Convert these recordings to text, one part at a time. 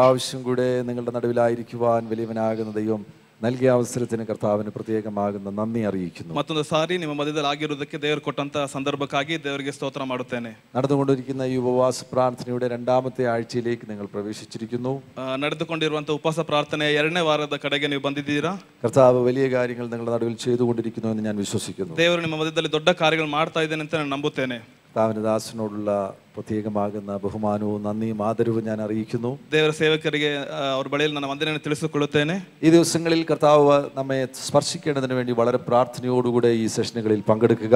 പ്രാവശ്യം കൂടെ നിങ്ങളുടെ നടുവിലായിരിക്കുവാൻ വലിയവനാകുന്ന ദൈവം നൽകിയ അവസരത്തിന് കർത്താവിന് പ്രത്യേകമാകുന്ന നന്ദി അറിയിക്കുന്നു ಮತ್ತೊಂದು ಸಾರಿ ನಿಮ್ಮ ಮಧ್ಯದಲ್ಲಿ ಆಗಿರುವುದಕ್ಕೆ ದೇವರು ಕೊಟ್ಟಂತ ಸಂದರ್ಭಕ್ಕಾಗಿ ದೇವರಿಗೆ ಸ್ತೋತ್ರ ಮಾಡುತ್ತೇನೆ നടന്നുകൊണ്ടിരിക്കുന്ന ഈ ഉപവാസ പ്രാർത്ഥനയുടെ രണ്ടാമത്തെ ആഴ്ചയിലേക്ക് നിങ്ങൾ പ്രവേശിച്ചിരിക്കുന്നു ಆ, ನಡೆದುಕೊಂಡಿರುವಂತ ಉಪವಾಸ ಪ್ರಾರ್ಥನೆ ಎರಡನೇ ವಾರದ ಕಡೆಗೆ ನೀವು ಬಂದಿದ್ದೀರಾ കർത്താവ് വലിയ കാര്യങ്ങൾ നിങ്ങളുടെ നടുവിൽ ചെയ്തുകൊണ്ടിരിക്കുന്നു എന്ന് ഞാൻ വിശ്വസിക്കുന്നു ದೇವರು ನಿಮ್ಮ ಮಧ್ಯದಲ್ಲಿ ದೊಡ್ಡ ಕಾರ್ಯಗಳು ಮಾಡ್ತಾ ಇದ್ದೇನೆ ಅಂತ ನಾನು ನಂಬುತ್ತೇನೆ കർത്താവിന് ദാസനോടുള്ള പ്രത്യേകമാകുന്ന ബഹുമാനവും നന്ദിയും ആദരവും ഞാൻ അറിയിക്കുന്നു ದೇವರ ಸೇವಕರಿಗೆ ಆ, ಅವ್ರ ಬಳಿಯಲ್ಲಿ ನನ್ನ ವಂದನೆಯನ್ನು ತಿಳಿಸಿಕೊಳ್ಳುತ್ತೇನೆ ഈ ദിവസങ്ങളിൽ കർത്താവ് നമ്മെ സ്പർശിക്കേണ്ടതിന് വേണ്ടി വളരെ പ്രാർത്ഥനയോടുകൂടെ ഈ സെഷനുകളിൽ പങ്കെടുക്കുക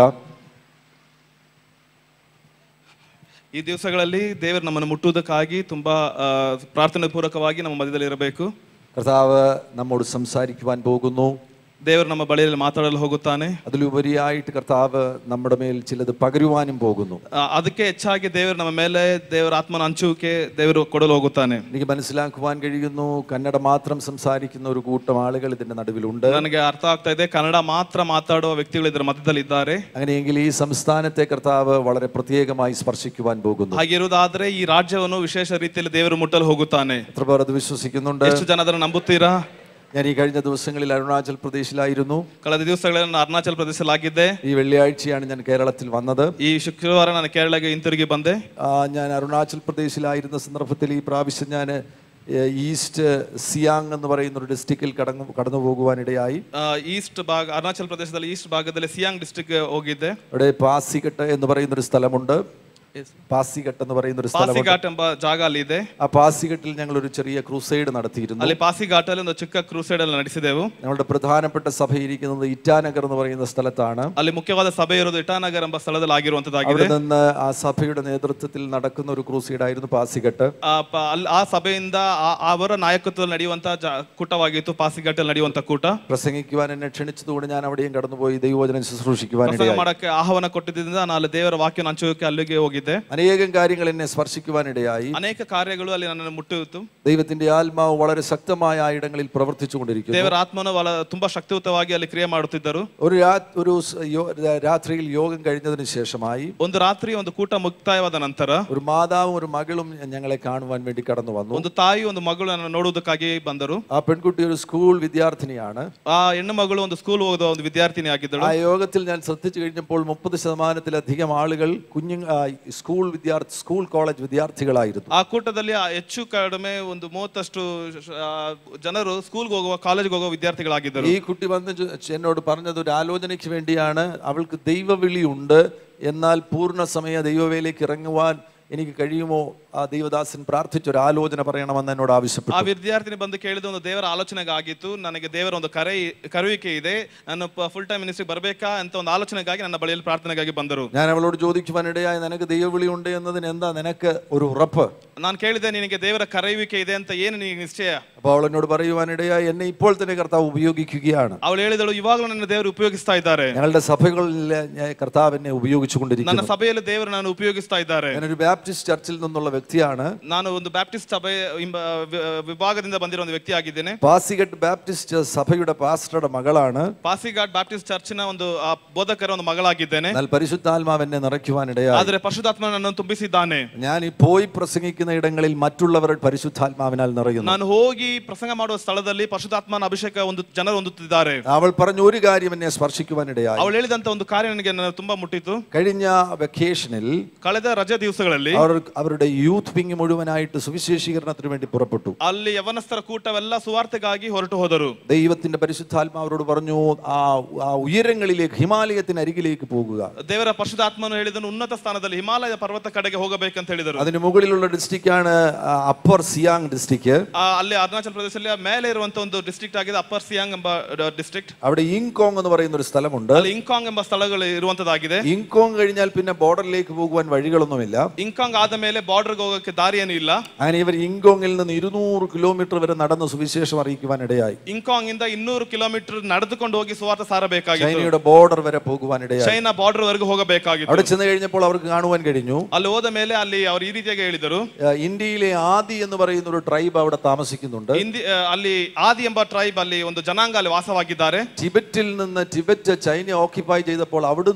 ಈ ದಿವಸಗಳಲ್ಲಿ ದೇವರು ನಮ್ಮನ್ನು ಮುಟ್ಟುವುದಕ್ಕಾಗಿ ತುಂಬಾ ಆ, ಪ್ರಾರ್ಥನೆ ಪೂರ್ವಕವಾಗಿ ನಮ್ಮ ಮಧ್ಯದಲ್ಲಿ ಇರಬೇಕು കർത്താവ് നമ്മോട് സംസാരിക്കുവാൻ പോകുന്നു ದೇವರು ನಮ್ಮ ಬಳಿಯಲ್ಲಿ ಮಾತಾಡಲು ಹೋಗುತ್ತಾನೆ അതിലുപരിയായിട്ട് കർത്താവ് നമ്മുടെ മേൽ ചിലത് പകരുവാനും പോകുന്നു ಆ, ಅದಕ್ಕೆ ಹೆಚ್ಚಾಗಿ ದೇವರು ನಮ್ಮ ಮೇಲೆ ದೇವರ ಆತ್ಮನ ಹಂಚುವಿಕೆ ದೇವರು ಕೊಡಲು ಹೋಗುತ್ತಾನೆ എനിക്ക് മനസ്സിലാക്കുവാൻ കഴിയുന്നു കന്നഡ മാത്രം സംസാരിക്കുന്ന ഒരു കൂട്ടം ആളുകൾ ഇതിന്റെ നടുവിലുണ്ട് ನನಗೆ ಅರ್ಥ ಆಗ್ತಾ ಇದೆ ಕನ್ನಡ ಮಾತ್ರ ಮಾತಾಡುವ ವ್ಯಕ್ತಿಗಳು ಇದರ ಮಧ್ಯದಲ್ಲಿ ಇದ್ದಾರೆ അങ്ങനെയെങ്കിൽ ഈ സംസ്ഥാനത്തെ കർത്താവ് വളരെ പ്രത്യേകമായി സ്പർശിക്കുവാൻ പോകുന്നു ಹಾಗಿರುವುದಾದ್ರೆ ಈ ರಾಜ್ಯವನ್ನು ವಿಶೇಷ ರೀತಿಯಲ್ಲಿ ದೇವರು ಮುಟ್ಟಲು ಹೋಗುತ್ತಾನೆ എത്ര പേർ അത് വിശ്വസിക്കുന്നുണ്ട് ಎಷ್ಟು ಜನ ಅದನ್ನು ನಂಬುತ್ತೀರಾ ഞാൻ ഈ കഴിഞ്ഞ ദിവസങ്ങളിൽ അരുണാചൽ പ്രദേശിലായിരുന്നു ಕಳೆದ ದಿವಸಗಳಲ್ಲಿ ನಾನು ಅರುಣಾಚಲ ಪ್ರದೇಶದಲ್ಲಾಗಿದ್ದೆ ഈ വെള്ളിയാഴ്ചയാണ് ഞാൻ കേരളത്തിൽ വന്നത് ಈ ಶುಕ್ರವಾರ ನಾನು ಕೇರಳಗೆ ಹಿಂತಿರುಗಿ ಬಂದೆ ആ, ഞാൻ അരുണാചൽ പ്രദേശിലായിരുന്ന സന്ദർഭത്തിൽ ഈ പ്രാവശ്യം ഞാൻ ഏഹ്, ഈസ്റ്റ് സിയാങ് എന്ന് പറയുന്ന ഒരു ഡിസ്ട്രിക്റ്റിൽ കടന്നു കടന്നു പോകുവാനിടയായി ಆ, ಈಸ್ಟ್ ಭಾಗ ಅರುಣಾಚಲ ಪ್ರದೇಶದಲ್ಲಿ ಈಸ್ಟ್ ಭಾಗದಲ್ಲಿ ಸಿಯಾಂಗ್ ಡಿಸ್ಟ್ರಿಕ್ಟ್ ಹೋಗಿದ್ದೆ അവിടെ പാസിഘട്ട് എന്ന് പറയുന്ന ഒരു സ്ഥലമുണ്ട് പാസിഘട്ട് എന്ന് പറയുന്ന ഒരു സ്ഥലമുണ്ട് ಪಾಸಿಘಾಟ್ ಎಂಬ ಜಾಗ ಅಲ್ಲಿ ಇದೆ ആ പാസിഘട്ടിൽ ഞങ്ങൾ ഒരു ചെറിയ ക്രൂസൈഡ് നടത്തിയിരുന്നു ಅಲ್ಲಿ ಪಾಸಿಘಾಟ್ ಅಲ್ಲಿ ಒಂದು ಚಿಕ್ಕ ಕ್ರೂಸೈಡ್ ಅಲ್ಲಿ ನಡೆಸಿದೆವು ഞങ്ങളുടെ പ്രധാനപ്പെട്ട സഭ ഇരിക്കുന്നത് ഇറ്റാനഗർ എന്ന് പറയുന്ന സ്ഥലത്താണ് ಅಲ್ಲಿ ಮುಖ್ಯವಾದ ಸಭೆ ಇರೋದು ಇಟಾನಗರ್ ಎಂಬ ಸ್ಥಳದಲ್ಲಿ ಆಗಿರುವಂತದ್ದಾಗಿದೆ അവിടെ നിന്ന് ആ സഭയുടെ നേതൃത്വത്തിൽ നടക്കുന്ന ഒരു ക്രൂസൈഡ് ആയിരുന്നു പാസിഘട്ട് ಆ ಪ- ಅಲ್ಲಿ ಆ ಸಭೆಯಿಂದ ಆ- ಅವರ ನಾಯಕತ್ವದಲ್ಲಿ ನಡೆಯುವಂತ ಜ- ಕೂಟವಾಗಿತ್ತು ಪಾಸಿಘಾಟಲ್ಲಿ ನಡೆಯುವಂತ ಕೂಟ പ്രസംഗിക്കുവാൻ എന്നെ ക്ഷണിച്ചതുകൊണ്ട് ഞാൻ അവിടെയും കടന്നുപോയി ദൈവവചനം ಪ್ರಸಂಗ ശുശ്രൂഷിക്കുവാനിടയായി ಮಾಡಕ್ಕೆ ಆಹ್ವಾನ ಕೊಟ್ಟಿದ್ದರಿಂದ ನಾನು ಅಲ್ಲಿ ದೇವರ ವಾಕ್ಯ ಹಂಚುವಿಕೆ ಅಲ್ಲಿಗೆ ಹೋಗಿದ್ದೆ അനേകം കാര്യങ്ങൾ എന്നെ സ്പർശിക്കുവാനിടയായി ಅನೇಕ ಕಾರ್ಯಗಳು ಅಲ್ಲಿ ನನ್ನನ್ನು ಮುಟ್ಟಿತ್ತು ദൈവത്തിന്റെ ആത്മാവ് വളരെ ശക്തമായ ആ ഇടങ്ങളിൽ പ്രവർത്തിച്ചുകൊണ്ടിരിക്കുന്നു ದೇವರ ಆತ್ಮನು ಬಲ ತುಂಬಾ ಶಕ್ತಿಯುತವಾಗಿ ಅಲ್ಲಿ ಕ್ರಿಯೆ ಮಾಡುತ್ತಿದ್ದರು ഒരു രാ- ഒരു സ് യോ- രാ- രാത്രിയിൽ യോഗം കഴിഞ്ഞതിന് ശേഷമായി ಒಂದು ರಾತ್ರಿ ಒಂದು ಕೂಟ ಮುಕ್ತಾಯವಾದ ನಂತರ ഒരു മാതാവും ഒരു മകളും ഞങ്ങളെ കാണുവാൻ വേണ്ടി കടന്നു വന്നു ಒಂದು ತಾಯಿ ಒಂದು ಮಗಳು ನನ್ನ ನೋಡುವುದಕ್ಕಾಗಿ ಬಂದರು ആ പെൺകുട്ടി ഒരു സ്കൂൾ വിദ്യാർത്ഥിനിയാണ് ಆ ಹೆಣ್ಣು ಮಗಳು ಒಂದು ಸ್ಕೂಲ್ ಹೋದ ಒಂದು ವಿದ್ಯಾರ್ಥಿನಿ ಆಗಿದ್ದಳು ആ യോഗത്തിൽ ഞാൻ ശ്രദ്ധിച്ചു കഴിഞ്ഞപ്പോൾ മുപ്പത് ശതമാനത്തിലധികം ആളുകൾ കുഞ്ഞു ആ, സ്കൂൾ വിദ്യാർത്ഥി സ്കൂൾ കോളേജ് വിദ്യാർത്ഥികളായിരുന്നു ಆ ಕೂಟದಲ್ಲಿ ಆ ಹೆಚ್ಚು ಕಡಿಮೆ ಒಂದು ಮೂವತ್ತಷ್ಟು ಆ, ಜನರು ಸ್ಕೂಲ್ಗೆ ಹೋಗುವ ಕಾಲೇಜ್ಗೆ ಹೋಗುವ ವಿದ್ಯಾರ್ಥಿಗಳಾಗಿದ್ದರು ഈ കുട്ടി വന്ന് ചോ- എന്നോട് പറഞ്ഞത് ഒരു ആലോചനയ്ക്ക് വേണ്ടിയാണ് അവൾക്ക് ദൈവവിളിയുണ്ട് എന്നാൽ പൂർണ്ണ സമയ ദൈവവേലയ്ക്ക് ഇറങ്ങുവാൻ എനിക്ക് കഴിയുമോ ആ ദൈവദാസൻ പ്രാർത്ഥിച്ച ഒരു ആലോചന പറയണമെന്ന് എന്നോട് ಆ ആവശ്യപ്പെട്ടു ವಿದ್ಯಾರ್ಥಿನಿ ಬಂದು ಕೇಳಿದ ಒಂದು ದೇವರ ಆಲೋಚನೆಗಾಗಿತ್ತು ನನಗೆ ದೇವರ ಒಂದು ಕರೆ ಕರುವಿಕೆ ಇದೆ ನಾನು ಫುಲ್ ಟೈಮ್ ಮಿನಿಸ್ಟ್ರಿ ಬರಬೇಕಾ ಅಂತ ಒಂದು ಆಲೋಚನೆಗಾಗಿ ನನ್ನ ಬಳಿಯಲ್ಲಿ ಪ್ರಾರ್ಥನೆಗಾಗಿ ಬಂದರು ഞാൻ അവളോട് ചോദിക്കുവാനിടയായി നിനക്ക് ദൈവവിളി ഉണ്ട് എന്നതിന് എന്താ നിനക്ക് ഒരു ഉറപ്പ് ನಾನು ಕೇಳಿದೆ ನಿನಗೆ ದೇವರ ಕರೆಯುವಿಕೆ ಇದೆ ಅಂತ ಏನು ನಿನಗೆ ನಿಶ್ಚಯ അപ്പോൾ അവൾ എന്നോട് പറയുവാനിടയായി എന്നെ ഇപ്പോൾ തന്നെ കർത്താവ് ഉപയോഗിക്കുകയാണ് ಅವಳು ಹೇಳಿದಳು ಇವಾಗಲೂ ನನ್ನ ದೇವರು ಉಪಯೋಗಿಸ್ತಾ ಇದ್ದಾರೆ ഞങ്ങളുടെ സഭകളിൽ ഞാൻ കർത്താവ് എന്നെ ഉപയോഗിച്ചു ನನ್ನ കൊണ്ടിരിക്കുന്നു ಸಭೆಯಲ್ಲಿ ದೇವರು ನಾನು ಉಪಯೋಗಿಸ್ತಾ ಇದ್ದಾರೆ ഞാനൊരു ബാപ്റ്റിസ്റ്റ് ചർച്ചിൽ നിന്നുള്ള വ്യക്തിയാണ് ನಾನು ಒಂದು ಬ್ಯಾಪ್ಟಿಸ್ಟ್ ಸಭೆ ಇಂಬ- ವಿ- ವಿಭಾಗದಿಂದ ಬಂದಿರೋ ಒಂದು ವ್ಯಕ್ತಿ ಆಗಿದ್ದೇನೆ പാസിഗട്ട് ബാപ്റ്റിസ്റ്റ് സഭയുടെ പാസ്റ്ററുടെ മകളാണ് ಪಾಸಿಘಾಟ್ ಬ್ಯಾಪ್ಟಿಸ್ಟ್ ಚರ್ಚಿನ ಒಂದು ಆ ಬೋಧಕರ ಒಂದು ಮಗಳಾಗಿದ್ದೇನೆ എന്നാൽ പരിശുദ്ധാത്മാവ് എന്നെ നിറയ്ക്കുവാനിടയായി ಆದರೆ ಪಶುಧಾತ್ಮ ನನ್ನನ್ನು ತುಂಬಿಸಿದ್ದಾನೆ ഞാൻ ഈ പോയി പ്രസംഗിക്കുന്ന ഇടങ്ങളിൽ മറ്റുള്ളവർ പരിശുദ്ധാത്മാവിനാൽ നിറയുന്നു ನಾನು ಹೋಗಿ ಪ್ರಸಂಗ ಮಾಡುವ ಸ್ಥಳದಲ್ಲಿ ಪಶುಧಾತ್ಮನ ಅಭಿಷೇಕ ಒಂದು ಜನರು ಹೊಂದುತ್ತಿದ್ದಾರೆ അവൾ പറഞ്ഞ ഒരു കാര്യം എന്നെ സ്പർശിക്കുവാനിടയായി ಅವಳು ಹೇಳಿದಂತ ಒಂದು ಕಾರ್ಯ ನನಗೆ ನನ್ನ ತುಂಬಾ ಮುಟ್ಟಿತ್ತು കഴിഞ്ഞ വെക്കേഷനിൽ ಕಳೆದ ರಜೆ ದಿವಸಗಳಲ್ಲಿ അവർ അവരുടെ യൂത്ത് വിങ് മുഴുവനായിട്ട് സുവിശേഷീകരണത്തിന് വേണ്ടി പുറപ്പെട്ടു ಅಲ್ಲಿ ಯವನಸ್ಥರ ಕೂಟವೆಲ್ಲ ಸುವಾರ್ತೆಗಾಗಿ ಹೊರಟು ಹೋದರು ദൈവത്തിന്റെ പരിശുദ്ധാത്മാ അവരോട് പറഞ്ഞു ആ ആ ഉയരങ്ങളിലേക്ക് ഹിമാലയത്തിന് അരികിലേക്ക് പോകുക ದೇವರ ಪಶುಧಾತ್ಮನು ಹೇಳಿದನು ಉನ್ನತ ಸ್ಥಾನದಲ್ಲಿ ಹಿಮಾಲಯ ಪರ್ವತ ಕಡೆಗೆ ಹೋಗಬೇಕಂತ ಹೇಳಿದರು അതിന് മുകളിലുള്ള ഡിസ്ട്രിക്റ്റാണ് അപ്പർ സിയാങ് ഡിസ്ട്രിക്റ്റ് ಆ, ಅಲ್ಲಿ ಅರುಣಾಚಲ ಪ್ರದೇಶದಲ್ಲಿ ಮೇಲೆ ಇರುವಂತ ಒಂದು ಡಿಸ್ಟ್ರಿಕ್ಟ್ ಆಗಿದೆ ಅಪ್ಪರ್ ಸಿಯಾಂಗ್ ಎಂಬ ಡಿಸ್ಟ್ರಿಕ್ಟ್ അവിടെ ഇങ്കോങ് എന്ന് പറയുന്ന ഒരു സ്ഥലമുണ്ട് ಅಲ್ಲಿ ಇಂಕಾಂಗ್ ಎಂಬ ಸ್ಥಳಗಳು ಇರುವಂತದ್ದಾಗಿದೆ ഇങ്കോങ് കഴിഞ്ഞാൽ പിന്നെ ബോർഡറിലേക്ക് പോകുവാൻ വഴികളൊന്നുമില്ല ಇಂಕಾಂಗ್ ಆದ ಮೇಲೆ ಬಾರ್ಡರ್ಗೆ ಹೋಗೋಕೆ ದಾರಿ ಏನು ಇಲ್ಲ അങ്ങനെ ഇവർ ഇങ്കോങ്ങിൽ നിന്ന് ഇരുന്നൂറ് കിലോമീറ്റർ വരെ നടന്ന് സുവിശേഷം അറിയിക്കുവാൻ ഇടയായി ಇಂಕಾಂಗ್ ಇಂದ ಇನ್ನೂರು ಕಿಲೋಮೀಟರ್ ನಡೆದುಕೊಂಡು ಹೋಗಿ ಸುವಾರ್ತೆ ಸಾರಬೇಕಾಗಿತ್ತು ചൈനയുടെ ബോർഡർ വരെ പോകുവാൻ ഇടയായി ಚೈನಾ ಬಾರ್ಡರ್ ವರೆಗೂ ಹೋಗಬೇಕಾಗಿತ್ತು അവിടെ ചെന്ന് കഴിഞ്ഞപ്പോൾ അവർക്ക് കാണുവാൻ കഴിഞ്ഞു ಅಲ್ಲಿ ಹೋದ ಮೇಲೆ ಅಲ್ಲಿ ಅವರು ಈ ರೀತಿಯಾಗಿ ಹೇಳಿದರು ആ, ഇന്ത്യയിലെ ആദി എന്ന് പറയുന്ന ഒരു ട്രൈബ് അവിടെ താമസിക്കുന്നുണ്ട് ಹಿಂದಿ ಆ, ಅಲ್ಲಿ ಆದಿ ಎಂಬ ಟ್ರೈಬ್ ಅಲ್ಲಿ ಒಂದು ಜನಾಂಗ ಅಲ್ಲಿ ವಾಸವಾಗಿದ್ದಾರೆ ടിബറ്റിൽ നിന്ന് ടിബറ്റ് ചൈന ഓക്യുപ്പൈ ചെയ്തപ്പോൾ അവിടുന്ന്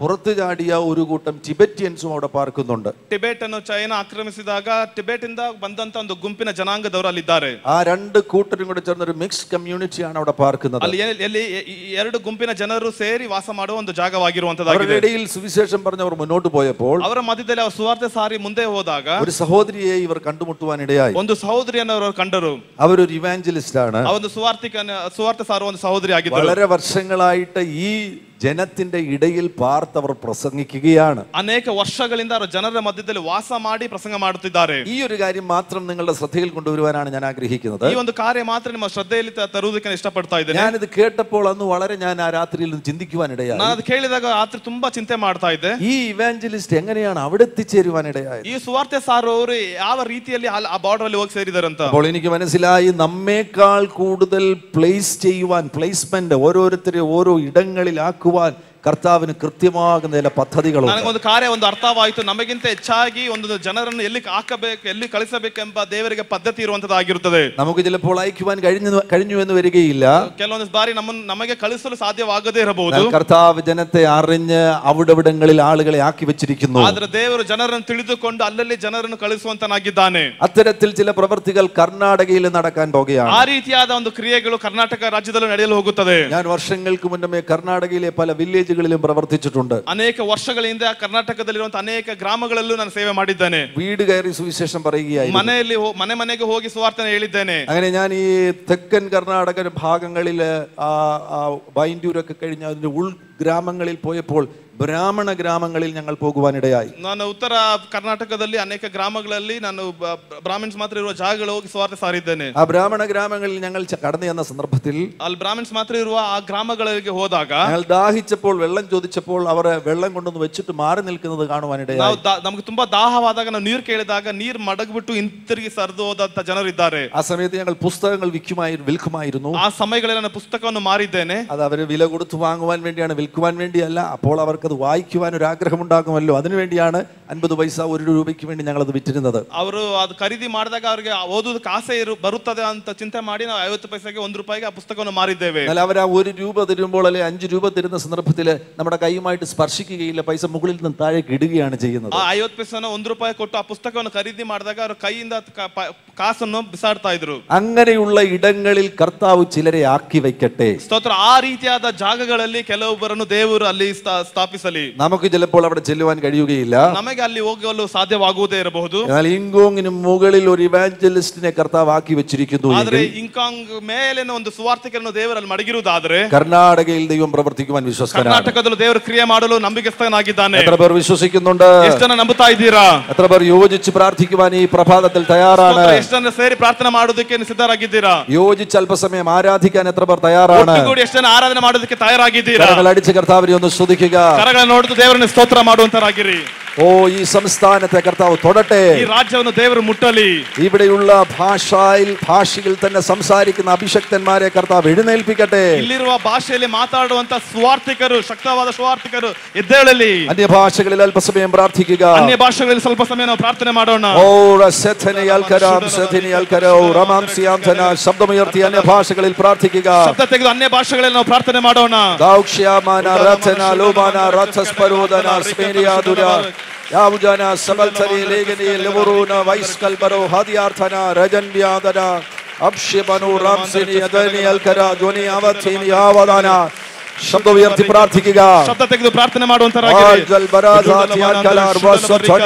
പുറത്തു ചാടിയ ഒരു കൂട്ടം ടിബറ്റിയൻസും അവിടെ പാർക്കുന്നുണ്ട് ಟಿಬೆಟ್ ಅನ್ನು ಚೈನಾ ಆಕ್ರಮಿಸಿದಾಗ ಟಿಬೆಟ್ ಇಂದ ಬಂದಂತ ಒಂದು ಗುಂಪಿನ ಜನಾಂಗದವರು ಅಲ್ಲಿದ್ದಾರೆ ആ രണ്ട് കൂട്ടരും കൂടെ ചേർന്ന ഒരു മിക്സ്ഡ് കമ്മ്യൂണിറ്റിയാണ് അവിടെ പാർക്കുന്നത് ಅಲ್ಲಿ ಎ- ಎಲ್ಲಿ ಎ- ಈ ಎರಡು ಗುಂಪಿನ ಜನರು ಸೇರಿ ವಾಸ ಮಾಡುವ ಒಂದು അവരുടെ ಜಾಗವಾಗಿರುವಂತದ್ದಾಗಿದೆ ഇടയിൽ സുവിശേഷം പറഞ്ഞവർ മുന്നോട്ട് പോയപ്പോൾ ಅವರ ಮಧ್ಯದಲ್ಲಿ ಅವರು ಸುವಾರ್ತೆ ಸಾರಿ ಮುಂದೆ ಹೋದಾಗ ഒരു സഹോദരിയെ ഇവർ കണ്ടുമുട്ടുവാനിടയായി ಒಂದು ಸಹೋದರಿಯನ್ನು ಅವರು ಕಂಡರು അവരൊരു ഇവാഞ്ചലിസ്റ്റ് ആണ് ಆ ಒಂದು ಸುವಾರ್ತಿಕ ಸುವಾರ್ತೆ ಸಾರುವ ಒಂದು ಸಹೋದರಿ ಆಗಿದ್ದರು വളരെ വർഷങ്ങളായിട്ട് ഈ ജനത്തിന്റെ ഇടയിൽ പാർത്തവർ പ്രസംഗിക്കുകയാണ് ಅನೇಕ ವರ್ಷಗಳಿಂದ ಅವರು ಜನರ ಮಧ್ಯದಲ್ಲಿ ವಾಸ ಮಾಡಿ ಪ್ರಸಂಗ ಮಾಡುತ್ತಿದ್ದಾರೆ ഈ ഒരു കാര്യം മാത്രം നിങ്ങളുടെ ശ്രദ്ധയിൽ കൊണ്ടുവരുവാനാണ് ഞാൻ ആഗ്രഹിക്കുന്നത് ಈ ಒಂದು ಕಾರ್ಯ ಮಾತ್ರ ನಿಮ್ಮ ಶ್ರದ್ಧೆಯಲ್ಲಿ ತ- ತರುವುದಕ್ಕೆ ನಾನು ಇಷ್ಟಪಡ್ತಾ ಇದ್ದೇನೆ ഞാനിത് കേട്ടപ്പോൾ അന്ന് വളരെ ഞാൻ ആ രാത്രിയിൽ നിന്ന് ചിന്തിക്കുവാനിടയായി ನಾನು ಅದು ಕೇಳಿದಾಗ ರಾತ್ರಿ ತುಂಬಾ ಚಿಂತೆ ಮಾಡ್ತಾ ಇದ್ದೆ ഈ ഇവാഞ്ചലിസ്റ്റ് എങ്ങനെയാണ് അവിടെ എത്തിച്ചേരുവാനിടയായത് ಈ ಸುವಾರ್ತೆ ಸಾರುವವರು ಯಾವ ರೀತಿಯಲ್ಲಿ ಆ- ಆ ಬಾರ್ಡರ್ ಅಲ್ಲಿ ಹೋಗಿ ಸೇರಿದಾರಂತ അപ്പോൾ എനിക്ക് മനസ്സിലായി നമ്മേക്കാൾ കൂടുതൽ പ്ലേസ് ചെയ്യുവാൻ പ്ലേസ്മെന്റ് ഓരോരുത്തരെ ഓരോ ഇടങ്ങളിലാക്കുവാൻ കർത്താവിന് കൃത്യമാകുന്ന ചില പദ്ധതികളുണ്ട് ನನಗೊಂದು ಕಾರ್ಯ ಒಂದು ಅರ್ಥವಾಯಿತು ನಮಗಿಂತ ಹೆಚ್ಚಾಗಿ ಒಂದು ಜನರನ್ನು ಎಲ್ಲಿ ಹಾಕಬೇಕು ಎಲ್ಲಿ ಕಳಿಸಬೇಕೆಂಬ ದೇವರಿಗೆ ಪದ್ಧತಿ ಇರುವಂತದ್ದಾಗಿರುತ್ತದೆ നമുക്ക് ചിലപ്പോൾ അയക്കുവാൻ കഴിഞ്ഞു കഴിഞ്ഞു എന്ന് വരികയില്ല ಕೆಲವೊಂದು ಬಾರಿ ನಮ್ಮನ್ನು ನಮಗೆ ಕಳಿಸಲು ಸಾಧ್ಯವಾಗದೇ ಇರಬಹುದು എന്നാൽ കർത്താവ് ജനത്തെ അറിഞ്ഞ് അവിടവിടങ്ങളിൽ ആളുകളെ ആക്കി വെച്ചിരിക്കുന്നു ಆದ್ರೆ ದೇವರು ಜನರನ್ನು ತಿಳಿದುಕೊಂಡು ಅಲ್ಲಲ್ಲಿ ಜನರನ್ನು ಕಳಿಸುವಂತನಾಗಿದ್ದಾನೆ അത്തരത്തിൽ ചില പ്രവൃത്തികൾ കർണാടകയിൽ നടക്കാൻ പോകുകയാണ് ಆ ರೀತಿಯಾದ ಒಂದು ಕ್ರಿಯೆಗಳು ಕರ್ನಾಟಕ ರಾಜ್ಯದಲ್ಲೂ ನಡೆಯಲು ಹೋಗುತ್ತದೆ ഞാൻ വർഷങ്ങൾക്ക് മുന്നമേ കർണാടകയിലെ പല വില്ലേജുകളിലും പ്രവർത്തിച്ചിട്ടുണ്ട് ಅನೇಕ ವರ್ಷಗಳಿಂದ ಕರ್ನಾಟಕದಲ್ಲಿರುವಂತಹ ಅನೇಕ ಗ್ರಾಮಗಳಲ್ಲೂ ನಾನು ಸೇವೆ ಮಾಡಿದ್ದೇನೆ വീട് കയറി സുവിശേഷം പറയുകയായി ಮನೆಯಲ್ಲಿ ಹೋ- ಮನೆ ಮನೆಗೆ ಹೋಗಿ ಸುವಾರ್ತನೆ ಹೇಳಿದ್ದೇನೆ അങ്ങനെ ഞാൻ ഈ തെക്കൻ കർണാടക ഭാഗങ്ങളിൽ ആ ആ ബൈൻഡൂരൊക്കെ കഴിഞ്ഞ് അതിന്റെ ഉൾഗ്രാമങ്ങളിൽ പോയപ്പോൾ ബ്രാഹ്മണ ഗ്രാമങ്ങളിൽ ഞങ്ങൾ പോകുവാനിടയായി ನಾನು ಉತ್ತರ ಕರ್ನಾಟಕದಲ್ಲಿ ಅನೇಕ ಗ್ರಾಮಗಳಲ್ಲಿ ನಾನು ಬ- ಬ್ರಾಹ್ಮಿನ್ಸ್ ಮಾತ್ರ ಇರುವ ಜಾಗಗಳು ಹೋಗಿ ಸುವಾರ್ತೆ ಸಾರಿದ್ದೇನೆ ആ ബ്രാഹ്മണ ഗ്രാമങ്ങളിൽ ഞങ്ങൾ ച- കടന്നു ചെന്ന സന്ദർഭത്തിൽ ಅಲ್ಲಿ ಬ್ರಾಹ್ಮಿನ್ಸ್ ಮಾತ್ರ ಇರುವ ಆ ಗ್ರಾಮಗಳಿಗೆ ಹೋದಾಗ ഞങ്ങൾ ദാഹിച്ചപ്പോൾ വെള്ളം ചോദിച്ചപ്പോൾ അവർ വെള്ളം കൊണ്ടൊന്ന് വെച്ചിട്ട് മാറി നിൽക്കുന്നത് കാണുവാനിടയായി ನಾವು ದಾ- ನಮ್ಗೆ ತುಂಬಾ ದಾಹವಾದಾಗ ನಾವು ನೀರು ಕೇಳಿದಾಗ ನೀರು ಮಡಗ್ಬಿಟ್ಟು ಹಿಂತಿರುಗಿ ಸರಿದು ಹೋದಂತ ಜನರಿದ್ದಾರೆ ആ സമയത്ത് ഞങ്ങൾ പുസ്തകങ്ങൾ വിൽക്കുമായി വിൽക്കുമായിരുന്നു ಆ ಸಮಯಗಳಲ್ಲಿ ನಾನು ಪುಸ್ತಕವನ್ನು ಮಾರಿದ್ದೇನೆ അത് അവർ വില കൊടുത്ത് വാങ്ങുവാൻ വേണ്ടിയാണ് വിൽക്കുവാൻ വേണ്ടിയല്ല അപ്പോൾ അവർക്കത് വായിക്കുവാൻ ഒരു ആഗ്രഹമുണ്ടാകുമല്ലോ അതിനുവേണ്ടിയാണ് അൻപത് പൈസ ഒരു രൂപയ്ക്ക് വേണ്ടി ഞങ്ങൾ അത് വിറ്റിരുന്നത് ಅವರು ಅದು ಖರೀದಿ ಮಾಡಿದಾಗ ಅವರಿಗೆ ಓದೋದಕ್ಕೆ ಆಸೆ ಇರು ಬರುತ್ತದೆ ಅಂತ ಚಿಂತೆ ಮಾಡಿ ನಾವು ಐವತ್ತು ಪೈಸೆಗೆ ಒಂದು ರೂಪಾಯಿಗೆ ಆ ಪುಸ್ತಕವನ್ನು ಮಾರಿದ್ದೇವೆ എന്നാൽ അവർ ആ ഒരു രൂപ തരുമ്പോൾ അല്ലെ അഞ്ച് രൂപ തരുന്ന സന്ദർഭത്തിൽ നമ്മുടെ കൈയുമായിട്ട് സ്പർശിക്കുകയില്ല പൈസ മുകളിൽ നിന്ന് താഴേക്ക് ഇടുകയാണ് ചെയ്യുന്നത് ಆ ಐವತ್ತು ಪೈಸೆನ ಒಂದು ರೂಪಾಯಿ ಕೊಟ್ಟು ಆ ಪುಸ್ತಕವನ್ನು ಖರೀದಿ ಮಾಡಿದಾಗ ಅವ್ರ ಕೈಯಿಂದ ಕ- ಪ- ಕಾಸನ್ನು ಬಿಸಾಡ್ತಾ ಇದ್ರು അങ്ങനെയുള്ള ഇടങ്ങളിൽ കർത്താവ് ചിലരെ ആക്കി വയ്ക്കട്ടെ ಸ್ತೋತ್ರ ಆ ರೀತಿಯಾದ ಜಾಗಗಳಲ್ಲಿ ಕೆಲವೊಬ್ಬರನ್ನು ದೇವರು ಅಲ್ಲಿ ಸ್ಥಾ- ಸ್ಥಾಪಿಸಲಿ നമുക്ക് ചിലപ്പോൾ അവിടെ ചെല്ലുവാൻ കഴിയുകയില്ല ನಮಗೆ ಅಲ್ಲಿ ಹೋಗಲು ಸಾಧ್ಯವಾಗುವುದೇ ಇರಬಹುದು എന്നാൽ ഇങ്കോങ്ങിന് മുകളിൽ ഒരു ഇവാഞ്ചലിസ്റ്റിനെ കർത്താവ് ആക്കി വെച്ചിരിക്കുന്നു ಆದ್ರೆ എങ്കിൽ ಇಂಕಾಂಗ್ ಮೇಲಿನ ಒಂದು ಸುವಾರ್ತಿಕರನ್ನು ದೇವರಲ್ಲಿ ಮಡಗಿರುವುದಾದ್ರೆ കർണാടകയിൽ ദൈവം പ്രവർത്തിക്കുവാൻ വിശ്വസ്തനാണ് ಕರ್ನಾಟಕದಲ್ಲೂ ದೇವರು ಕ್ರಿಯೆ ಮಾಡಲು ನಂಬಿಕೆಸ್ತನಾಗಿದ್ದಾನೆ എത്ര പേർ വിശ്വസിക്കുന്നുണ്ട് ಎಷ್ಟು ಜನ ನಂಬುತ್ತಾ ಇದ್ದೀರಾ എത്ര പേർ യോജിച്ച് പ്രാർത്ഥിക്കുവാൻ ഈ പ്രഭാതത്തിൽ തയ്യാറാണ് ಸ್ತೋತ್ರ, ಎಷ್ಟು ಜನ ಸೇರಿ ಪ್ರಾರ್ಥನೆ ಮಾಡೋದಕ್ಕೆ ನೀವು ಸಿದ್ಧರಾಗಿದ್ದೀರಾ യോജിച്ച് അല്പസമയം ആരാധിക്കാൻ എത്ര പേർ തയ്യാറാണ് ಒಟ್ಟುಗೂಡಿ ಎಷ್ಟು ಜನ ಆರಾಧನೆ ಮಾಡೋದಕ್ಕೆ ತಯಾರಾಗಿದ್ದೀರಾ കരങ്ങൾ അടിച്ച് കർത്താവിനെ ഒന്ന് സ്തുതിക്കുക ಕರಗಳನ್ನು ನೋಡಿದು ದೇವರನ್ನು ಸ್ತೋತ್ರ ಮಾಡುವಂತರಾಗಿರಿ ഓ ഈ സംസ്ഥാനത്തെ കർത്താവ് തൊടട്ടെ ಈ ರಾಜ್ಯವನ್ನು ದೇವರು ಮುಟ್ಟಲಿ ഇവിടെയുള്ള ഭാഷയിൽ ഭാഷയിൽ തന്നെ സംസാരിക്കുന്ന അഭിഷക്തന്മാരെ കർത്താവ് എഴുന്നേൽപ്പിക്കട്ടെ ಇಲ್ಲಿರುವ ಭಾಷೆಯಲ್ಲಿ ಮಾತಾಡುವಂತ ಸ್ವಾರ್ಥಿಕರು ಶಕ್ತವಾದ ಸ್ವಾರ್ಥಿಕರು ಎದ್ದೇಳಲಿ അന്യഭാഷകളിൽ അല്പസമയം പ്രാർത്ഥിക്കുക ಅನ್ಯ ಭಾಷೆಗಳಲ್ಲಿ ಸ್ವಲ್ಪ ಸಮಯ ನಾವು ಪ್ರಾರ್ಥನೆ ಮಾಡೋಣ ഓ റസഥനി അൽക്കരാം സഥനി അൽക്കരോ റമാം സിയാംധന ശബ്ദമുയർത്തി അന്യഭാഷകളിൽ പ്രാർത്ഥിക്കുക ಶಬ್ದ ತೆಗೆದು ಅನ್ಯ ಭಾಷೆಗಳಲ್ಲಿ ನಾವು ಪ್ರಾರ್ಥನೆ ಮಾಡೋಣ ദൗക്ഷ്യാമാന രഥന ലോമാന രഥസ്പരോദന സ്മേരിയാതുര യാവുജന സബൽസരി ലേഖനി ലവുറൂന വൈസ്കൽബരോ ഹദിയാർത്ഥന രജൻ വ്യാദന അപ്ഷ്യബനു റാംസിനി അദനി അൽക്കര ധ്വനി അവധിനി ആവദാന ശബ്ദം ഉയർത്തി പ്രാർത്ഥിക്കുക ಶಬ್ದ ತೆಗೆದು ಪ್ರಾರ್ಥನೆ ಮಾಡುವಂತರಾಗಿರಿ ആൽജൽ ബരാസാതി അൽക്കലാർ വസ്വച്ഛനി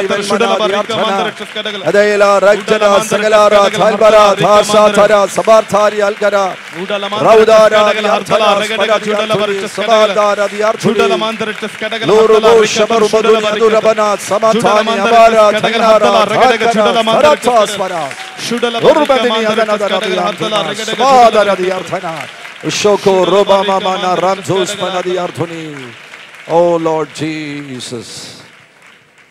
വെൽമന അതേല രജ്ജന സകലാര ധാൽബര ധാസാധര സബാർത്ഥാരി അൽക്കര റൗദാര ദിയാർത്ഥന സ്മരാരി സബാദാര ദിയാർത്ഥുനി ಲೋರುಲೋ ಶಬರು ಬದುನಿ ಅದುರಬನ ಸಮಾಧಾನಿ ಅಬಾರ ಧೈನಾರ ಧಾಕರ ಸರಥ ಸ್ವರ ದುರ್ಬದಿನಿ ಅದನದರ ಸ್ವಾದರ ದಿಯಾರ್ಥನ ಶೋಕೋ ರೋಬಾಮನ ರಾಮ್ಜೋಸ್ ಮನದಿ ಅರ್ಥುನಿ ಓ ಲಾರ್ಡ್ ಜೀಸಸ್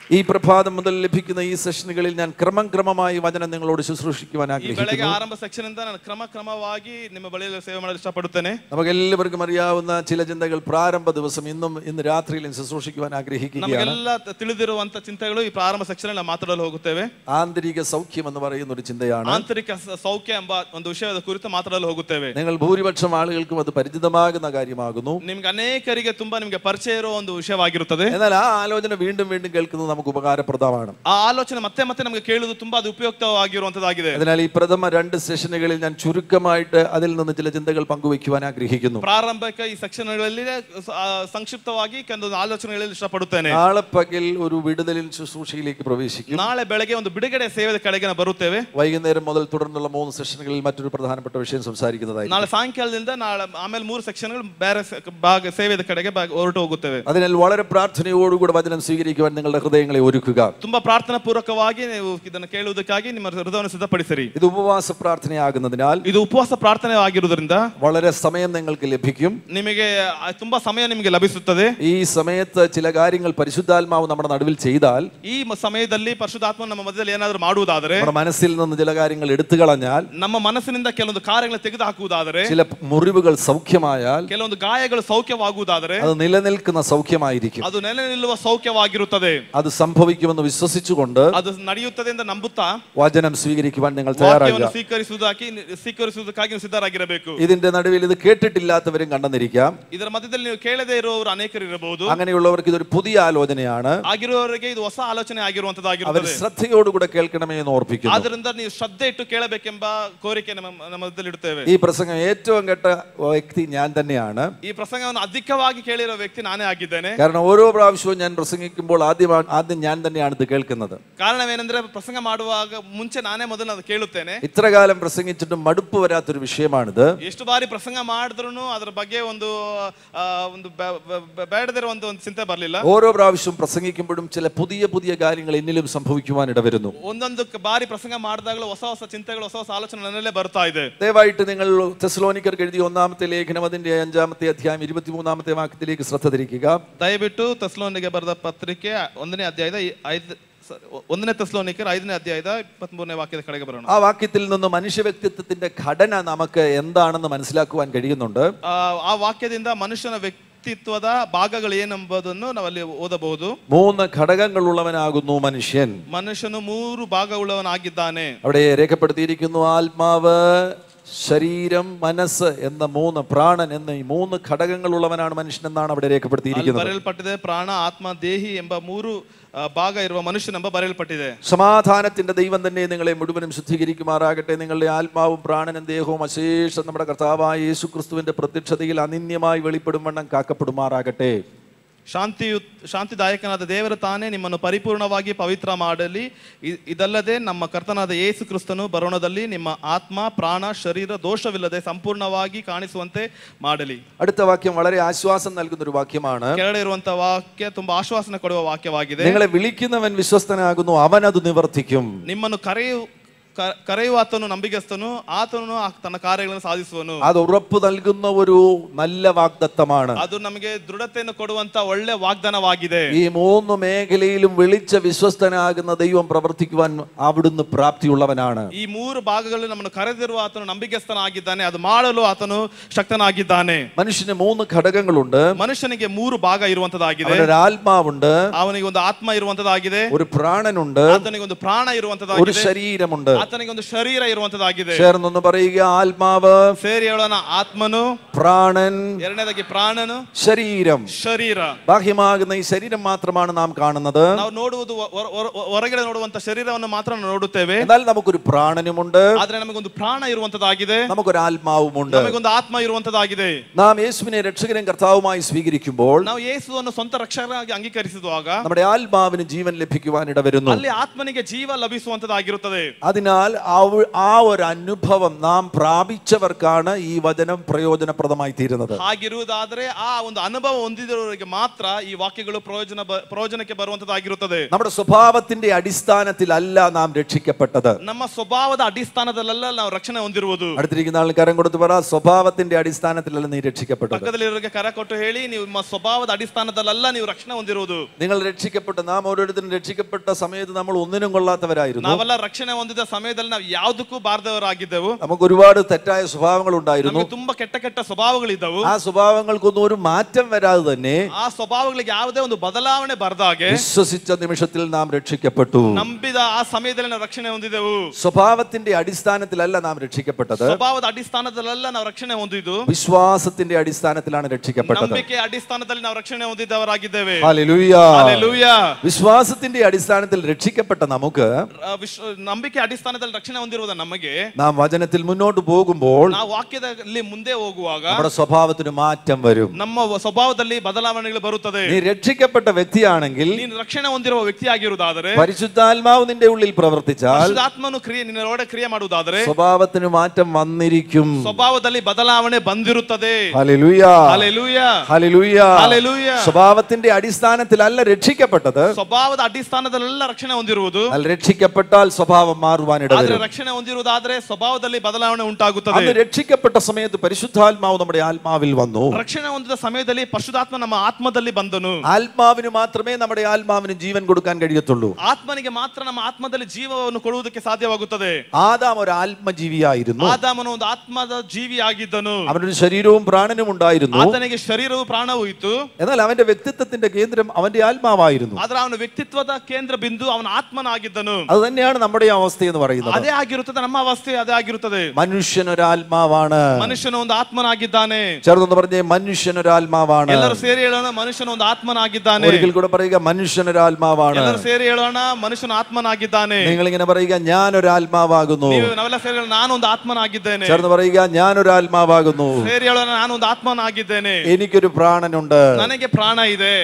ഈ പ്രഭാതം മുതൽ ലഭിക്കുന്ന ഈ സെഷനുകളിൽ ഞാൻ ക്രമം ക്രമമായി വചനം നിങ്ങളോട് ശുശ്രൂഷിക്കുവാൻ ಈ ആഗ്രഹിക്കുന്നു ಬೆಳಗ್ಗೆ ಆರಂಭ ಸೆಕ್ಷನ್ ಇಂದ ನಾನು ಕ್ರಮ ಕ್ರಮವಾಗಿ ನಿಮ್ಮ ಬಳಿಯಲ್ಲಿ ಸೇವೆ ಮಾಡಲು ಇಷ್ಟಪಡುತ್ತೇನೆ നമുക്ക് എല്ലാവർക്കും അറിയാവുന്ന ചില ചിന്തകൾ പ്രാരംഭ ദിവസം ഇന്നും ഇന്ന് രാത്രിയിലും ശുശ്രൂഷിക്കുവാൻ ആഗ്രഹിക്കുകയാണ് ನಮಗೆಲ್ಲ ತ- ತಿಳಿದಿರುವಂತ ಚಿಂತೆಗಳು ಈ ಪ್ರಾರಂಭ ಸೆಕ್ಷನ್ ಅಲ್ಲಿ ನಾವು ಮಾತಾಡಲು ಹೋಗುತ್ತೇವೆ ആന്തരിക സൗഖ്യം എന്ന് പറയുന്ന ഒരു ചിന്തയാണ് ಆಂತರಿಕ ಸ- ಸೌಖ್ಯ ಎಂಬ ಒಂದು ವಿಷಯದ ಕುರಿತು ಮಾತಾಡಲು ಹೋಗುತ್ತೇವೆ നിങ്ങൾ ഭൂരിപക്ഷം ആളുകൾക്കും അത് പരിചിതമാകുന്ന കാര്യമാകുന്നു ನಿಮ್ಗೆ ಅನೇಕರಿಗೆ ತುಂಬಾ ನಿಮ್ಗೆ ಪರಿಚಯ ಇರುವ ಒಂದು ವಿಷಯವಾಗಿರುತ್ತದೆ എന്നാൽ ആ ആലോചന വീണ്ടും വീണ്ടും കേൾക്കുന്നത് നമുക്ക് ഉപകാരപ്രദമാണ് ಆ ಆಲೋಚನೆ ಮತ್ತೆ ಮತ್ತೆ ನಮಗೆ ಕೇಳುವುದು ತುಂಬಾ ಅದು ಉಪಯುಕ್ತವಾಗಿರುವಂತದ್ದಾಗಿದೆ അതിനാൽ ഈ പ്രഥമ രണ്ട് സെഷനുകളിൽ ഞാൻ ചുരുക്കമായിട്ട് അതിൽ നിന്ന് ചില ചിന്തകൾ പങ്കുവയ്ക്കുവാൻ ആഗ്രഹിക്കുന്നു ಪ್ರಾರಂಭಿಕ ಈ ಸೆಕ್ಷನ್ಗಳಲ್ಲಿ ಆ, ಸಂಕ್ಷಿಪ್ತವಾಗಿ ಕೆಲವೊಂದು ಆಲೋಚನೆಗಳಲ್ಲಿ ಇಷ್ಟಪಡುತ್ತೇನೆ നാളെ പകൽ ഒരു വിടുതലിൽ ശുശ്രൂഷയിലേക്ക് പ്രവേശിക്കും ನಾಳೆ ಬೆಳಗ್ಗೆ ಒಂದು ಬಿಡುಗಡೆ ಸೇವೆ ಕಡೆಗೆ ನಾವು ಬರುತ್ತೇವೆ വൈകുന്നേരം മുതൽ തുടർന്നുള്ള മൂന്ന് സെഷനുകളിൽ മറ്റൊരു പ്രധാനപ്പെട്ട വിഷയം സംസാരിക്കുന്നതായി ನಾಳೆ ಸಾಯಂಕಾಲದಿಂದ ನಾಳೆ ಆಮೇಲೆ ಮೂರು ಸೆಕ್ಷನ್ಗಳು ಬೇರೆ ಸೆ- ಭಾಗ ಸೇವೆದ ಕಡೆಗೆ ಭಾಗ- ಹೊರಟು ಹೋಗುತ್ತೇವೆ അതിനാൽ വളരെ പ്രാർത്ഥനയോടുകൂടെ വചനം സ്വീകരിക്കുവാൻ നിങ്ങളുടെ ഹൃദയങ്ങളെ ഒരുക്കുക ತುಂಬಾ ಪ್ರಾರ್ಥನಾ ಪೂರ್ವಕವಾಗಿ ನೀವು ಇದನ್ನು ಕೇಳುವುದಕ್ಕಾಗಿ ನಿಮ್ಮ ಹೃದಯವನ್ನು ಸಿದ್ಧಪಡಿಸಿರಿ ഇത് ഉപവാസ പ്രാർത്ഥനയാകുന്നതിനാൽ ಇದು ಉಪವಾಸ ಪ್ರಾರ್ಥನೆ ಆಗಿರುವುದರಿಂದ വളരെ സമയം നിങ്ങൾക്ക് ലഭിക്കും ನಿಮಗೆ ಆ, ತುಂಬಾ ಸಮಯ ನಿಮಗೆ ಲಭಿಸುತ್ತದೆ ഈ സമയത്ത് ചില കാര്യങ്ങൾ പരിശുദ്ധാത്മാവ് നമ്മുടെ നടുവിൽ ചെയ്താൽ ಈ ಮ- ಸಮಯದಲ್ಲಿ ಪರಿಶುದ್ಧಾತ್ಮ ನಮ್ಮ ಮಧ್ಯದಲ್ಲಿ ಏನಾದರೂ ಮಾಡುವುದಾದರೆ നമ്മുടെ മനസ്സിൽ നിന്ന് ചില കാര്യങ്ങൾ എടുത്തു കളഞ്ഞാൽ ನಮ್ಮ ಮನಸ್ಸಿನಿಂದ ಕೆಲವೊಂದು ಕಾರ್ಯಗಳನ್ನು ತೆಗೆದು ಹಾಕುವುದಾದರೆ ചില മുറിവുകൾ സൗഖ്യമായാൽ ಕೆಲವೊಂದು ಗಾಯಗಳು ಸೌಖ್ಯವಾಗುವುದಾದರೆ അത് നിലനിൽക്കുന്ന സൗഖ്യമായിരിക്കും ಅದು ನೆಲೆ ನಿಲ್ಲುವ ಸೌಖ್ಯವಾಗಿರುತ್ತದೆ അത് സംഭവിക്കുമെന്ന് വിശ്വസിച്ചുകൊണ്ട് ಅದು ನಡೆಯುತ್ತದೆ ಎಂದು ನಂಬುತ್ತಾ വചനം സ്വീകരിക്കുവാൻ നിങ്ങൾ ವಾಕ್ಯವನ್ನು തയ്യാറാകുക ಸ್ವೀಕರಿಸುವುದಾಗಿ ಸ್ವೀಕರಿಸುವುದಕ್ಕಾಗಿ ನೀವು ಸಿದ್ಧರಾಗಿರಬೇಕು ഇതിന്റെ നടുവിൽ ഇത് കേട്ടിട്ടില്ലാത്തവരും കണ്ടെന്നിരിക്കാം ಇದರ ಮಧ್ಯದಲ್ಲಿ ನೀವು ಕೇಳದೇ ಇರುವವರು ಅನೇಕರು ಇರಬಹುದು അങ്ങനെയുള്ളവർക്ക് ഇതൊരു പുതിയ ആലോചനയാണ് ಆಗಿರುವವರಿಗೆ ಇದು ಹೊಸ ಆಲೋಚನೆ അവർ ಆಗಿರುವಂತದ್ದಾಗಿರುತ್ತದೆ ശ്രദ്ധയോടുകൂടെ കേൾക്കണമേ എന്ന് ഓർപ്പിക്കുന്നു ಆದ್ರಿಂದ ನೀವು ಶ್ರದ್ಧೆ ಇಟ್ಟು ಕೇಳಬೇಕೆಂಬ ಕೋರಿಕೆ ನಮ್ಮ ನಮ್ಮ ಮಧ್ಯದಲ್ಲಿ ಇಡುತ್ತೇವೆ ഈ പ്രസംഗം ഏറ്റവും കേട്ട വ്യക്തി ഞാൻ തന്നെയാണ് ಈ ಪ್ರಸಂಗವನ್ನು ಅಧಿಕವಾಗಿ ಕೇಳಿರೋ ವ್ಯಕ್ತಿ ನಾನೇ ಆಗಿದ್ದೇನೆ കാരണം ഓരോ പ്രാവശ്യവും ഞാൻ പ്രസംഗിക്കുമ്പോൾ ആദ്യമാണ് ആദ്യം ഞാൻ തന്നെയാണ് ഇത് കേൾക്കുന്നത് ಕಾರಣವೇನೆಂದ್ರೆ ಪ್ರಸಂಗ ಮಾಡುವಾಗ ಮುಂಚೆ ನಾನೇ ಮೊದಲು ಅದು ಕೇಳುತ್ತೇನೆ ഇത്ര കാലം പ്രസംഗിച്ചിട്ടും മടുപ്പ് വരാത്തൊരു വിഷയമാണിത് ಎಷ್ಟು ಬಾರಿ ಪ್ರಸಂಗ ಮಾಡಿದ್ರು ಅದರ ಬಗ್ಗೆ ಒಂದು ಆ, ಒಂದು ಬೆ- ಬೆ- ಬೆ- ಬೇಡದಿರೋ ಒಂದು ಒಂದು ಚಿಂತೆ ಬರಲಿಲ್ಲ ഓരോ പ്രാവശ്യവും പ്രസംഗിക്കുമ്പോഴും ചില പുതിയ പുതിയ കാര്യങ്ങൾ എന്നിലും സംഭവിക്കുവാൻ ഇടവരുന്നു ಒಂದೊಂದು ಕ- ಬಾರಿ ಪ್ರಸಂಗ ಮಾಡಿದಾಗಲೂ ಹೊಸ ಹೊಸ ಚಿಂತೆಗಳು ಹೊಸ ಹೊಸ ಆಲೋಚನೆ ನನ್ನಲ್ಲೇ ಬರ್ತಾ ಇದೆ ദയവായിട്ട് നിങ്ങൾ തെസ്ലോനിക്കർക്ക് എഴുതിയ ഒന്നാമത്തെ ലേഖനം അതിന്റെ അഞ്ചാമത്തെ അധ്യായം ഇരുപത്തിമൂന്നാമത്തെ വാക്യത്തിലേക്ക് ശ്രദ്ധ തിരിക്കുക ದಯವಿಟ್ಟು ತಸ್ಲೋನಿಗೆ ಬರೆದ ಪತ್ರಿಕೆ ಒಂದನೇ ಅಧ್ಯಾಯದ ಈ ಐದು sorry, ಒಂದನೇ ತಸ್ಲೋನಿಕರ್ ಐದನೇ ಅಧ್ಯಾಯದ ಇಪ್ಪತ್ಮೂರನೇ ವಾಕ್ಯದ ಕಡೆಗೆ ಬರೋಣ ആ വാക്യത്തിൽ നിന്ന് മനുഷ്യ വ്യക്തിത്വത്തിന്റെ ഘടന നമുക്ക് എന്താണെന്ന് മനസ്സിലാക്കുവാൻ കഴിയുന്നുണ്ട് ಆ ಆ ವಾಕ್ಯದಿಂದ ಮನುಷ್ಯನ ವ್ಯಕ್ತಿತ್ವದ ಭಾಗಗಳು ಏನೆಂಬುದನ್ನು ನಾವಲ್ಲಿ ಓದಬಹುದು മൂന്ന് ഘടകങ്ങളുള്ളവനാകുന്നു മനുഷ്യൻ ಮನುಷ್ಯನು ಮೂರು ಭಾಗವುಳ್ಳವನಾಗಿದ್ದಾನೆ അവിടെ രേഖപ്പെടുത്തിയിരിക്കുന്നു ആത്മാവ് ശരീരം മനസ്സ് എന്ന മൂന്ന് പ്രാണൻ എന്ന ഈ മൂന്ന് ഘടകങ്ങളുള്ളവനാണ് മനുഷ്യൻ എന്നാണ് അവിടെ ಅಲ್ಲಿ രേഖപ്പെടുത്തിയിരിക്കുന്നത് ಬರೆಯಲ್ಪಟ್ಟಿದೆ ಪ್ರಾಣ ಆತ್ಮ ದೇಹಿ ಎಂಬ ಮೂರು ಆ, ಭಾಗ ಇರುವ ಮನುಷ್ಯನೆಂಬ ಬರೆಯಲ್ಪಟ್ಟಿದೆ സമാധാനത്തിന്റെ ദൈവം തന്നെ നിങ്ങളെ മുഴുവനും ശുദ്ധീകരിക്കുമാറാകട്ടെ നിങ്ങളുടെ ആത്മാവും പ്രാണനും ദേഹവും അശേഷം നമ്മുടെ കർത്താവായ യേശു ക്രിസ്തുവിന്റെ പ്രത്യക്ഷതയിൽ അനിന്യമായി വെളിപ്പെടും വണ്ണം കാക്കപ്പെടുമാറാകട്ടെ ಶಾಂತಿಯು ಶಾಂತಿದಾಯಕನಾದ ದೇವರು ತಾನೇ ನಿಮ್ಮನ್ನು ಪರಿಪೂರ್ಣವಾಗಿ ಪವಿತ್ರ ಮಾಡಲಿ ಇ- ಇದಲ್ಲದೆ ನಮ್ಮ ಕರ್ತನಾದ ಯೇಸು ಕ್ರಿಸ್ತನು ಬರೋಣದಲ್ಲಿ ನಿಮ್ಮ ಆತ್ಮ ಪ್ರಾಣ ಶರೀರ ದೋಷವಿಲ್ಲದೆ ಸಂಪೂರ್ಣವಾಗಿ ಕಾಣಿಸುವಂತೆ ಮಾಡಲಿ അടുത്ത വാക്യം വളരെ ആശ്വാസം നൽകുന്ന ഒരു വാക്യമാണ് ಕೆಳಗಡೆ ಇರುವಂತಹ ವಾಕ್ಯ ತುಂಬಾ ಆಶ್ವಾಸನೆ ಕೊಡುವ ವಾಕ್ಯವಾಗಿದೆ നിങ്ങളെ വിളിക്കുന്നവൻ വിശ്വസ്തനാകുന്നു അവൻ അത് നിവർത്തിക്കും ನಿಮ್ಮನ್ನು ಕರೆಯು ಕ- ಕರೆಯುವ ಆತನು ನಂಬಿಗಸ್ತನು ಆತನು ಆ ತನ್ನ ಕಾರ್ಯಗಳನ್ನು ಸಾಧಿಸುವನು അത് ഉറപ്പ് നൽകുന്ന ഒരു നല്ല വാഗ്ദത്തമാണ് ಅದು ನಮಗೆ ದೃಢತೆಯನ್ನು ಕೊಡುವಂತ ಒಳ್ಳೆ ವಾಗ್ದಾನವಾಗಿದೆ ഈ മൂന്ന് മേഖലയിലും വിളിച്ച വിശ്വസ്തനാകുന്ന ദൈവം പ്രവർത്തിക്കുവാൻ അവിടുന്ന് പ്രാപ്തിയുള്ളവനാണ് ಈ ಮೂರು ಭಾಗಗಳಲ್ಲಿ ನಮ್ಮನ್ನು ಕರೆದಿರುವ ಆತನು ನಂಬಿಗಸ್ತನಾಗಿದ್ದಾನೆ ಅದು ಮಾಡಲು ಆತನು ಶಕ್ತನಾಗಿದ್ದಾನೆ മനുഷ്യന് മൂന്ന് ഘടകങ്ങളുണ്ട് ಮನುಷ್ಯನಿಗೆ ಮೂರು ಭಾಗ ಇರುವಂತದಾಗಿದೆ അവനൊരു ആത്മാവുണ്ട് ಅವನಿಗೆ ಒಂದು ಆತ್ಮ ಇರುವಂತದಾಗಿದೆ ഒരു പ്രാണനുണ്ട് ಆತನಿಗೆ ಒಂದು ಪ್ರಾಣ ഒരു ಇರುವಂತದಾಗಿದೆ ശരീരമുണ്ട് ಆತನಿಗೆ ಒಂದು ಶರೀರ ಇರುವಂತದಾಗಿದೆ ചേർന്നൊന്ന് പറയുക ആത്മാവ് ಸೇರಿ ಹೇಳೋಣ ಆತ್ಮನು പ്രാണൻ ಎರಡನೇದಾಗಿ ಪ್ರಾಣನು ശരീരം ಶರೀರ ബാഹ്യമാകുന്ന ഈ ശരീരം മാത്രമാണ് നാം കാണുന്നത് ನಾವು ನೋಡುವುದು ಹೊರ- ಹೊರ- ಹೊರಗಡೆ ನೋಡುವಂತ ಶರೀರವನ್ನು ಮಾತ್ರ ನಾವು ನೋಡುತ್ತೇವೆ എന്നാൽ നമുക്കൊരു പ്രാണനുമുണ്ട് ಆದ್ರೆ ನಮಗೊಂದು ಪ್ರಾಣ ಇರುವಂತದಾಗಿದೆ നമുക്കൊരു ആത്മാവുമുണ്ട് ನಮಗೊಂದು ಆತ್ಮ ಇರುವಂತದಾಗಿದೆ നാം യേശുവിനെ രക്ഷകനും കർത്താവുമായി സ്വീകരിക്കുമ്പോൾ ನಾವು ಯೇಸುವನ್ನು ಸ್ವಂತ ರಕ್ಷಕರಾಗಿ ಅಂಗೀಕರಿಸಿದುವಾಗ നമ്മുടെ ആത്മാവിന് ജീവൻ ലഭിക്കുവാൻ ഇടവരുന്നു ಅಲ್ಲಿ ಆತ್ಮನಿಗೆ ಜೀವ ಲಭಿಸುವಂತದಾಗಿರುತ್ತದೆ അതിനാൽ അതിനാൽ അവ- ആ ഒരു അനുഭവം നാം പ്രാപിച്ചവർക്കാണ് ഈ വചനം പ്രയോജനപ്രദമായി തീരുന്നത് ಹಾಗಿರುವುದಾದ್ರೆ ಆ ಒಂದು ಅನುಭವ ಹೊಂದಿದವರಿಗೆ ಮಾತ್ರ ಈ ವಾಕ್ಯಗಳು ಪ್ರಯೋಜನ ಬ- ಪ್ರಯೋಜನಕ್ಕೆ ಬರುವಂತದ್ದಾಗಿರುತ್ತದೆ നമ്മുടെ സ്വഭാവത്തിന്റെ അടിസ്ഥാനത്തിലല്ല നാം രക്ഷിക്കപ്പെട്ടത് ನಮ್ಮ ಸ್ವಭಾವದ ಅಡಿಸ್ಥಾನದಲ್ಲೆಲ್ಲ ನಾವು ರಕ್ಷಣೆ ಹೊಂದಿರುವುದು അടുത്തിരിക്കുന്ന ആൾ കരം കൊടുത്ത് പറ സ്വഭാവത്തിന്റെ അടിസ്ഥാനത്തിലല്ല നീ രക്ഷിക്കപ്പെട്ടത് ಪಕ್ಕದಲ್ಲಿರೋರಿಗೆ ಕರ ಕೊಟ್ಟು ಹೇಳಿ ನೀವು ನಿಮ್ಮ ಸ್ವಭಾವದ ಅಡಿಸ್ಥಾನದಲ್ಲೆಲ್ಲ ನೀವು ರಕ್ಷಣೆ ಹೊಂದಿರುವುದು നിങ്ങൾ രക്ഷിക്കപ്പെട്ട നാം ഓരോരുത്തരും രക്ഷിക്കപ്പെട്ട സമയത്ത് നമ്മൾ ഒന്നിനും കൊള്ളാത്തവരായിരുന്നു ನಾವೆಲ್ಲ ರಕ್ಷಣೆ ಹೊಂದಿದ ಸಮಯದಲ್ಲಿ ನಾವು ಯಾವುದಕ್ಕೂ ಬಾರದವರಾಗಿದ್ದೆವು നമുക്ക് ഒരുപാട് തെറ്റായ സ്വഭാവങ്ങൾ ഉണ്ടായിരുന്നു ನಮಗೆ ತುಂಬಾ ಕೆಟ್ಟ ಕೆಟ್ಟ ಸ್ವಭಾವಗಳಿದ್ದವು ആ സ്വഭാവങ്ങൾക്കൊന്നും ഒരു മാറ്റം വരാതെ തന്നെ ಆ ಸ್ವಭಾವಗಳಿಗೆ ಯಾವುದೇ ಒಂದು ಬದಲಾವಣೆ ಬರದ ಹಾಗೆ വിശ്വസിച്ച നിമിഷത്തിൽ നാം രക്ഷിക്കപ്പെട്ടു ನಂಬಿದ ಆ ಸಮಯದಲ್ಲಿ ನಾವು ರಕ್ಷಣೆ ಹೊಂದಿದೆವು സ്വഭാവത്തിന്റെ അടിസ്ഥാനത്തിലല്ല നാം രക്ഷിക്കപ്പെട്ടത് ಸ್ವಭಾವದ ಅಡಿಸ್ಥಾನದಲ್ಲೆಲ್ಲ ನಾವು ರಕ್ಷಣೆ ಹೊಂದಿದ್ದು വിശ്വാസത്തിന്റെ അടിസ്ഥാനത്തിലാണ് രക്ഷിക്കപ്പെട്ടത് ನಂಬಿಕೆ ಅಡಿಸ್ಥಾನದಲ್ಲಿ ನಾವು ರಕ್ಷಣೆ ಹೊಂದಿದ್ದವರಾಗಿದ್ದೇವೆ ഹല്ലേലൂയ. Hallelujah. വിശ്വാസത്തിന്റെ അടിസ്ഥാനത്തിൽ രക്ഷിക്കപ്പെട്ട നമുക്ക് ಆ ವಿಶ್ವ ನಂಬಿಕೆ ಅಡಿಸ್ಥಾನದಲ್ಲಿ ರಕ್ಷಣೆ ಹೊಂದಿರುವುದ ನಮಗೆ നാം വചനത്തിൽ മുന്നോട്ട് പോകുമ്പോൾ ನಾವು ವಾಕ್ಯದಲ್ಲಿ ಮುಂದೆ ಹೋಗುವಾಗ നമ്മുടെ സ്വഭാവത്തിന് മാറ്റം വരും ನಮ್ಮ ಸ್ವಭಾವದಲ್ಲಿ ಬದಲಾವಣೆಗಳು ಬರುತ್ತದೆ നീ രക്ഷിക്കപ്പെട്ട വ്യക്തിയാണെങ്കിൽ ನೀನು ರಕ್ಷಣೆ ಹೊಂದಿರುವ ವ್ಯಕ್ತಿ ಆಗಿರುವುದಾದರೆ പരിശുദ്ധാത്മാവ് നിന്റെ ഉള്ളിൽ പ്രവർത്തിച്ചാൽ ಆತ್ಮನು ಕ್ರಿಯೆ ನಿನ್ನೊಳಗಡೆ ಕ್ರಿಯೆ ಮಾಡುವುದಾದರೆ സ്വഭാവത്തിന് മാറ്റം വന്നിരിക്കും ಸ್ವಭಾವದಲ್ಲಿ ಬದಲಾವಣೆ ಬಂದಿರುತ್ತದೆ ഹല്ലേലൂയ. Hallelujah hallelujah. Hallelujah. സ്വഭാവത്തിന്റെ അടിസ്ഥാനത്തിലല്ല രക്ഷിക്കപ്പെട്ടത് ಸ್ವಭಾವದ ಅಡಿಸ್ಥಾನದಲ್ಲೆಲ್ಲ ರಕ್ಷಣೆ ಹೊಂದಿರುವುದು എന്നാൽ രക്ഷിക്കപ്പെട്ടാൽ സ്വഭാവം മാറുവാൻ ಆದ್ರೆ ഇടവരും ರಕ್ಷಣೆ ಹೊಂದಿರುವುದಾದ್ರೆ ಸ್ವಭಾವದಲ್ಲಿ ಬದಲಾವಣೆ ಉಂಟಾಗುತ್ತದೆ അന്ന് രക്ഷിക്കപ്പെട്ട സമയത്ത് പരിശുദ്ധാത്മാവ് നമ്മുടെ ആത്മാവിൽ വന്നു ರಕ್ಷಣೆ ಹೊಂದಿದ ಸಮಯದಲ್ಲಿ ಪಶುಧಾತ್ಮ ನಮ್ಮ ಆತ್ಮದಲ್ಲಿ ಬಂದನು ആത്മാവിന് മാത്രമേ നമ്മുടെ ആത്മാവിന് ജീവൻ കൊടുക്കാൻ കഴിയത്തുള്ളൂ ಆತ್ಮನಿಗೆ ಮಾತ್ರ ನಮ್ಮ ಆತ್ಮದಲ್ಲಿ ಜೀವವನ್ನು ಕೊಡುವುದಕ್ಕೆ ಸಾಧ್ಯವಾಗುತ್ತದೆ ആദാം ഒരു ആത്മജീവിയായിരുന്നു ಆದಾಮನು ಒಂದು ಆತ್ಮದ ಜೀವಿ ಆಗಿದ್ದನು അവനൊരു ശരീരവും പ്രാണനും ഉണ്ടായിരുന്നു ಆತನಿಗೆ ಶರೀರವು ಪ್ರಾಣವೂ ಇತ್ತು എന്നാൽ അവന്റെ വ്യക്തിത്വത്തിന്റെ കേന്ദ്രം അവന്റെ ആത്മാവായിരുന്നു ಆದ್ರೆ ಅವನ ವ್ಯಕ್ತಿತ್ವದ ಕೇಂದ್ರ ಬಿಂದು ಅವನ ಆತ್ಮನಾಗಿದ್ದನು അത് തന്നെയാണ് നമ്മുടെ അവസ്ഥ എന്ന് പറയുന്നത് ಅದೇ ಆಗಿರುತ್ತದೆ ನಮ್ಮ ಅವಸ್ಥೆ ಅದೇ ಆಗಿರುತ್ತದೆ മനുഷ്യൻ ഒരാത്മാവാണ് ಮನುಷ್ಯನು ಒಂದು ಆತ್ಮನಾಗಿದ್ದಾನೆ ചേർന്ന് പറഞ്ഞേ മനുഷ്യൻ ഒരാത്മാവാണ് ಎಲ್ಲರೂ ಸೇರಿ ಹೇಳೋಣ ಮನುಷ್ಯನು ಒಂದು ಆತ್ಮನಾಗಿದ್ದಾನೆ ഒരിക്കൽ കൂടെ പറയുക മനുഷ്യൻ ഒരാത്മാവാണ് ಎಲ್ಲರೂ ಸೇರಿ ಹೇಳೋಣ മനുഷ്യನು ಆತ್ಮನಾಗಿದ್ದಾನೆ നിങ്ങൾ ഇങ്ങനെ പറയുക ഞാൻ ഒരാത്മാവാകുന്നു ನೀವು ನಾವೆಲ್ಲ ಸೇರಿ ಹೇಳೋಣ, ನಾನು ಒಂದು ಆತ್ಮನಾಗಿದ್ದೇನೆ ചേർന്ന് പറയുക ഞാൻ ഒരാത്മാവാകുന്നു ಸೇರಿ ಹೇಳೋಣ ನಾನು ಒಂದು ಆತ್ಮನಾಗಿದ್ದೇನೆ എനിക്കൊരു പ്രാണനുണ്ട് ನನಗೆ ಪ್ರಾಣ ಇದೆ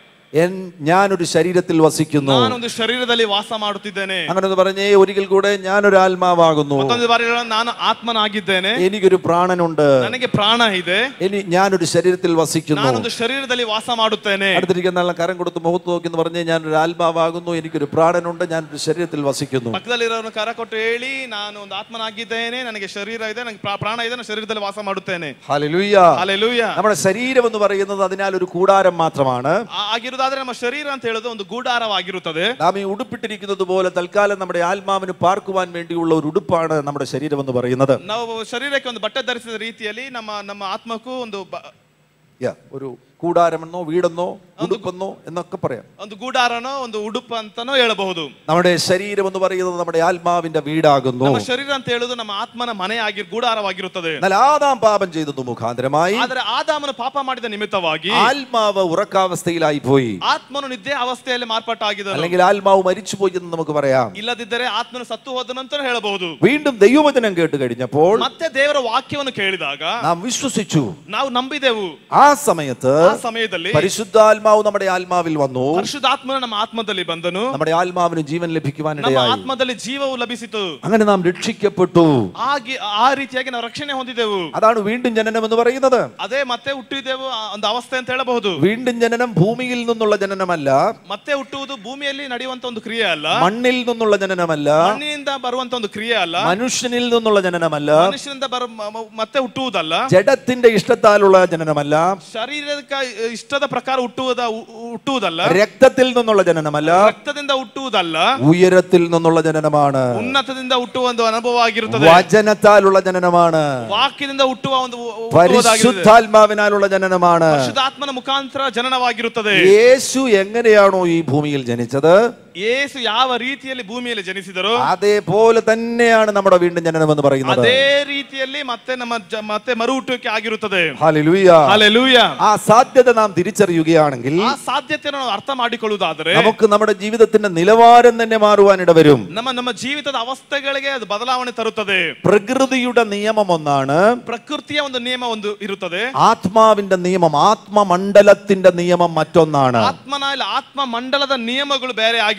എൻ ഞാനൊരു ശരീരത്തിൽ വസിക്കുന്നു ನಾನೊಂದು ಶರೀರದಲ್ಲಿ ವಾಸ ಮಾಡುತ್ತಿದ್ದೇನೆ അങ്ങനെ ഒന്ന് പറഞ്ഞേ ഒരിക്കൽ കൂടെ ഞാനൊരു ആത്മാവാകുന്നു ಮತ್ತೊಂದು ಬಾರಿ ಹೇಳೋಣ ನಾನು ಆತ್ಮನಾಗಿದ್ದೇನೆ എനിക്കൊരു പ്രാണനുണ്ട് ನನಗೆ ಪ್ರಾಣ ಇದೆ ഇനി ഞാനൊരു ശരീരത്തിൽ വസിക്കുന്നു ನಾನೊಂದು ಶರೀರದಲ್ಲಿ ವಾಸ ಮಾಡುತ್ತೇನೆ അടുത്തിരിക്കുന്ന ആളെ കരം കൊടുത്ത് മുഖത്ത് നോക്കി എന്ന് പറഞ്ഞേ ഞാനൊരു ആത്മാവാകുന്നു എനിക്കൊരു പ്രാണനുണ്ട് ഞാനൊരു ശരീരത്തിൽ വസിക്കുന്നു ಪಕ್ಕದಲ್ಲಿರೋನು ಕರ ಕೊಟ್ಟು ಹೇಳಿ ನಾನು ಒಂದು ಆತ್ಮನಾಗಿದ್ದೇನೆ ನನಗೆ ಶರೀರ ಇದೆ ನನಗೆ ಪ್ರಾ- ಪ್ರಾಣ ಇದೆ ನಾನು ಶರೀರದಲ್ಲಿ ವಾಸ ಮಾಡುತ್ತೇನೆ ഹല്ലേലൂയ ಅಲ್ಲೆಲೂಯ നമ്മുടെ ശരീരം എന്ന് പറയുന്നത് അതിനാൽ ഒരു കൂടാരം മാത്രമാണ് ಆಗಿರುವುದಾದ್ರೆ ನಮ್ಮ ಶರೀರ ಅಂತ ಹೇಳೋದು ಒಂದು ಗೂಢಾರವಾಗಿರುತ್ತದೆ നാം ഈ ഉടുപ്പിട്ടിരിക്കുന്നത് പോലെ തൽക്കാലം നമ്മുടെ ആത്മാവിന് പാർക്കുവാൻ വേണ്ടിയുള്ള ഒരു ഉടുപ്പാണ് നമ്മുടെ ശരീരം എന്ന് പറയുന്നത് ನಾವು ಶರೀರಕ್ಕೆ ಒಂದು ಬಟ್ಟೆ ಧರಿಸಿದ ರೀತಿಯಲ್ಲಿ ನಮ್ಮ ನಮ್ಮ ಆತ್ಮಕ್ಕೂ ಒಂದು ಬ- Yeah, ഒരു കൂടാരമെന്നോ വീടെന്നോ ഉടുപ്പെന്നോ എന്നൊക്കെ പറയാം ಒಂದು ಗೂಡಾರನೋ ಒಂದು ಉಡುಪು ಅಂತಾನೋ ಹೇಳಬಹುದು നമ്മുടെ ശരീരം എന്ന് പറയുന്നത് നമ്മുടെ ആത്മാവിന്റെ വീടാകുന്നു ನಮ್ಮ ಶರೀರ ಅಂತ ಹೇಳುದು ನಮ್ಮ ಆತ್ಮನ ಮನೆ ಆಗಿ ಗೂಡಾರವಾಗಿರುತ್ತದೆ എന്നാൽ ആദാം പാപം ചെയ്തത് മുഖാന്തരമായി ಆದರೆ ಆದಾಮನು ಪಾಪ ಮಾಡಿದ ನಿಮಿತ್ತವಾಗಿ ആത്മാവ് ഉറക്കാവസ്ഥയിലായി പോയി ಆತ್ಮನು ನಿದ್ದೆ ಅವಸ್ಥೆಯಲ್ಲಿ ಮಾರ್ಪಾಟಾಗಿದ್ದನು അല്ലെങ്കിൽ ആത്മാവ് മരിച്ചുപോയി എന്ന് നമുക്ക് പറയാം ಇಲ್ಲದಿದ್ದರೆ ಆತ್ಮನು ಸತ್ತು ಹೋದನಂತ ಹೇಳಬಹುದು വീണ്ടും ദൈവവചനം കേട്ട് കഴിഞ്ഞപ്പോൾ ಮತ್ತೆ ದೇವರ ವಾಕ್ಯವನ್ನು ಕೇಳಿದಾಗ നാം വിശ്വസിച്ചു ನಾವು ನಂಬಿದೆವು ആ സമയത്ത് ಆ ಸಮಯದಲ್ಲಿ പരിശുദ്ധാത്മാവ് നമ്മുടെ ആത്മാവിൽ വന്നു ಪರಿಶುದ್ಧಾತ್ಮನು ನಮ್ಮ ಆತ್ಮದಲ್ಲಿ ಬಂದನು നമ്മുടെ ആത്മാവിന് ജീവൻ ನಮ್ಮ ലഭിക്കുവാനിടയായി ಆತ್ಮದಲ್ಲಿ ಜೀವವು ಲಭಿಸಿತು അങ്ങനെ നാം രക്ഷിക്കപ്പെട്ടു ಹಾಗೆ ಆ ರೀತಿಯಾಗಿ ನಾವು ರಕ್ಷಣೆ ಹೊಂದಿದೆವು അതാണ് വീണ്ടും ജനനം എന്ന് പറയുന്നത് ಅದೇ ಮತ್ತೆ ಹುಟ್ಟಿದೆವು ಆ ಒಂದು ಅವಸ್ಥೆ ಅಂತ ಹೇಳಬಹುದು വീണ്ടും ജനനം ഭൂമിയിൽ നിന്നുള്ള ജനനമല്ല ಮತ್ತೆ ಹುಟ್ಟುವುದು ಭೂಮಿಯಲ್ಲಿ ನಡೆಯುವಂತ ಒಂದು ಕ್ರಿಯೆ ಅಲ್ಲ മണ്ണിൽ നിന്നുള്ള ജനനമല്ല ಮಣ್ಣಿನಿಂದ ಬರುವಂತ ಒಂದು ಕ್ರಿಯೆ ಅಲ್ಲ മനുഷ്യനിൽ നിന്നുള്ള ജനനമല്ല ಮನುಷ್ಯನಿಂದ ಬರ ಮ- ಮ- ಮತ್ತೆ ಹುಟ್ಟುವುದಲ್ಲ ജഡത്തിന്റെ ഇഷ്ടത്താലുള്ള ജനനമല്ല ಶರೀರಕ್ಕೆ ಇಷ್ಟದ ಪ್ರಕಾರ ಹುಟ್ಟುವುದ ಹು- ಹುಟ್ಟುವುದಲ್ಲ രക്തത്തിൽ നിന്നുള്ള ജനനമല്ല ರಕ್ತದಿಂದ ಹುಟ್ಟುವುದಲ್ಲ ഉയരത്തിൽ നിന്നുള്ള ജനനമാണ് ಉನ್ನತದಿಂದ ಹುಟ್ಟುವ ಒಂದು ಅನುಭವ ಆಗಿರುತ್ತದೆ വചനത്താലുള്ള ജനനമാണ് ವಾಕ್ಯದಿಂದ ಹುಟ್ಟುವ ಒಂದು ಹು- ಹುಟ್ಟುವುದಾಗಿರುತ್ತದೆ. പരിശുദ്ധാത്മാവിനാലുള്ള ജനനമാണ് ಪರಿಶುದ್ಧಾತ್ಮನ ಮುಖಾಂತರ ಜನನವಾಗಿರುತ್ತದೆ യേശു എങ്ങനെയാണോ ഈ ഭൂമിയിൽ ജനിച്ചത് ಯೇಸು ಯಾವ ರೀತಿಯಲ್ಲಿ ಭೂಮಿಯಲ್ಲಿ ಜನಿಸಿದರು അതേപോലെ തന്നെയാണ് നമ്മുടെ വീണ്ടും ജനനം എന്ന് പറയുന്നത് ಅದೇ ರೀತಿಯಲ್ಲಿ ಮತ್ತೆ ನಮ್ಮ ಜ- ಮತ್ತೆ ಮರು ಹುಟ್ಟುವಿಕೆ ಆಗಿರುತ್ತದೆ ഹല്ലേലൂയ. ಅಲ್ಲೆಲೂಯ ആ സാധ്യത നാം തിരിച്ചറിയുകയാണെങ്കിൽ ಆ ಸಾಧ್ಯತೆಯನ್ನು ನಾವು ಅರ್ಥ ಮಾಡಿಕೊಳ್ಳುವುದಾದ್ರೆ നമുക്ക് നമ്മുടെ ജീവിതത്തിന്റെ നിലവാരം തന്നെ മാറുവാൻ ഇടവരും ನಮ್ಮ ನಮ್ಮ ಜೀವಿತದ ಅವಸ್ಥೆಗಳಿಗೆ ಅದು ಬದಲಾವಣೆ ತರುತ್ತದೆ പ്രകൃതിയുടെ നിയമം ഒന്നാണ് ಪ್ರಕೃತಿಯ ಒಂದು ನಿಯಮ ಒಂದು ಇರುತ್ತದೆ ആത്മാവിന്റെ നിയമം ആത്മമണ്ഡലത്തിന്റെ നിയമം മറ്റൊന്നാണ് ಆತ್ಮನ ಇಲ್ಲ ಆತ್ಮ ಮಂಡಲದ ನಿಯಮಗಳು ಬೇರೆ ಆಗಿರುತ್ತದೆ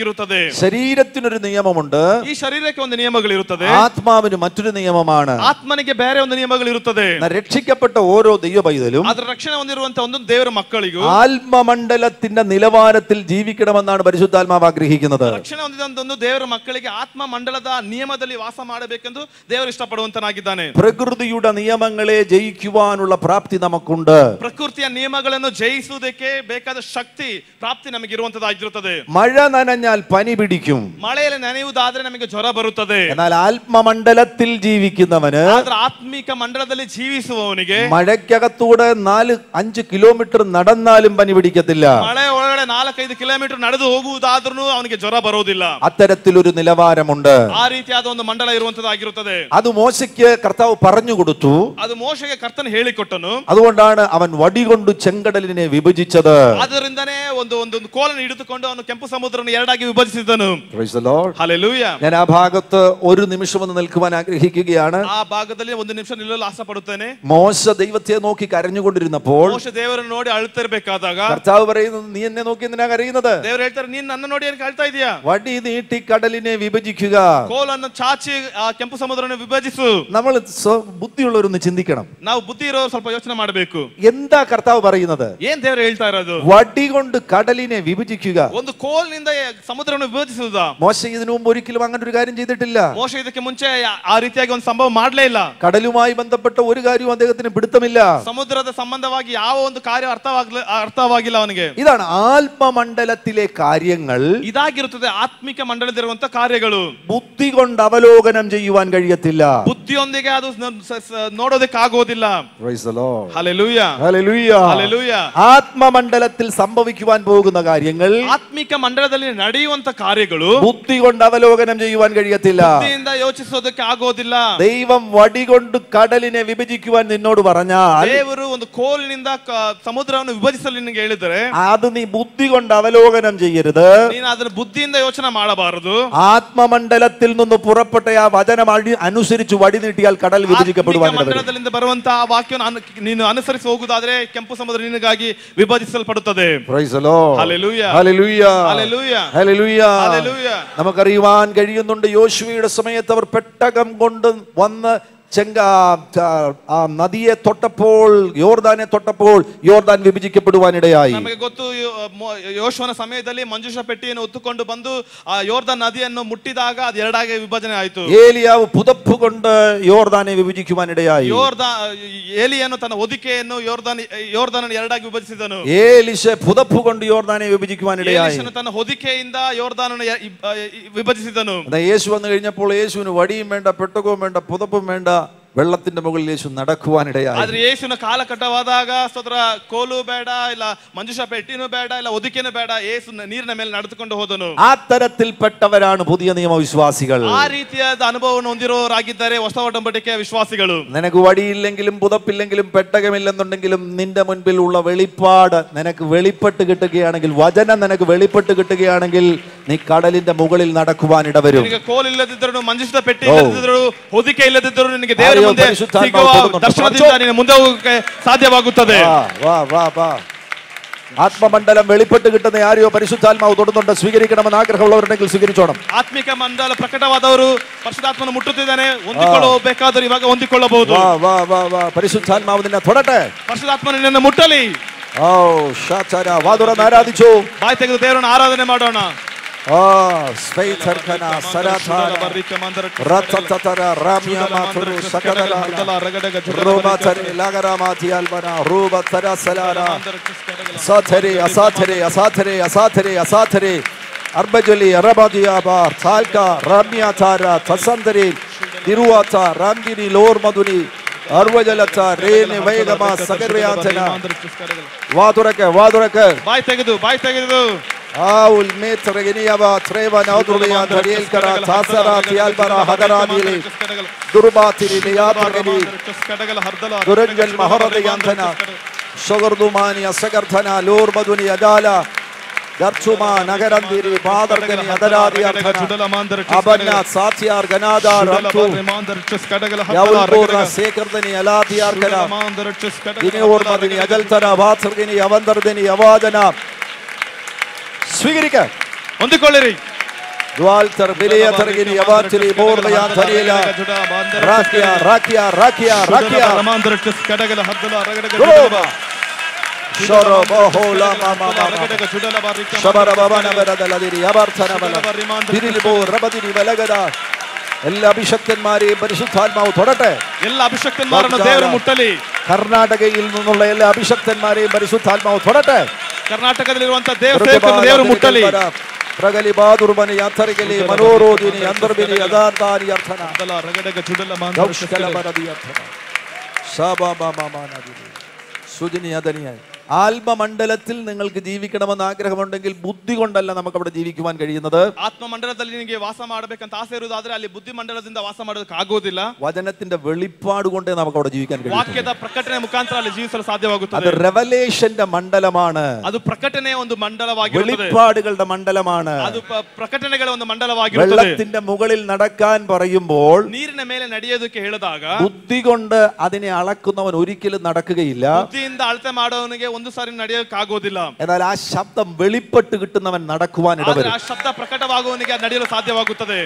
ಇರುತ್ತದೆ ശരീരത്തിനൊരു നിയമമുണ്ട് ಈ ಶರೀರಕ್ಕೆ ಒಂದು ನಿಯಮಗಳಿರುತ್ತದೆ ആത്മാവിന് മറ്റൊരു നിയമമാണ് ಆತ್ಮನಿಗೆ ಬೇರೆ ಒಂದು ನಿಯಮಗಳಿರುತ್ತದೆ എന്നാൽ രക്ഷിക്കപ്പെട്ട ഓരോ ദൈവ പൈതലും ಅದರ ರಕ್ಷಣೆ ಹೊಂದಿರುವಂತಹ ಒಂದು ದೇವರ ಮಕ್ಕಳಿಗೂ ആത്മമണ്ഡലത്തിന്റെ നിലവാരത്തിൽ ജീവിക്കണമെന്നാണ് പരിശുദ്ധാത്മാവ് ആഗ്രഹിക്കുന്നത് ರಕ್ಷಣೆ ಹೊಂದಿದಂತ ಒಂದು ದೇವರ ಮಕ್ಕಳಿಗೆ ಆತ್ಮ ಮಂಡಲದ ನಿಯಮದಲ್ಲಿ ವಾಸ ಮಾಡಬೇಕೆಂದು ದೇವರು ಇಷ್ಟಪಡುವಂತನಾಗಿದ್ದಾನೆ പ്രകൃതിയുടെ നിയമങ്ങളെ ജയിക്കുവാനുള്ള പ്രാപ്തി നമുക്കുണ്ട് ಪ್ರಕೃತಿಯ ನಿಯಮಗಳನ್ನು ಜಯಿಸುವುದಕ್ಕೆ ಬೇಕಾದ ಶಕ್ತಿ ಪ್ರಾಪ್ತಿ ನಮಗೆ ಇರುವಂತದ್ದಾಗಿರುತ್ತದೆ മഴ നനഞ്ഞാൽ പനി പിടിക്കും ಮಳೆಯಲ್ಲಿ ನೆನೆಯುವುದಾದ್ರೆ ನಮಗೆ ಜ್ವರ ಬರುತ್ತದೆ എന്നാൽ ആത്മമണ്ഡലത്തിൽ ജീവിക്കുന്നവന് ಆದ್ರೆ ಆತ್ಮಿಕ ಮಂಡಲದಲ್ಲಿ ಜೀವಿಸುವವನಿಗೆ മഴയ്ക്കകത്തൂടെ നാല് അഞ്ച് കിലോമീറ്റർ നടന്നാലും പനി പിടിക്കത്തില്ല ಮಳೆ ಒಳಗಡೆ ನಾಲ್ಕೈದು ಕಿಲೋಮೀಟರ್ ನಡೆದು ಹೋಗುವುದಾದ್ರೂ ಅವನಿಗೆ ಜ್ವರ ಬರೋದಿಲ್ಲ അത്തരത്തിലൊരു നിലവാരമുണ്ട് ಆ ರೀತಿಯಾದ ಒಂದು ಮಂಡಲ ಇರುವಂತದ್ದಾಗಿರುತ್ತದೆ അത് മോശയ്ക്ക് കർത്താവ് പറഞ്ഞു കൊടുത്തു ಅದು ಮೋಶೆಗೆ ಕರ್ತನ ಹೇಳಿಕೊಟ್ಟನು അതുകൊണ്ടാണ് അവൻ വടികൊണ്ട് ചെങ്കടലിനെ വിഭജിച്ചത് ಅದರಿಂದನೇ ಒಂದು ಒಂದು ಒಂದು ಕೋಲನ್ನು ಹಿಡಿದುಕೊಂಡು ಅವನು ಕೆಂಪು ಸಮುದ್ರವನ್ನು ಎರಡಾಗಿ ವಿಭಜಿಸಿದನು Praise the Lord. ಹಲೆಲೂಯ ഞാൻ ആ ഭാഗത്ത് ഒരു നിമിഷം ഒന്ന് നിൽക്കുവാൻ ആഗ്രഹിക്കുകയാണ് ಆ ಭಾಗದಲ್ಲಿ ಒಂದು ನಿಮಿಷ ನಿಲ್ಲಲು ಆಸೆ ಪಡುತ್ತೇನೆ മോശ ദൈവത്തെ നോക്കി കരഞ്ഞുകൊണ്ടിരുന്നപ്പോൾ ಮೋಶ ದೇವರನ್ನು ನೋಡಿ ಅಳ್ತಿರ್ಬೇಕಾದಾಗ കർത്താവ് പറയുന്നത് നീ എന്നെ നോക്കി എന്തിനാ കരയുന്നത് ದೇವರು ಹೇಳ್ತಾರೆ ನೀನ್ ನನ್ನ ನೋಡಿ ಏನಕ್ಕೆ ಅಳ್ತಾ ಇದೀಯಾ വടി നീട്ടി കടലിനെ വിഭജിക്കുക ಕೋಲನ್ನು ಚಾಚಿ ಆ ಕೆಂಪು ಸಮುದ್ರವನ್ನು ವಿಭಜಿಸು നമ്മൾ സ്വ- ബുദ്ധിയുള്ളവരൊന്ന് ചിന്തിക്കണം ನಾವು ಬುದ್ಧಿ ಇರೋರು ಸ್ವಲ್ಪ ಯೋಚನೆ ಮಾಡಬೇಕು എന്താ കർത്താവ് പറയുന്നത് ಏನ್ ದೇವರು ಹೇಳ್ತಾ ಇರೋದು വടി കൊണ്ട് കടലിനെ വിഭജിക്കുക ಒಂದು ಕೋಲ್ನಿಂದ ಸಮುದ್ರವನ್ನು ವಿಭಜಿಸುವುದಾ മോശ ഇതിനു മുമ്പ് ഒരിക്കലും അങ്ങനെ ഒരു കാര്യം ചെയ്തിട്ടില്ല ಮೋಶ ಇದಕ್ಕೆ ಮುಂಚೆ ಆ ರೀತಿಯಾಗಿ ಒಂದು ಸಂಭವ ಮಾಡ್ಲೇ ಇಲ್ಲ കടലുമായി ബന്ധപ്പെട്ട ഒരു കാര്യവും അദ്ദേഹത്തിന് പിടുത്തമില്ല ಸಮುದ್ರದ ಸಂಬಂಧವಾಗಿ ಯಾವ ಒಂದು ಕಾರ್ಯ ಅರ್ಥವಾಗ್ಲ ಅರ್ಥವಾಗಿಲ್ಲ ಅವನಿಗೆ ഇതാണ് ആത്മമണ്ഡലത്തിലെ കാര്യങ്ങൾ ಇದಾಗಿರುತ್ತದೆ ಆತ್ಮಿಕ ಮಂಡಲದಲ್ಲಿರುವಂತ ಕಾರ್ಯಗಳು ബുദ്ധി കൊണ്ട് അവലോകനം ചെയ്യുവാൻ കഴിയത്തില്ല ಬುದ್ಧಿಯೊಂದಿಗೆ ಅದು ನ- ಸ- ಸ- ನೋಡೋದಕ್ಕೆ ಆಗೋದಿಲ್ಲ Praise the Lord. ಹಲೆಲೂಯ Hallelujah. ಹಲೆಲೂಯ ആത്മമണ്ഡലത്തിൽ സംഭവിക്കുവാൻ പോകുന്ന കാര്യങ്ങൾ ಆತ್ಮಿಕ ಮಂಡಲದಲ್ಲಿ ನಡೆಯುವಂತ ಕಾರ್ಯಗಳು ബുദ്ധി കൊണ്ട് അവലോകനം ചെയ്യുവാൻ കഴിയത്തില്ല ಬುದ್ಧಿಯಿಂದ ಯೋಚಿಸೋದಕ್ಕೆ ಆಗೋದಿಲ್ಲ ദൈവം വടി കൊണ്ട് കടലിനെ വിഭജിക്കുവാൻ നിന്നോട് പറഞ്ഞാൽ ದೇವರು ಒಂದು ಕೋಲಿನಿಂದ ಕ- ಸಮುದ್ರವನ್ನು ವಿಭಜಿಸಲು ನಿನಗೆ ಹೇಳಿದರೆ അത് നീ ബുദ്ധി കൊണ്ട് അവലോകനം ചെയ്യരുത് ನೀನು ಅದನ್ನ ಬುದ್ಧಿಯಿಂದ ಯೋಚನೆ ಮಾಡಬಾರದು ആത്മമണ്ഡലത്തിൽ നിന്ന് പുറപ്പെട്ട ആ വചനം അടി- അനുസരിച്ച് വടി നീട്ടിയാൽ കടൽ ಆತ್ಮಿಕ വിഭജിക്കപ്പെടുവാൻ ഇടവരും ಮಂಡಲದಿಂದ ಬರುವಂತಹ ವಾಕ್ಯವನ್ನು ಅನು- ನೀನು ಅನುಸರಿಸಿ ಹೋಗುವುದಾದ್ರೆ ಕೆಂಪು ಸಮುದ್ರ ನಿನಗಾಗಿ ವಿಭಜಿಸಲ್ಪಡುತ್ತದೆ Praise the Lord. Hallelujah. Hallelujah. Hallelujah. Hallelujah. Hallelujah. നമുക്കറിയുവാൻ കഴിയുന്നുണ്ട് യോശുവയുടെ സമയത്ത് അവർ പെട്ടകം കൊണ്ട് വന്ന് ചെങ്ക ആ, ആ നദിയെ തൊട്ടപ്പോൾ യോർദാനെ തൊട്ടപ്പോൾ യോർദാൻ വിഭജിക്കപ്പെടുവാനിടയായി ನಮಗೆ ಗೊತ್ತು ಯೋ- ಮೊ- ಯೋಶುವನ ಸಮಯದಲ್ಲಿ ಮಂಜುಷ ಪೆಟ್ಟಿಯನ್ನು ಹೊತ್ತುಕೊಂಡು ಬಂದು ಆ ಯೋರ್ದನ್ ನದಿಯನ್ನು ಮುಟ್ಟಿದಾಗ ಅದು ಎರಡಾಗಿ ವಿಭಜನೆ ಆಯಿತು ഏലിയാവ് പുതപ്പ് കൊണ്ട് യോർദാനെ വിഭജിക്കുവാനിടയായി ಯೋರ್ದ ಏಲಿಯನ್ನು ತನ್ನ ಹೊದಿಕೆಯನ್ನು ಯೋರ್ದನ್ ಯೋರ್ದನ್ ಎರಡಾಗಿ ವಿಭಜಿಸಿದನು ഏലിശ പുതപ്പ് കൊണ്ട് യോർദാനെ വിഭജിക്കുവാനിടയായി ಏಲಿಶನು ತನ್ನ ಹೊದಿಕೆಯಿಂದ ಯೋರ್ದಾನನ್ನು ಎ- ಇಬ್- ಆ, ಇ- ವಿಭಜಿಸಿದನು എന്നാൽ യേശു വന്നു കഴിഞ്ഞപ്പോൾ യേശുവിന് വടിയും വേണ്ട പെട്ടകവും വേണ്ട പുതപ്പും വേണ്ട വെള്ളത്തിന്റെ മുകളിൽ യേശു നടക്കുവാനിടയായി ಆದ್ರೆ ಯೇಸುವಿನ ಕಾಲಘಟ್ಟವಾದಾಗ ಸ್ತೋತ್ರ ಕೋಲು ಬೇಡ ಇಲ್ಲ ಮಂಜುಷ ಪೆಟ್ಟಿನೂ ಬೇಡ ಇಲ್ಲ ಹೊದಿಕೆನೂ ಬೇಡ ಯೇಸು ನೀರಿನ ಮೇಲೆ ನಡೆದುಕೊಂಡು ಹೋದನು ആ തരത്തിൽപ്പെട്ടവരാണ് പുതിയ നിയമവിശ്വാസികൾ ಆ ರೀತಿಯಾದ ಅನುಭವವನ್ನು ಹೊಂದಿರೋರಾಗಿದ್ದಾರೆ ಹೊಸ ಒಡಂಬಡಿಕೆಯ ವಿಶ್ವಾಸಿಗಳು നിനക്ക് വടിയില്ലെങ്കിലും പുതപ്പില്ലെങ്കിലും പെട്ടകമില്ലെന്നുണ്ടെങ്കിലും നിന്റെ മുൻപിൽ ഉള്ള വെളിപ്പാട് നിനക്ക് വെളിപ്പെട്ട് കിട്ടുകയാണെങ്കിൽ വചനം നിനക്ക് വെളിപ്പെട്ട് കിട്ടുകയാണെങ്കിൽ നീ കടലിന്റെ മുകളിൽ നടക്കുവാൻ ഇടവരും ನಿನಗೆ ಕೋಲ್ ಇಲ್ಲದಿದ್ದರೂ ಮಂಜುಷದ ಪೆಟ್ಟಿ ಓ. ಇಲ್ಲದಿದ್ದರೂ ಹೊದಿಕೆ ಇಲ್ಲದಿದ್ದರೂ ನಿನಗೆ ದೇವರ ಆರ್ಯ ಮುಂದೆ ಪರಿಶುದ್ಧಾತ್ಮ ಸಿಗುವ ಕೊಡುന്നുണ്ട്. ದರ್ಶನದಿಂದ ನೀನು ಮುಂದೆ ಹೋಗಕ್ಕೆ ಸಾಧ್ಯವಾಗುತ್ತದೆ വാ, വാ വാ വാ ആത്മമണ്ഡലം വെളിപ്പെട്ട് കിട്ടുന്ന ആരെയോ പരിശുദ്ധാത്മാവ് തൊടുന്നുണ്ട് സ്വീകരിക്കണമെന്ന് ആഗ്രഹമുള്ളവരുണ്ടെങ്കിൽ സ്വീകരിച്ചോണം ಆತ್ಮಿಕ ಮಂಡಲ ಪ್ರಕಟವಾದವರು ಪರಿಶುದ್ಧಾತ್ಮನ ಮುಟ್ಟುತ್ತಿದ್ದಾನೆ ಹೊಂದಿಕೊಳ್ಳಬೇಕಾದರೂ ಇವಾಗ ಹೊಂದಿಕೊಳ್ಳಬಹುದು വാ വാ വാ വാ പരിശുദ്ധാത്മാവ് നിന്നെ തൊടട്ടെ ಪರಿಶುದ್ಧಾತ್ಮನ ನಿನ್ನನ್ನು ಮುಟ್ಟಲಿ ഓ ഷാചാര വാ തുറന്ന് ആരാധിച്ചു ಬಾಯಿ ತೆಗೆದು ದೇವರನ್ನು ಆರಾಧನೆ ಮಾಡೋಣ ഓ ಸ್ವೈಥರ್ಕನ ಸರಾಧಾರ ರಥತತರ ರಾಮ್ಯ ಮಾತುರು ಸಕದಲ ರೋಮಾಥರೆ ಲಾಗರಾಮಾಥಿಯಾಲ್ಬನ ರೂಬಥರ ಸಲಾರ ಅಸಾಥರೆ ಅಸಾಥರೆ ಅಸಾಥರೆ ಅಸಾಥರೆ ಅಸಾಥರೆ ಅರ್ಬಜಲಿ ಅರಬದಿಯಾಬ ಥಾಲ್ಕ ರಾಮ್ಯಾಥಾರ ತಸಂದರಿ ತಿರುವಾಥ ರಾಮ್ಗಿರಿ ಲೋರ್ ಮಧುನಿ ಅರ್ವಜಲಥ ರೇನೆ ವೈಗಮ ಸಗರ್ಯಾಥನ ವಾದುರಕ್ಕೆ ವಾದುರಕ್ಕೆ ಬಾಯಿ ತೆಗೆದು ಬಾಯಿ ತೆಗೆದು ಆವುಲ್ ಮೇತ್ರಗಿನಿಯವ ತ್ರೇವ ನೌದುರ್ವೆಯ ಧರಿಯಲ್ಕರ ತಾಸರ ತಿಯಾಲ್ಬರ ಹಗರಾದಿಲಿ ದುರ್ಬಾತಿರಿ ನಿಯಾತ್ರಗಿನಿ ದುರಂಜಲ್ ಮಹರದಯಾಂಧನ ಸೊಗರ್ದುಮಾನಿ ಅಸಗರ್ಧನ ಲೋರ್ ಮಧುನಿ ಅಜಾಲ ಗರ್ಚುಮ ನಗರಂದಿರಿ ಬಾದರ್ಗನಿ ಅದರಾದಿ ಅಬನ್ನ ಸಾಥಿಯಾರ್ ಗನಾದಾರ್ ಅಂತು ಯೌಲ್ಪೂರ್ನ ಸೇಕರ್ದನಿ ಅಲಾದಿಯಾರ್ಕನ ದಿನಿ ಓರ್ಮದಿನಿ ಅಜಲ್ತನ ವಾತ್ಸರ್ಗಿನಿ ಅವಂದರ್ದಿನಿ ಅವಾದನ ಸ್ವೀಕರಿಕ ಹೊಂದಿಕೊಳ್ಳಿರಿ ദ്വാൽത്തർ ബിലിയ തർഗിരി അവാച്ചിരി ബോർലയാ തരിയല റാക്കിയ റാക്കിയ റാക്കിയ റാക്കിയ ಕಡಗಲ ಹದ್ದಲ ರಗಡಗ ഗ്ലോബ ಶೋರೋ ಬಹುಲ ಮಾಮ ಮಾಮ ಶಬರ ಬಬನ ಬರದಲದಿರಿ ಅಬರ್ಥನ ಬಲ തിരിലിപോ റബതിരി വലകര എല്ലാ അഭിഷക്തന്മാരെയും പരിശുദ്ധാത്മാവ് തൊടട്ടെ ಎಲ್ಲ ಅಭಿಷಕ್ತന്മാರನ್ನು ದೇವರು ಮುಟ್ಟಲಿ കർണാടകയിൽ നിന്നുള്ള എല്ലാ അഭിഷക്തന്മാരെയും പരിശുദ്ധാത്മാവ് തൊടട്ടെ ಕರ್ನಾಟಕದಲ್ಲಿರುವಂತ ದೇವ ಸೇವಕರನ್ನು ದೇವರು ಮುಟ್ಟಲಿ പ്രഗലി ബാദുർബനി യാത്രകലി മനോരോധിനി അന്തർബിനി യഥാർത്ഥാനി അർത്ഥന ಹದ್ದಲ ರಗಡಗ ಜುಡಲ ദൗഷ്കലപരതി അർത്ഥന ശാബാബാമാനാദിനി. സുജനി അതനിയായി ആത്മമണ്ഡലത്തിൽ നിങ്ങൾക്ക് ജീവിക്കണമെന്ന് ആഗ്രഹമുണ്ടെങ്കിൽ ബുദ്ധി കൊണ്ടല്ല നമുക്ക് അവിടെ ജീവിക്കുവാൻ കഴിയുന്നത് ಆತ್ಮ ಮಂಡಲದಲ್ಲಿ ನಿನಗೆ ವಾಸ ಮಾಡಬೇಕಂತ ಆಸೆ ಇರುವುದಾದ್ರೆ ಅಲ್ಲಿ ಬುದ್ಧಿ ಮಂಡಲದಿಂದ ವಾಸ ಮಾಡೋದಕ್ಕೆ ಆಗೋದಿಲ್ಲ വചനത്തിന്റെ വെളിപ്പാട് കൊണ്ടേ നമുക്ക് അവിടെ ജീവിക്കാൻ കഴിയും ವಾಕ್ಯದ ಪ್ರಕಟಣೆ ಮುಖಾಂತರ ಅಲ್ಲಿ ಜೀವಿಸಲು അത് ಸಾಧ್ಯವಾಗುತ್ತದೆ റെവലേഷന്റെ മണ്ഡലമാണ് ಅದು ಪ್ರಕಟಣೆಯ ಒಂದು ಮಂಡಲವಾಗಿರುತ್ತದೆ വെളിപ്പാടുകളുടെ മണ്ഡലമാണ് ಅದು ಪ- ಪ್ರಕಟಣೆಗಳ ಒಂದು ಮಂಡಲವಾಗಿರುತ್ತದೆ വെള്ളത്തിന്റെ മുകളിൽ നടക്കാൻ പറയുമ്പോൾ ನೀರಿನ ಮೇಲೆ ನಡೆಯೋದಕ್ಕೆ ಹೇಳಿದಾಗ ബുദ്ധി കൊണ്ട് അതിനെ അളക്കുന്നവൻ ഒരിക്കലും നടക്കുകയില്ല ಬುದ್ಧಿಯಿಂದ ಅಳತೆ ಮಾಡೋವನಿಗೆ ಒಂದು ಸಾರಿ ನಡೆಯೋಕೆ ಆಗೋದಿಲ್ಲ എന്നാൽ ആ ശബ്ദം വെളിപ്പെട്ട് കിട്ടുന്നവൻ നടക്കുവാൻ ಆದ್ರೆ ഇടവരും ಆ ಶಬ್ದ ಪ್ರಕಟವಾಗುವವನಿಗೆ ಅದು ನಡೆಯಲು ಸಾಧ್ಯವಾಗುತ್ತದೆ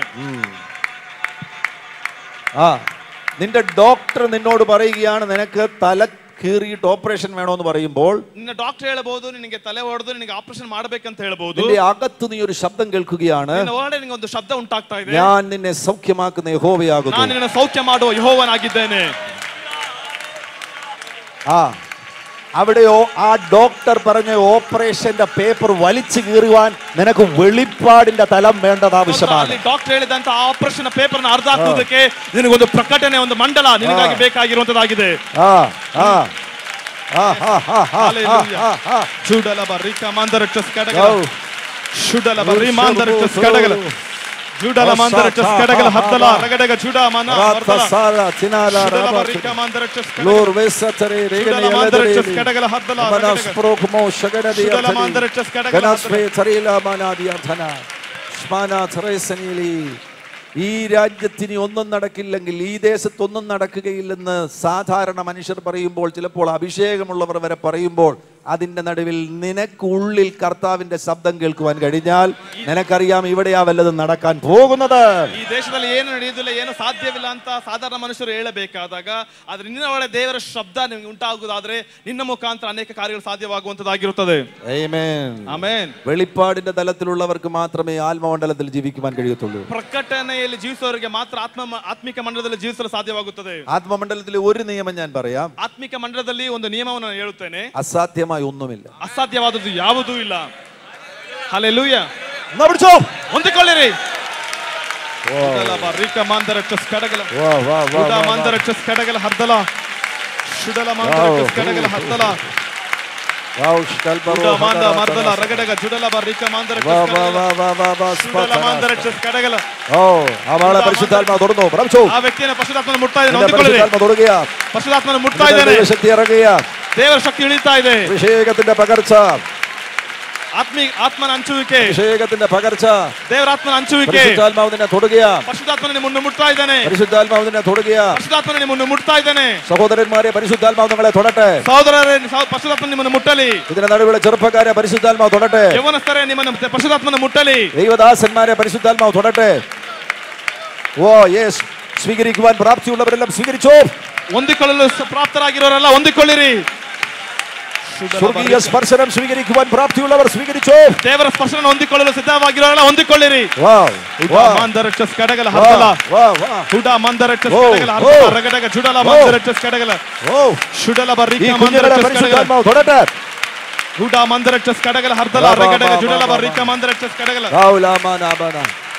ആ നിന്റെ ഡോക്ടർ നിന്നോട് പറയുകയാണ് നിനക്ക് തല കീറിയിട്ട് ഓപ്പറേഷൻ വേണമെന്ന് പറയുമ്പോൾ ನಿನ್ನ ಡಾಕ್ಟರ್ ಹೇಳಬಹುದು ನಿನಗೆ ತಲೆ ಹೊಡೆದು ನಿನಗೆ ಆಪರೇಷನ್ ಮಾಡಬೇಕಂತ ಹೇಳ್ಬಹುದು നിന്റെ അകത്ത് നീ ഒരു ശബ്ദം കേൾക്കുകയാണ് ನಿನ್ನ ಒಳಗಡೆ ನಿನಗೆ ಒಂದು ಶಬ್ದ ಉಂಟಾಗ್ತಾ ಇದೆ ഞാൻ നിന്നെ സൗഖ്യമാക്കുന്ന ನಾನು യഹോവയാകുന്നു ನಿನ್ನ ಸೌಖ್ಯ ಮಾಡುವ ಯಹೋವನಾಗಿದ್ದೇನೆ ആ അവിടെയോ ആ ഡോക്ടർ പറഞ്ഞ ഓപ്പറേഷന്റെ പേപ്പർ വലിച്ചു കീറുവാൻ നിനക്ക് വെളിപ്പാടിന്റെ തലം വേണ്ടത് ആവശ്യമാണ് ಅಲ್ಲಿ ಡಾಕ್ಟರ್ ಹೇಳಿದಂತ ಆಪರೇಷನ್ ಪೇಪರ್ ನ ಅರ್ಧ ಹಾಕುವುದಕ್ಕೆ ನಿನಗೊಂದು ಪ್ರಕಟಣೆ ಒಂದು ಮಂಡಲ ನಿನಗಾಗಿ ಬೇಕಾಗಿರುವಂತದ್ದಾಗಿದೆ ആ ആ ആ ആ ആ ആ ആ ആ ಚೂಡಲ ಬರ್ರಿ ಕಮಾಂದರ ಚಸ್ ഔ. ಕಡಗಲ ಶುಡಲ ಬರ್ರಿ ಮಾಂದರ ಚಸ್ ಕಡಗಲ ಜುಡಲ ಮಾಂದರ ಚಸ್ ಕಡಗಲ ಹತ್ತಲ ರಗಡಗ ಚೂಡ ಮನ റാത്ത സാര ചിനാല ಶುಡಲ റാബ ಬರ್ರಿ ಕಮಾಂದರ ಚಸ್ ലോർ വെസതരെ രേഗനി ಶುಡಲ ಮಾಂದರ ಚಸ್ അലദരേലി ಕಡಗಲ ಹತ್ತಲ മനാസ് പ്രോഖമോ ശഗനദി ಶುಡಲ ಮಾಂದರ ಚಸ್ ಕಡಗಲ ഗനാസ്വേ ചറിയില മാനാദി അർത്ഥന സ്മാന ത്രേസനിലി ഈ രാജ്യത്തിന് ഒന്നും നടക്കില്ലെങ്കിൽ ഈ ദേശത്ത് ഒന്നും നടക്കുകയില്ലെന്ന് സാധാരണ മനുഷ്യർ പറയുമ്പോൾ ചിലപ്പോൾ അഭിഷേകമുള്ളവർ വരെ പറയുമ്പോൾ അതിന്റെ നടുവിൽ നിനക്കുള്ളിൽ കർത്താവിന്റെ ശബ്ദം കേൾക്കുവാൻ കഴിഞ്ഞാൽ നിനക്കറിയാം ഇവിടെയാ വല്ലതും നടക്കാൻ പോകുന്നത് ಈ ದೇಶದಲ್ಲಿ ಏನು ನಡೆಯುವುದಿಲ್ಲ ಏನು ಸಾಧ್ಯವಿಲ್ಲ ಅಂತ ಸಾಧಾರಣ ಮನುಷ್ಯರು ಹೇಳಬೇಕಾದಾಗ ಆದ್ರೆ ನಿನ್ನ ಒಳಗೆ ದೇವರ ಶಬ್ದ ನಿಮಗೆ ಉಂಟಾಗುವುದಾದ್ರೆ ನಿನ್ನ ಮುಖಾಂತರ ಅನೇಕ ಕಾರ್ಯಗಳು ಸಾಧ್ಯವಾಗುವಂತದ್ದಾಗಿರುತ್ತದೆ Amen. ಆಮೇನ್ വെളിപ്പാടിന്റെ തലത്തിലുള്ളവർക്ക് മാത്രമേ ആത്മമണ്ഡലത്തിൽ ജീവിക്കുവാൻ കഴിയത്തുള്ളൂ ಪ್ರಕಟಣೆಯಲ್ಲಿ ಜೀವಿಸುವವರಿಗೆ ಮಾತ್ರ ಆತ್ಮ ಆತ್ಮಿಕ ಮಂಡಲದಲ್ಲಿ ಜೀವಿಸಲು ಸಾಧ್ಯವಾಗುತ್ತದೆ ആത്മമണ്ഡലത്തിലെ ഒരു നിയമം ഞാൻ പറയാം ಆತ್ಮಿಕ ಮಂಡಲದಲ್ಲಿ ಒಂದು ನಿಯಮವನ್ನು ನಾನು ಹೇಳುತ್ತೇನೆ അസാധ്യമായി ഒന്നുമില്ല ಅಸಾಧ್ಯವಾದದ್ದು ಯಾವುದೂ ಇಲ್ಲ ಹಲೆಲೂಯ എന്നാ പിടിച്ചോ ಹೊಂದಿಕೊಳ್ಳಿರಿ ಶುಡಲ ಬರ್ರಿಕ ಮಾಂದರ ಚಸ್ ಕಡಗಲ വാ, വാ, വാ, ಶುಡ വാ, വാ. ಮಾಂದರ ಚಸ್ ಕಡಗಲ ಹರ್ದಲ ಶುಡಲ ಮಾಂದರ ವಾವ್. ಚಸ್ ಕಡಗಲ ಹರ್ದಲ വാ, ഉഷ്കൽപ ಶುಡ ರೋಹ ಮಾಂದ ಧರ ಮರ್ದಲ ಧರ. ರಗಡಗ ಜುಡಲ ಬರ್ರಿಕ ಮಾಂದರ വാ, ಚಸ್ വാ, ಕಡಗಲ വാ, വാ, വാ, വാ, ಶುಡಲ സ്പതന. ಮಾಂದರ ಚಸ್ ಕಡಗಲ ഓ അവളെ പരിശുദ്ധാത്മാ തുറന്നു പ്രാപിച്ചു ಆ ವ್ಯಕ್ತಿಯನ್ನು ಪಶುಧಾತ್ಮನ ಮುಟ್ತಾ ಇದ್ದಾನೆ നിന്റെ ಹೊಂದಿಕೊಳ್ಳಿರಿ പരിശുദ്ധാത്മ തൊടുകയാ ಪಶುಧಾತ್ಮನ ಮುಟ್ತಾ നിന്റെ ಇದ್ದಾನೆ ദൈവശക്തി ഇറങ്ങുകയാ ದೇವರ ಶಕ್ತಿ ಇಳಿತಾ ಇದೆ അഭിഷേകത്തിന്റെ പകർച്ച ಆತ್ಮಿ ಆತ್ಮನ ಹಂಚುವಿಕೆ അഭിഷേകത്തിന്റെ പകർച്ച ದೇವರ ಆತ್ಮನ ಹಂಚುವಿಕೆ പരിശുദ്ധാത്മാവ് നിന്നെ തൊടുകയാ ಪರಿಶುದ್ಧಾತ್ಮನ ನಿಮ್ಮನ್ನು ಮುಟ್ತಾ ಇದ್ದಾನೆ പരിശുദ്ധാത്മാവ് നിന്നെ തൊടുകയാ ಪರಿಶುದ್ಧಾತ್ಮನ ನಿಮ್ಮನ್ನು ಮುಟ್ತಾ ಇದ್ದಾನೆ സഹോദരന്മാരെ പരിശുദ്ധാത്മാവ് നിങ്ങളെ തൊടട്ടെ ಸಹೋದರರೇ ಸಹ- ಪರಿಶುದ್ಧಾತ್ಮನ ನಿಮ್ಮನ್ನು ಮುಟ್ಟಲಿ ഇതിന്റെ നടുവിലെ ചെറുപ്പക്കാരെ പരിശുദ്ധാത്മാവ് തൊടട്ടെ ಯವನಸ್ಥರೇ ನಿಮ್ಮನ್ನು ಪರಿಶುದ್ಧಾತ್ಮನ ಮುಟ್ಟಲಿ ദൈവദാസന്മാരെ പരിശുദ്ധാത്മാവ് തൊടട്ടെ ഓ യേസ് സ്വീകരിക്കുവാൻ പ്രാപ്തിയുള്ളവരെല്ലാം സ്വീകരിച്ചോ ಹೊಂದಿಕೊಳ್ಳಲು ಸ- ಪ್ರಾಪ್ತರಾಗಿರೋರೆಲ್ಲ ಹೊಂದಿಕೊಳ್ಳಿರಿ സ്വർഗീയ സ്പർശനം സ്വീകരിക്കുവാൻ പ്രാപ്തിയുള്ളവർ സ്വീകരിച്ചോ ದೇವರ ಸ್ಪರ್ಶನ ಹೊಂದಿಕೊಳ್ಳಲು ಸಿದ್ಧವಾಗಿರೋರೆಲ್ಲ ಹೊಂದಿಕೊಳ್ಳಿರಿ വാ വാ ಮಾಂದರ ಚಸ್ ಕಡಗಲ വാ ಹತ್ತಲ വാ വാ ಹುಡ ಮಂದರ ಚಸ್ ಓ, ಕಡಗಲ ಓ. ಹತ್ತಲ ರಗಡಗ ಜುಡಲ ಮಂದರ ಚಸ್ ಕಡಗಲ ഓ ಶುಡಲ ಬರ್ರಿಕ ഈ ಮಂದರ കുഞ്ഞുങ്ങളെ ಚಸ್ ಕಡಗಲ പരിശുദ്ധാത്മാവ് തൊടട്ടെ ಹುಡ ಮಂದರ ಚಸ್ ಕಡಗಲ ಹರ್ದಲ ಬಾ, ಬಾ, ರಗಡಗ ಬಾ, ಜುಡಲ ಬಾ, ಬಾ, ಬರ್ರಿಕ ಮಂದರ ಚಸ್ ಕಡಗಲ റൗലാമാനാബന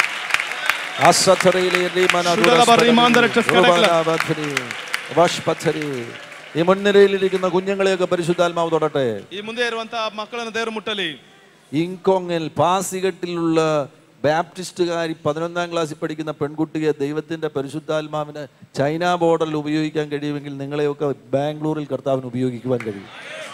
അസഥറിയിലെ റീമന ശുദ്ധല ബറി മാന്തര ചസ്കടകല. റുബനാബധരി, വഷ്പഥരി. ഈ മുൻനിരയിലിരിക്കുന്ന കുഞ്ഞുങ്ങളെയൊക്കെ പരിശുദ്ധാത്മാവ് തൊടട്ടെ ಈ ಮುಂದೆ ಇರುವಂತಹ ಮಕ್ಕಳನ್ನು ದೇವರು ಮುಟ್ಟಲಿ ഇങ്കോങ്ങിൽ പാസികെട്ടിലുള്ള ബാപ്റ്റിസ്റ്റുകാരി പതിനൊന്നാം ക്ലാസ്സിൽ പഠിക്കുന്ന പെൺകുട്ടിയെ ദൈവത്തിന്റെ പരിശുദ്ധാത്മാവിന് ചൈന ബോർഡറിൽ ഉപയോഗിക്കാൻ കഴിയുമെങ്കിൽ നിങ്ങളെയൊക്കെ ബാംഗ്ലൂരിൽ കർത്താവിന് ഉപയോഗിക്കുവാൻ കഴിയും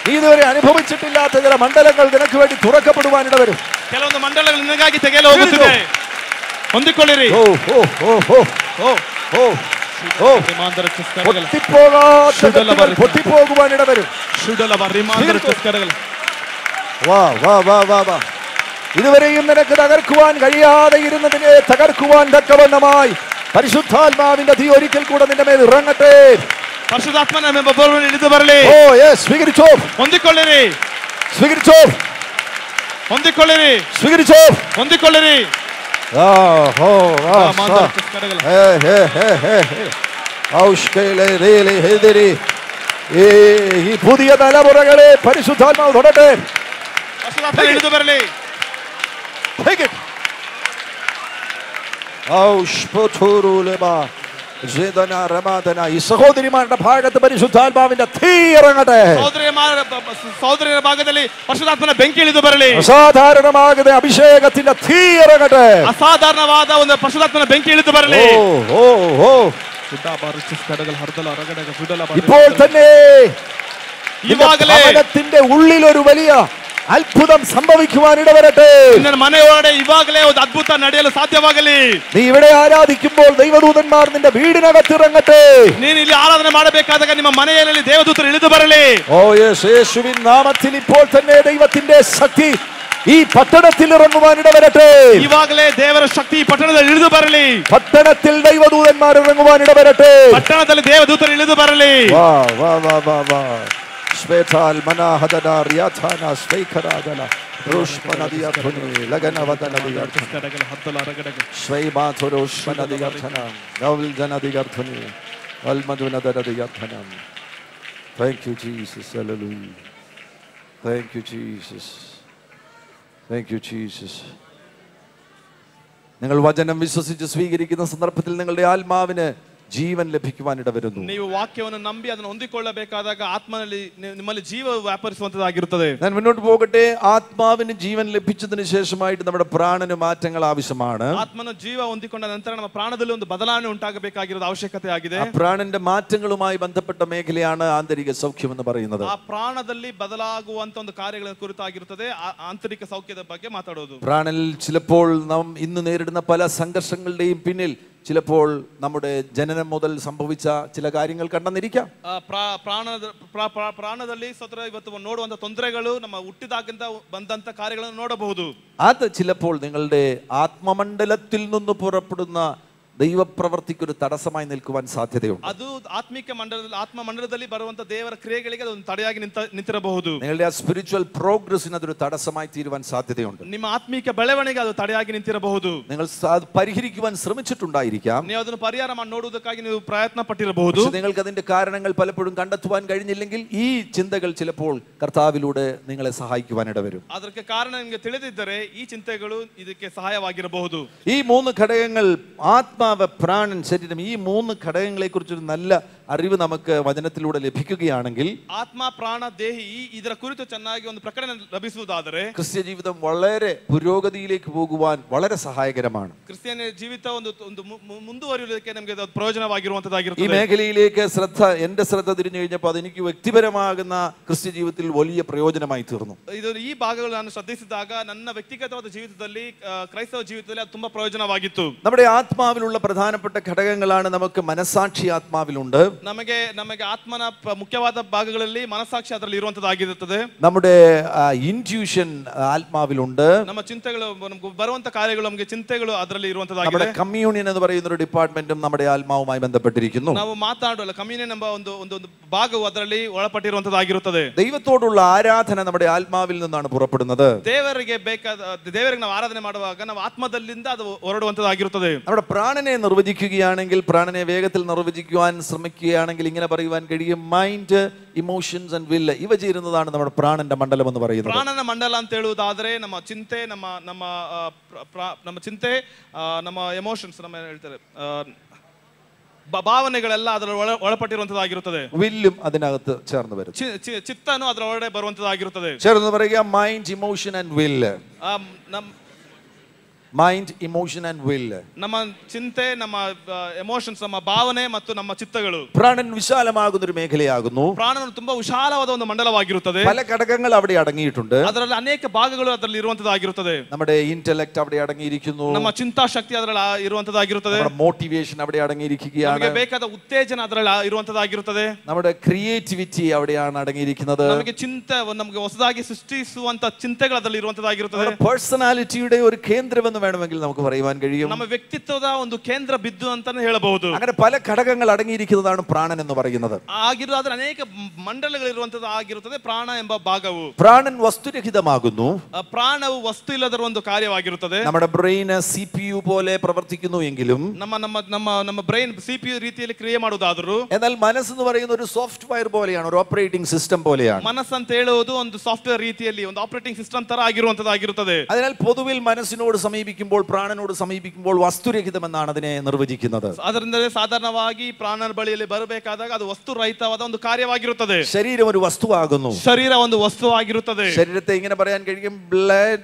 നീ ഇതുവരെ അനുഭവിച്ചിട്ടില്ലാത്ത ചില മണ്ഡലങ്ങൾ നിനക്ക് വേണ്ടി തുറക്കപ്പെടുവാൻ ഇടവരും ಕೆಲವೊಂದು ಮಂಡಲಗಳು ನಿನಗಾಗಿ ತೆಗೆಯಲು ಹೋಗುತ್ತಿದೆ ಹೊಂದಿಕೊಳ್ಳಿರಿ ഓ ഓ ഓ ഓ ಓ ഓ ഓ ರಿಮಾಂದರ ಚಿಸ್ಕರಗಳು പൊട്ടിപ്പോകാത്ത ശുദ്ധല കെട്ടുകൾ പറയുന്നു. പൊട്ടിപ്പോകുവാൻ ഇടവരും ಶುಡಲವ ರಿಮಾಂದರ തീർക്കും. ಚಿಸ್ಕರಗಳು വാ വാ വാ വാ വാ ഇതുവരെയും നിനക്ക് തകർക്കുവാൻ കഴിയാതെ ഇരുന്നതിനെ തകർക്കുവാൻ തക്കവണ്ണമായി പരിശുദ്ധാത്മാവിന്റെ തീ ഒരിക്കൽ കൂടെ നിന്റെ മേൽ ഇറങ്ങട്ടെ ಪರಿಶುದ್ಧಾತ್ಮನ ಒಬ್ಬೊಬ್ಬರನ್ನು ಇಳಿದು ಬರಲಿ ഓ യെസ് സ്വീകരിച്ചോ ಹೊಂದಿಕೊಳ್ಳಿರಿ സ്വീകരിച്ചോ ಹೊಂದಿಕೊಳ್ಳಿರಿ സ്വീകരിച്ചോ ಹೊಂದಿಕೊಳ್ಳಿರಿ ആ ഹോ ആ ಮಾಂದರ സാ. ಚಿಸ್ಕರಗಳು ഹേ ഹേ ഹേ ഹേ ഹേ ഔഷ്കയിലെ റേലെ ഹെതിരി ഈ ഈ പുതിയ തലമുറകളെ പരിശുദ്ധാത്മാവ് തൊടട്ടെ ಪರಿಶುದ್ಧಾತ್ಮನ ಇಳಿದು ಬರಲಿ Take it. ഔഷ്പുഥുരുലമ. ജിദന രമാദന. ഈ സഹോദരിമാരുടെ ഭാഗത്ത് പരിശുദ്ധാത്മാവിന്റെ തീ ഇറങ്ങട്ടെ ಸಹೋದರಿಯ ಮಾ- ಸಹೋದರಿಯರ ಭಾಗದಲ್ಲಿ ಪರಿಶುದ್ಧಾತ್ಮನ ಬೆಂಕಿ ಇಳಿದು ಬರಲಿ അസാധാരണമാകുന്ന അഭിഷേകത്തിന്റെ തീ ഇറങ്ങട്ടെ ಅಸಾಧಾರಣವಾದ ಒಂದು ಪರಿಶುದ್ಧಾತ್ಮನ ಬೆಂಕಿ ಇಳಿದು ಬರಲಿ ഓ ഓ ഓ ഇപ്പോൾ തന്നെ നിന്റെ ಇವಾಗಲೇ ഭവനത്തിന്റെ ഉള്ളിൽ ഒരു വലിയ അത്ഭുതം സംഭവിക്കുവാൻ ഇടവരട്ടെ ನಿನ್ನ ಮನೆಯೊಳಗಡೆ ಇವಾಗಲೇ ಒಂದು ಅದ್ಭುತ ನಡೆಯಲು ಸಾಧ್ಯವಾಗಲಿ നീ ഇവിടെ ആരാധിക്കുമ്പോൾ ദൈവദൂതന്മാർ നിന്റെ വീടിനകത്ത് ഇറങ്ങട്ടെ ನೀನು ಇಲ್ಲಿ ಆರಾಧನೆ ಮಾಡಬೇಕಾದಾಗ ನಿಮ್ಮ ಮನೆಯಲ್ಲಿ ದೇವದೂತರು ಇಳಿದು ಬರಲಿ ഓ യേശു യേശുവിൻ നാമത്തിൽ ഇപ്പോൾ തന്നെ ദൈവത്തിന്റെ ശക്തി ഈ പട്ടണത്തിൽ ഇറങ്ങുവാൻ ഇടവരട്ടെ ಇವಾಗಲೇ ದೇವರ ಶಕ್ತಿ ಈ ಪಟ್ಟಣದಲ್ಲಿ ಇಳಿದು ಬರಲಿ പട്ടണത്തിൽ ദൈവദൂതന്മാർ ഇറങ്ങുവാൻ ഇടവരട്ടെ ಪಟ್ಟಣದಲ್ಲಿ ದೇವದೂತರು ಇಳಿದು ಬರಲಿ വാ വാ വാ വാ വാ ശ്വേതാൽ മനാഹദന റിയാഥാന സ്വൈഖരാദന രുഷ്മനദിയധ്വനി ലഗനവദനദിയധ്വനി സ്വൈമാധുരോഷ്മനദിയർത്ഥന നവൽജനദിയധ്വനി വൽമധുനദരദിയധ്വനം Thank you, Jesus. Hallelujah. Thank you, Jesus. Thank you, Jesus. നിങ്ങൾ വചനം വിശ്വസിച്ച് സ്വീകരിക്കുന്ന സന്ദർഭത്തിൽ നിങ്ങളുടെ ആത്മാവിന് ജീവൻ ലഭിക്കുവാൻ ഇടവരുന്നു ನೀವು ವಾಕ್ಯವನ್ನು ನಂಬಿ ಅದನ್ನು ಹೊಂದಿಕೊಳ್ಳಬೇಕಾದಾಗ ಆತ್ಮನಲ್ಲಿ ನಿ- ನಿಮ್ಮಲ್ಲಿ ಜೀವ ವ್ಯಾಪರಿಸುವಂತದ್ದಾಗಿರುತ್ತದೆ ഞാൻ മുന്നോട്ട് പോകട്ടെ ആത്മാവിന് ജീവൻ ലഭിച്ചതിന് ശേഷമായിട്ട് നമ്മുടെ പ്രാണന് മാറ്റങ്ങൾ ആവശ്യമാണ് ಆತ್ಮನ ಜೀವ ಹೊಂದಿಕೊಂಡ ನಂತರ ನಮ್ಮ ಪ್ರಾಣದಲ್ಲಿ ಒಂದು ಬದಲಾವಣೆ ಉಂಟಾಗಬೇಕಾಗಿರೋದು ಅವಶ್ಯಕತೆ ಆಗಿದೆ ആ പ്രാണന്റെ മാറ്റങ്ങളുമായി ബന്ധപ്പെട്ട മേഖലയാണ് ആന്തരിക സൗഖ്യം എന്ന് പറയുന്നത് ಆ ಪ್ರಾಣದಲ್ಲಿ ಬದಲಾಗುವಂತ ಒಂದು ಕಾರ್ಯಗಳ ಕುರಿತಾಗಿರುತ್ತದೆ ಆ- ಆಂತರಿಕ ಸೌಖ್ಯದ ಬಗ್ಗೆ ಮಾತಾಡೋದು പ്രാണനിൽ ചിലപ്പോൾ നാം ഇന്ന് നേരിടുന്ന പല സംഘർഷങ്ങളുടെയും പിന്നിൽ ചിലപ്പോൾ നമ്മുടെ ജനനം മുതൽ സംഭവിച്ച ചില കാര്യങ്ങൾ കണ്ടെന്നിരിക്കാം ಆ, ಪ್ರಾ- ಪ್ರಾಣದ ಪ್ರಾ- ಪ್ರಾ- ಪ್ರಾಣದಲ್ಲಿ ಸ್ವತಃ ಇವತ್ತು ನೋಡುವಂತ ತೊಂದರೆಗಳು ನಮ್ಮ ಹುಟ್ಟಿದಾಗಿಂದ ಬಂದಂತ ಕಾರ್ಯಗಳನ್ನು ನೋಡಬಹುದು അത് ചിലപ്പോൾ നിങ്ങളുടെ ആത്മമണ്ഡലത്തിൽ നിന്ന് പുറപ്പെടുന്ന ദൈവപ്രവർത്തിക്ക് ഒരു തടസ്സമായി നിൽക്കുവാൻ സാധ്യതയുണ്ട് ಅದು ಆತ್ಮಿಕ ಮಂಡಲದಲ್ಲಿ ಆತ್ಮ ಮಂಡಲದಲ್ಲಿ ಬರುವಂತ ದೇವರ ಕ್ರಿಯೆಗಳಿಗೆ ಅದೊಂದು ತಡೆಯಾಗಿ ನಿಂತ ನಿಂತಿರಬಹುದು നിങ്ങളുടെ ആ സ്പിരിച്വൽ പ്രോഗ്രസിന് അതൊരു തടസ്സമായി തീരുവാൻ സാധ്യതയുണ്ട് ನಿಮ್ಮ ಆತ್ಮಿಕ ಬೆಳವಣಿಗೆ ಅದು ತಡೆಯಾಗಿ ನಿಂತಿರಬಹುದು നിങ്ങൾ സ- അത് പരിഹരിക്കുവാൻ ശ്രമിച്ചിട്ടുണ്ടായിരിക്കാം ನೀವು ಅದನ್ನು ಪರಿಹಾರ ಮಾಡಿ ನೋಡುವುದಕ್ಕಾಗಿ ನೀವು ಪ್ರಯತ್ನ ಪಟ್ಟಿರಬಹುದು പക്ഷെ നിങ്ങൾക്ക് അതിന്റെ കാരണങ്ങൾ പലപ്പോഴും കണ്ടെത്തുവാൻ കഴിഞ്ഞില്ലെങ്കിൽ ഈ ചിന്തകൾ ചിലപ്പോൾ കർത്താവിലൂടെ നിങ്ങളെ സഹായിക്കുവാൻ ഇടവരും ಅದಕ್ಕೆ ಕಾರಣ ನಿಮಗೆ ತಿಳಿದಿದ್ದರೆ ಈ ಚಿಂತೆಗಳು ಇದಕ್ಕೆ ಸಹಾಯವಾಗಿರಬಹುದು ഈ മൂന്ന് ഘടകങ്ങൾ ആത്മാവ് പ്രാണൻ ശരീരം ഈ മൂന്ന് ഘടകങ്ങളെ കുറിച്ചൊരു നല്ല അറിവ് നമുക്ക് വചനത്തിലൂടെ ലഭിക്കുകയാണെങ്കിൽ ಆತ್ಮ ಪ್ರಾಣ ದೇಹಿ ಈ ಇದರ ಕುರಿತು ಚೆನ್ನಾಗಿ ಒಂದು ಪ್ರಕಟಣೆ ಲಭಿಸುವುದಾದರೆ ക്രിസ്ത്യ ജീവിതം വളരെ പുരോഗതിയിലേക്ക് പോകുവാൻ വളരെ സഹായകരമാണ് ಕ್ರಿಸ್ತಿಯನ್ ಜೀವಿತ ಒಂದು ಒಂದು ಮು- ಮು- ಮುಂದುವರಿಯುವುದಕ್ಕೆ ನಮಗೆ ಅದು ഈ ಪ್ರಯೋಜನವಾಗಿರುವಂತದ್ದಾಗಿರುತ್ತದೆ മേഖലയിലേക്ക് ശ്രദ്ധ എന്റെ ശ്രദ്ധ തിരിഞ്ഞു കഴിഞ്ഞപ്പോൾ അതെനിക്ക് വ്യക്തിപരമാകുന്ന ക്രിസ്ത്യ ജീവിതത്തിൽ വലിയ പ്രയോജനമായി തീർന്നു ಇದು ಈ ಭಾಗಗಳು ನಾನು ಶ್ರದ್ಧಿಸಿದಾಗ ನನ್ನ ವ್ಯಕ್ತಿಗತವಾದ ಜೀವಿತದಲ್ಲಿ ಆ, ಕ್ರೈಸ್ತವ ಜೀವಿತದಲ್ಲಿ ಅದು ತುಂಬಾ ಪ್ರಯೋಜನವಾಗಿತ್ತು നമ്മുടെ ആത്മാവിലുള്ള പ്രധാനപ്പെട്ട ഘടകങ്ങളാണ് നമുക്ക് മനസാക്ഷി ആത്മാവിലുണ്ട് ನಮಗೆ ನಮಗೆ ಆತ್ಮನ ಪ್ರ- ಮುಖ್ಯವಾದ ಭಾಗಗಳಲ್ಲಿ ಮನಸ್ಸಾಕ್ಷಿ ಅದರಲ್ಲಿ ಇರುವಂತದ್ದಾಗಿರುತ್ತದೆ നമ്മുടെ ഇൻറ്റ്യൂഷൻ ആത്മാവിലുണ്ട് ನಮ್ಮ ಚಿಂತೆಗಳು ನಮ್ಗೆ ಬರುವಂತ ಕಾರ್ಯಗಳು ನಮಗೆ ಚಿಂತೆಗಳು ಅದರಲ್ಲಿ നമ്മുടെ ಇರುವಂತದ್ದಾಗಿದೆ കമ്മ്യൂണിയൻ എന്ന് പറയുന്ന ഒരു ഡിപ്പാർട്ട്മെന്റും നമ്മുടെ ആത്മാവുമായി ബന്ധപ്പെട്ടിരിക്കുന്നു ನಾವು ಮಾತಾಡುವಲ್ಲ ಕಮ್ಯುನಿಯನ್ ಎಂಬ ಒಂದು ಒಂದು ಒಂದು ಭಾಗವು ಅದರಲ್ಲಿ ಒಳಪಟ್ಟಿರುವಂತದ್ದಾಗಿರುತ್ತದೆ ദൈവത്തോടുള്ള ആരാധന നമ്മുടെ ആത്മാവിൽ നിന്നാണ് പുറപ്പെടുന്നത് ದೇವರಿಗೆ ಬೇಕಾದ ದೇವರಿಗೆ ನಾವು ಆರಾಧನೆ ಮಾಡುವಾಗ ನಾವು ಆತ್ಮದಲ್ಲಿಂದ ಅದು ಹೊರಡುವಂತದ್ದಾಗಿರುತ್ತದೆ നമ്മുടെ പ്രാണനെ നിർവചിക്കുകയാണെങ്കിൽ പ്രാണനെ വേഗത്തിൽ നിർവചിക്കുവാൻ ശ്രമിക്കുകയാണെങ്കിൽ ഇങ്ങനെ പറയുവാൻ കഴിയും മൈൻഡ് ഇമോഷൻസ് ആൻഡ് വില്ല് ഇവ ചേരുന്നതാണ് നമ്മുടെ പ്രാണന്റെ മണ്ഡലം എന്ന് പറയുന്നത് ಪ್ರಾಣನ ಮಂಡಲ ಅಂತ ಹೇಳುವುದಾದ್ರೆ ನಮ್ಮ ಚಿಂತೆ ನಮ್ಮ ನಮ್ಮ ಆ, ಪ್ರ- ಪ್ರ- ನಮ್ಮ ಚಿಂತೆ ಆ, ನಮ್ಮ ಎಮೋಷನ್ಸ್ ನಮ್ಮ ಏನ್ ಹೇಳ್ತಾರೆ ಆ, ಬ- ಭಾವನೆಗಳೆಲ್ಲ ಅದರ ಒಳ ಒಳಪಟ್ಟಿರುವಂತದ್ದಾಗಿರುತ್ತದೆ വില്ലും അതിനകത്ത് ചേർന്ന് വരും ಚಿ- ಚಿ- ಚಿತ್ತನು ಅದರ ಒಳಗಡೆ ಬರುವಂತದ್ದಾಗಿರುತ್ತದೆ ചേർന്ന് പറയുക മൈൻഡ് ഇമോഷൻ ആൻഡ് വില്ല് ಆ, ನಮ್ മൈൻഡ് ഇമോഷൻ ആൻഡ് വിൽ ನಮ್ಮ ಚಿಂತೆ ನಮ್ಮ ಎಮೋಷನ್ಸ್ ನಮ್ಮ ಭಾವನೆ ಮತ್ತು ನಮ್ಮ ಚಿತ್ತಗಳು പ്രാണൻ വിശാലമാകുന്ന ഒരു മേഖലയാകുന്നു ಪ್ರಾಣನು ತುಂಬಾ ವಿಶಾಲವಾದ ಒಂದು ಮಂಡಲವಾಗಿರುತ್ತದೆ പല ഘടകങ്ങൾ അവിടെ അടങ്ങിയിട്ടുണ്ട് ಅದರಲ್ಲಿ ಅನೇಕ ಭಾಗಗಳು ಅದರಲ್ಲಿ ಇರುವಂತದ್ದಾಗಿರುತ್ತದೆ നമ്മുടെ ഇന്റലക്ട് അവിടെ അടങ്ങിയിരിക്കുന്നു ನಮ್ಮ ಚಿಂತಾಶಕ್ತಿ ಅದರಲ್ಲಿ ಆ- ಇರುವಂತದ್ದಾಗಿರುತ್ತದೆ നമ്മുടെ മോട്ടിവേഷൻ അവിടെ അടങ്ങിയിരിക്കുകയാണ് ನಮಗೆ ಬೇಕಾದ ಉತ್ತೇಜನ ಅದರಲ್ಲಿ ಆ- ಇರುವಂತದ್ದಾಗಿರುತ್ತದೆ നമ്മുടെ ക്രിയേറ്റിവിറ്റി അവിടെയാണ് അടങ്ങിയിരിക്കുന്നത് ನಮಗೆ ಚಿಂತೆ ನಮಗೆ ಹೊಸದಾಗಿ ಸೃಷ್ಟಿಸುವಂತ ಚಿಂತೆಗಳು ಅದರಲ್ಲಿ ಇರುವಂತದ್ದಾಗಿರುತ್ತದೆ നമ്മുടെ പേഴ്സണാലിറ്റിയുടെ ഒരു കേന്ദ്രമെന്ന് വേണമെങ്കിൽ നമുക്ക് പറയുവാൻ കഴിയും ನಮ್ಮ ವ್ಯಕ್ತಿತ್ವದ ಒಂದು ಕೇಂದ್ರ ಬಿದ್ದು ಅಂತಾನೆ ಹೇಳಬಹುದು അങ്ങനെ പല ഘടകങ്ങൾ അടങ്ങിയിരിക്കുന്നതാണ് പ്രാണൻ എന്ന് പറയുന്നത് ಆಗಿರೋದಾದ್ರೆ ಅನೇಕ ಮಂಡಲಗಳಿರುವಂತದ್ದು ಆಗಿರುತ್ತದೆ ಪ್ರಾಣ ಎಂಬ ಭಾಗವು പ്രാണൻ വസ്തുരഹിതമാകുന്നു ಆ ಪ್ರಾಣವು ವಸ್ತು ಇಲ್ಲದರ ಒಂದು ಕಾರ್ಯವಾಗಿರುತ್ತದೆ നമ്മുടെ ബ്രെയിന് സി പി യു പോലെ പ്രവർത്തിക്കുന്നു എങ്കിലും ನಮ್ಮ ನಮ್ಮ ನಮ್ಮ ನಮ್ಮ ಬ್ರೈನ್ ಸಿ ಪಿ ರೀತಿಯಲ್ಲಿ ಕ್ರಿಯೆ ಮಾಡುವುದಾದರೂ എന്നാൽ മനസ്സെന്ന് പറയുന്ന ഒരു സോഫ്റ്റ്വെയർ പോലെയാണ് ഒരു ഓപ്പറേറ്റിംഗ് സിസ്റ്റം പോലെയാണ് ಮನಸ್ಸಂತ ಹೇಳುವುದು ಒಂದು ಸಾಫ್ಟ್ವೇರ್ ರೀತಿಯಲ್ಲಿ ಒಂದು ಆಪರೇಟಿಂಗ್ ಸಿಸ್ಟಮ್ ತರ ಆಗಿರುವಂತದ್ದಾಗಿರುತ್ತದೆ അതിനാൽ പൊതുവിൽ മനസ്സിനോട് സമീപിക്കുമ്പോൾ പ്രാണനോട് സമീപിക്കുമ്പോൾ വസ്തുരഹിതമെന്നാണ് അതിനെ നിർവചിക്കുന്നത് ಅದರಿಂದಲೇ ಸಾಧಾರಣವಾಗಿ ಪ್ರಾಣನ ಬಳಿಯಲ್ಲಿ ಬರಬೇಕಾದಾಗ ಅದು ವಸ್ತು ರಹಿತವಾದ ಒಂದು ಕಾರ್ಯವಾಗಿರುತ್ತದೆ ശരീരം ഒരു വസ്തുവാകുന്നു ಶರೀರ ಒಂದು ವಸ್ತು ಆಗಿರುತ್ತದೆ ശരീരത്തെ ഇങ്ങനെ പറയാൻ കഴിയും blood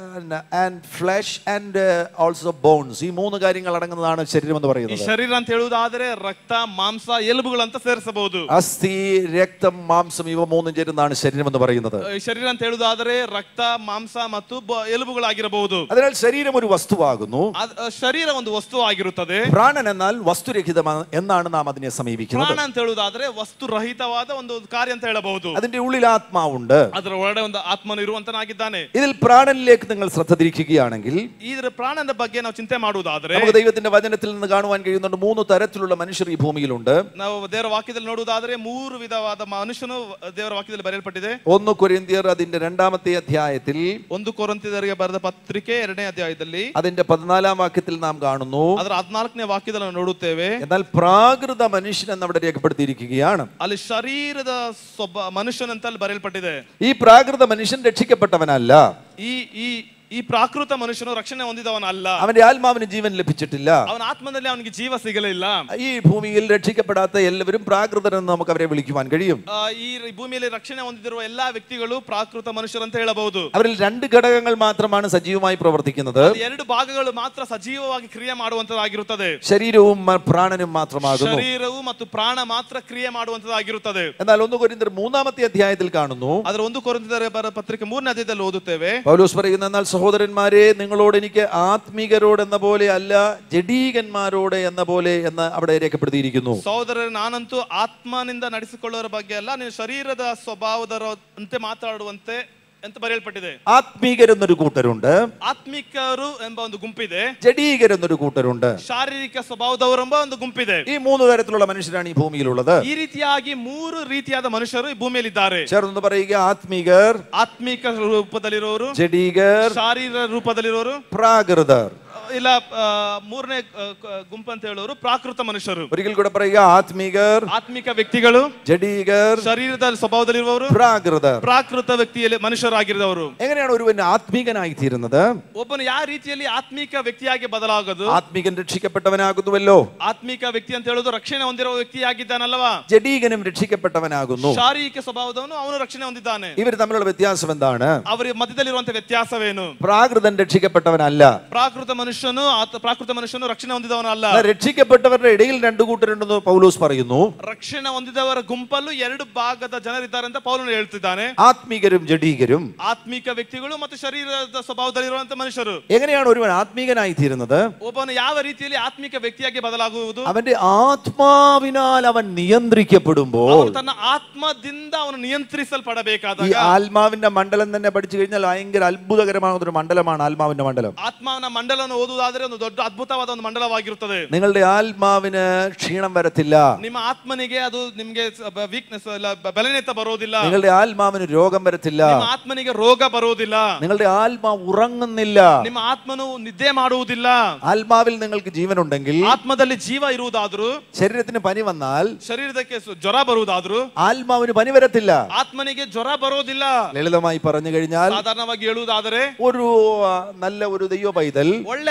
and flesh and also bones ഈ മൂന്ന് കാര്യങ്ങൾ അടങ്ങുന്നതാണ് ശരീരം എന്ന് ಈ പറയുന്നത് ಶರೀರ ಅಂತ ಹೇಳುವುದಾದ್ರೆ ರಕ್ತ ಮಾಂಸ ಎಲುಬುಗಳಂತ ಸೇರಿಸಬಹುದು അസ്ഥി രക്തം മാംസം ഇവ മൂന്നും ചേരുന്നതാണ് ശരീരം എന്ന് പറയുന്നത് ಈ ಶರೀರ ಅಂತ ಹೇಳುವುದಾದ್ರೆ ರಕ್ತ ಮಾಂಸ ಮತ್ತು ಬ- ಎಲುಬುಗಳಾಗಿರಬಹುದು അതിനാൽ ശരീരം ഒരു വസ്തുവാകുന്നു ಅದ್- ಆ ಶರೀರ ಒಂದು ವಸ್ತು ಆಗಿರುತ್ತದೆ പ്രാണൻ എന്നാൽ വസ്തുരഹിതമാണ് എന്നാണ് നാം അതിനെ സമീപിക്കുന്നത് ಪ್ರಾಣ ಅಂತ ಹೇಳುವುದಾದ್ರೆ ವಸ್ತು ರಹಿತವಾದ ಒಂದು ಕಾರ್ಯ ಅಂತ ಹೇಳಬಹುದು അതിന്റെ ഉള്ളിൽ ആത്മാവുണ്ട് ಅದರ ಒಳಗಡೆ ಒಂದು ಆತ್ಮನು ಇರುವಂತನಾಗಿದ್ದಾನೆ ഇതിൽ പ്രാണനിലേക്ക് നിങ്ങൾ ശ്രദ്ധ തിരിക്കുകയാണെങ്കിൽ ಇದರ ಪ್ರಾಣದ ಬಗ್ಗೆ ನಾವು ಚಿಂತೆ ಮಾಡುವುದಾದ್ರೆ നമുക്ക് ദൈവത്തിന്റെ വചനത്തിൽ നിന്ന് കാണുവാൻ കഴിയുന്നുണ്ട് മൂന്ന് തരത്തിലുള്ള മനുഷ്യർ ഈ ഭൂമിയിലുണ്ട് ನಾವು ದೇವರ ವಾಕ್ಯದಲ್ಲಿ ನೋಡುವುದಾದ್ರೆ ಮೂರು ವಿಧವಾದ ಮನುಷ್ಯನು ದೇವರ ವಾಕ್ಯದಲ್ಲಿ ಬರೆಯಲ್ಪಟ್ಟಿದೆ ഒന്ന് കൊരിന്തിയർ അതിന്റെ രണ്ടാമത്തെ അധ്യായത്തിൽ ಒಂದು ಕೊರಂತಿದರಿಗೆ ಬರೆದ ಪತ್ರಿಕೆ ಎರಡನೇ ಅಧ್ಯಾಯದಲ್ಲಿ അതിന്റെ പതിനാലാം വാക്യത്തിൽ നാം കാണുന്നു ಅದರ ಹದಿನಾಲ್ಕನೇ ವಾಕ್ಯದಲ್ಲಿ ನಾವು ನೋಡುತ್ತೇವೆ എന്നാൽ പ്രാകൃത മനുഷ്യൻ എന്ന് അവിടെ രേഖപ്പെടുത്തിയിരിക്കുകയാണ് ಅಲ್ಲಿ ಶರೀರದ ಸ್ವಭ ಮನುಷ್ಯನಂತ ಅಲ್ಲಿ ಬರೆಯಲ್ಪಟ್ಟಿದೆ ഈ പ്രാകൃത മനുഷ്യൻ രക്ഷിക്കപ്പെട്ടവനല്ല ಈ ಈ ಈ ಪ್ರಾಕೃತ ಮನುಷ್ಯನು ರಕ್ಷಣೆ ಹೊಂದಿದವನಲ್ಲ അവന്റെ ആത്മാവിന് ജീവൻ ലഭിച്ചിട്ടില്ല ಅವನ ಆತ್ಮದಲ್ಲಿ ಅವನಿಗೆ ಜೀವ ಸಿಗಲಿಲ್ಲ ഈ ഭൂമിയിൽ രക്ഷിക്കപ്പെടാത്ത എല്ലാവരും പ്രാകൃതരെന്ന് നമുക്ക് അവരെ വിളിക്കുവാൻ കഴിയും ಆ, ಈ ಭೂಮಿಯಲ್ಲಿ ರಕ್ಷಣೆ ಹೊಂದಿರುವ ಎಲ್ಲಾ ವ್ಯಕ್ತಿಗಳು ಪ್ರಾಕೃತ ಮನುಷ್ಯರಂತ ಹೇಳಬಹುದು അവരിൽ രണ്ട് ഘടകങ്ങൾ മാത്രമാണ് സജീവമായി പ്രവർത്തിക്കുന്നത് ಅದು ಎರಡು ಭಾಗಗಳು ಮಾತ್ರ ಸಜೀವವಾಗಿ ಕ್ರಿಯೆ ಮಾಡುವಂತದ್ದಾಗಿರುತ್ತದೆ ശരീരവും മ- പ്രാണനും മാത്രമാകുന്നു ಶರೀರವು ಮತ್ತು ಪ್ರಾಣ ಮಾತ್ರ ಕ್ರಿಯೆ ಮಾಡುವಂತದ್ದಾಗಿರುತ್ತದೆ എന്നാൽ ഒന്ന് കൊരിന്തർ മൂന്നാമത്തെ അധ്യായത്തിൽ കാണുന്നു ಅದರ ಒಂದು ಕೊರಂತಿದರೆ ಬರ ಪತ್ರಿಕೆ ಮೂರನೇ ಅಧ್ಯಾಯದಲ್ಲಿ ಓದುತ್ತೇವೆ പൗലോസ് പറയുന്ന എന്നാൽ സഹോദരന്മാരെ നിങ്ങളോട് എനിക്ക് ആത്മീകരോട് എന്ന പോലെ അല്ല ജഡീകന്മാരോട് എന്ന പോലെ എന്ന് അവിടെ രേഖപ്പെടുത്തിയിരിക്കുന്നു ಸಹೋದರರೇ ನಾನಂತೂ ಆತ್ಮನಿಂದ ನಡೆಸಿಕೊಳ್ಳುವ ಬಗ್ಗೆ ಅಲ್ಲ ನೀವು ಶರೀರದ ಸ್ವಭಾವದರಂತೆ ಮಾತಾಡುವಂತೆ ಅಂತ ಬರೆಯಲ್ಪಟ್ಟಿದೆ ആത്മീകരെന്നൊരു കൂട്ടരുണ്ട് ಆತ್ಮಿಕರು ಎಂಬ ಒಂದು ಗುಂಪಿದೆ ജഡീകരെന്നൊരു കൂട്ടരുണ്ട് ಶಾರೀರಿಕ ಸ್ವಭಾವದವರೆಂಬ ಒಂದು ಗುಂಪಿದೆ ഈ മൂന്ന് തരത്തിലുള്ള മനുഷ്യരാണ് ഈ ഭൂമിയിലുള്ളത് ಈ ರೀತಿಯಾಗಿ ಮೂರು ರೀತಿಯಾದ ಮನುಷ್ಯರು ಈ ಭೂಮಿಯಲ್ಲಿದ್ದಾರೆ ചേർന്ന് പറയുക ആത്മീകർ ಆತ್ಮಿಕ ರೂಪದಲ್ಲಿರೋರು ജഡീകർ ಶಾರೀರ ರೂಪದಲ್ಲಿರೋರು പ്രാകൃതർ ಇಲ್ಲ ಆ, ಮೂರನೇ ಆ, ಕ- ಗುಂಪು ಅಂತ ಹೇಳೋರು ಪ್ರಾಕೃತ ಮನುಷ್ಯರು ഒരിക്കൽ കൂടെ പറയുക ആത്മീകർ ಆತ್ಮಿಕ ವ್ಯಕ್ತಿಗಳು ജഡീകർ ಶರೀರದ ಸ್ವಭಾವದಲ್ಲಿರುವವರು പ്രാകൃതർ ಪ್ರಾಕೃತ ವ್ಯಕ್ತಿಯಲ್ಲಿ ಮನುಷ್ಯರಾಗಿರುವವರು എങ്ങനെയാണ് ഒരുവൻ ആത്മീകനായി തീരുന്നത് ಒಬ್ಬನು ಯಾವ ರೀತಿಯಲ್ಲಿ ಆತ್ಮಿಕ ವ್ಯಕ್ತಿಯಾಗಿ ಬದಲಾಗೋದು ആത്മീകൻ രക്ഷിക്കപ്പെട്ടവനാകുന്നുവല്ലോ ಆತ್ಮಿಕ ವ್ಯಕ್ತಿ ಅಂತ ಹೇಳೋದು ರಕ್ಷಣೆ ಹೊಂದಿರುವ ವ್ಯಕ್ತಿಯಾಗಿದ್ದಾನಲ್ವಾ ജഡീകനും രക്ഷിക്കപ്പെട്ടവനാകുന്നു ಶಾರೀರಿಕ ಸ್ವಭಾವದವನು ಅವನು ರಕ್ಷಣೆ ಹೊಂದಿದ್ದಾನೆ ഇവർ തമ്മിലുള്ള വ്യത്യാസം എന്താണ് ಅವರ ಮಧ್ಯದಲ್ಲಿರುವಂತ ವ್ಯತ್ಯಾಸವೇನು പ്രാകൃതൻ രക്ഷിക്കപ്പെട്ടവനല്ല ಪ್ರಾಕೃತ ಮನುಷ್ಯನು ಆತ ಪ್ರಾಕೃತ ಮನುಷ್ಯನು ರಕ್ಷಣೆ ಹೊಂದಿದವನಲ್ಲ എന്നാൽ രക്ഷിക്കപ്പെട്ടവരുടെ ഇടയിൽ രണ്ടു കൂട്ടരുണ്ടെന്ന് പൗലോസ് പറയുന്നു ರಕ್ಷಣೆ ಹೊಂದಿದವರ ಗುಂಪಲ್ಲೂ ಎರಡು ಭಾಗದ ಜನರಿದ್ದಾರೆ ಅಂತ ಪೌಲನು ಹೇಳ್ತಿದ್ದಾನೆ ആത്മീകരും ജഡീകരും ಆತ್ಮಿಕ ವ್ಯಕ್ತಿಗಳು ಮತ್ತು ಶರೀರದ ಸ್ವಭಾವದಲ್ಲಿರುವಂತ ಮನುಷ್ಯರು എങ്ങനെയാണ് ഒരുവൻ ആത്മീകനായി തീരുന്നത് ಒಬ್ಬನು ಯಾವ ರೀತಿಯಲ್ಲಿ ಆತ್ಮಿಕ ವ್ಯಕ್ತಿಯಾಗಿ ಬದಲಾಗುವುದು അവന്റെ ആത്മാവിനാൽ അവൻ നിയന്ത്രിക്കപ്പെടുമ്പോൾ ಅವನು ತನ್ನ ಆತ್ಮದಿಂದ ಅವನು ഈ ನಿಯಂತ್ರಿಸಲ್ಪಡಬೇಕಾದಾಗ ആത്മാവിന്റെ മണ്ഡലം തന്നെ പഠിച്ചു കഴിഞ്ഞാൽ ഭയങ്കര അത്ഭുതകരമാകുന്ന ഒരു മണ്ഡലമാണ് ആത്മാവിന്റെ മണ്ഡലം ಆತ್ಮನ ಮಂಡಲವನ್ನು ಓದುವುದಾದ್ರೆ ಒಂದು ದೊಡ್ಡ ಅದ್ಭುತವಾದ ಒಂದು ಮಂಡಲವಾಗಿರುತ್ತದೆ നിങ്ങളുടെ ആത്മാവിന് ക്ഷീണം വരത്തില്ല ನಿಮ್ಮ ಆತ್ಮನಿಗೆ ಅದು ನಿಮ್ಗೆ ವೀಕ್ನೆಸ್ ಇಲ್ಲ ಬ- ಬಲನೆತ ಬರೋದಿಲ್ಲ നിങ്ങളുടെ ആത്മാവിന് രോഗം വരത്തില്ല ನಿಮ್ಮ ಆತ್ಮನಿಗೆ ರೋಗ ಬರೋದಿಲ್ಲ നിങ്ങളുടെ ആത്മാവ് ഉറങ്ങുന്നില്ല ನಿಮ್ಮ ಆತ್ಮನು ನಿದ್ದೆ ಮಾಡುವುದಿಲ್ಲ ആത്മാവിൽ നിങ്ങൾക്ക് ജീവനുണ്ടെങ്കിൽ ಆತ್ಮದಲ್ಲಿ ಜೀವ ಇರುವುದಾದ್ರೂ ശരീരത്തിന് പനി വന്നാൽ ಶರೀರಕ್ಕೆ ಸು- ಜ್ವರ ಬರುವುದಾದ್ರೂ ആത്മാവിന് പനി വരത്തില്ല ಆತ್ಮನಿಗೆ ಜ್ವರ ಬರೋದಿಲ್ಲ ലളിതമായി പറഞ്ഞു കഴിഞ്ഞാൽ ಸಾಧಾರಣವಾಗಿ ಹೇಳುವುದಾದರೆ ഒരു ആ, നല്ല ഒരു ദൈവ പൈതൽ ಒಳ್ಳೆ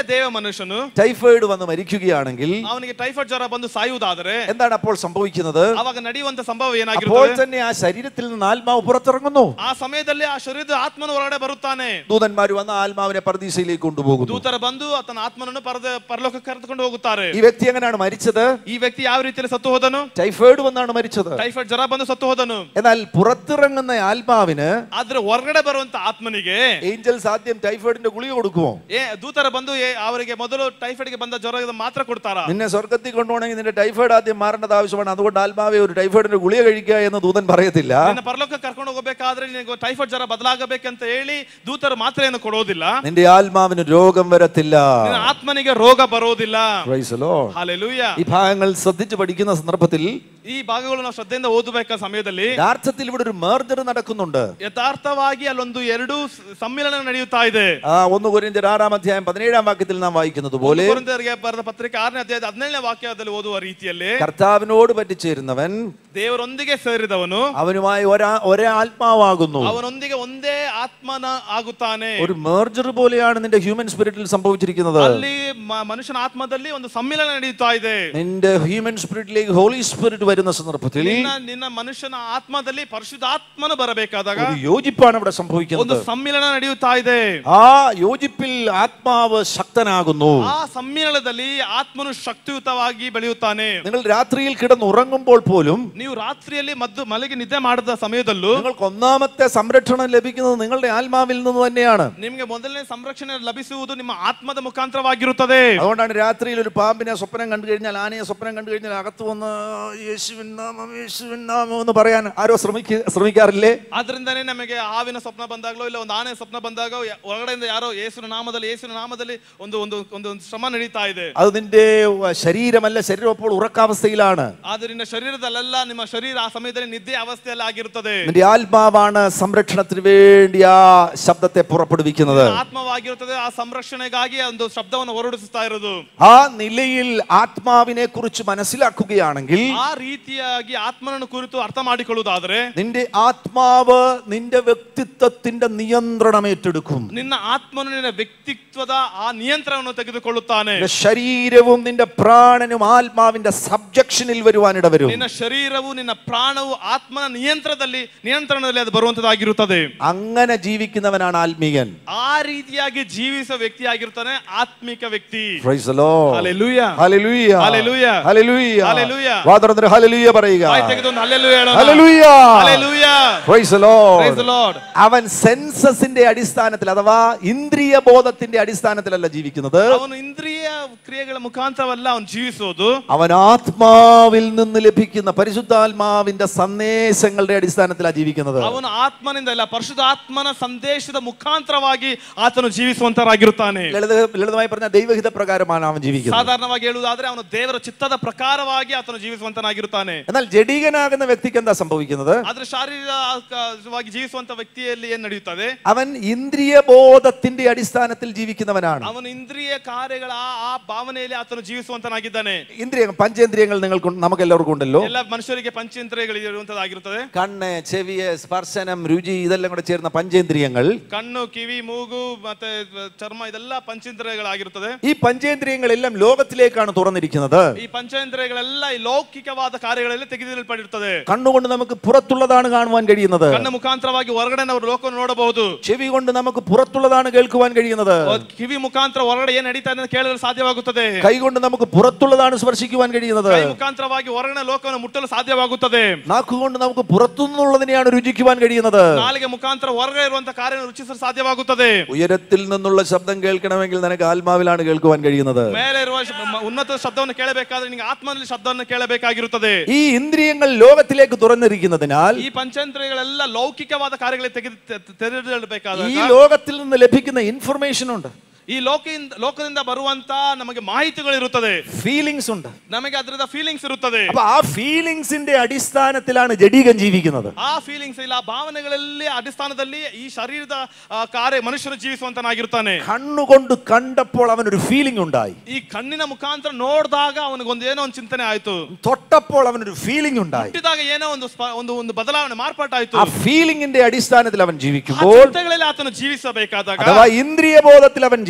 ದೇವ ಮನುಷ್ಯನು ടൈഫോയിഡ് വന്ന് മരിക്കുകയാണെങ്കിൽ ಅವನಿಗೆ ಟೈಫಾಯ್ಡ್ ಜ್ವರ ಬಂದು ಸಾಯುವುದಾದರೆ എന്താണ് അപ്പോൾ സംഭവിക്കുന്നത് ಅವಾಗ ನಡೆಯುವಂತ ಸಂಭವ അപ്പോൾ ಏನಾಗಿರುತ್ತದೆ തന്നെ ആ ശരീരത്തിൽ നിന്ന് ആത്മാവ് പുറത്തിറങ്ങുന്നു ಆ ಸಮಯದಲ್ಲಿ ಆ ಶರೀರದ ಆತ್ಮನ ಹೊರಗಡೆ ಬರುತ್ತಾನೆ ദൂതന്മാർ വന്ന് ആത്മാവിനെ പർദീസയിലേക്ക് കൊണ്ടുപോകുന്നു ದೂತರ ಬಂದು ಆತನ ಆತ್ಮನನ್ನು ಪರದ ಪರಲೋಕಕ್ಕೆ ಕರೆದುಕೊಂಡು ಹೋಗುತ್ತಾರೆ ഈ വ്യക്തി എങ്ങനെയാണ് മരിച്ചത് ಈ ವ್ಯಕ್ತಿ ಯಾವ ರೀತಿಯಲ್ಲಿ ಸತ್ತು ಹೋದನು ടൈഫോയിഡ് വന്നാണ് മരിച്ചത് ಟೈಫಾಯ್ಡ್ ಜ್ವರ ಬಂದು ಸತ್ತು ಹೋದನು എന്നാൽ പുറത്തിറങ്ങുന്ന ആത്മാവിന് ಆದ್ರೆ ಹೊರಗಡೆ ಬರುವಂತ ಆತ್ಮನಿಗೆ ഏഞ്ചൽസ് ആദ്യം ടൈഫോയിഡിന്റെ ഗുളിക കൊടുക്കുമോ ಏ ದೂತರ ಬಂದು ಏ- ಅವರಿಗೆ ಮೊದಲು ಟೈಫಾಯ್ಡ್ ಗೆ ಬಂದ ಜ್ವರ ಮಾತ್ರ ಕೊಡ್ತಾರ നിന്നെ സ്വർഗത്തിൽ കൊണ്ടുപോകണമെങ്കിൽ നിന്റെ ടൈഫോയിഡ് ആദ്യം മാറേണ്ടത് ആവശ്യമാണ് അതുകൊണ്ട് ആത്മാവെ ഒരു ടൈഫോയിഡിന്റെ ഗുളിക കഴിക്കുക എന്ന് ദൂതൻ പറയത്തില്ല ನಿನ್ನ ಪರಲೋಕ ಕರ್ಕೊಂಡು ಹೋಗಬೇಕಾದ್ರೆ ನಿನಗೆ ಟೈಫಾಯ್ಡ್ ಜ್ವರ ಬದಲಾಗಬೇಕಂತ ಹೇಳಿ ದೂತರು ಮಾತ್ರ ಏನು ಕೊಡೋದಿಲ್ಲ നിന്റെ ആത്മാവിന് രോഗം വരത്തില്ല ನಿನ್ನ ಆತ್ಮನಿಗೆ ರೋಗ ಬರೋದಿಲ್ಲ Praise the Lord. ಹಾಲೆಲೂಯ ഈ ഭാഗങ്ങൾ ശ്രദ്ധിച്ച് പഠിക്കുന്ന സന്ദർഭത്തിൽ ಈ ಭಾಗಗಳು ನಾವು ಶ್ರದ್ಧೆಯಿಂದ ಓದಬೇಕಾದ ಸಮಯದಲ್ಲಿ യഥാർത്ഥത്തിൽ ഇവിടെ ഒരു മേർജർ നടക്കുന്നുണ്ട് ಯಥಾರ್ಥವಾಗಿ ಅಲ್ಲೊಂದು ಎರಡು ಸ- ಸಮ್ಮಿಲನ ನಡೆಯುತ್ತಾ ಇದೆ ആ ഒന്ന് കൊരിന്ത്യർ ആറാം അധ്യായം പതിനേഴാം വാക്യത്തിൽ നാം വായിക്കുന്നത് പോലെ ಕೊರಿಂಥರಿಗೆ ಬರೆದ ಪತ್ರಿಕೆ ಆರನೇ ಅಧ್ಯಾಯದ ಹದಿನೇಳನೇ ವಾಕ್ಯದಲ್ಲಿ ಓದುವ ರೀತಿಯಲ್ಲಿ കർത്താവിനോട് പറ്റിച്ചേരുന്നവൻ ದೇವರೊಂದಿಗೆ ಸೇರಿದವನು അവനുമായി ഒരാ ഒരേ ആത്മാവാകുന്നു ಅವನೊಂದಿಗೆ ಒಂದೇ ಆತ್ಮನ ಆಗುತ್ತಾನೆ ഒരു മേർജർ പോലെയാണ് നിന്റെ ഹ്യൂമൻ സ്പിരിറ്റിൽ സംഭവിച്ചിരിക്കുന്നത് ಅಲ್ಲಿ ಮ- ಮನುಷ್ಯನ ಆತ್ಮದಲ್ಲಿ ಒಂದು ಸಮ್ಮಿಲನ ನಡೆಯುತ್ತಾ ಇದೆ നിന്റെ ഹ്യൂമൻ സ്പിരിറ്റിലേക്ക് ഹോളി സ്പിരിറ്റ് വരുന്ന സന്ദർഭത്തിൽ ನಿನ್ನ ನಿನ್ನ ಮನುಷ್ಯನ ಆತ್ಮದಲ್ಲಿ ಪರಿಶುದ್ಧಾತ್ಮನು ಬರಬೇಕಾದಾಗ ഒരു യോജിപ്പാണ് ഇവിടെ ಒಂದು സംഭവിക്കുന്നത് ಸಮ್ಮಿಲನ ನಡೆಯುತ್ತಾ ಇದೆ ആ യോജിപ്പിൽ ആത്മാവ് ശക്തനാകുന്നു ಆ ಸಮ್ಮಿಲನದಲ್ಲಿ ಆತ್ಮನು ಶಕ್ತಿಯುತವಾಗಿ ಬೆಳೆಯುತ್ತಾನೆ നിങ്ങൾ രാത്രിയിൽ കിടന്നുറങ്ങുമ്പോൾ പോലും ನೀವು ರಾತ್ರಿಯಲ್ಲಿ ಮದ್ದು ಮಲಗಿ ನಿದ್ದೆ ಮಾಡಿದ ಸಮಯದಲ್ಲೂ നിങ്ങൾക്ക് ഒന്നാമത്തെ സംരക്ഷണം ലഭിക്കുന്നത് നിങ്ങളുടെ ആത്മാവിൽ നിന്ന് തന്നെയാണ് ನಿಮಗೆ ಮೊದಲನೇ ಸಂರಕ್ಷಣೆ ಲಭಿಸುವುದು ನಿಮ್ಮ ಆತ್ಮದ ಮುಖಾಂತರವಾಗಿರುತ್ತದೆ അതുകൊണ്ടാണ് രാത്രിയിൽ ഒരു പാമ്പിനെ സ്വപ്നം കണ്ടു കഴിഞ്ഞാൽ ആനയെ സ്വപ്നം കണ്ടു കഴിഞ്ഞാൽ അകത്ത് വന്ന് യേശുവിൻ നാമം യേശുവിൻ നാമം എന്ന് പറയാൻ ആരോ ശ്രമിക്ക ശ്രമിക്കാറില്ലേ ಆದ್ರಿಂದನೇ ನಮಗೆ ಹಾವಿನ ಸ್ವಪ್ನ ಬಂದಾಗಲೋ ಇಲ್ಲ ಒಂದು ಆನೆ ಸ್ವಪ್ನ ಬಂದಾಗ ಯ- ಹೊರಗಡೆಯಿಂದ ಯಾರೋ ಯೇಸುವಿನ ನಾಮದಲ್ಲಿ ಯೇಸುವಿನ ನಾಮದಲ್ಲಿ ಒಂದು ಒಂದು ಒಂದು ಒಂದು ಶ್ರಮ ನಡೀತಾ ಇದೆ അത് നിന്റെ ശരീരമല്ല ശരീരം അപ്പോൾ ഉറക്കാവസ്ഥയിലാണ് ಆದ್ರಿಂದ ಶರೀರದಲ್ಲೆಲ್ಲ ನಿಮ್ಮ ಶರೀರ ಆ ಸಮಯದಲ್ಲಿ ನಿದ್ದೆ ಅವಸ್ಥೆಯಲ್ಲಿ ಆಗಿರುತ್ತದೆ നിന്റെ ആത്മാവാണ് സംരക്ഷണത്തിന് വേണ്ടി ആ ശബ്ദത്തെ പുറപ്പെടുവിക്കുന്നത് ಆತ್ಮವಾಗಿರುತ್ತದೆ ಆ ಸಂರಕ್ಷಣೆಗಾಗಿ ಆ ಒಂದು ಶಬ್ದವನ್ನು ಹೊರಡಿಸುತ್ತಾ ಇರೋದು ആ നിലയിൽ ആത്മാവിനെ കുറിച്ച് മനസ്സിലാക്കുകയാണെങ്കിൽ ಆ ರೀತಿಯಾಗಿ ಆತ್ಮನನ್ನು ಕುರಿತು ಅರ್ಥ ಮಾಡಿಕೊಳ್ಳುವುದಾದ್ರೆ നിന്റെ ആത്മാവ് നിന്റെ വ്യക്തിത്വത്തിന്റെ നിയന്ത്രണം ഏറ്റെടുക്കും ನಿನ್ನ ಆತ್ಮನು ನಿನ್ನ ವ್ಯಕ್ತಿತ್ವದ ಆ ನಿಯಂತ್ರಣವನ್ನು ತೆಗೆದುಕೊಳ್ಳುತ್ತಾನೆ നിന്റെ ശരീരവും നിന്റെ പ്രാണനും ആത്മാവിന്റെ സബ്ജക്ഷനിൽ വരുവാൻ ഇടവരും ನಿನ್ನ ಶರೀರವು ನಿನ್ನ ಪ್ರಾಣವು ಆತ್ಮನ ನಿಯಂತ್ರಣದಲ್ಲಿ ನಿಯಂತ್ರಣದಲ್ಲಿ ಅದು ಬರುವಂತದ್ದಾಗಿರುತ್ತದೆ അങ്ങനെ ജീവിക്കുന്നവനാണ് ആത്മീയൻ ಆ ರೀತಿಯಾಗಿ ಜೀವಿಸುವ ವ್ಯಕ್ತಿ ಆಗಿರ್ತಾನೆ ಆತ್ಮಿಕ ವ್ಯಕ್ತಿ Praise the Lord. Hallelujah. Hallelujah. Hallelujah. Hallelujah. Hallelujah. വാ തുറന്നിട്ട് hallelujah പറയുക ಬಾಯಿ ತೆಗೆದು ಒಂದು ಹಲ್ಲೆಲೂಯಾ ಹೇಳೋಣ. Hallelujah. Hallelujah. Praise the Lord. Praise the Lord. അവൻ സെൻസസിന്റെ അടിസ്ഥാനത്തിൽ അഥവാ ഇന്ദ്രിയ ബോധത്തിന്റെ അടിസ്ഥാനത്തിലല്ല ജീവിക്കുന്നത് ಅವನು ಇಂದ್ರಿಯ ಕ್ರಿಯೆಗಳ ಮುಖಾಂತರವಲ್ಲ ಅವನು ಜೀವಿಸೋದು അവൻ ആത്മാവിൽ നിന്ന് ലഭിക്കുന്ന പരിശുദ്ധാത്മാവിന്റെ സന്ദേശങ്ങളുടെ അടിസ്ഥാനത്തിലാണ് ജീവിക്കുന്നത് ಅವನು ಆತ್ಮನಿಂದ ಇಲ್ಲ ಪರಿಶುದ್ಧ ಆತ್ಮನ ಸಂದೇಶದ ಮುಖಾಂತರವಾಗಿ ಆತನು ಜೀವಿಸುವಂತರಾಗಿರುತ್ತಾನೆ ലളിത ലളിതമായി പറഞ്ഞ ദൈവഹിത പ്രകാരമാണ് അവൻ ജീവിക്കുന്നത് ಸಾಧಾರಣವಾಗಿ ಹೇಳುವುದಾದ್ರೆ ಅವನು ದೇವರ ಚಿತ್ತದ ಪ್ರಕಾರವಾಗಿ ಆತನು ಜೀವಿಸುವಂತನಾಗಿರುತ್ತಾನೆ എന്നാൽ ജഡികനാകുന്ന വ്യക്തിക്ക് എന്താ സംഭവിക്കുന്നത് ಆದ್ರೆ ಶಾರೀರಿಕವಾಗಿ ಜೀವಿಸುವಂತ ವ್ಯಕ್ತಿಯಲ್ಲಿ ಏನ್ ನಡೆಯುತ್ತದೆ അവൻ ഇന്ദ്രിയ ബോധത്തിന്റെ അടിസ്ഥാനത്തിൽ ജീവിക്കുന്നവനാണ് ಅವನು ಇಂದ್ರಿಯ ಕಾರ್ಯಗಳ ಆ- ಆ ಭಾವನೆಯಲ್ಲಿ ಆತನು ಜೀವಿಸುವಂತನಾಗಿದ್ದಾನೆ ഇന്ദ്രിയ പഞ്ചേന്ദ്രിയങ്ങൾ നിങ്ങൾക്ക് നമുക്ക് എല്ലാവർക്കും ഉണ്ടല്ലോ ಎಲ್ಲ ಮನುಷ್ಯರಿಗೆ ಪಂಚೇಂದ್ರಿಯಗಳು ಇರುವಂತದ್ದಾಗಿರುತ್ತದೆ കണ്ണ് ചെവിയ് സ്പർശനം രുചി ഇതെല്ലാം കൂടെ ചേർന്ന പഞ്ചേന്ദ്രിയങ്ങൾ ಕಣ್ಣು ಕಿವಿ ಮೂಗು ಮತ್ತೆ ಚರ್ಮ ಇದೆಲ್ಲ ಪಂಚೇಂದ್ರಿಯಗಳಾಗಿರುತ್ತದೆ ഈ പഞ്ചേന്ദ്രിയങ്ങളെല്ലാം ലോകത്തിലേക്കാണ് തുറന്നിരിക്കുന്നത് ಈ ಪಂಚೇಂದ್ರಿಯಗಳೆಲ್ಲ ಈ ಲೌಕಿಕವಾದ ಕಾರ್ಯಗಳಲ್ಲಿ ತೆಗೆದಿಡಲ್ಪಟ್ಟಿರುತ್ತದೆ കണ്ണുകൊണ്ട് നമുക്ക് പുറത്തുള്ളതാണ് കാണുവാൻ കഴിയുന്നത് ಕಣ್ಣ ಮುಖಾಂತರವಾಗಿ ಹೊರಗಡೆ ನಾವು ಲೋಕವನ್ನು ನೋಡಬಹುದು ചെവി കൊണ്ട് നമുക്ക് പുറത്തുള്ളതാണ് കേൾക്കുവാൻ കഴിയുന്നത് ಕಿವಿ ಮುಖಾಂತರ ಹೊರಗಡೆ ಏನ್ ನಡೀತಾ ಇದೆ ಅಂತ ಕೇಳಲು ಸಾಧ್ಯವಾಗುತ್ತದೆ കൈകൊണ്ട് നമുക്ക് പുറത്തുള്ളതാണ് സ്പർശിക്കുവാൻ കഴിയുന്നത് ಕೈ ಮುಖಾಂತರವಾಗಿ ಹೊರಗಡೆ ಲೋಕವನ್ನು ಮುಟ್ಟಲು ಸಾಧ್ಯವಾಗುತ್ತದೆ നാക്കുകൊണ്ട് നമുക്ക് പുറത്തുനിന്നുള്ളതിനെയാണ് രുചിക്കുവാൻ കഴിയുന്നത് ನಾಲಿಗೆ ಮುಖಾಂತರ ಹೊರಗಡೆ ಇರುವಂತ ಕಾರ್ಯ ರುಚಿಸಲು ಸಾಧ್ಯವಾಗುತ್ತದೆ ഉയരത്തിൽ നിന്നുള്ള ശബ്ദം കേൾക്കണമെങ്കിൽ നിനക്ക് ആത്മാവിലാണ് കേൾക്കുവാൻ കഴിയുന്നത് ಮೇಲೆ ಇರುವ ಶ- ಮ- ಉನ್ನತ ಶಬ್ದವನ್ನು ಕೇಳಬೇಕಾದ್ರೆ ನಿಮಗೆ ಆತ್ಮನಲ್ಲಿ ಶಬ್ದವನ್ನು ಕೇಳಬೇಕಾಗಿರುತ್ತದೆ ഈ ഇന്ദ്രിയങ്ങൾ ലോകത്തിലേക്ക് തുറന്നിരിക്കുന്നതിനാൽ ಈ ಪಂಚೇಂದ್ರಿಯಗಳೆಲ್ಲ ಲೌಕಿಕವಾದ ಕಾರ್ಯಗಳಿಗೆ ತೆಗೆದು ತೆ- ತೆರೆದಿಡಬೇಕಾದಾಗ ഈ ലോകത്തിൽ നിന്ന് ലഭിക്കുന്ന ഇൻഫർമേഷൻ ഉണ്ട് ಈ ಲೋಕದಿಂದ ಲೋಕದಿಂದ ಬರುವಂತ ನಮಗೆ ಮಾಹಿತಿಗಳಿರುತ್ತದೆ ഫീലിങ്സ് ഉണ്ട് ನಮಗೆ ಅದರಿಂದ ಫೀಲಿಂಗ್ಸ್ ಇರುತ್ತದೆ അപ്പൊ ആ ഫീലിങ്സിന്റെ അടിസ്ഥാനത്തിലാണ് ജഡീകൻ ജീവിക്കുന്നത് ಆ ಫೀಲಿಂಗ್ಸ್ ಇಲ್ಲ ಆ ಭಾವನೆಗಳಲ್ಲಿ ಅಡಿസ്ഥാನದಲ್ಲಿ ಈ ಶರೀರದ ಆ, ಕಾರ್ಯ ಮನುಷ್ಯನು ಜೀವಿಸುವಂತನಾಗಿರ್ತಾನೆ കണ്ണുകൊണ്ട് കണ്ടപ്പോൾ അവനൊരു ഫീലിംഗ് ഉണ്ടായി ಈ ಕಣ್ಣಿನ ಮುಖಾಂತರ ನೋಡಿದಾಗ ಅವನಿಗೊಂದು ಏನೋ ಒಂದು ಚಿಂತನೆ ಆಯ್ತು തൊട്ടപ്പോൾ അവനൊരു ഫീലിംഗ് ഉണ്ടായി ಹುಟ್ಟಿದಾಗ ಏನೋ ಒಂದು ಸ್ಪ- ಒಂದು ಒಂದು ಬದಲಾವಣೆ ಮಾರ್ಪಾಟಾಯ್ತು ആ ഫീലിംഗിന്റെ അടിസ്ഥാനത്തിൽ അവൻ ಆ ജീവിക്കുമ്പോൾ ಚಿಂತೆಗಳಲ್ಲಿ ಆತನು ಜೀವಿಸಬೇಕಾದಾಗ അഥവാ ഇന്ദ്രിയ ബോധത്തിൽ അവൻ ജീവിക്കുമ്പോൾ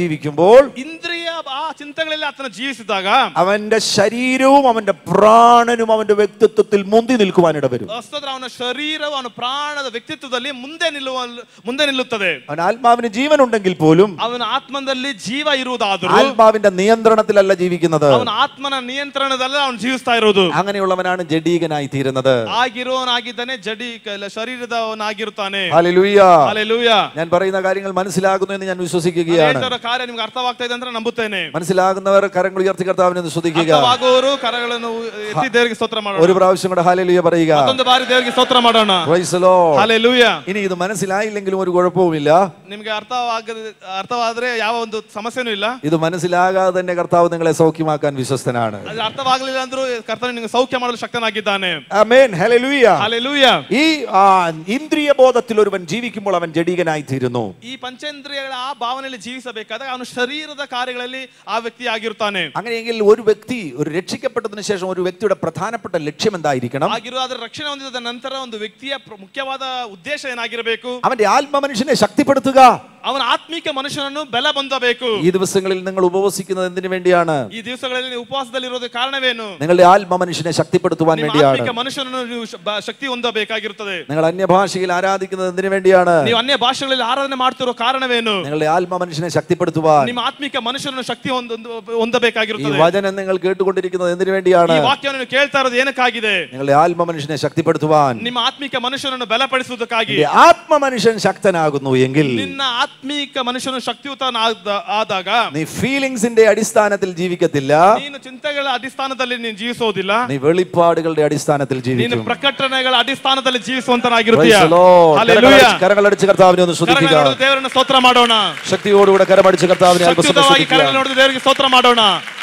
ജീവിക്കുമ്പോൾ ಇಂದ್ರಿಯ ಆ ಚಿಂತೆಗಳಲ್ಲಿ ಆತನ ಜೀವಿಸಿದಾಗ അവന്റെ ശരീരവും അവന്റെ പ്രാണനും അവന്റെ വ്യക്തിത്വത്തിൽ മുന്തി നിൽക്കുവാനിട വരും ಅಷ್ಟೋದ್ರೆ ಅವನ ಶರೀರವು ಅವನ ಪ್ರಾಣದ ವ್ಯಕ್ತಿತ್ವದಲ್ಲಿ ಮುಂದೆ ನಿಲ್ಲುವ ಮುಂದೆ ನಿಲ್ಲುತ್ತದೆ അവൻ ആത്മാവിന് ജീവനുണ്ടെങ്കിൽ പോലും ಅವನ ಆತ್ಮದಲ್ಲಿ ಜೀವ ಇರುವುದಾದರೂ ആത്മാവിന്റെ നിയന്ത്രണത്തിലല്ല ജീവിക്കുന്നത് ಅವನ ಆತ್ಮನ ನಿಯಂತ್ರಣದಲ್ಲ ಅವನು ಜೀವಿಸ್ತಾ ಇರೋದು അങ്ങനെയുള്ളവനാണ് ജഡീകനായി തീരുന്നത് ಆಗಿರುವವನಾಗಿದ್ದಾನೆ ಜಡಿ ಕ- ಶರೀರದವನಾಗಿರುತ್ತಾನೆ ഹല്ലേലൂയ ಅಲ್ಲೆಲೂಯ ഞാൻ പറയുന്ന കാര്യങ്ങൾ മനസ്സിലാകുന്നു എന്ന് ഞാൻ വിശ്വസിക്കുകയാണ് ಹೇಳ್ತಿರೋ ಕಾರ್ಯ ನಿಮ್ಗೆ ಅರ್ಥವಾಗ್ತಾ ಇದೆ ಅಂತ ನಂಬುತ್ತೇನೆ മനസ്സിലാകുന്നവർ കരങ്ങൾ ഉയർത്തി കർത്താവിനെ ഒന്ന് സ്തുതിക്കുക ಅರ್ಥವಾಗುವವರು ಕರಗಳನ್ನು ಎತ್ತಿ ದೇವರಿಗೆ ಸ್ತೋತ್ರ ಮಾಡೋಣ ഒരു പ്രാവശ്യം കൂടെ ഹാലലുയ പറയുക ಮತ್ತೊಂದು ಬಾರಿ ದೇವರಿಗೆ ಸ್ತೋತ್ರ ಮಾಡೋಣ Praise the Lord. ಅಲ್ಲೆಲೂಯ ഇനി ഇത് മനസ്സിലായില്ലെങ്കിലും ഒരു കുഴപ്പവുമില്ല ನಿಮ್ಗೆ ಅರ್ಥವಾಗದ ಅರ್ಥವಾದ್ರೆ ಯಾವ ಒಂದು ಸಮಸ್ಯೆನೂ ಇಲ್ಲ ഇത് മനസ്സിലാകാതെ തന്നെ കർത്താവ് നിങ്ങളെ സൗഖ്യമാക്കാൻ വിശ്വസ്തനാണ് ಅದು ಅರ್ಥವಾಗಲಿಲ್ಲ ಅಂದ್ರೂ ಕರ್ತನ ನಿಮ್ಗೆ ಸೌಖ್ಯ ಮಾಡಲು ಶಕ್ತನಾಗಿದ್ದಾನೆ ആമേൻ ഹല്ലേലൂയ ಅಲ್ಲೆಲೂಯ ഈ ആ, ഇന്ദ്രിയ ബോധത്തിൽ ഒരുവൻ ജീവിക്കുമ്പോൾ അവൻ ജഡീകനായി തീരുന്നു ಈ ಪಂಚೇಂದ್ರಿಯಗಳ ಆ ಭಾವನೆಯಲ್ಲಿ ಜೀವಿಸಬೇಕಾದಾಗ ಅವನು ಶರೀರದ ಕಾರ್ಯಗಳಲ್ಲಿ ಆ ವ್ಯಕ್ತಿ ಆಗಿರುತ್ತಾನೆ അങ്ങനെയെങ്കിൽ ഒരു വ്യക്തി ഒരു രക്ഷിക്കപ്പെട്ടതിന് ശേഷം ഒരു വ്യക്തിയുടെ പ്രധാനപ്പെട്ട ലക്ഷ്യം എന്തായിരിക്കണം ಆಗಿರುವ ಅದರ ರಕ್ಷಣೆ ಹೊಂದಿದ ನಂತರ ಒಂದು ವ್ಯಕ್ತಿಯ ಪ್ರ- ಮುಖ್ಯವಾದ ಉದ್ದೇಶ ಏನಾಗಿರಬೇಕು അവന്റെ ആത്മമനുഷ്യനെ ശക്തിപ്പെടുത്തുക ಅವನ ಆತ್ಮಿಕ ಮನುಷ್ಯನನ್ನು ಬೆಲ ಹೊಂದಬೇಕು ഈ ദിവസങ്ങളിൽ നിങ്ങൾ ഉപവസിക്കുന്നത് എന്തിനു വേണ്ടിയാണ് ಈ ದಿವಸಗಳಲ್ಲಿ ನೀವು ಉಪವಾಸದಲ್ಲಿರೋದು ಕಾರಣವೇನು നിങ്ങളുടെ ആത്മമനുഷ്യനെ ശക്തിപ്പെടുത്തുവാൻ ನಿಮ್ಮ വേണ്ടിയാണ് ಆತ್ಮಿಕ ಮನುಷ್ಯನನ್ನು ನೀವು ಶ- ಬ- ಶಕ್ತಿ ಹೊಂದಬೇಕಾಗಿರುತ್ತದೆ നിങ്ങൾ അന്യഭാഷയിൽ ആരാധിക്കുന്നത് എന്തിനു വേണ്ടിയാണ് ನೀವು ಅನ್ಯ ಭಾಷೆಗಳಲ್ಲಿ ಆರಾಧನೆ ಮಾಡ್ತಿರೋ ಕಾರಣವೇನು നിങ്ങളുടെ ആത്മമനുഷ്യനെ ശക്തിപ്പെടുത്തുവാൻ ನಿಮ್ಮ ಆತ್ಮಿಕ ಮನುಷ್ಯನನ್ನು ಶಕ್ತಿ ಹೊಂದ ഈ ಹೊಂದಬೇಕಾಗಿರುತ್ತದೆ വചനം നിങ്ങൾ കേട്ടുകൊണ്ടിരിക്കുന്നത് എന്തിനു വേണ്ടിയാണ് ಈ ವಾಕ್ಯವನ್ನು ನೀವು ಕೇಳ್ತಾ ಇರೋದು ಏನಕ್ಕಾಗಿದೆ നിങ്ങളുടെ ആത്മമനുഷ്യനെ ശക്തിപ്പെടുത്തുവാൻ ನಿಮ್ಮ ಆತ್ಮಿಕ ಮನುಷ್ಯನನ್ನು ಬಲಪಡಿಸುವುದಕ್ಕಾಗಿ നിന്റെ ആത്മമനുഷ്യൻ ശക്തനാകുന്നു എങ്കിൽ ನಿನ್ನ ಆತ್ಮೀಕ ಮನುಷ್ಯನು ಶಕ್ತಿಯುತ ಆದಾಗ നീ ഫീലിംഗ്സിന്റെ അടിസ്ഥാനത്തിൽ ജീവിക്കത്തില്ല ನೀನು ಚಿಂತೆಗಳ ಅಡಿಸ್ಥಾನದಲ್ಲಿ ನೀನು ಜೀವಿಸೋದಿಲ್ಲ നീ വെളിപ്പാടുകളുടെ അടിസ്ഥാനത്തിൽ ನೀನು ജീവിക്കും ಪ್ರಕಟಣೆಗಳ ಅಡಿಸ್ಥಾನದಲ್ಲಿ ಜೀವಿಸುವಂತನಾಗಿರುತ್ತೀಯ Praise the Lord. Hallelujah. കരങ്ങളടിച്ച് കരങ്ങളടിച്ച് കർത്താവിനെ ഒന്ന് ಕರಗಳನ್ನು ശ്രദ്ധിക്കുക ನೋಡಿದ ದೇವರನ್ನು ಸ್ತೋತ್ರ ಮಾಡೋಣ ശക്തിയോടുകൂടെ കരമടിച്ച് കർത്താവിനെ അല്പസമയം ಶಕ್ತಿಯುತವಾಗಿ ಕರಗಳನ್ನು ശ്രദ്ധിക്കുക ನೋಡಿದ ದೇವರಿಗೆ ಸ್ತೋತ್ರ ಮಾಡೋಣ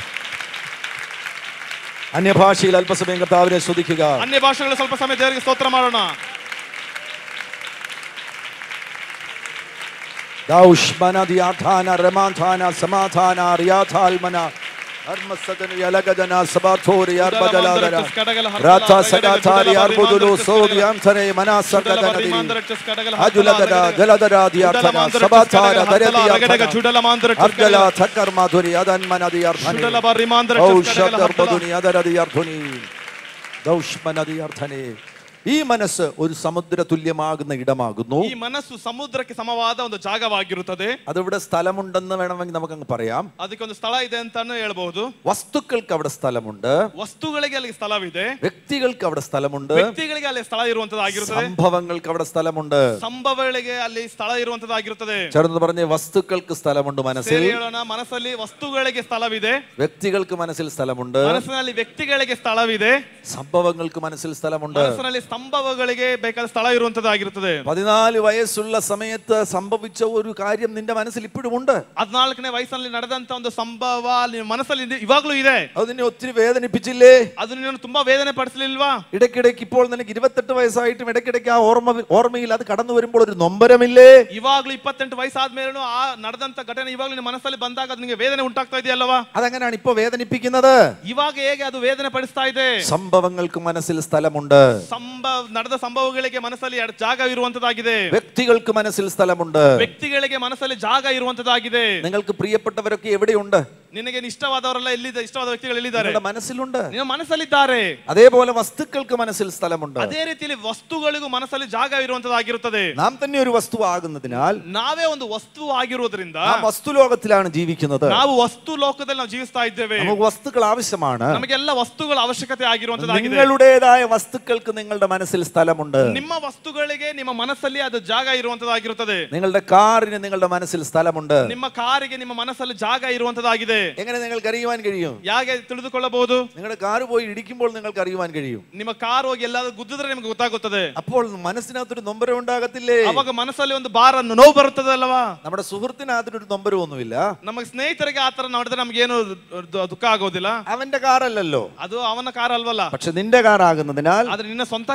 അന്യഭാഷയിൽ അല്പസമയം കർത്താവിനെ ശ്രദ്ധിക്കുക ಅನ್ಯ ಭಾಷೆಗಳು ಸ್ವಲ್ಪ ಸಮಯ ದೇವರಿಗೆ ಸ್ತೋತ್ರ ಮಾಡೋಣ ദൗഷ്മന ദിയാഥാന രമാധാന സമാധാന റിയാഥാൽമന അർമസദന യലഗജന സബാഥോരി അർബജലാദര രാഥ സഗാഥാരി അർബുദുലു സോദിയാംധരെ മനസഗദനദി അജുലദര ജലദര ദിയാഥന സബാഥാര ദരദിയാഥന അർജല ഥക്കർ മാധുരി അതന്മന ദിയാർത്ഥനി ഔഷധർബദുനി അതര ദിയാർത്ഥുനി ദൗഷ്മന ദിയാർത്ഥനെ ഈ മനസ്സ് ഒരു സമുദ്ര തുല്യമാകുന്ന ഇടമാകുന്നു ಈ ಮನಸ್ಸು ಸಮುದ್ರಕ್ಕೆ ಸಮವಾದ ಒಂದು ಜಾಗವಾಗಿರುತ್ತದೆ അതിവിടെ സ്ഥലമുണ്ടെന്ന് വേണമെങ്കിൽ നമുക്കങ്ങ് പറയാം ಅದಕ್ಕೆ ಒಂದು ಸ್ಥಳ ಇದೆ ಅಂತಾನು ಹೇಳ್ಬಹುದು വസ്തുക്കൾക്ക് അവിടെ സ്ഥലമുണ്ട് ವಸ್ತುಗಳಿಗೆ ಅಲ್ಲಿ ಸ್ಥಳವಿದೆ വ്യക്തികൾക്ക് അവിടെ സ്ഥലമുണ്ട് ವ್ಯಕ್ತಿಗಳಿಗೆ ಅಲ್ಲಿ ಸ್ಥಳ ಇರುವಂತದ್ದಾಗಿರುತ್ತದೆ സംഭവങ്ങൾക്ക് അവിടെ സ്ഥലമുണ്ട് ಸಂಭವಗಳಿಗೆ ಅಲ್ಲಿ ಸ್ಥಳ ಇರುವಂತದ್ದಾಗಿರುತ್ತದೆ ചേർന്ന് പറഞ്ഞ് വസ്തുക്കൾക്ക് സ്ഥലമുണ്ട് മനസ്സിൽ ಸೇರಿ ಹೇಳೋಣ ಮನಸ್ಸಲ್ಲಿ ವಸ್ತುಗಳಿಗೆ ಸ್ಥಳವಿದೆ വ്യക്തികൾക്ക് മനസ്സിൽ സ്ഥലമുണ്ട് ಮನಸ್ಸಿನಲ್ಲಿ ವ್ಯಕ್ತಿಗಳಿಗೆ ಸ್ಥಳವಿದೆ സംഭവങ്ങൾക്ക് മനസ്സിൽ സ്ഥലമുണ്ട് ಮನಸ್ಸಿನಲ್ಲಿ ಸ್ತಂಭಗಳಿಗೆ ಬೇಕಾದ ಸ್ಥಳ ಇರುವಂತದ್ದಾಗಿರುತ್ತದೆ പതിനാല് വയസ്സുള്ള സമയത്ത് സംഭവിച്ച ഒരു കാര്യം നിന്റെ മനസ്സിൽ ഇപ്പോഴും ഉണ്ട് ಹದಿನಾಲ್ಕನೇ ವಯಸ್ಸಿನಲ್ಲಿ ನಡೆದಂತ ಒಂದು ಸಂಭವ ನಿಮ್ಮ മನസ്സಲ್ಲಿ ಇದೆ- ಇವಾಗ್ಲೂ ಇದೆ അത് നിന്നെ ഒത്തിരി വേദനിപ്പിച്ചില്ലേ ಅದು ನಿನ್ನನ್ನು ತುಂಬಾ ವೇದನೆ ಪಡಿಸಲಿಲ್ವಾ ഇടയ്ക്കിടയ്ക്ക് ഇപ്പോൾ നിനക്ക് ഇരുപത്തെട്ട് വയസ്സായിട്ടും ഇടയ്ക്കിടയ്ക്ക് ആ ഓർമ്മ ഓർമ്മയിൽ അത് കടന്നു വരുമ്പോൾ ഒരു നൊമ്പരമില്ലേ ಇವಾಗ್ಲೂ ಇಪ್ಪತ್ತೆಂಟು ವಯಸ್ಸಾದ್ಮೇಲೂ ಆ ನಡೆದಂತ ಘಟನೆ ಇವಾಗ್ಲೂ ನಿಮ್ಮ ಮನಸ್ಸಲ್ಲಿ ಬಂದಾಗ ಅದು ನಿಮಗೆ ವೇದನೆ ಉಂಟಾಗ್ತಾ ಇದೆಯಲ್ಲವಾ അതെങ്ങനെയാണ് ഇപ്പൊ വേദനിപ്പിക്കുന്നത് ಇವಾಗ ಹೇಗೆ ಅದು ವೇದನೆ ಪಡಿಸ್ತಾ ಇದೆ സംഭവങ്ങൾക്ക് മനസ്സിൽ സ്ഥലമുണ്ട് ಸಂಭವ ನಡೆದ ಸಂಭವಗಳಿಗೆ ಮನಸ್ಸಲ್ಲಿ ಎಡ- ಜಾಗ ಇರುವಂತದ್ದಾಗಿದೆ വ്യക്തികൾക്ക് മനസ്സിൽ സ്ഥലമുണ്ട് ವ್ಯಕ್ತಿಗಳಿಗೆ ಮನಸ್ಸಲ್ಲಿ ಜಾಗ ಇರುವಂತದ್ದಾಗಿದೆ നിങ്ങൾക്ക് പ്രിയപ്പെട്ടവരൊക്കെ എവിടെയുണ്ട് ನಿನಗೆ ಇಷ್ಟವಾದವರೆಲ್ಲ ಎಲ್ಲಿದೆ ಇಷ್ಟವಾದ ವ್ಯಕ್ತಿಗಳು ಎಲ್ಲಿದ್ದಾರೆ നിങ്ങളുടെ മനസ്സിലുണ്ട് ನಿಮ್ಮ ಮನಸ್ಸಲ್ಲಿದ್ದಾರೆ അതേപോലെ വസ്തുക്കൾക്ക് മനസ്സിൽ സ്ഥലമുണ്ട് ಅದೇ ರೀತಿಯಲ್ಲಿ ವಸ್ತುಗಳಿಗೂ ಮನಸ್ಸಲ್ಲಿ ಜಾಗ ಇರುವಂತದ್ದಾಗಿರುತ್ತದೆ നാം തന്നെ ഒരു വസ്തു ആകുന്നതിനാൽ ನಾವೇ ಒಂದು ವಸ್ತು ಆಗಿರುವುದರಿಂದ ആ വസ്തുലോകത്തിലാണ് ജീവിക്കുന്നത് ನಾವು ವಸ್ತು ಲೋಕದಲ್ಲಿ ನಾವು ಜೀವಿಸ್ತಾ ಇದ್ದೇವೆ നമുക്ക് വസ്തുക്കൾ ആവശ്യമാണ് ನಮಗೆಲ್ಲ ವಸ್ತುಗಳ ಅವಶ್ಯಕತೆ ಆಗಿರುವಂತದ್ದಾಗಿದೆ നിങ്ങളുടേതായ വസ്തുക്കൾക്ക് നിങ്ങളുടെ മനസ്സിൽ സ്ഥലമുണ്ട് ನಿಮ್ಮ ವಸ್ತುಗಳಿಗೆ ನಿಮ್ಮ ಮನಸ್ಸಲ್ಲಿ ಅದು ಜಾಗ ಇರುವಂತದ್ದಾಗಿರುತ್ತದೆ നിങ്ങളുടെ കാറിന് നിങ്ങളുടെ മനസ്സിൽ സ്ഥലമുണ്ട് ನಿಮ್ಮ ಕಾರಿಗೆ ನಿಮ್ಮ ಮನಸ್ಸಲ್ಲಿ ಜಾಗ ಇರುವಂತದ್ದಾಗಿದೆ എങ്ങനെ നിങ്ങൾക്ക് അറിയുവാൻ കഴിയും ಯಾಕೆ ತಿಳಿದುಕೊಳ್ಳಬಹುದು നിങ്ങളുടെ കാറ് പോയി ഇടിക്കുമ്പോൾ നിങ്ങൾക്ക് അറിയുവാൻ കഴിയും ನಿಮ್ಮ ಕಾರ್ ಹೋಗಿ ಎಲ್ಲಾದ್ರೂ ಗುದ್ದಿದ್ರೆ ನಿಮ್ಗೆ ಗೊತ್ತಾಗುತ್ತದೆ അപ്പോൾ മനസ്സിനകത്തൊരു നൊമ്പരം ഉണ്ടാകത്തില്ലേ ಅವಾಗ ಮನಸ್ಸಲ್ಲಿ ಒಂದು ಭಾರ ನೋವು ಬರುತ್ತದೆ ಅಲ್ವಾ നമ്മുടെ സുഹൃത്തിനകത്തൊരു നൊമ്പരമൊന്നുമില്ല ನಮಗೆ ಸ್ನೇಹಿತರಿಗೆ ಆತರ ನೋಡಿದ್ರೆ ನಮ್ಗೇನು ದುಃಖ ಆಗೋದಿಲ್ಲ അവന്റെ കാറല്ലല്ലോ ಅದು ಅವನ ಕಾರ್ ಅಲ್ವಲ್ಲ പക്ഷെ നിന്റെ കാറാകുന്നതിനാൽ ಆದ್ರೆ ನಿನ್ನ ಸ್ವಂತ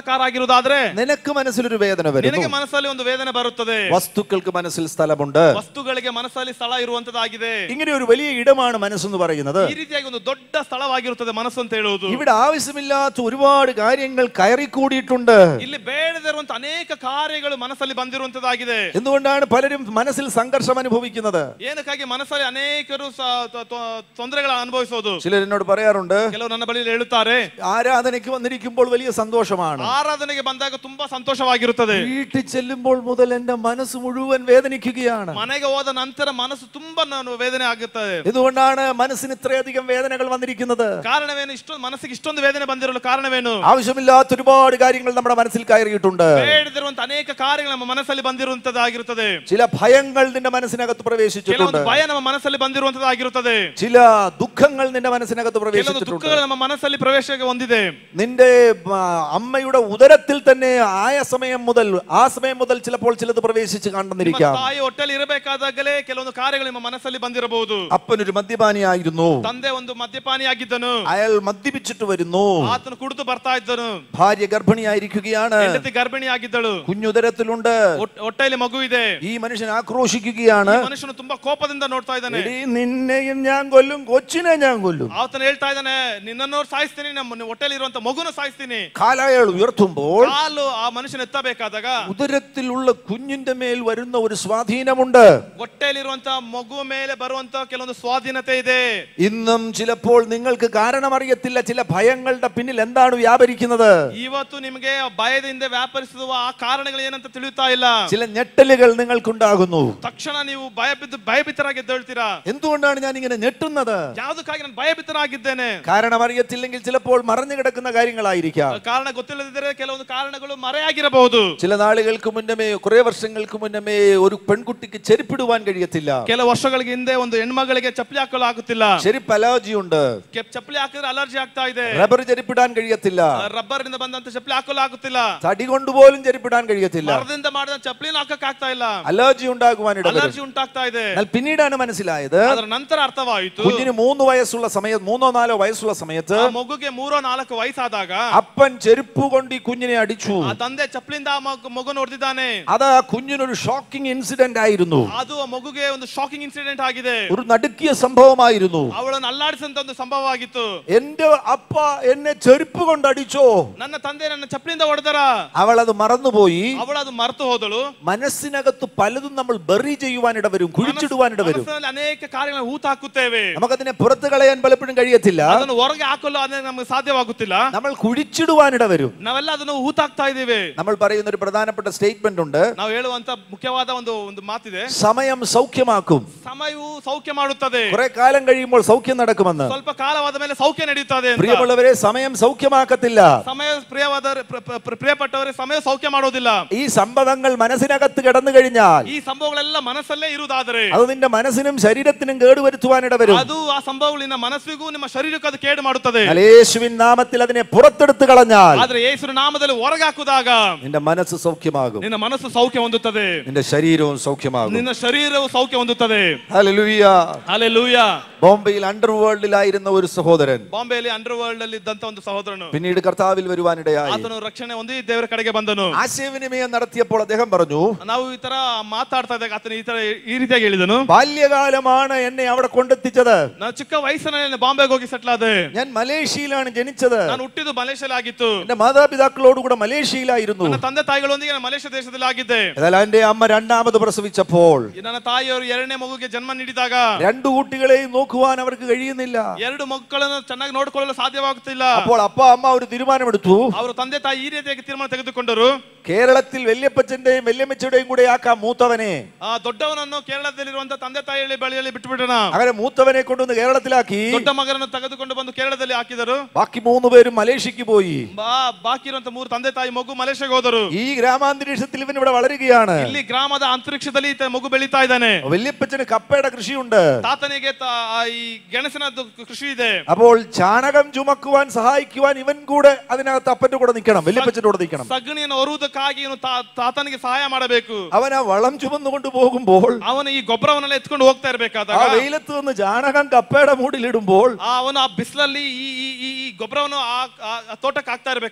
ಪ್ರಕಾರ ಆಗಿರುವುದಾದ್ರೆ നിനക്ക് മനസ്സിലൊരു വേദന വരുന്നു ನಿನಗೆ ಮನಸ್ಸಲ್ಲಿ ಒಂದು ವೇದನೆ ಬರುತ್ತದೆ വസ്തുക്കൾക്ക് മനസ്സിൽ സ്ഥലമുണ്ട് ವಸ್ತುಗಳಿಗೆ ಮನಸ್ಸಲ್ಲಿ ಸ್ಥಳ ಇರುವಂತದ್ದಾಗಿದೆ ഇങ്ങനെ ഒരു വലിയ ഇടമാണ് മനസ്സെന്ന് പറയുന്നത് ಈ ರೀತಿಯಾಗಿ ಒಂದು ದೊಡ್ಡ ಸ್ಥಳವಾಗಿರುತ್ತದೆ ಮನಸ್ಸು ಅಂತ ಹೇಳುವುದು ഇവിടെ ആവശ്യമില്ലാത്ത ഒരുപാട് കാര്യങ്ങൾ കയറിക്കൂടിയിട്ടുണ്ട് ಇಲ್ಲಿ ಬೇಡದಿರುವಂತ ಅನೇಕ ಕಾರ್ಯಗಳು ಮನಸ್ಸಲ್ಲಿ ಬಂದಿರುವಂತದ್ದಾಗಿದೆ എന്തുകൊണ്ടാണ് പലരും മനസ്സിൽ സംഘർഷം അനുഭവിക്കുന്നത് ಏನಕ್ಕಾಗಿ ಮನಸ್ಸಲ್ಲಿ ಅನೇಕರು ಸ- ತ- ತ- ತೊಂದರೆಗಳ ಅನುಭವಿಸೋದು ചിലർ എന്നോട് പറയാറുണ്ട് ಕೆಲವರು ನನ್ನ ಬಳಿ ಹೇಳುತ್ತಾರೆ ആരാധനയ്ക്ക് വന്നിരിക്കുമ്പോൾ വലിയ സന്തോഷമാണ് ಆರಾಧನೆಗೆ ಬಂದಾಗ ತುಂಬಾ ಸಂತೋಷವಾಗಿರುತ್ತದೆ വീട്ടിൽ ചെല്ലുമ്പോൾ മുതൽ എന്റെ മനസ്സ് മുഴുവൻ വേദനിക്കുകയാണ് ಮನೆಗೆ ಹೋದ ನಂತರ ಮನಸ್ಸು ತುಂಬಾ ನಾನು ವೇದನೆ ಆಗುತ್ತದೆ എന്തുകൊണ്ടാണ് മനസ്സിന് ഇത്രയധികം വേദനകൾ വന്നിരിക്കുന്നത് ಕಾರಣವೇನು ಇಷ್ಟೊಂದು ಮನಸ್ಸಿಗೆ ಇಷ್ಟೊಂದು ವೇದನೆ ಬಂದಿರಲು ಕಾರಣವೇನು ആവശ്യമില്ലാത്ത ഒരുപാട് കാര്യങ്ങൾ നമ്മുടെ മനസ്സിൽ കയറിയിട്ടുണ്ട് ಬೇಡದಿರುವಂತ ಅನೇಕ ಕಾರ್ಯಗಳು ನಮ್ಮ ಮನಸ್ಸಲ್ಲಿ ಬಂದಿರುವಂತದ್ದಾಗಿರುತ್ತದೆ ചില ഭയങ്ങൾ നിന്റെ മനസ്സിനകത്ത് പ്രവേശിച്ചിട്ടുണ്ട് ಕೆಲವೊಂದು ಭಯ ನಮ್ಮ ಮನಸ್ಸಲ್ಲಿ ಬಂದಿರುವಂತದ್ದಾಗಿರುತ್ತದೆ ചില ദുഃഖങ്ങൾ നിന്റെ മനസ്സിനകത്ത് ಕೆಲವೊಂದು പ്രവേശിച്ചിട്ടുണ്ട് ದುಃಖಗಳು ನಮ್ಮ ಮನಸ್ಸಲ್ಲಿ ಪ್ರವೇಶ ಹೊಂದಿದೆ നിന്റെ ആ, അമ്മയുടെ ഉദരത്തിൽ തന്നെ ആയ സമയം മുതൽ ആ സമയം മുതൽ ചിലപ്പോൾ ചിലത് പ്രവേശിച്ച് ನಿಮ್ಮ കണ്ടെന്നിരിക്കാം ತಾಯಿ ಹೊಟ್ಟೆಲಿ ಇರಬೇಕಾದಾಗಲೇ ಕೆಲವೊಂದು ಕಾರ್ಯಗಳು ನಿಮ್ಮ ಮನಸ್ಸಲ್ಲಿ ಬಂದಿರಬಹುದು അപ്പനൊരു മദ്യപാനിയായിരുന്നു ತಂದೆ ಒಂದು ಮದ್ಯಪಾನಿಯಾಗಿದ್ದನು അയാൾ മദ്യപിച്ചിട്ട് വരുന്നു ಆತನು ಕುಡಿದು ಬರ್ತಾ ಇದ್ದನು ഭാര്യ ഗർഭിണിയായിരിക്കുകയാണ് ಹೆಂಡತಿ ಗರ್ಭಿಣಿಯಾಗಿದ್ದಳು കുഞ്ഞുദരത്തിലുണ്ട് ಹೊಟ್- ಹೊಟ್ಟೆಯಲ್ಲಿ ಮಗು ಇದೆ ഈ മനുഷ്യൻ ആക്രോശിക്കുകയാണ് ಈ ಮನುಷ್ಯನು ತುಂಬಾ ಕೋಪದಿಂದ ನೋಡ್ತಾ ಇದ್ದಾನೆ എടീ, നിന്നെയും ഞാൻ കൊല്ലും കൊച്ചിനെ ഞാൻ കൊല്ലും ಆತನು ಹೇಳ್ತಾ ಇದ್ದಾನೆ ನಿನ್ನನ್ನು ಸಾಯಿಸ್ತೀನಿ ನಮ್ಮ ಹೊಟ್ಟೆಲಿ ಇರುವಂತ ಮಗುನ ಸಾಯಿಸ್ತೀನಿ കാല അയാൾ ഉയർത്തുമ്പോൾ ಕಾಲು ಆ ಮನುಷ್ಯನ ಎತ್ತಬೇಕಾದಾಗ ഉദരത്തിലുള്ള കുഞ്ഞിന്റെ മേൽ വരുന്ന ഒരു സ്വാധീനമുണ്ട് ಹೊಟ್ಟೆಯಲ್ಲಿರುವಂತ ಮಗು ಮೇಲೆ ಬರುವಂತ ಕೆಲವೊಂದು ಸ್ವಾಧೀನತೆ ಇದೆ ഇന്നും ചിലപ്പോൾ നിങ്ങൾക്ക് കാരണം അറിയത്തില്ല ചില ഭയങ്ങളുടെ പിന്നിൽ എന്താണ് വ്യാപരിക്കുന്നത് ಇವತ್ತು ನಿಮಗೆ ಭಯದಿಂದ ವ್ಯಾಪರಿಸುವ ಆ ಕಾರಣಗಳು ಏನಂತ ತಿಳಿಯುತ್ತಾ ಇಲ್ಲ ചില ഞെട്ടലുകൾ നിങ്ങൾക്കുണ്ടാകുന്നു ತಕ್ಷಣ ನೀವು ಭಯ ಬಿದ್ದು ಭಯಭೀತರಾಗಿ ಎದ್ದೇಳ್ತೀರಾ എന്തുകൊണ്ടാണ് ഞാൻ ഇങ്ങനെ ഞെട്ടുന്നത് ಯಾವುದಕ್ಕಾಗಿ ನಾನು ಭಯಭೀತನಾಗಿದ್ದೇನೆ കാരണം അറിയത്തില്ലെങ്കിൽ ചിലപ്പോൾ മറഞ്ഞു കിടക്കുന്ന കാര്യങ്ങളായിരിക്കാം ಕಾರಣ ಗೊತ್ತಿಲ್ಲದಿದ್ದರೆ ಕೆಲವೊಂದು ಕಾರಣಗಳು ಮರೆಯಾಗಿರಬಹುದು ചില നാളുകൾക്ക് മുന്നമേ കുറെ വർഷങ്ങൾക്ക് മുന്നമേ ഒരു പെൺകുട്ടിക്ക് ചെരുപ്പിടുവാൻ കഴിയത്തില്ല ಕೆಲವು ವರ್ಷಗಳಿಗೆ ಹಿಂದೆ ಒಂದು ಹೆಣ್ಮಗಳಿಗೆ ಚಪ್ಪಲಿ ಹಾಕಲು ಆಗುತ್ತಿಲ್ಲ ചെരുപ്പ് അലർജി ഉണ്ട് ಕೆ- ಚಪ್ಪಲಿ ಹಾಕಿದ್ರೆ ಅಲರ್ಜಿ ಆಗ್ತಾ ಇದೆ റബ്ബർ ചെരുപ്പിടാൻ കഴിയത്തില്ല ರಬ್ಬರ್ ಇಂದ ಬಂದಂತ ಚಪ್ಪಲಿ ಹಾಕಲು ಆಗುತ್ತಿಲ್ಲ തടി കൊണ്ടുപോലും ചെരുപ്പിടാൻ കഴിയത്തില്ല ಮರದಿಂದ ಮಾಡಿದ ಚಪ್ಪಲಿನ ಹಾಕಕ್ ಆಗ್ತಾ ಇಲ್ಲ അലർജി ഉണ്ടാകുവാൻ ഇടവരും ಅಲರ್ಜಿ ಉಂಟಾಗ್ತಾ ಇದೆ എന്നാൽ പിന്നീടാണ് മനസ്സിലായത് ಅದರ ನಂತರ ಅರ್ಥವಾಯಿತು കുഞ്ഞിന് മൂന്ന് വയസ്സുള്ള സമയത്ത് മൂന്നോ നാലോ വയസ്സുള്ള സമയത്ത് ಆ ಮಗುಗೆ ಮೂರೋ ನಾಲ್ಕು ವಯಸ್ಸಾದಾಗ അപ്പൻ ചെരുപ്പ് കൊണ്ട് ഈ കുഞ്ഞിനെ അടിച്ചു ಆ ತಂದೆ ಚಪ್ಪಲಿಂದ ಆ ಮಗು ಮಗುನ ಹೊಡೆದಿದ್ದಾನೆ അത് ആ കുഞ്ഞിനൊരു ഷോക്കിംഗ് ഇൻസിഡന്റ് ആയിരുന്നു ಅದು ಆ ಮಗುಗೆ ಒಂದು ಶಾಕಿಂಗ್ ಇನ್ಸಿಡೆಂಟ್ ಆಗಿದೆ ഒരു നടുക്കിയ സംഭവമായിരുന്നു ಅವಳನ್ನು ಅಲ್ಲಾಡಿಸಂತ ಒಂದು ಸಂಭವ ಆಗಿತ್ತು എന്റെ അപ്പ എന്നെ ചെരുപ്പ് കൊണ്ട് അടിച്ചോ ನನ್ನ ತಂದೆ ನನ್ನ ಚಪ್ಪಲಿಂದ ಹೊಡೆದರ അവൾ അത് മറന്നുപോയി ಅವಳು ಅದು ಮರೆತು ಹೋದಳು മനസ്സിനകത്ത് പലതും നമ്മൾ ബെറി ചെയ്യുവാനിട വരും കുഴിച്ചിടുവാനിട വരും ಮನಸ್ಸಿನಲ್ಲಿ ಅನೇಕ ಕಾರ್ಯಗಳನ್ನು ಹೂತು ಹಾಕುತ್ತೇವೆ നമുക്കതിനെ പുറത്ത് കളയാൻ പലപ്പോഴും കഴിയത്തില്ല ಅದನ್ನು ಹೊರಗೆ ಹಾಕಲು ಅದೇ ನಮಗೆ ಸಾಧ್ಯವಾಗುತ್ತಿಲ್ಲ നമ്മൾ കുഴിച്ചിടുവാനിട വരും ನಾವೆಲ್ಲ ಅದನ್ನು ಹೂತಾಕ್ತಾ ಇದ್ದೀವಿ നമ്മൾ പറയുന്ന ഒരു പ്രധാനപ്പെട്ട സ്റ്റേറ്റ്മെന്റ് ഉണ്ട് ನಾವು ಹೇಳುವಂತ ಮುಖ್ಯವಾದ ಒಂದು ಒಂದು ಮಾತಿದೆ സമയം സൗഖ്യമാക്കും ಸಮಯವು ಸೌಖ್ಯ ಮಾಡುತ್ತದೆ കുറെ കാലം കഴിയുമ്പോൾ സൗഖ്യം നടക്കുമെന്ന് ಸ್ವಲ್ಪ ಕಾಲವಾದ ಮೇಲೆ ಸೌಖ್ಯ ನಡೆಯುತ್ತದೆ ಅಂತ. പ്രിയമുള്ളവരെ സമയം സൗഖ്യമാക്കത്തില്ല ಸಮಯ ಪ್ರಿಯವಾದ ಪ್ರ- ಪ್ರ- ಪ್ರ- ಪ್ರಿಯಪಟ್ಟವರೇ ಸಮಯ ಸೌಖ್ಯ ಮಾಡೋದಿಲ್ಲ ഈ സംഭവങ്ങൾ മനസ്സിനകത്ത് കിടന്നു കഴിഞ്ഞാൽ ಈ ಸಂಭವಗಳೆಲ್ಲ ಮನಸ್ಸಲ್ಲೇ ಇರುವುದಾದರೆ അത് നിന്റെ മനസ്സിനും ശരീരത്തിനും കേടുവരുത്തുവാനിട വരും ಅದು ಆ ಸಂಭವಗಳು ನಿಮ್ಮ ಮನಸ್ಸಿಗೂ ನಿಮ್ಮ ಶರೀರಕ್ಕೂ ಅದು ಕೇಡು ಮಾಡುತ್ತದೆ എന്നാൽ യേശുവിൻ നാമത്തിൽ അതിനെ പുറത്തെടുത്ത് കളഞ്ഞാൽ ಆದ್ರೆ ಯೇಸುವಿನ ನಾಮದಲ್ಲಿ ಹೊರಗೆ ಹಾಕುದಾಗ നിന്റെ മനസ്സ് സൗഖ്യമാകും ನಿನ್ನ ಮನಸ್ಸು ಸೌಖ್ಯ ಹೊಂದುತ್ತದೆ നിന്റെ ശരീരവും സൗഖ്യമാകും ನಿನ್ನ ಶರೀರವು ಸೌಖ್ಯ ಹೊಂದುತ್ತದೆ ഹല്ലേലൂയ ಅಲ್ಲೇ ಲೂಯ ബോംബെയിൽ അണ്ടർ വേൾഡിലായിരുന്ന ഒരു സഹോദരൻ ಬಾಂಬೆಯಲ್ಲಿ ಅಂಡರ್ ವರ್ಲ್ಡ್ ಅಲ್ಲಿ ಇದ್ದಂತ ಒಂದು ಸಹೋದರನು പിന്നീട് കർത്താവിൽ വരുവാനിടയായി ಆತನು ರಕ್ಷಣೆ ಹೊಂದಿ ದೇವರ ಕಡೆಗೆ ಬಂದನು ആശയവിനിമയം നടത്തിയപ്പോൾ അദ്ദേഹം പറഞ്ഞു ನಾವು ಈ ತರ ಮಾತಾಡ್ತಾ ಇದ್ದಾಗ ಆತನು ಈ ತರ ಈ ರೀತಿಯಾಗಿ ಹೇಳಿದನು ബാല്യകാലമാണ് എന്നെ അവിടെ കൊണ്ടെത്തിച്ചത് ನಾನು ಚಿಕ್ಕ ವಯಸ್ಸಿನಲ್ಲಿ ಬಾಂಬೆಗೆ ಹೋಗಿ ಸೆಟ್ಲ್ ಆದೆ ഞാൻ മലേഷ്യയിലാണ് ജനിച്ചത് ನಾನು ಹುಟ್ಟಿದ್ದು ಮಲೇಷ್ಯಲ್ಲಿ ಆಗಿತ್ತು എന്റെ മാതാപിതാക്കളോടുകൂടെ മലേഷ്യയിലായിരുന്നു ನನ್ನ ತಂದೆ ತಾಯಿಗಳೊಂದಿಗೆ ನಾನು ಮಲೇಷ್ಯಾ ದೇಶದಲ್ಲಿ ಆಗಿದ್ದೆ എന്നാൽ എന്റെ അമ്മ രണ്ടാമത് പ്രസവിച്ചപ്പോൾ ನನ್ನ ತಾಯಿಯವರು ಎರಡನೇ ಮಗುಗೆ ಜನ್ಮ ನೀಡಿದಾಗ രണ്ടു കുട്ടികളെയും നോക്കുവാൻ അവർക്ക് കഴിയുന്നില്ല ಎರಡು ಮಕ್ಕಳನ್ನು ಚೆನ್ನಾಗಿ ನೋಡಿಕೊಳ್ಳಲು ಸಾಧ್ಯವಾಗುತ್ತಿಲ್ಲ അപ്പോൾ അപ്പ അമ്മ ഒരു തീരുമാനമെടുത്തു ಅವರು ತಂದೆ ತಾಯಿ ಈ ರೀತಿಯಾಗಿ ತೀರ್ಮಾನ ತೆಗೆದುಕೊಂಡರು കേരളത്തിൽ വല്യപ്പച്ചന്റെയും വല്യമ്മച്ചയുടെയും കൂടെ ആക്കാം മൂത്തവനെ ಆ ದೊಡ್ಡವನನ್ನು ಕೇರಳದಲ್ಲಿರುವಂತ ತಂದೆ ತಾಯಿಯ ಬಳಿಯಲ್ಲಿ ಬಿಟ್ಟುಬಿಡೋಣ അങ്ങനെ മൂത്തവനെ കൊണ്ടുവന്ന് കേരളത്തിലാക്കി ದೊಡ್ಡ ಮಗನನ್ನು ತೆಗೆದುಕೊಂಡು ಬಂದು ಕೇರಳದಲ್ಲಿ ಹಾಕಿದರು ബാക്കി മൂന്ന് പേരും മലേഷ്യക്ക് പോയി ಬಾ ಬಾಕಿ ಇರುವಂತ ಮೂರು ತಂದೆ ತಾಯಿ ಮಗು ಮಲೇಷ್ಯಾಗೆ ಹೋದರು ഈ ഗ്രാമാന്തരീക്ഷത്തിൽ ഇവൻ ഇവിടെ വളരുകയാണ് ಇಲ್ಲಿ ಗ್ರಾಮದ ಅಂತರಿಕ್ಷದಲ್ಲಿ ಈತ ಮಗು ಬೆಳೀತಾ ಇದ್ದಾನೆ വല്യപ്പച്ചന് കപ്പയുടെ കൃഷിയുണ്ട് ತಾತನಿಗೆ ತ- ಆ ಈ ಗೆಣಸಿನದ್ದು ಕೃಷಿ ಇದೆ അപ്പോൾ ചാണകം ചുമക്കുവാൻ സഹായിക്കുവാൻ ഇവൻ കൂടെ അതിനകത്ത് അപ്പന്റെ കൂടെ നിൽക്കണം വല്യപ്പച്ചന്റെ കൂടെ നിൽക്കണം ಸಗಣಿಯನ್ನು ಹೊರುವುದಕ್ಕಾಗಿ ಇವನು ತಾ- ತಾತನಿಗೆ ಸಹಾಯ ಮಾಡಬೇಕು അവൻ ആ വളം ചുമന്നുകൊണ്ട് പോകുമ്പോൾ ಅವನು ಈ ಗೊಬ್ಬರವನ್ನೆಲ್ಲ ಎತ್ಕೊಂಡು ಹೋಗ್ತಾ ആ ಇರ್ಬೇಕಾದಾಗ വെയിലത്ത് നിന്ന് ചാണകം കപ്പയുടെ മൂടിലിടുമ്പോൾ ಆ ಅವನು ಆ ಬಿಸಿಲಲ್ಲಿ ಈ ಈ ಈ- ಈ ಗೊಬ್ಬರವನ್ನು ಆ ಆ- ಆ ತೋಟಕ್ಕೆ ಹಾಕ್ತಾ ಇರ್ಬೇಕಾದಾಗ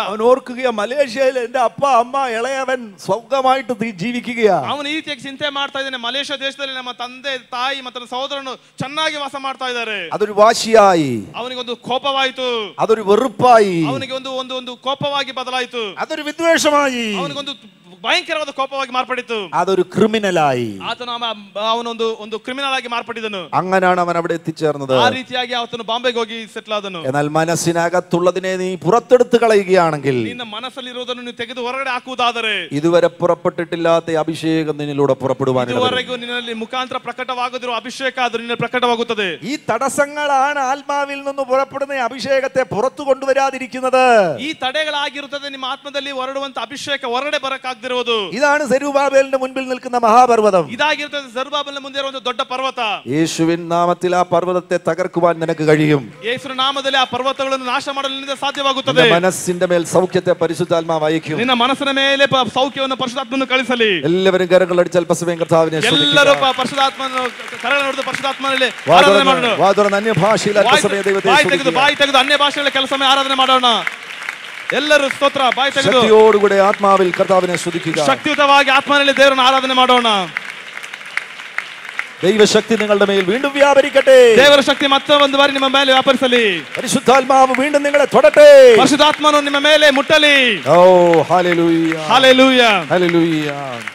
അവൻ ഓർക്കുകയാ മലേഷ്യയിൽ എന്റെ അപ്പ അമ്മ ഇളയവൻ സുഖമായിട്ട് തി- ജീവിക്കുകയാ ಅವನು ಈ ರೀತಿಯಾಗಿ ಚಿಂತೆ ಮಾಡ್ತಾ ಇದ್ದಾನೆ ಮಲೇಷ್ಯಾ ದೇಶದಲ್ಲಿ ನಮ್ಮ ತಂದೆ ತಾಯಿ ಮತ್ತು ನನ್ನ ಸಹೋದರನು ಚೆನ್ನಾಗಿ ವಾಸ ಮಾಡ್ತಾ ಇದ್ದಾರೆ അതൊരു വാശിയായി ಅವನಿಗೊಂದು ಕೋಪವಾಯಿತು അതൊരു വെറുപ്പായി ಅವನಿಗೆ ಒಂದು ಒಂದು ಒಂದು ಕೋಪವಾಗಿ ಬದಲಾಯಿತು അതൊരു വിദ്വേഷമായി ಅವನಿಗೊಂದು ಭಯಂಕರವಾದ ಕೋಪವಾಗಿ ಮಾರ್ಪಡಿತು അതൊരു ക്രിമിനലായി ಆತನ ಅವ- ಅವನೊಂದು ಒಂದು ಕ್ರಿಮಿನಲ್ ಆಗಿ ಮಾರ್ಪಟ್ಟಿದ್ದನು അങ്ങനാണ് അവൻ അവിടെ എത്തിച്ചേർന്നത് ಆ ರೀತಿಯಾಗಿ ಆತನು ಬಾಂಬೆಗೆ ಹೋಗಿ ಸೆಟ್ಲ್ ಆದನು എന്നാൽ മനസ്സിനകത്തുള്ളതിനെ നീ പുറത്തെടുത്ത് കളയുകയാണെങ്കിൽ ನಿನ್ನ ಮನಸ್ಸಲ್ಲಿರುವುದನ್ನು ನೀವು ತೆಗೆದು ಹೊರಗಡೆ ಹಾಕುವುದಾದರೆ ഇതുവരെ പുറപ്പെട്ടിട്ടില്ലാത്ത അഭിഷേകം നിന്നിലൂടെ പുറപ്പെടുവാൻ ഇടവരും. ಇದುವರೆಗೂ ನಿನ್ನಲ್ಲಿ ಮುಖಾಂತರ ಪ್ರಕಟವಾಗದಿರುವ ಅಭಿಷೇಕ ಆದ್ರೂ ನಿನ್ನ ಪ್ರಕಟವಾಗುತ್ತದೆ ഈ തടസ്സങ്ങളാണ് ആത്മാവിൽ നിന്ന് പുറപ്പെടുന്ന അഭിഷേകത്തെ പുറത്തു കൊണ്ടുവരാതിരിക്കുന്നത് ಈ ತಡೆಗಳಾಗಿರುತ್ತದೆ ನಿಮ್ಮ ಆತ್ಮದಲ್ಲಿ ಹೊರಡುವಂತ ಅಭಿಷೇಕ ಹೊರಗಡೆ ಬರಕ್ಕಾಗದಿರುವುದು ഇതാണ് സെരൂബാബേലിന്റെ മുൻപിൽ നിൽക്കുന്ന മഹാപർവ്വതം ಇದಾಗಿರುತ್ತದೆ ಸರ್ಬಾಬಲ್ ಮುಂದೆ ಇರುವಂತ ದೊಡ್ಡ ಪರ್ವತ യേശുവിൻ നാമത്തിൽ ആ പർവ്വതത്തെ തകർക്കുവാൻ നിനക്ക് കഴിയും ಯೇಸುವಿನ ನಾಮದಲ್ಲಿ ಆ ಪರ್ವತಗಳನ್ನು ನಾಶ ಮಾಡಲು ನಿನ್ನಿಂದ ಸಾಧ್ಯವಾಗುತ್ತದೆ നിന്റെ മനസ്സിന്റെ മേൽ സൗഖ്യത്തെ പരിശുദ്ധാത്മാവ് അയക്കും ನಿನ್ನ ಮನಸ್ಸಿನ ಮೇಲೆ ಪ- ಸೌಖ್ಯವನ್ನು ಪರಿಶುದ್ಧಾತ್ಮನ್ನು ಕಳಿಸಲಿ എല്ലാവരും കരങ്ങളടിച്ച് അല്പസമയം കർത്താവിനെ ಎಲ್ಲರೂ സ്തുതിക്കുക. ಪ- ಪರಿಶುದ್ಧಾತ್ಮನ ಕರಳ ನೋಡಿದ ಪರಿಶುದ್ಧಾತ್ಮನಲ್ಲಿ വാ ಆರಾಧನೆ തുറന്ന് ಮಾಡೋಣ വാ തുറന്ന് അന്യഭാഷയിൽ ಬಾಯಿ അല്പസമയം ദൈവത്തെ ಬಾಯಿ ತೆಗೆದು സ്തുതിക്കുക. ಬಾಯಿ ತೆಗೆದು ಅನ್ಯ ಭಾಷೆಗಳ ಕೆಲಸ ಆರಾಧನೆ ಮಾಡೋಣ ಎಲ್ಲರೂ ಸ್ತೋತ್ರ ಬಾಯಿ ತೆಗೆದು ശക്തിയോടുകൂടെ ആത്മാവിൽ കർത്താവിനെ സ്തുതിക്കുക ಶಕ್ತಿಯುತವಾಗಿ ಆತ್ಮನಲ್ಲಿ ದೇವರನ್ನ ಆರಾಧನೆ ಮಾಡೋಣ ദൈവശക്തി നിങ്ങളുടെ മേൽ വീണ്ടും വ്യാപരിക്കട്ടെ ದೇವರ ಶಕ್ತಿ ಮತ್ತೆ ಒಂದು ಬಾರಿ ನಿಮ್ಮ ಮೇಲೆ ವ್ಯಾಪರಿಸಲಿ പരിശുദ്ധാത്മാവ് വീണ്ടും നിങ്ങളെ തൊടട്ടെ ಪರಿಶುದ್ಧಾತ್ಮನು ನಿಮ್ಮ ಮೇಲೆ ಮುಟ್ಟಲಿ ഓ hallelujah hallelujah hallelujah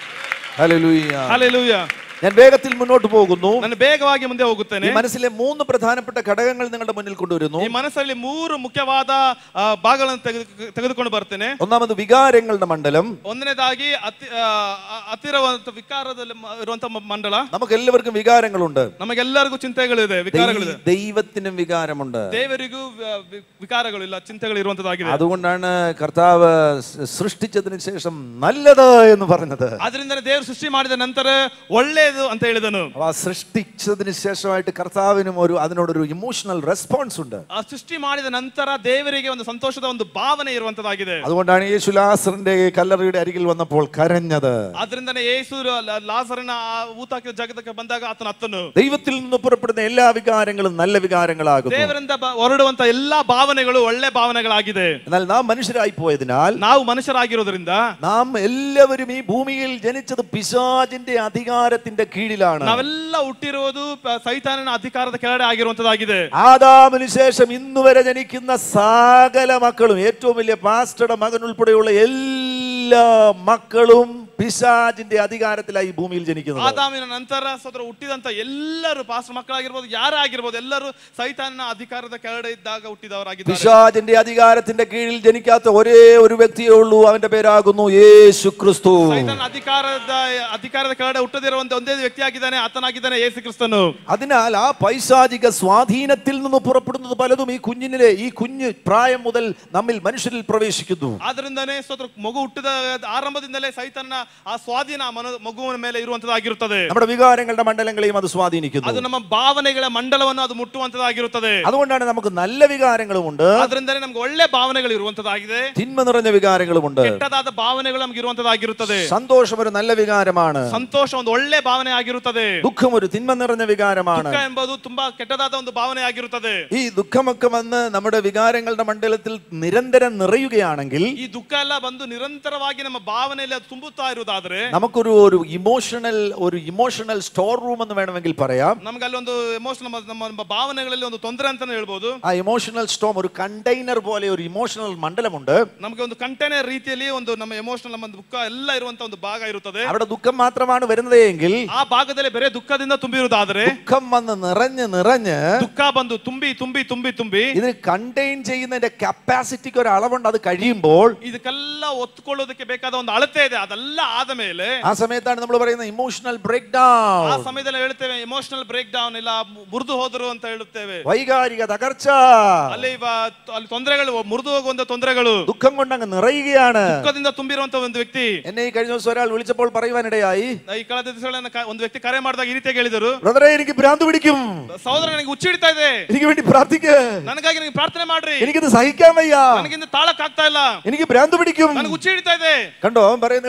hallelujah hallelujah ഞാൻ വേഗത്തിൽ മുന്നോട്ട് പോകുന്നു ನಾನು ಬೇಗವಾಗಿ ಮುಂದೆ ഈ ಹೋಗುತ್ತೇನೆ മനസ്സിലെ മൂന്ന് പ്രധാനപ്പെട്ട ഘടകങ്ങൾ നിങ്ങളുടെ മുന്നിൽ കൊണ്ടുവരുന്നു ಈ ಮನಸ್ಸಲ್ಲಿ ಮೂರು ಮುಖ್ಯವಾದ ಆ, ಭಾಗಗಳನ್ನು ತೆಗೆದು ತೆಗೆದುಕೊಂಡು ಬರ್ತೇನೆ ഒന്നാമത് വികാരങ്ങളുടെ മണ്ഡലം ಒಂದನೇದಾಗಿ ಅತಿ ಆ, ಆ- ಹತ್ತಿರವಂತ ವಿಕಾರದಲ್ಲಿ ಮ- ಇರುವಂತ ಮ- ಮಂಡಲ നമുക്ക് എല്ലാവർക്കും വികാരങ്ങളുണ്ട് ನಮಗೆಲ್ಲರಿಗೂ ಚಿಂತೆಗಳಿದೆ ವಿಕಾರಗಳಿದೆ ദൈ- ദൈവത്തിനും വികാരമുണ്ട് ದೇವರಿಗೂ ವ- ವಿ- ವಿಕಾರಗಳಿಲ್ಲ ಚಿಂತೆಗಳು ಇರುವಂತದ್ದಾಗಿದೆ അതുകൊണ്ടാണ് കർത്താവ് സ് സൃഷ്ടിച്ചതിന് ശേഷം നല്ലത് എന്ന് പറഞ്ഞത് ಆದ್ರಿಂದಲೇ ದೇವರು ಸೃಷ್ಟಿ ಮಾಡಿದ ನಂತರ ಒಳ್ಳೆಯದು ಅಂತ ಹೇಳಿದನು അപ്പൊ ആ സൃഷ്ടിച്ചതിന് ശേഷമായിട്ട് കർത്താവിനും ഒരു അതിനോടൊരു ഇമോഷണൽ റെസ്പോൺസ് ഉണ്ട് ಆ ಸೃಷ್ಟಿ ಮಾಡಿದ ನಂತರ ದೇವರಿಗೆ ಒಂದು ಸಂತೋಷದ ಒಂದು ಭಾವನೆ ಇರುವಂತದ್ದಾಗಿದೆ അതുകൊണ്ടാണ് യേശു ലാസറിന്റെ കല്ലറയുടെ അരികിൽ വന്നപ്പോൾ കരഞ്ഞത് ಆದ್ರಿಂದನೇ ಯೇಸು ಲ- ಲಾಸರನ ಆ ಊತಾಕಿದ ಜಗತ್ತಕ್ಕೆ ಬಂದಾಗ ಆತನ ಅತ್ತನು ദൈവത്തിൽ നിന്ന് പുറപ്പെടുന്ന എല്ലാ വികാരങ്ങളും നല്ല വികാരങ്ങളാകുന്നു ದೇವರಿಂದ ಬ- ಹೊರಡುವಂತ ಎಲ್ಲಾ ಭಾವನೆಗಳು ಒಳ್ಳೆ ಭಾವನೆಗಳಾಗಿದೆ എന്നാൽ നാം മനുഷ്യരായി പോയതിനാൽ ನಾವು ಮನುಷ್ಯರಾಗಿರೋದ್ರಿಂದ നാം എല്ലാവരും ഈ ഭൂമിയിൽ ജനിച്ചത് പിശാചിന്റെ അധികാരത്തിന്റെ കീഴിലാണ് ನಾವೆಲ್ಲ ಹುಟ್ಟಿರುವುದು ಪ- ಸೈತಾನನ ಅಧಿಕಾರದ ಕೆಳಗಡೆ ಆಗಿರುವಂತದ್ದಾಗಿದೆ ആദാമിന് ശേഷം ഇന്ന് വരെ ജനിക്കുന്ന സകല മക്കളും ഏറ്റവും വലിയ പാസ്റ്ററുടെ മകൻ ഉൾപ്പെടെയുള്ള എല്ലാ മക്കളും പിശാചിന്റെ അധികാരത്തിലായി ഈ ഭൂമിയിൽ ജനിക്കുന്നത് ಆದಾಮಿನ ನಂತರ ಸೋದರ ಹುಟ್ಟಿದಂತ ಎಲ್ಲರೂ ಪಾಸ್ಟರ್ ಮಕ್ಕಳಾಗಿರ್ಬೋದು ಯಾರೇ ಆಗಿರ್ಬೋದು ಎಲ್ಲರೂ ಸೈತಾನನ ಅಧಿಕಾರದ ಕೆಳಗಡೆ ಇದ್ದಾಗ ಹುಟ್ಟಿದವರಾಗಿದ್ದಾರೆ പിശാചിന്റെ അധികാരത്തിന്റെ കീഴിൽ ജനിക്കാത്ത ഒരേ ഒരു വ്യക്തിയേ ഉള്ളൂ അവന്റെ പേരാകുന്നു യേശു ക്രിസ്തു ಸೈತಾನ ಅಧಿಕಾರದ ಅಧಿಕಾರದ ಕೆಳಗಡೆ ಹುಟ್ಟದಿರುವಂತ ಒಂದೇ ವ್ಯಕ್ತಿ ಆಗಿದ್ದಾನೆ ಆತನಾಗಿದ್ದಾನೆ ಯೇಸು ಕ್ರಿಸ್ತನು അതിനാൽ ആ പൈശാചിക സ്വാധീനത്തിൽ നിന്ന് പുറപ്പെടുന്നത് പലതും ഈ കുഞ്ഞിനിലെ ഈ കുഞ്ഞ് പ്രായം മുതൽ നമ്മിൽ മനുഷ്യരിൽ പ്രവേശിക്കുന്നു ಆದ್ರಿಂದನೇ ಸೋದರ ಮಗು ಹುಟ್ಟಿದ ಆರಂಭದಿಂದಲೇ ಸೈತಾನನ ಆ ಸ್ವಾಧೀನ ಮನ ಮಗುವಿನ ಮೇಲೆ ಇರುವಂತದ್ದಾಗಿರುತ್ತದೆ നമ്മുടെ വികാരങ്ങളുടെ മണ്ഡലങ്ങളെയും അത് സ്വാധീനിക്കുന്നു ಅದು ನಮ್ಮ ಭಾವನೆಗಳ ಮಂಡಲವನ್ನು ಅದು ಮುಟ್ಟುವಂತದ್ದಾಗಿರುತ್ತದೆ അതുകൊണ്ടാണ് നമുക്ക് നല്ല വികാരങ്ങളുമുണ്ട് ಆದ್ರಿಂದನೇ ನಮ್ಗೆ ಒಳ್ಳೆ ಭಾವನೆಗಳು ಇರುವಂತದ್ದಾಗಿದೆ തിന്മ നിറഞ്ഞ വികാരങ്ങളുമുണ്ട് ಕೆಟ್ಟದಾದ ಭಾವನೆಗಳು ನಮ್ಗೆ ಇರುವಂತದ್ದಾಗಿರುತ್ತದೆ സന്തോഷം ഒരു നല്ല വികാരമാണ് ಸಂತೋಷ ಒಂದು ಒಳ್ಳೆ ಭಾವನೆ ಆಗಿರುತ್ತದೆ ദുഃഖം ഒരു തിന്മ നിറഞ്ഞ വികാരമാണ് ದುಃಖ ಎಂಬುದು ತುಂಬಾ ಕೆಟ್ಟದಾದ ಒಂದು ಭಾವನೆ ಆಗಿರುತ್ತದೆ ഈ ദുഃഖമൊക്കെ വന്ന് നമ്മുടെ വികാരങ്ങളുടെ മണ്ഡലത്തിൽ നിരന്തരം നിറയുകയാണെങ്കിൽ ಈ ದುಃಖ ಎಲ್ಲ ಬಂದು ನಿರಂತರವಾಗಿ ನಮ್ಮ ಭಾವನೆಯಲ್ಲಿ ಅದು ತುಂಬುತ್ತಾ ಇರುವುದಾದ್ರೆ നമുക്കൊരു ഒരു ഇമോഷണൽ ഒരു ഇമോഷണൽ സ്റ്റോർ റൂം എന്ന് വേണമെങ്കിൽ പറയാം ನಮ್ಗೆ ಅಲ್ಲಿ ಒಂದು ಎಮೋಷನ್ ನಮ್ಮ ನಮ್ಮ ಭಾವನೆಗಳಲ್ಲಿ ಒಂದು ತೊಂದರೆ ಅಂತಾನೆ ಹೇಳ್ಬೋದು ആ ഇമോഷണൽ സ്റ്റോം ഒരു കണ്ടെയ്നർ പോലെ ഒരു ഇമോഷണൽ മണ്ഡലമുണ്ട് ನಮಗೆ ಒಂದು ಕಂಟೈನರ್ ರೀತಿಯಲ್ಲಿ ಒಂದು ನಮ್ಮ ಎಮೋಷನಲ್ ನಮ್ಮ ದುಃಖ ಎಲ್ಲ ಇರುವಂತ ಒಂದು ಭಾಗ ಇರುತ್ತದೆ അവിടെ ദുഃഖം മാത്രമാണ് വരുന്നത് എങ്കിൽ ಆ ಭಾಗದಲ್ಲಿ ಬೇರೆ ದುಃಖದಿಂದ ತುಂಬಿರುವುದಾದ್ರೆ ദുഃഖം വന്ന് നിറഞ്ഞ് നിറഞ്ഞ് ದುಃಖ ಬಂದು ತುಂಬಿ ತುಂಬಿ ತುಂಬಿ ತುಂಬಿ ഇതിന് കണ്ടെയ്ൻ ചെയ്യുന്നതിന്റെ കപ്പാസിറ്റിക്ക് ഒരു അളവുണ്ട് അത് കഴിയുമ്പോൾ ಇದಕ್ಕೆಲ್ಲ ಒತ್ಕೊಳ್ಳೋದಕ್ಕೆ ಬೇಕಾದ ಒಂದು ಅಳತೆ ಇದೆ ಅದೆಲ್ಲ ಆದ ಮೇಲೆ ആ സമയത്താണ് നമ്മൾ പറയുന്നത് ഇമോഷണൽ ബ്രേക്ക് ಆ ഡൗൺ ಸಮಯದಲ್ಲಿ ಹೇಳ್ತೇವೆ ಎಮೋಷನಲ್ ಬ್ರೇಕ್ ಡೌನ್ ಇಲ್ಲ ಮುರಿದು ಹೋದ್ರು ಅಂತ ಹೇಳುತ್ತೇವೆ വൈകാരിക തകർച്ച ಅಲ್ಲಿ ಇವ ಅಲ್ಲಿ ತೊಂದರೆಗಳು ಮುರಿದು ಹೋಗುವಂತ ತೊಂದರೆಗಳು ദുഃഖം കൊണ്ടങ്ങ് നിറയുകയാണ് ದುಃಖದಿಂದ ತುಂಬಿರುವಂತ ಒಂದು ವ್ಯಕ್ತಿ എന്നെ ഈ കഴിഞ്ഞ ദിവസം ഒരാൾ വിളിച്ചപ്പോൾ പറയുവാനിടയായി ಈ ಕಳೆದ ದಿವಸಗಳನ್ನ ಕ- ಒಂದು ವ್ಯಕ್ತಿ ಕರೆ ಮಾಡಿದಾಗ ಈ ರೀತಿಯಾಗಿ ಹೇಳಿದರು ബ്രദറെ എനിക്ക് ഭ്രാന്ത് പിടിക്കും ಸಹೋದರ ನನಗೆ ಹುಚ್ಚಿಡ್ತಾ ಇದೆ എനിക്ക് വേണ്ടി പ്രാർത്ഥിക്ക ನನಗಾಗಿ ನನಗೆ ಪ್ರಾರ್ಥನೆ ಮಾಡ್ರಿ എനിക്കിത് സഹിക്കാൻ വയ്യ ನನಗಿಂದ ತಾಳಕ್ ಆಗ್ತಾ ಇಲ್ಲ എനിക്ക് ഭ്രാന്ത് പിടിക്കും ನನಗೆ ಹುಚ್ಚಿ ಹಿಡಿತಾ ಇದೆ കണ്ടോ അവൻ പറയുന്നത് കേട്ടോ അവന്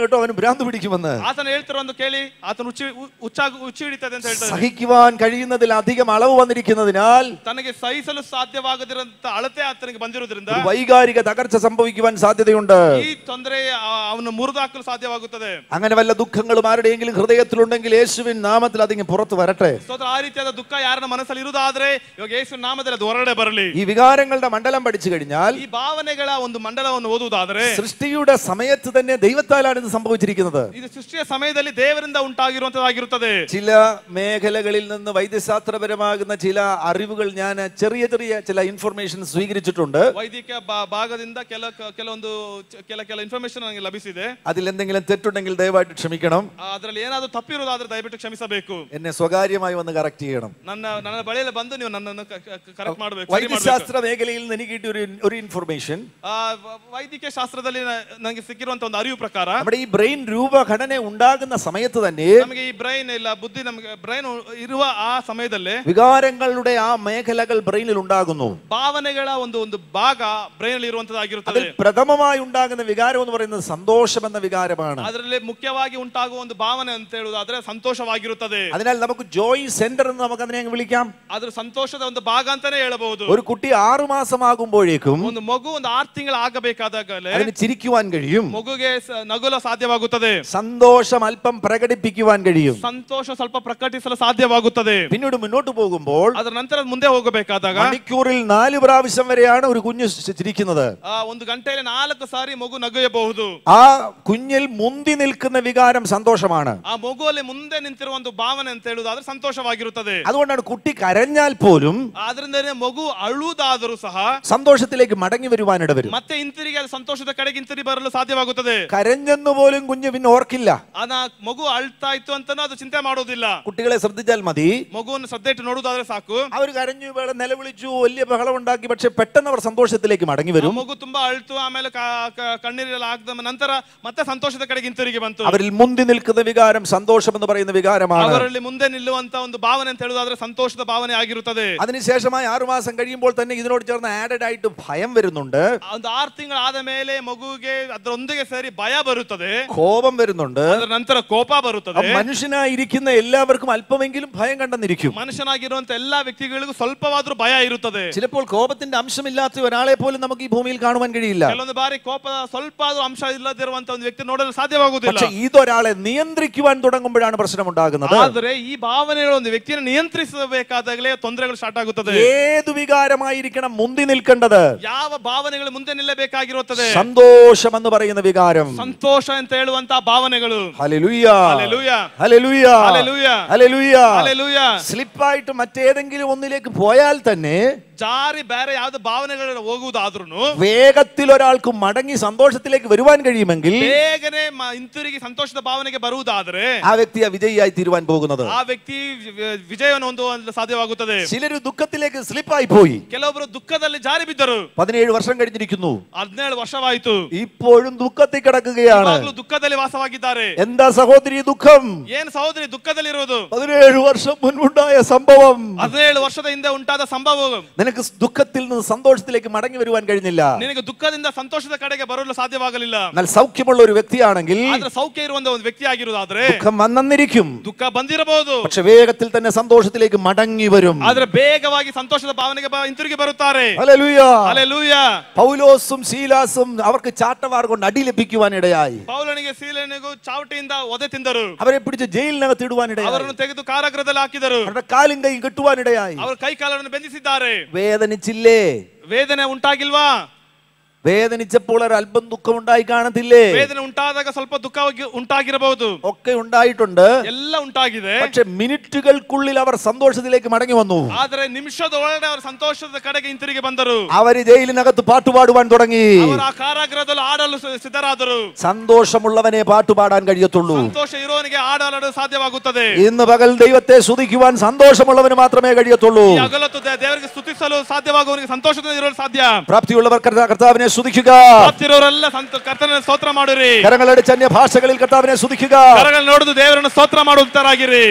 ഭ്രാന്ത് പിടിക്കുമെന്ന് ಆತನ ಹೇಳ್ತಿರೋದು ಕೇಳಿ ಆತನ ಉಚ್ಚಿ ಉ- ಉಚ್ಚಾಗ ಉಚ್ಚಿ ಹಿಡಿತದೆ ಅಂತ ಹೇಳ್ತಾರೆ സഹിക്കുവാൻ കഴിയുന്നതിൽ അധികം അളവ് വന്നിരിക്കുന്നതിനാൽ ತನಗೆ ಸಹಿಸಲು ಸಾಧ್ಯವಾಗದಿರಂತ ಅಳತೆ ಆತನಿಗೆ ಬಂದಿರೋದ್ರಿಂದ ഒരു വൈകാരിക തകർച്ച സംഭവിക്കുവാൻ സാധ്യതയുണ്ട് ಈ ತೊಂದರೆ ಆ- ಅವನು ಮುರಿದಾಕಲು ಸಾಧ್ಯವಾಗುತ್ತದೆ അങ്ങനെ വല്ല ദുഃഖങ്ങളും ആരുടെയെങ്കിലും ഹൃദയത്തിലുണ്ടെങ്കിൽ യേശുവിൻ നാമത്തിൽ അതിങ്ങ് പുറത്തു വരട്ടെ ಸ್ತೋತ್ರ ಆ ರೀತಿಯಾದ ದುಃಖ ಯಾರನ್ನ ಮನಸ್ಸಲ್ಲಿ ಇರುವುದಾದ್ರೆ ಇವಾಗ ಯೇಸು ನಾಮದಲ್ಲಿ ಅದು ಹೊರಗಡೆ ಬರಲಿ ഈ വികാരങ്ങളുടെ മണ്ഡലം പഠിച്ചു കഴിഞ്ഞാൽ ಈ ಭಾವನೆಗಳ ಒಂದು ಮಂಡಲವನ್ನು ಓದುವುದಾದ್ರೆ സൃഷ്ടിയുടെ സമയത്ത് തന്നെ ദൈവത്താലാണ് ഇത് സംഭവിച്ചിരിക്കുന്നത് ಇದು ಸೃಷ್ಟಿಯ ಸಮಯದಲ್ಲಿ ದೇವರಿಂದ ಉಂಟಾಗಿರುವಂತದ್ದಾಗಿರುತ್ತದೆ ചില മേഖലകളിൽ നിന്ന് വൈദ്യശാസ്ത്രപരമാകുന്ന ചില അറിവുകൾ ഞാൻ ചെറിയ ചെറിയ ചില ഇൻഫർമേഷൻ സ്വീകരിച്ചിട്ടുണ്ട് ವೈದ್ಯಕೀಯ ಬಾ- ಭಾಗದಿಂದ ಕೆಲ ಕೆಲವೊಂದು ಚ- ಕೆಲ ಕೆಲ ಇನ್ಫಾರ್ಮೇಶನ್ ನನಗೆ ಲಭಿಸಿದೆ അതിൽ എന്തെങ്കിലും തെറ്റുണ്ടെങ്കിൽ ദയവായിട്ട് ക്ഷമിക്കണം ಅದರಲ್ಲಿ ಏನಾದರೂ ತಪ್ಪಿರುವುದಾದ್ರೆ ದಯವಿಟ್ಟು ಕ್ಷಮಿಸಬೇಕು എന്നെ സ്വകാര്യമായി വന്ന് കറക്റ്റ് ചെയ്യണം ನನ್ನ ನನ್ನ ಬಳಿಯಲ್ಲಿ ಬಂದು ನೀವು ನನ್ನನ್ನು ಕರೆಕ್ಟ್ ಮಾಡಬೇಕು ಸರಿ ಮಾಡ್ಬೇಕು. വൈദ്യശാസ്ത്ര മേഖലയിൽ നിന്ന് എനിക്ക് കിട്ടിയ ഒരു ഒരു ഇൻഫർമേഷൻ ಆ, ವ- ವೈದ್ಯಕೀಯ ಶಾಸ್ತ್ರದಲ್ಲಿ ನ- ನನಗೆ ಸಿಕ್ಕಿರುವಂತ ಒಂದು ಅರಿವು ಪ್ರಕಾರ നമ്മുടെ ഈ ബ്രെയിൻ രൂപഘടന ഉണ്ടാകുന്ന സമയത്ത് തന്നെ ನಮಗೆ ಈ ಬ್ರೈನ್ ಇಲ್ಲ ಬುದ್ಧಿ ನಮಗೆ ಬ್ರೈನ್ ಇರುವ ಆ ಸಮಯದಲ್ಲಿ വികാരങ്ങളുടെ ആ മേഖലകൾ ബ്രെയിനിൽ ഉണ്ടാകുന്നു ಭಾವನೆಗಳ ಒಂದು ಒಂದು ಭಾಗ ಬ್ರೈನ್ ಅಲ್ಲಿ ಇರುವಂತದ್ದಾಗಿರುತ್ತದೆ അതിൽ പ്രഥമമായി ഉണ്ടാകുന്ന വികാരം എന്ന് പറയുന്നത് സന്തോഷം എന്ന വികാരമാണ് ಅದರಲ್ಲಿ ಮುಖ್ಯವಾಗಿ ಉಂಟಾಗುವ ಒಂದು ಭಾವನೆ ಅಂತ ಹೇಳುವುದಾದ್ರೆ ಸಂತೋಷವಾಗಿರುತ್ತದೆ അതിനാൽ നമുക്ക് ജോയ് സെന്റർ എന്ന് നമുക്ക് അതിനെ അങ്ങ് വിളിക്കാം ಅದ್ರ ಸಂತೋಷದ ಒಂದು ಭಾಗ ಅಂತಾನೆ ಹೇಳಬಹುದು ഒരു കുട്ടി ആറു മാസമാകുമ്പോഴേക്കും ಒಂದು ಮಗು ಒಂದು ಆರು ತಿಂಗಳು ಆಗಬೇಕಾದಾಗಲೇ അതിന് ചിരിക്കുവാൻ കഴിയും ಮಗುಗೆ ಸ- ನಗಲು ಸಾಧ್ಯವಾಗುತ್ತದೆ സന്തോഷം അല്പം പ്രകടിപ്പിക്കുവാൻ കഴിയും ಸಂತೋಷ ಸ್ವಲ್ಪ ಪ್ರಕಟಿಸಲು ಸಾಧ್ಯವಾಗುತ್ತದೆ പിന്നീട് മുന്നോട്ട് പോകുമ്പോൾ ಅದರ ನಂತರ ಮುಂದೆ ಹೋಗಬೇಕಾದಾಗ മണിക്കൂറിൽ നാല് പ്രാവശ്യം വരെയാണ് ഒരു കുഞ്ഞ് ചി- ചിരിക്കുന്നത് ಆ ಒಂದು ಗಂಟೆಯಲ್ಲಿ ನಾಲ್ಕು ಸಾರಿ ಮಗು ನಗೆಯಬಹುದು ആ കുഞ്ഞിൽ മുന്തി നിൽക്കുന്ന വികാരം സന്തോഷമാണ് ಆ ಮಗುವಲ್ಲಿ ಮುಂದೆ ನಿಂತಿರುವ ಒಂದು ಭಾವನೆ ಅಂತ ಹೇಳುವುದಾದ್ರೆ ಸಂತೋಷವಾಗಿರುತ್ತದೆ അതുകൊണ്ടാണ് കുട്ടി കരഞ്ഞാൽ പോലും ಆದ್ರಿಂದನೇ ಮಗು ಅಳುವುದಾದರೂ ಸಹ സന്തോഷത്തിലേക്ക് മടങ്ങി വരുവാനിട വരും ಮತ್ತೆ ಹಿಂತಿರುಗಿ ಅದು ಸಂತೋಷದ ಕಡೆಗೆ ಹಿಂತಿರುಗಿ ಬರಲು ಸಾಧ್ಯವಾಗುತ್ತದೆ കരഞ്ഞെന്ന് പോലും കുഞ്ഞ് പിന്നെ ഓർക്കില്ല ಅದ ಮಗು ಅಳ್ತಾ ಇತ್ತು ಅಂತಾನು ಅದು ಚಿಂತೆ ಮಾಡೋದಿಲ್ಲ കുട്ടികളെ ശ്രദ്ധിച്ചാൽ മതി ಮಗುವನ್ನು ಸದ್ಯಟ್ಟು ನೋಡುವುದಾದ್ರೆ ಸಾಕು അവർ കരഞ്ഞു വേള നിലവിളിച്ചു വലിയ ബഹളം ഉണ്ടാക്കി പക്ഷെ പെട്ടെന്ന് അവർ സന്തോഷത്തിലേക്ക് മടങ്ങി ಆ വരും ಮಗು ತುಂಬಾ ಅಳ್ತು ಆಮೇಲೆ ಕ- ಕ- ಕಣ್ಣೀರೆಲ್ಲ ಆಗದ ನಂತರ ಮತ್ತೆ ಸಂತೋಷದ ಕಡೆಗೆ ಹಿಂತಿರುಗಿ ಬಂತು അവരിൽ മുന്തി നിൽക്കുന്ന വികാരം സന്തോഷം എന്ന് പറയുന്ന വികാരമാണ് ಅವರಲ್ಲಿ ಮುಂದೆ ನಿಲ್ಲುವಂತ ಒಂದು ಭಾವನೆ ಅಂತ ಹೇಳುವುದಾದ್ರೆ ಸಂತೋಷದ ಭಾವನೆ ಆಗಿರುತ್ತದೆ അതിനുശേഷമായി ആറുമാസം കഴിയുമ്പോൾ തന്നെ ഇതിനോട് ചേർന്ന് ആഡഡ് ആയിട്ട് ഭയം വരുന്നുണ്ട് ಒಂದು ಆರು ತಿಂಗಳಾದ ಮೇಲೆ ಮಗುವಿಗೆ ಅದರೊಂದಿಗೆ ಸೇರಿ ಭಯ ಬರುತ್ತದೆ കോപം വരുന്നുണ്ട് ಅದರ ನಂತರ ಕೋಪ ആ ಬರುತ್ತದೆ മനുഷ്യനായിരിക്കുന്ന എല്ലാവർക്കും അല്പമെങ്കിലും ഭയം കണ്ടെന്നിരിക്കും ಮನುಷ್ಯನಾಗಿರುವಂತ ಎಲ್ಲಾ ವ್ಯಕ್ತಿಗಳಿಗೂ ಸ್ವಲ್ಪವಾದ್ರೂ ಭಯ ಇರುತ್ತದೆ ചിലപ്പോൾ കോപത്തിന്റെ അംശമില്ലാത്ത ഒരാളെ പോലും നമുക്ക് ഈ ഭൂമിയിൽ കാണുവാൻ കഴിയില്ല ಕೆಲವೊಂದು ಬಾರಿ ಕೋಪದ ಸ್ವಲ್ಪ ಆದ್ರೂ ಅಂಶ ಇಲ್ಲದಿರುವಂತ ಒಂದು ವ್ಯಕ್ತಿ ನೋಡಲು ಸಾಧ್ಯವಾಗುವುದಿಲ್ಲ പക്ഷെ ഇതൊരാളെ നിയന്ത്രിക്കുവാൻ തുടങ്ങുമ്പോഴാണ് പ്രശ്നം ഉണ്ടാകുന്നത് ಆದರೆ ಈ ಭಾವನೆಗಳು ಒಂದು ವ್ಯಕ್ತಿಯನ್ನು ನಿಯಂತ್ರಿಸಬೇಕಾದಾಗಲೇ ತೊಂದರೆಗಳು ಸ್ಟಾರ್ಟ್ ಆಗುತ್ತದೆ ഏത് വികാരമായിരിക്കണം മുന്തി നിൽക്കേണ്ടത് ಯಾವ ಭಾವನೆಗಳು ಮುಂದೆ ನಿಲ್ಲಬೇಕಾಗಿರುತ್ತದೆ സന്തോഷം എന്ന് പറയുന്ന വികാരം ಸಂತೋಷ ಅಂತ ಹೇಳುವಂತ ಭಾವನೆಗಳು hallelujah hallelujah. Hallelujah hallelujah. Hallelujah hallelujah. സ്ലിപ്പായിട്ട് മറ്റേതെങ്കിലും ഒന്നിലേക്ക് പോയാൽ തന്നെ ಜಾರಿ ಬೇರೆ ಯಾವ್ದು ಭಾವನೆಗಳು ಹೋಗುವುದಾದ್ರೂ വേഗത്തിൽ ഒരാൾക്ക് മടങ്ങി സന്തോഷത്തിലേക്ക് വരുവാൻ കഴിയുമെങ്കിൽ ಬೇಗನೆ ಮ- ಹಿಂತಿರುಗಿ ಸಂತೋಷದ ಭಾವನೆಗೆ ಬರುವುದಾದ್ರೆ ആ വ്യക്തി വിജയിയായി തീരുവാൻ പോകുന്നത് ಆ ವ್ಯಕ್ತಿ ವಿ- ವಿಜಯವನ್ನು ಹೊಂದುವ ಸಾಧ್ಯವಾಗುತ್ತದೆ ചിലര് ദുഃഖത്തിലേക്ക് സ്ലിപ്പായി പോയി ಕೆಲವೊಬ್ರು ದುಃಖದಲ್ಲಿ ಜಾರಿ ಬಿದ್ದರು പതിനേഴ് വർഷം കഴിഞ്ഞിരിക്കുന്നു ಹದಿನೇಳು ವರ್ಷವಾಯಿತು ഇപ്പോഴും ദുഃഖത്തിൽ കിടക്കുകയാണ് ಇವಾಗ್ಲೂ ದುಃಖದಲ್ಲಿ ವಾಸವಾಗಿದ್ದಾರೆ എന്താ സഹോദരി ദുഃഖം ಏನ್ ಸಹೋದರಿ ದುಃಖದಲ್ಲಿರುವುದು പതിനേഴ് വർഷം മുൻപുണ്ടായ സംഭവം ಹದಿನೇಳು ವರ್ಷದ ಹಿಂದೆ ಉಂಟಾದ ಸಂಭವ നിനക്ക് ദുഃഖത്തിൽ നിന്ന് സന്തോഷത്തിലേക്ക് മടങ്ങി വരുവാൻ കഴിഞ്ഞില്ല ನಿನಗೆ ದುಃಖದಿಂದ ಸಂತೋಷದ ಕಡೆಗೆ ಬರಲು ಸಾಧ್ಯವಾಗಲಿಲ್ಲ എന്നാൽ സൗഖ്യമുള്ള ഒരു വ്യക്തിയാണെങ്കിൽ ಆದ್ರೆ ಸೌಖ್ಯ ಇರುವಂತ ಒಂದು ವ್ಯಕ್ತಿ ಆಗಿರುವುದಾದ್ರೆ ദുഃഖം വന്നെന്നിരിക്കും ದುಃಖ ಬಂದಿರಬಹುದು പക്ഷെ വേഗത്തിൽ തന്നെ സന്തോഷത്തിലേക്ക് മടങ്ങി വരും ಆದ್ರೆ ಬೇಗವಾಗಿ ಸಂತೋಷದ ಭಾವನೆಗೆ ಬ- ಹಿಂತಿರುಗಿ ಬರುತ್ತಾರೆ ഹല്ലേലൂയ. ಅಲೆಲೂಯ പൗലോസും ശീലാസും അവർക്ക് ചാട്ടവാർ കൊണ്ട് അടി ലഭിക്കുവാൻ ഇടയായി ಪೌಲನಿಗೆ ಸೀಲನಿಗೂ ಚಾವಟಿಯಿಂದ ಒದೆ ತಿಂದರು അവരെ പിടിച്ച് ജയിലിനകത്ത് ഇടുവാൻ ഇടയായി ಅವರನ್ನು ತೆಗೆದು ಕಾರಾಗೃಹದಲ್ಲಿ ಹಾಕಿದರು അവരുടെ കാലും കൈയും കെട്ടുവാൻ ഇടയായി ಅವರ ಕೈ ಕಾಲನ್ನು ಬೆಂದಿಸಿದ್ದಾರೆ വേദനിച്ചില്ലേ ವೇದನೆ ಉಂಟಾಗಿಲ್ವಾ വേദനിച്ചപ്പോൾ ഒരു അല്പം ദുഃഖം ഉണ്ടായി കാണത്തില്ലേ ವೇದನೆ ಉಂಟಾದಾಗ ಸ್ವಲ್ಪ ದುಃಖ ಉಂಟಾಗಿರಬಹುದು ഒക്കെ ഉണ്ടായിട്ടുണ്ട് ಎಲ್ಲ ಉಂಟಾಗಿದೆ പക്ഷെ മിനിറ്റുകൾക്കുള്ളിൽ അവർ സന്തോഷത്തിലേക്ക് മടങ്ങി വന്നു ಆದ್ರೆ ನಿಮಿಷದ ಒಳಗಡೆ ಅವರು ಸಂತೋಷದ ಕಡೆಗೆ ಹಿಂತಿರುಗಿ ಬಂದರು അവര് ജയിലിനകത്ത് പാട്ടുപാടുവാൻ തുടങ്ങി ಅವರು ಆ ಕಾರಾಗೃಹದಲ್ಲಿ ಆಡಲು ಸಿ- ಸಿದ್ಧರಾದರು സന്തോഷമുള്ളവനെ പാട്ടുപാടാൻ കഴിയത്തുള്ളൂ ಸಂತೋಷ ಇರುವವನಿಗೆ ಆಡಲು ಸಾಧ್ಯವಾಗುತ್ತದೆ ഇന്ന് പകൽ ദൈവത്തെ സ്തുതിക്കുവാൻ സന്തോഷമുള്ളവന് മാത്രമേ കഴിയത്തുള്ളൂ ಈ ಅಗಲತ್ತು ದೇ- ದೇವರಿಗೆ ಸ್ತುತಿಸಲು ಸಾಧ್ಯವಾಗುವವನಿಗೆ ಸಂತೋಷದಿಂದ ಇರಲು ಸಾಧ್ಯ പ്രാപ്തിയുള്ളവർ കർത്താ- കർത്താവിനെ സ്തുതിക്കുക ಪ್ರಾಪ್ತಿರೋರೆಲ್ಲ ಸಂತ ಕರ್ತನ ಸ್ತೋತ್ರ ಮಾಡಿರಿ കരങ്ങളടിച്ച് അന്യ ഭാഷകളിൽ കർത്താവിനെ സ്തുതിക്കുക ಕರಗಳು ನೋಡಿದು ದೇವರನ್ನು ಸ್ತೋತ್ರ ಮಾಡುತ್ತಾರಾಗಿರಿ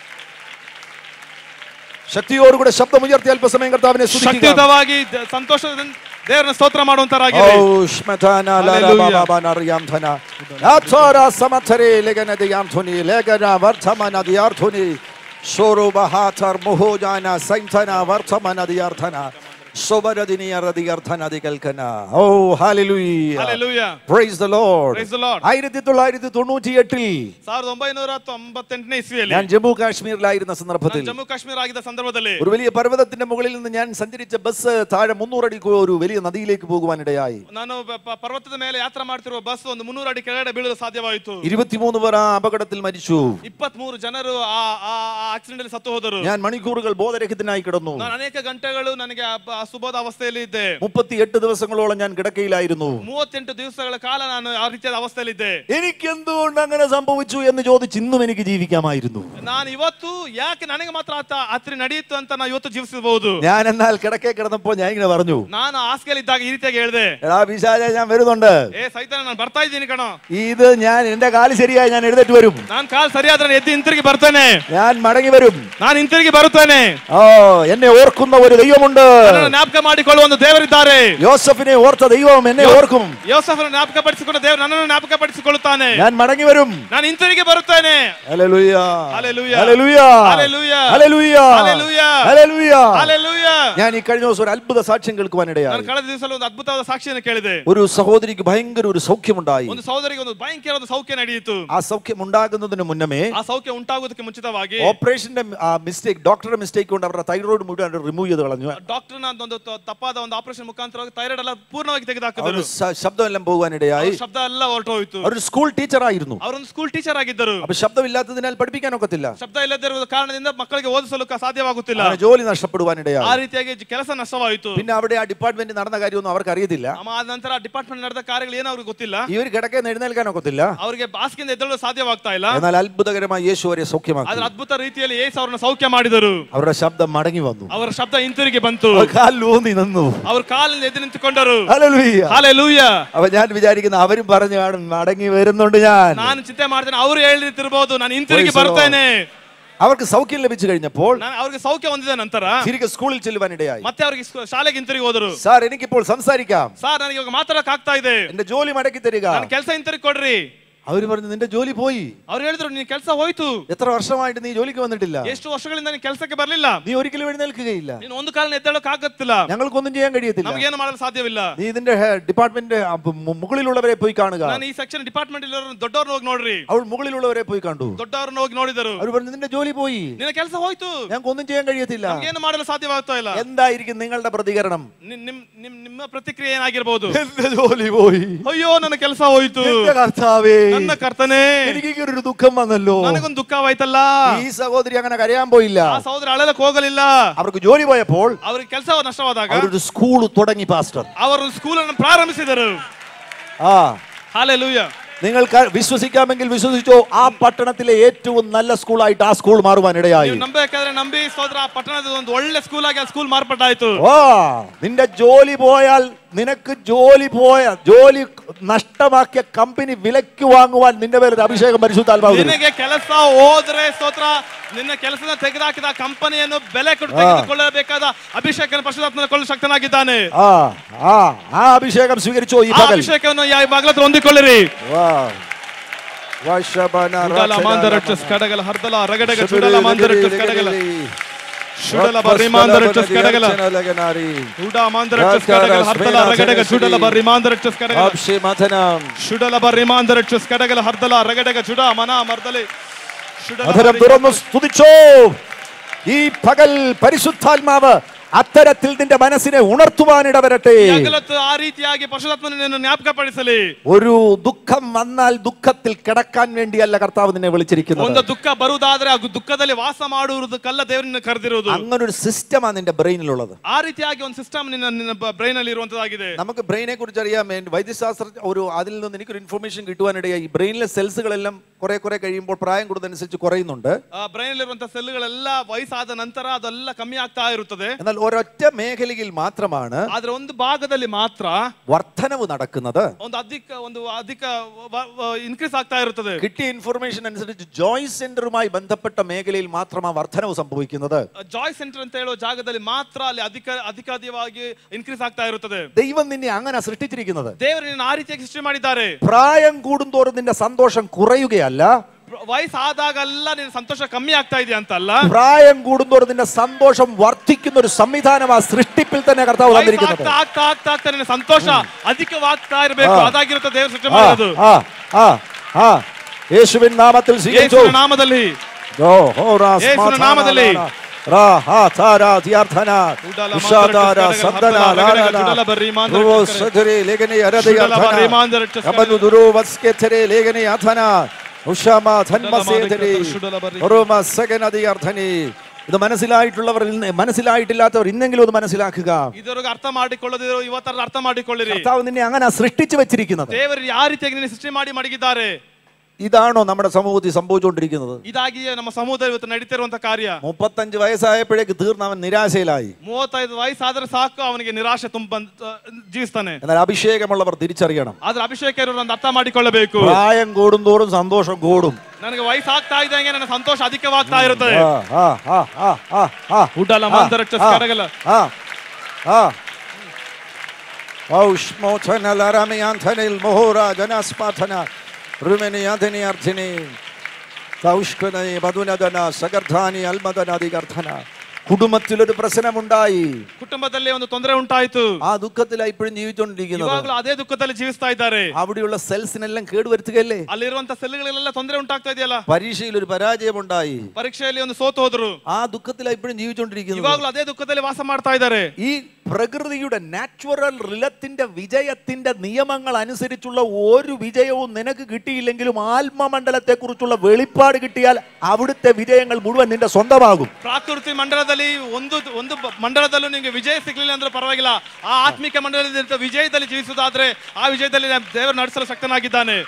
ശക്തിയോടുകൂടെ ശബ്ദമുയർത്തി അല്പസമയം കർത്താവിനെ സ്തുതിക്കുക ಶಕ್ತಿಯುತವಾಗಿ ದ- ಸಂತೋಷದಿಂದ ದೇವರನ್ನ ಸ್ತೋತ್ರ ಮಾಡುವಂತರಾಗಿರಿ Oh, shmatana la la Hallelujah. ba ba ba nariyam thana. Atsara samathare legana diyam thuni legana varthamana diyarthuni. Shoro bahatar mohojana saintana varthamana diyarthana. Sobaradini aradiyarthana dikalkana. Oh, hallelujah. Hallelujah. Praise the Lord. Praise the Lord. ആയിരത്തി തൊള്ളായിരത്തി തൊണ്ണൂറ്റി എട്ടിൽ ಸಾವಿರದ ಒಂಬೈನೂರ ತೊಂಬತ್ತೆಂಟನೇ ಇಸ್ವಿಯಲ್ಲಿ ഞാൻ ജമ്മു കാശ്മീരിലായിരുന്ന സന്ദർഭത്തിൽ ನಾನು ಜಮ್ಮು ಕಾಶ್ಮೀರ ಆಗಿದ್ದ ಸಂದರ್ಭದಲ್ಲಿ ഒരു വലിയ പർവ്വതത്തിന്റെ മുകളിൽ നിന്ന് ഞാൻ സഞ്ചരിച്ച ബസ് താഴെ മുന്നൂറടി ഒരു വലിയ നദിയിലേക്ക് പോകുവാനിടയായി ನಾನು ಪ- ಪ- ಪರ್ವತದ ಮೇಲೆ ಯಾತ್ರೆ ಮಾಡ್ತಿರುವ ಬಸ್ ಒಂದು ಮುನ್ನೂರು ಅಡಿ ಕೆಳಗಡೆ ಬೀಳಲು ಸಾಧ್ಯವಾಯಿತು ഇരുപത്തിമൂന്ന് പേർ ആ അപകടത്തിൽ മരിച്ചു ಇಪ್ಪತ್ತ್ ಮೂರು ಜನರು ಆ ಆಕ್ಸಿಡೆಂಟ್ ಅಲ್ಲಿ ಸತ್ತು ಹೋದರು ഞാൻ മണിക്കൂറുകൾ ബോധരഹിതനായി കിടന്നു ನಾನು ಅನೇಕ ಗಂಟೆಗಳು ನನಗೆ ಆ ಬ- ಅಸುಬೋಧ ಅವಸ್ಥೆಯಲ್ಲಿ ಇದ್ದೆ മുപ്പത്തിയെട്ട് ദിവസങ്ങളോളം ഞാൻ കിടക്കയിലായിരുന്നു ಮೂವತ್ತೆಂಟು ದಿವಸಗಳ ಕಾಲ ನಾನು ಆ ರೀತಿಯಾದ ಅವಸ್ಥೆಯಲ್ಲಿ ಇದ್ದೆ എനിക്ക് എന്തുകൊണ്ട് അങ്ങനെ സംഭവിച്ചു എന്ന് ചോദിച്ച് ഇന്നും എനിക്ക് ജീവിക്കാമായിരുന്നു ನಾನು ಇವತ್ತು ಯಾಕೆ ನನಗೆ ಮಾತ್ರ ಆತ ಹತ್ತಿರ ನಡೆಯಿತು ಅಂತ ನಾವು ಇವತ್ತು ಜೀವಿಸಬಹುದು ഞാൻ എന്നാൽ കിടക്കെ കിടന്നപ്പോൾ ഞാൻ ഇങ്ങനെ പറഞ്ഞു ನಾನು ಹಾಸಿಗೆಯಲ್ಲಿ ಇದ್ದಾಗ ಈ ರೀತಿಯಾಗಿ ಹೇಳಿದೆ എടാ പിശാച ഞാൻ വരുന്നുണ്ട് ಏ ಸೈತಾನ ನಾನು ಬರ್ತಾ ಇದ್ದೀನಿ ಕಣ ഇത് ഞാൻ എന്റെ കാല് ശരിയായി ഞാൻ എഴുന്നേറ്റ് വരും ನಾನು ಕಾಲ್ ಸರಿಯಾದ್ರೆ ನಾನು ಎದ್ದು ಹಿಂತಿರುಗಿ ಬರ್ತೇನೆ ഞാൻ മടങ്ങി വരും ನಾನು ಹಿಂತಿರುಗಿ ಬರುತ್ತೇನೆ ഓ എന്നെ ഓർക്കുന്ന ഒരു ദൈവമുണ്ട് ನನ್ನನ್ನು ಜ್ಞಾಪಕ ಮಾಡಿಕೊಳ್ಳುವ ಒಂದು ದೇವರಿದ್ದಾರೆ യോസഫിനെ ഓർത്ത ദൈവം എന്നെ ഓർക്കും ಯೋಸಫನ ಜ್ಞಾಪಕ ಪಡಿಸಿಕೊಂಡ ದೇವರು ನನ್ನನ್ನು ಜ್ಞಾಪಕ ಪಡಿಸಿಕೊಳ್ಳುತ್ತಾನೆ ഞാൻ മടങ്ങി വരും ನಾನು ಹಿಂತಿರುಗಿ ಬರುತ್ತೇನೆ hallelujah Hallelujah. Hallelujah Hallelujah. Hallelujah Hallelujah. Hallelujah Hallelujah. ഞാൻ ഈ കഴിഞ്ഞ ദിവസം ഒരു അത്ഭുത സാക്ഷ്യം ನಾನು കേൾക്കുവാനിടയായി ಕಳೆದ ದಿವಸ ಒಂದು ಅದ್ಭುತವಾದ ಸಾಕ್ಷಿಯನ್ನು ಕೇಳಿದೆ ഒരു സഹോദരിക്ക് ഭയങ്കര ഒരു സൗഖ്യമുണ്ടായി ಒಂದು ಸಹೋದರಿಗೆ ಒಂದು ಭಯಂಕರವಾದ ಸೌಖ್ಯ ನಡೆಯಿತು ആ സൗഖ്യം ഉണ്ടാകുന്നതിന് മുന്നമേ ಆ ಸೌಖ್ಯ ಉಂಟಾಗುವುದಕ್ಕೆ ಮುಂಚಿತವಾಗಿ ഓപ്പറേഷന്റെ മിസ്റ്റേക്ക് ഡോക്ടറുടെ മിസ്റ്റേക്ക് കൊണ്ട് അവരുടെ തൈറോയിഡ് മുഴുവൻ റിമൂവ് ചെയ്ത് കളഞ്ഞു ಡಾಕ್ಟರ್ನ ಒಂದು ತ- ತಪ್ಪಾದ ಒಂದು ಆಪರೇಷನ್ ಮುಖಾಂತರವಾಗಿ ಥೈರಾಯ್ಡ್ ಎಲ್ಲ ಪೂರ್ಣವಾಗಿ അവർ ತೆಗೆದುಹಾಕಿದರು ശബ്ദമെല്ലാം പോകാനിടയായി ಅವ್ರ ಶಬ್ದ ಎಲ್ಲ ಹೊರಟು ಹೋಯಿತು അവർ സ്കൂൾ ടീച്ചറായിരുന്നു ಅವರೊಂದು ಸ್ಕೂಲ್ ಟೀಚರ್ ಆಗಿದ್ದರು അപ്പൊ ശബ്ദമില്ലാത്തതിനാൽ പഠിപ്പിക്കാനൊക്കത്തില്ല ಶಬ್ದ ಇಲ್ಲದಿರುವ ಕಾರಣದಿಂದ ಮಕ್ಕಳಿಗೆ ಓದಿಸಲು ಕ- ಸಾಧ್ಯವಾಗುತ್ತಿಲ್ಲ അങ്ങനെ ಜോലി ಆ നഷ്ടപ്പെടുവാനിടയായി ರೀತಿಯಾಗಿ ಜ- ಕೆಲಸ ನಷ್ಟವಾಯಿತು പിന്നെ അവിടെ ആ ഡിപ്പാർട്ട്മെന്റ് നടന്ന കാര്യമൊന്നും അവർക്ക് അറിയത്തില്ല ಆಮ ಆದ ನಂತರ ಡಿಪಾರ್ಟ್ಮೆಂಟ್ ನಡೆದ ಕಾರ್ಯಗಳು ಏನೋ ಅವ್ರಿಗೆ ಗೊತ್ತಿಲ್ಲ ഇവർ കിടക്കാൻ എഴുന്നേൽക്കാനൊക്കത്തില്ല ಅವರಿಗೆ ಹಾಸಿಗೆಯಿಂದ ಎದ್ದೇಳಲು ಸಾಧ್ಯವಾಗ್ತಾ ಇಲ್ಲ എന്നാൽ ಅത്ഭുതകരമായി യേശു അവരെ സൗഖ്യമാക്കി ಆದ್ರೆ ಅದ್ಭುತ ರೀತಿಯಲ್ಲಿ ಏಸು ಅವ್ರನ್ನ ಸೌಖ್ಯ ಮಾಡಿದರು അവരുടെ ശബ്ദം മടങ്ങി വന്നു ಅವರ ಶಬ್ದ ಹಿಂತಿರುಗಿ ಬಂತು അവർ കാലിലൂന്നി നിന്നു ಅವ್ರ ಕಾಲಿಂದ ಎದ್ದು ನಿಂತುಕೊಂಡರು ഹല്ലേലൂയ. ಹಾಲೆಲೂಯ അപ്പൊ ഞാൻ വിചാരിക്കുന്ന അവരും പറഞ്ഞു കാണും മടങ്ങി വരുന്നുണ്ട് ഞാൻ ನಾನು ಚಿಂತೆ ಮಾಡ್ತೇನೆ ಅವ್ರು ಹೇಳಿರ್ತಿರ್ಬೋದು ನಾನು ಹಿಂತಿರುಗಿ Praise the Lord. ಬರ್ತೇನೆ അവർക്ക് സൗഖ്യം ലഭിച്ചു കഴിഞ്ഞപ്പോൾ ನಾನು ಅವ್ರಿಗೆ ಸೌಖ್ಯ ಹೊಂದಿದ ನಂತರ തിരികെ സ്കൂളിൽ ചെല്ലുവാനിടയായി ಮತ್ತೆ ಅವ್ರಿಗೆ ಸ್ಕೂ- ಶಾಲೆಗೆ ಹಿಂತಿರುಗಿ ಹೋದರು സാർ എനിക്കിപ്പോൾ സംസാരിക്കാം ಸರ್ ನನಗೆ ಇವಾಗ ಮಾತಾಡಕ್ ಆಗ್ತಾ ಇದೆ എന്റെ ജോലി മടക്കി തരിക ನನ್ನ ಕೆಲಸ ಹಿಂತಿರುಗಿ ಕೊಡ್ರಿ അവര് പറഞ്ഞു നിന്റെ ജോലി പോയി ಅವ್ರು ಹೇಳಿದ್ರು ನಿನ್ ಕೆಲಸ ಹೋಯ್ತು എത്ര വർഷമായിട്ട് നീ ജോലിക്ക് വന്നിട്ടില്ല ಎಷ್ಟು ವರ್ಷಗಳಿಂದ ನೀನ್ ಕೆಲಸಕ್ಕೆ ಬರ್ಲಿಲ್ಲ നീ ഒരിക്കലും എഴുന്നേൽക്കുകയില്ല ನೀನು ಒಂದು ಕಾಲ ಎದ್ದೇಳಕ್ ಆಗತ್ತಿಲ್ಲ ഞങ്ങൾക്കൊന്നും ചെയ്യാൻ കഴിയത്തില്ല ನಮ್ಗೇನು ಮಾಡಲು ಸಾಧ್ಯವಿಲ್ಲ നീ ഇതിന്റെ ഡിപ്പാർട്ട്മെന്റ് മുകളിലുള്ളവരെ പോയി കാണുക ನಾನು ಈ ಸೆಕ್ಷನ್ ಡಿಪಾರ್ಟ್ಮೆಂಟ್ ಇರೋರು ದೊಡ್ಡವ್ರನ್ನ ಹೋಗಿ ನೋಡ್ರಿ അവൾ മുകളിലുള്ളവരെ പോയി കണ്ടു ದೊಡ್ಡವ್ರನ್ನ ಹೋಗಿ ನೋಡಿದರು അവർ പറഞ്ഞു നിന്റെ ജോലി പോയി ನಿನ್ನ ಕೆಲಸ ಹೋಯ್ತು ഞങ്ങൾക്ക് ഒന്നും ചെയ്യാൻ കഴിയത്തില്ല ನಮ್ಗೇನು ಮಾಡಲು ಸಾಧ್ಯವಾಗ್ತಾ ಇಲ್ಲ എന്തായിരിക്കും നിങ്ങളുടെ പ്രതികരണം ನಿಮ್ ನಿಮ್ ನಿಮ್ ನಿಮ್ಮ ಪ್ರತಿಕ್ರಿಯೆ ಏನಾಗಿರ್ಬೋದು എന്റെ ജോലി പോയി ಅಯ್ಯೋ ನನ್ನ ಕೆಲಸ ಹೋಯ್ತು എന്റെ കർത്താവേ ನನ್ನ ಕರ್ತನೆ എനിക്ക് ഇങ്ങനെ ഒരു ദുഃഖം വന്നല്ലോ ನನಗೊಂದು ದುಃಖವಾಯ್ತಲ್ಲ ഈ സഹോദരി അങ്ങനെ കരയാൻ പോയില്ല ಆ ಸಹೋದರ ಅಳಲಕ್ ಹೋಗಲಿಲ್ಲ അവർക്ക് ജോലി പോയപ്പോൾ ಅವ್ರಿಗೆ ಕೆಲಸ ನಷ್ಟವಾದಾಗ അവരൊരു സ്കൂൾ തുടങ്ങി പാസ്റ്റർ ಅವರು ಸ್ಕೂಲ್ ಅನ್ನು ಪ್ರಾರಂಭಿಸಿದರು ആ ಹಾಲೆಲೂಯ നിങ്ങൾക്ക് വിശ്വസിക്കാമെങ്കിൽ വിശ്വസിച്ചോ ആ പട്ടണത്തിലെ ഏറ്റവും നല്ല സ്കൂളായിട്ട് ആ സ്കൂൾ മാറുവാൻ ഇടയായി ನೀವು ನಂಬೇಕಾದ್ರೆ ನಂಬಿ ಸೋದರ ಆ ಪಟ್ಟಣದ ಒಂದು ಒಳ್ಳೆ ಸ್ಕೂಲ್ ಆಗಿ ಆ ಸ್ಕೂಲ್ ಮಾರ್ಪಟ್ಟಾಯ್ತು ഓ നിന്റെ ജോലി പോയാൽ നിനക്ക് ജോലി പോയ ജോലി നഷ്ടമാക്കിയ കമ്പനി വിലക്ക് വാങ്ങുവാൻ നിന്റെ പേര് അഭിഷേകം പരിശുദ്ധാത്മാവ് തരും. ನಿನಗೆ ಕೆಲಸ ಹೋದ್ರೆ ಸ್ತೋತ್ರ ನಿನ್ನ ಕೆಲಸದ ತೆಗೆದುಹಾಕಿದ ಕಂಪನಿಯನ್ನು ಬೆಲೆ ಕೊಟ್ಟು ತೆಗೆದುಕೊಳ್ಳಬೇಕಾದ ಅಭಿಷೇಕನ ಪಶುಧಾತ್ಮನ ಕೊಳ್ಳಲು ಶಕ್ತನಾಗಿದ್ದಾನೆ ആ ആ ആ അഭിഷേകം സ്വീകരിച്ചോ ഈ ಆ പകൽ ಅಭಿಷೇಕವನ್ನು ಯಾವ ಬಾಗಲತ್ರ ಹೊಂದಿಕೊಳ್ಳಿರಿ വാ. വശബന ಚುಡಲ ಮಾಂದರಟ್ಟಸ್ ಕಡಗಲ ಹರ್ದಲ ರಗಡಗ ಚುಡಲ ಮಾಂದರಟ್ಟಸ್ ಕಡಗಲ ಶುಡಲ ಬರ್ರಿ ಮಾಂದರಟ್ಟಸ್ ಕಡಗಲ ಉಡ ಮಾಂದರಟ್ಟಸ್ ಕಡಗಲ ಹರ್ದಲ ರಗಡಗ ಚುಡಲ ಬರ್ರಿ ಮಾಂದರಟ್ಟಸ್ ಕಡಗಲ അഭിഷേമഥനം ಶುಡಲ ಬರ್ರಿ ಮಾಂದರಟ್ಟಸ್ ಕಡಗಲ ಹರ್ದಲ ರಗಡಗ ಚುಡ ಮನ ಮರ್ದಲೆ ಶುಡಲ അധരം ಬರ್ರಿ- തുറന്നു സ്തുതിച്ചോ ഈ പകൽ പരിശുദ്ധാത്മാവ് അത്തരത്തിൽ നിന്റെ മനസ്സിനെ ഉണർത്തുവാനിടവരട്ടെ ಈ ಹಗಲತ್ತು ಆ ರೀತಿಯಾಗಿ ಪರಶುರಾತ್ಮನನ್ನು ಜ್ಞಾಪಕಪಡಿಸಲಿ ഒരു ദുഃഖം വന്നാൽ ദുഃഖത്തിൽ കിടക്കാൻ വേണ്ടിയല്ല കർത്താവ് നിന്നെ ಒಂದು വിളിച്ചിരിക്കുന്നത് ದುಃಖ ಬರುವುದಾದ್ರೆ ಆ ದುಃಖದಲ್ಲಿ ವಾಸ ಮಾಡುವುದಕ್ಕಲ್ಲ ದೇವರನ್ನ ಕರೆದಿರುವುದು അങ്ങനെ ഒരു സിസ്റ്റമാണ് നിന്റെ ബ്രെയിനിലുള്ളത് ಆ ರೀತಿಯಾಗಿ ಒಂದು ಸಿಸ್ಟಮ್ ನಿನ್ನ ನಿನ್ನ ಬ್ರೈನ್ ಅಲ್ಲಿ ಇರುವಂತದ್ದಾಗಿದೆ നമുക്ക് ബ്രെയിനെ കുറിച്ച് അറിയാം എൻ- വൈദ്യശാസ്ത്ര ഒരു അതിൽ നിന്ന് എനിക്കൊരു ഇൻഫർമേഷൻ കിട്ടുവാനിടയായി ഈ ബ്രെയിനിലെ സെൽസുകളെല്ലാം കുറെ കുറെ കഴിയുമ്പോൾ പ്രായം കൂടുന്നതനുസരിച്ച് കുറയുന്നുണ്ട് ಆ ಬ್ರೈನ್ ಅಲ್ಲಿರುವಂತಹ ಸೆಲ್ಗಳೆಲ್ಲ ವಯಸ್ಸಾದ ನಂತರ ಅದೆಲ್ಲ ಕಮ್ಮಿ ಆಗ್ತಾ ಇರುತ್ತದೆ എന്നാൽ ഒരൊറ്റ മേഖലയിൽ മാത്രമാണ് ಆದ್ರೆ ಒಂದು ಭಾಗದಲ್ಲಿ ಮಾತ್ರ വർധനവ് നടക്കുന്നത് ಒಂದು ಅಧಿಕ ಒಂದು ಅಧಿಕ ಇನ್ಕ್ರೀಸ್ ಆಗ್ತಾ ಇರುತ್ತದೆ കിട്ടിയ ഇൻഫർമേഷൻ അനുസരിച്ച് ജോയ് സെന്ററുമായി ബന്ധപ്പെട്ട മേഖലയിൽ മാത്രം ആ വർധനവ് സംഭവിക്കുന്നത് ಜಾಯ್ ಸೆಂಟರ್ ಅಂತ ಹೇಳುವ ಜಾಗದಲ್ಲಿ ಮಾತ್ರ ಅಲ್ಲಿ ಅಧಿಕ ಅಧಿಕಾಧಿಕವಾಗಿ ಇನ್ಕ್ರೀಸ್ ಆಗ್ತಾ ಇರುತ್ತದೆ ദൈവം നിന്നെ അങ്ങനെ സൃഷ്ടിച്ചിരിക്കുന്നത് ದೇವರು ನಿನ್ನ ಆ ರೀತಿಯಾಗಿ ಸೃಷ್ಟಿ ಮಾಡಿದ್ದಾರೆ പ്രായം കൂടുന്തോറും നിന്റെ സന്തോഷം കുറയുകയല്ല ವಯಸ್ಸಾದಾಗೆಲ್ಲ ನಿನ್ನ ಸಂತೋಷ ಕಮ್ಮಿ ಆಗ್ತಾ ಇದೆಯಾ ಅಂತ ಅಲ್ಲ പ്രായം കൂടുന്തോറും നിന്റെ സന്തോഷം വർദ്ധിക്കുന്ന ഒരു സംവിധാനം ആ സൃഷ്ടിപ്പിൽ തന്നെ കർത്താവ് തന്നിരിക്കുന്നത് ವಯಸ್ಸಾಗ್ತಾ ಆಗ್ತಾ ಆಗ್ತಾ ಆಗ್ತಾ ನಿನ್ನ ಸಂತೋಷ ಅಧಿಕವಾಗ್ತಾ ಇರಬೇಕು ಹಾ. ಅದಾಗಿರುತ್ತೆ ದೇವರು ಸೃಷ್ಟಿ ആ, ಮಾಡೋದು ആ, ആ, ആ. യേശുവിൻ നാമത്തിൽ സ്വീകരിച്ചു ಯೇಸುವಿನ ನಾಮದಲ್ಲಿ ഓ, ഓ, റാ, യേശുവിൻ സ്മാ, നാമത്തിലേ. ധാ, റാ, ഹാ, ഥാ, രാ, ധിയാർത്ഥന, ഉഡാല, ഉഷാദാര, മാന്തര, സന്ദന, ഹർദല, ലാ, ലാ, ലഗന, ലാ. ചുടല, ബറി, മാന്തര, ധ്രുവോ, ചക്കര. സധുരേ, ലേഖനേ, അരദ, ചുടല, യാർത്ഥന. ബറി, മാന്തര, ചക്കര. അമനു, ദുരോ, വസ്കെഥരേ, ലേഖനേ, യാഥന. ഉഷാമ, ധന്മ, ചുടല, മാന്തര, സേഥരേ. ചുടല, ബറി. ഉറുമ, സകന, ധിയാർത്ഥനേ. ഇത് മനസ്സിലായിട്ടുള്ളവർ ഇന്ന് മനസ്സിലായിട്ടില്ലാത്തവർ ഇന്നെങ്കിലും അത് മനസ്സിലാക്കുക ಇದರೊಳಗೆ ಅರ್ಥ ಮಾಡಿಕೊಳ್ಳದಿರೋ ಇವತ್ತರ ಅರ್ಥ ಮಾಡಿಕೊಳ್ಳಿರಿ കർത്താവ് നിന്നെ അങ്ങനെ സൃഷ്ടിച്ചു വെച്ചിരിക്കുന്നത് ದೇವರು ಯಾವ ರೀತಿಯಾಗಿ ನಿನ್ನ ಸೃಷ್ಟಿ ಮಾಡಿ ಮಡಗಿದ್ದಾರೆ ഇതാണോ നമ്മുടെ സമൂഹത്തിൽ സംഭവിച്ചുകൊണ്ടിരിക്കുന്നത് ಇದಾಗಿಯೇ ನಮ್ಮ ಸಮುದಾಯ ಇವತ್ತು ನಡೀತಿರುವಂತ ಕಾರ್ಯ മുപ്പത്തഞ്ച് വയസ്സായപ്പോഴേക്ക് തീർന്ന് അവൻ നിരാശയിലായി ಮೂವತ್ತೈದು ವಯಸ್ಸಾದ್ರೆ ಸಾಕು ಅವನಿಗೆ ನಿರಾಶೆ ತುಂಬ ಜೀವಿಸ್ತಾನೆ എന്നാൽ അഭിഷേകമുള്ളവർ തിരിച്ചറിയണം ಆದ್ರೆ ಅಭಿಷೇಕ ಇರೋರು ಒಂದು ಅರ್ಥ ಮಾಡಿಕೊಳ್ಳಬೇಕು പ്രായം കൂടുന്തോറും സന്തോഷം കൂടും ನನಗೆ ವಯಸ್ಸಾಗ್ತಾ ಇದ್ದಂಗೆ ನನ್ನ ಸಂತೋಷ ಅಧಿಕವಾಗ್ತಾ ಇರುತ್ತದೆ ആ, ആ, ആ, ആ, ആ, ആ. ಉಡಲ ಮಾಂತರ ആ, ಕರಗಲ ആ, ആ. ഔഷ്മോഥന ലരമയാന്ധനിൽ മോഹോര ജനസ്പാഥന ഋമനിയാഥനി അർത്ഥിനി സൗഷ്കനേ മധുനദന സഗർധാനി അൽമദനാദിഗർധന കുടുംബത്തിലൊരു പ്രശ്നമുണ്ടായി ಕುಟುಂಬದಲ್ಲಿ ಒಂದು ತೊಂದರೆ ಉಂಟಾಯ್ತು ആ ദുഃഖത്തിലാണ് ഇപ്പോഴും ജീവിച്ചുകൊണ്ടിരിക്കുന്നത് ಇವಾಗಲೂ ಅದೇ ದುಃಖದಲ್ಲಿ ಜೀವಿಸ್ತಾ ಇದ್ದಾರೆ അവിടെയുള്ള സെൽസിനെല്ലാം കേടുവരുത്തുകയല്ലേ ಅಲ್ಲಿರುವಂತ ಸೆಲ್ಗಳೆಲ್ಲ ತೊಂದರೆ ಉಂಟಾಗ್ತಾ ಇದೆಯಲ್ಲ പരീക്ഷയിൽ ഒരു പരാജയമുണ്ടായി ಪರೀಕ್ಷೆಯಲ್ಲಿ ಒಂದು ಸೋತು ಹೋದ್ರು ആ ദുഃഖത്തിലാണ് ഇപ്പോഴും ജീവിച്ചുകൊണ്ടിരിക്കുന്നത് ಇವಾಗಲೂ ಅದೇ ದುಃಖದಲ್ಲಿ ವಾಸ ಮಾಡ್ತಾ ಇದ್ದಾರೆ ഈ പ്രകൃതിയുടെ നാച്ചുറൽ റിലത്തിന്റെ വിജയത്തിന്റെ നിയമങ്ങൾ അനുസരിച്ചുള്ള ഒരു വിജയവും നിനക്ക് കിട്ടിയില്ലെങ്കിലും ആത്മമണ്ഡലത്തെ കുറിച്ചുള്ള വെളിപ്പാട് കിട്ടിയാൽ അവിടുത്തെ വിജയങ്ങൾ മുഴുവൻ നിന്റെ സ്വന്തമാകും ಪ್ರಾಕೃತಿ ಮಂಡಲದಲ್ಲಿ ಒಂದು ಒಂದು ಬ- ಮಂಡಲದಲ್ಲೂ ನಿಮಗೆ ವಿಜಯ ಸಿಗ್ಲಿಲ್ಲ ಅಂದ್ರೆ ಪರವಾಗಿಲ್ಲ ಆ ಆತ್ಮಿಕ ಮಂಡಲದಲ್ಲಿ ಇರ್ತ- ವಿಜಯದಲ್ಲಿ ಜೀವಿಸುವುದಾದ್ರೆ ಆ ವಿಜಯದಲ್ಲಿ ನ- ದೇವರು ನಡೆಸಲು ಶಕ್ತನಾಗಿದ್ದಾನೆ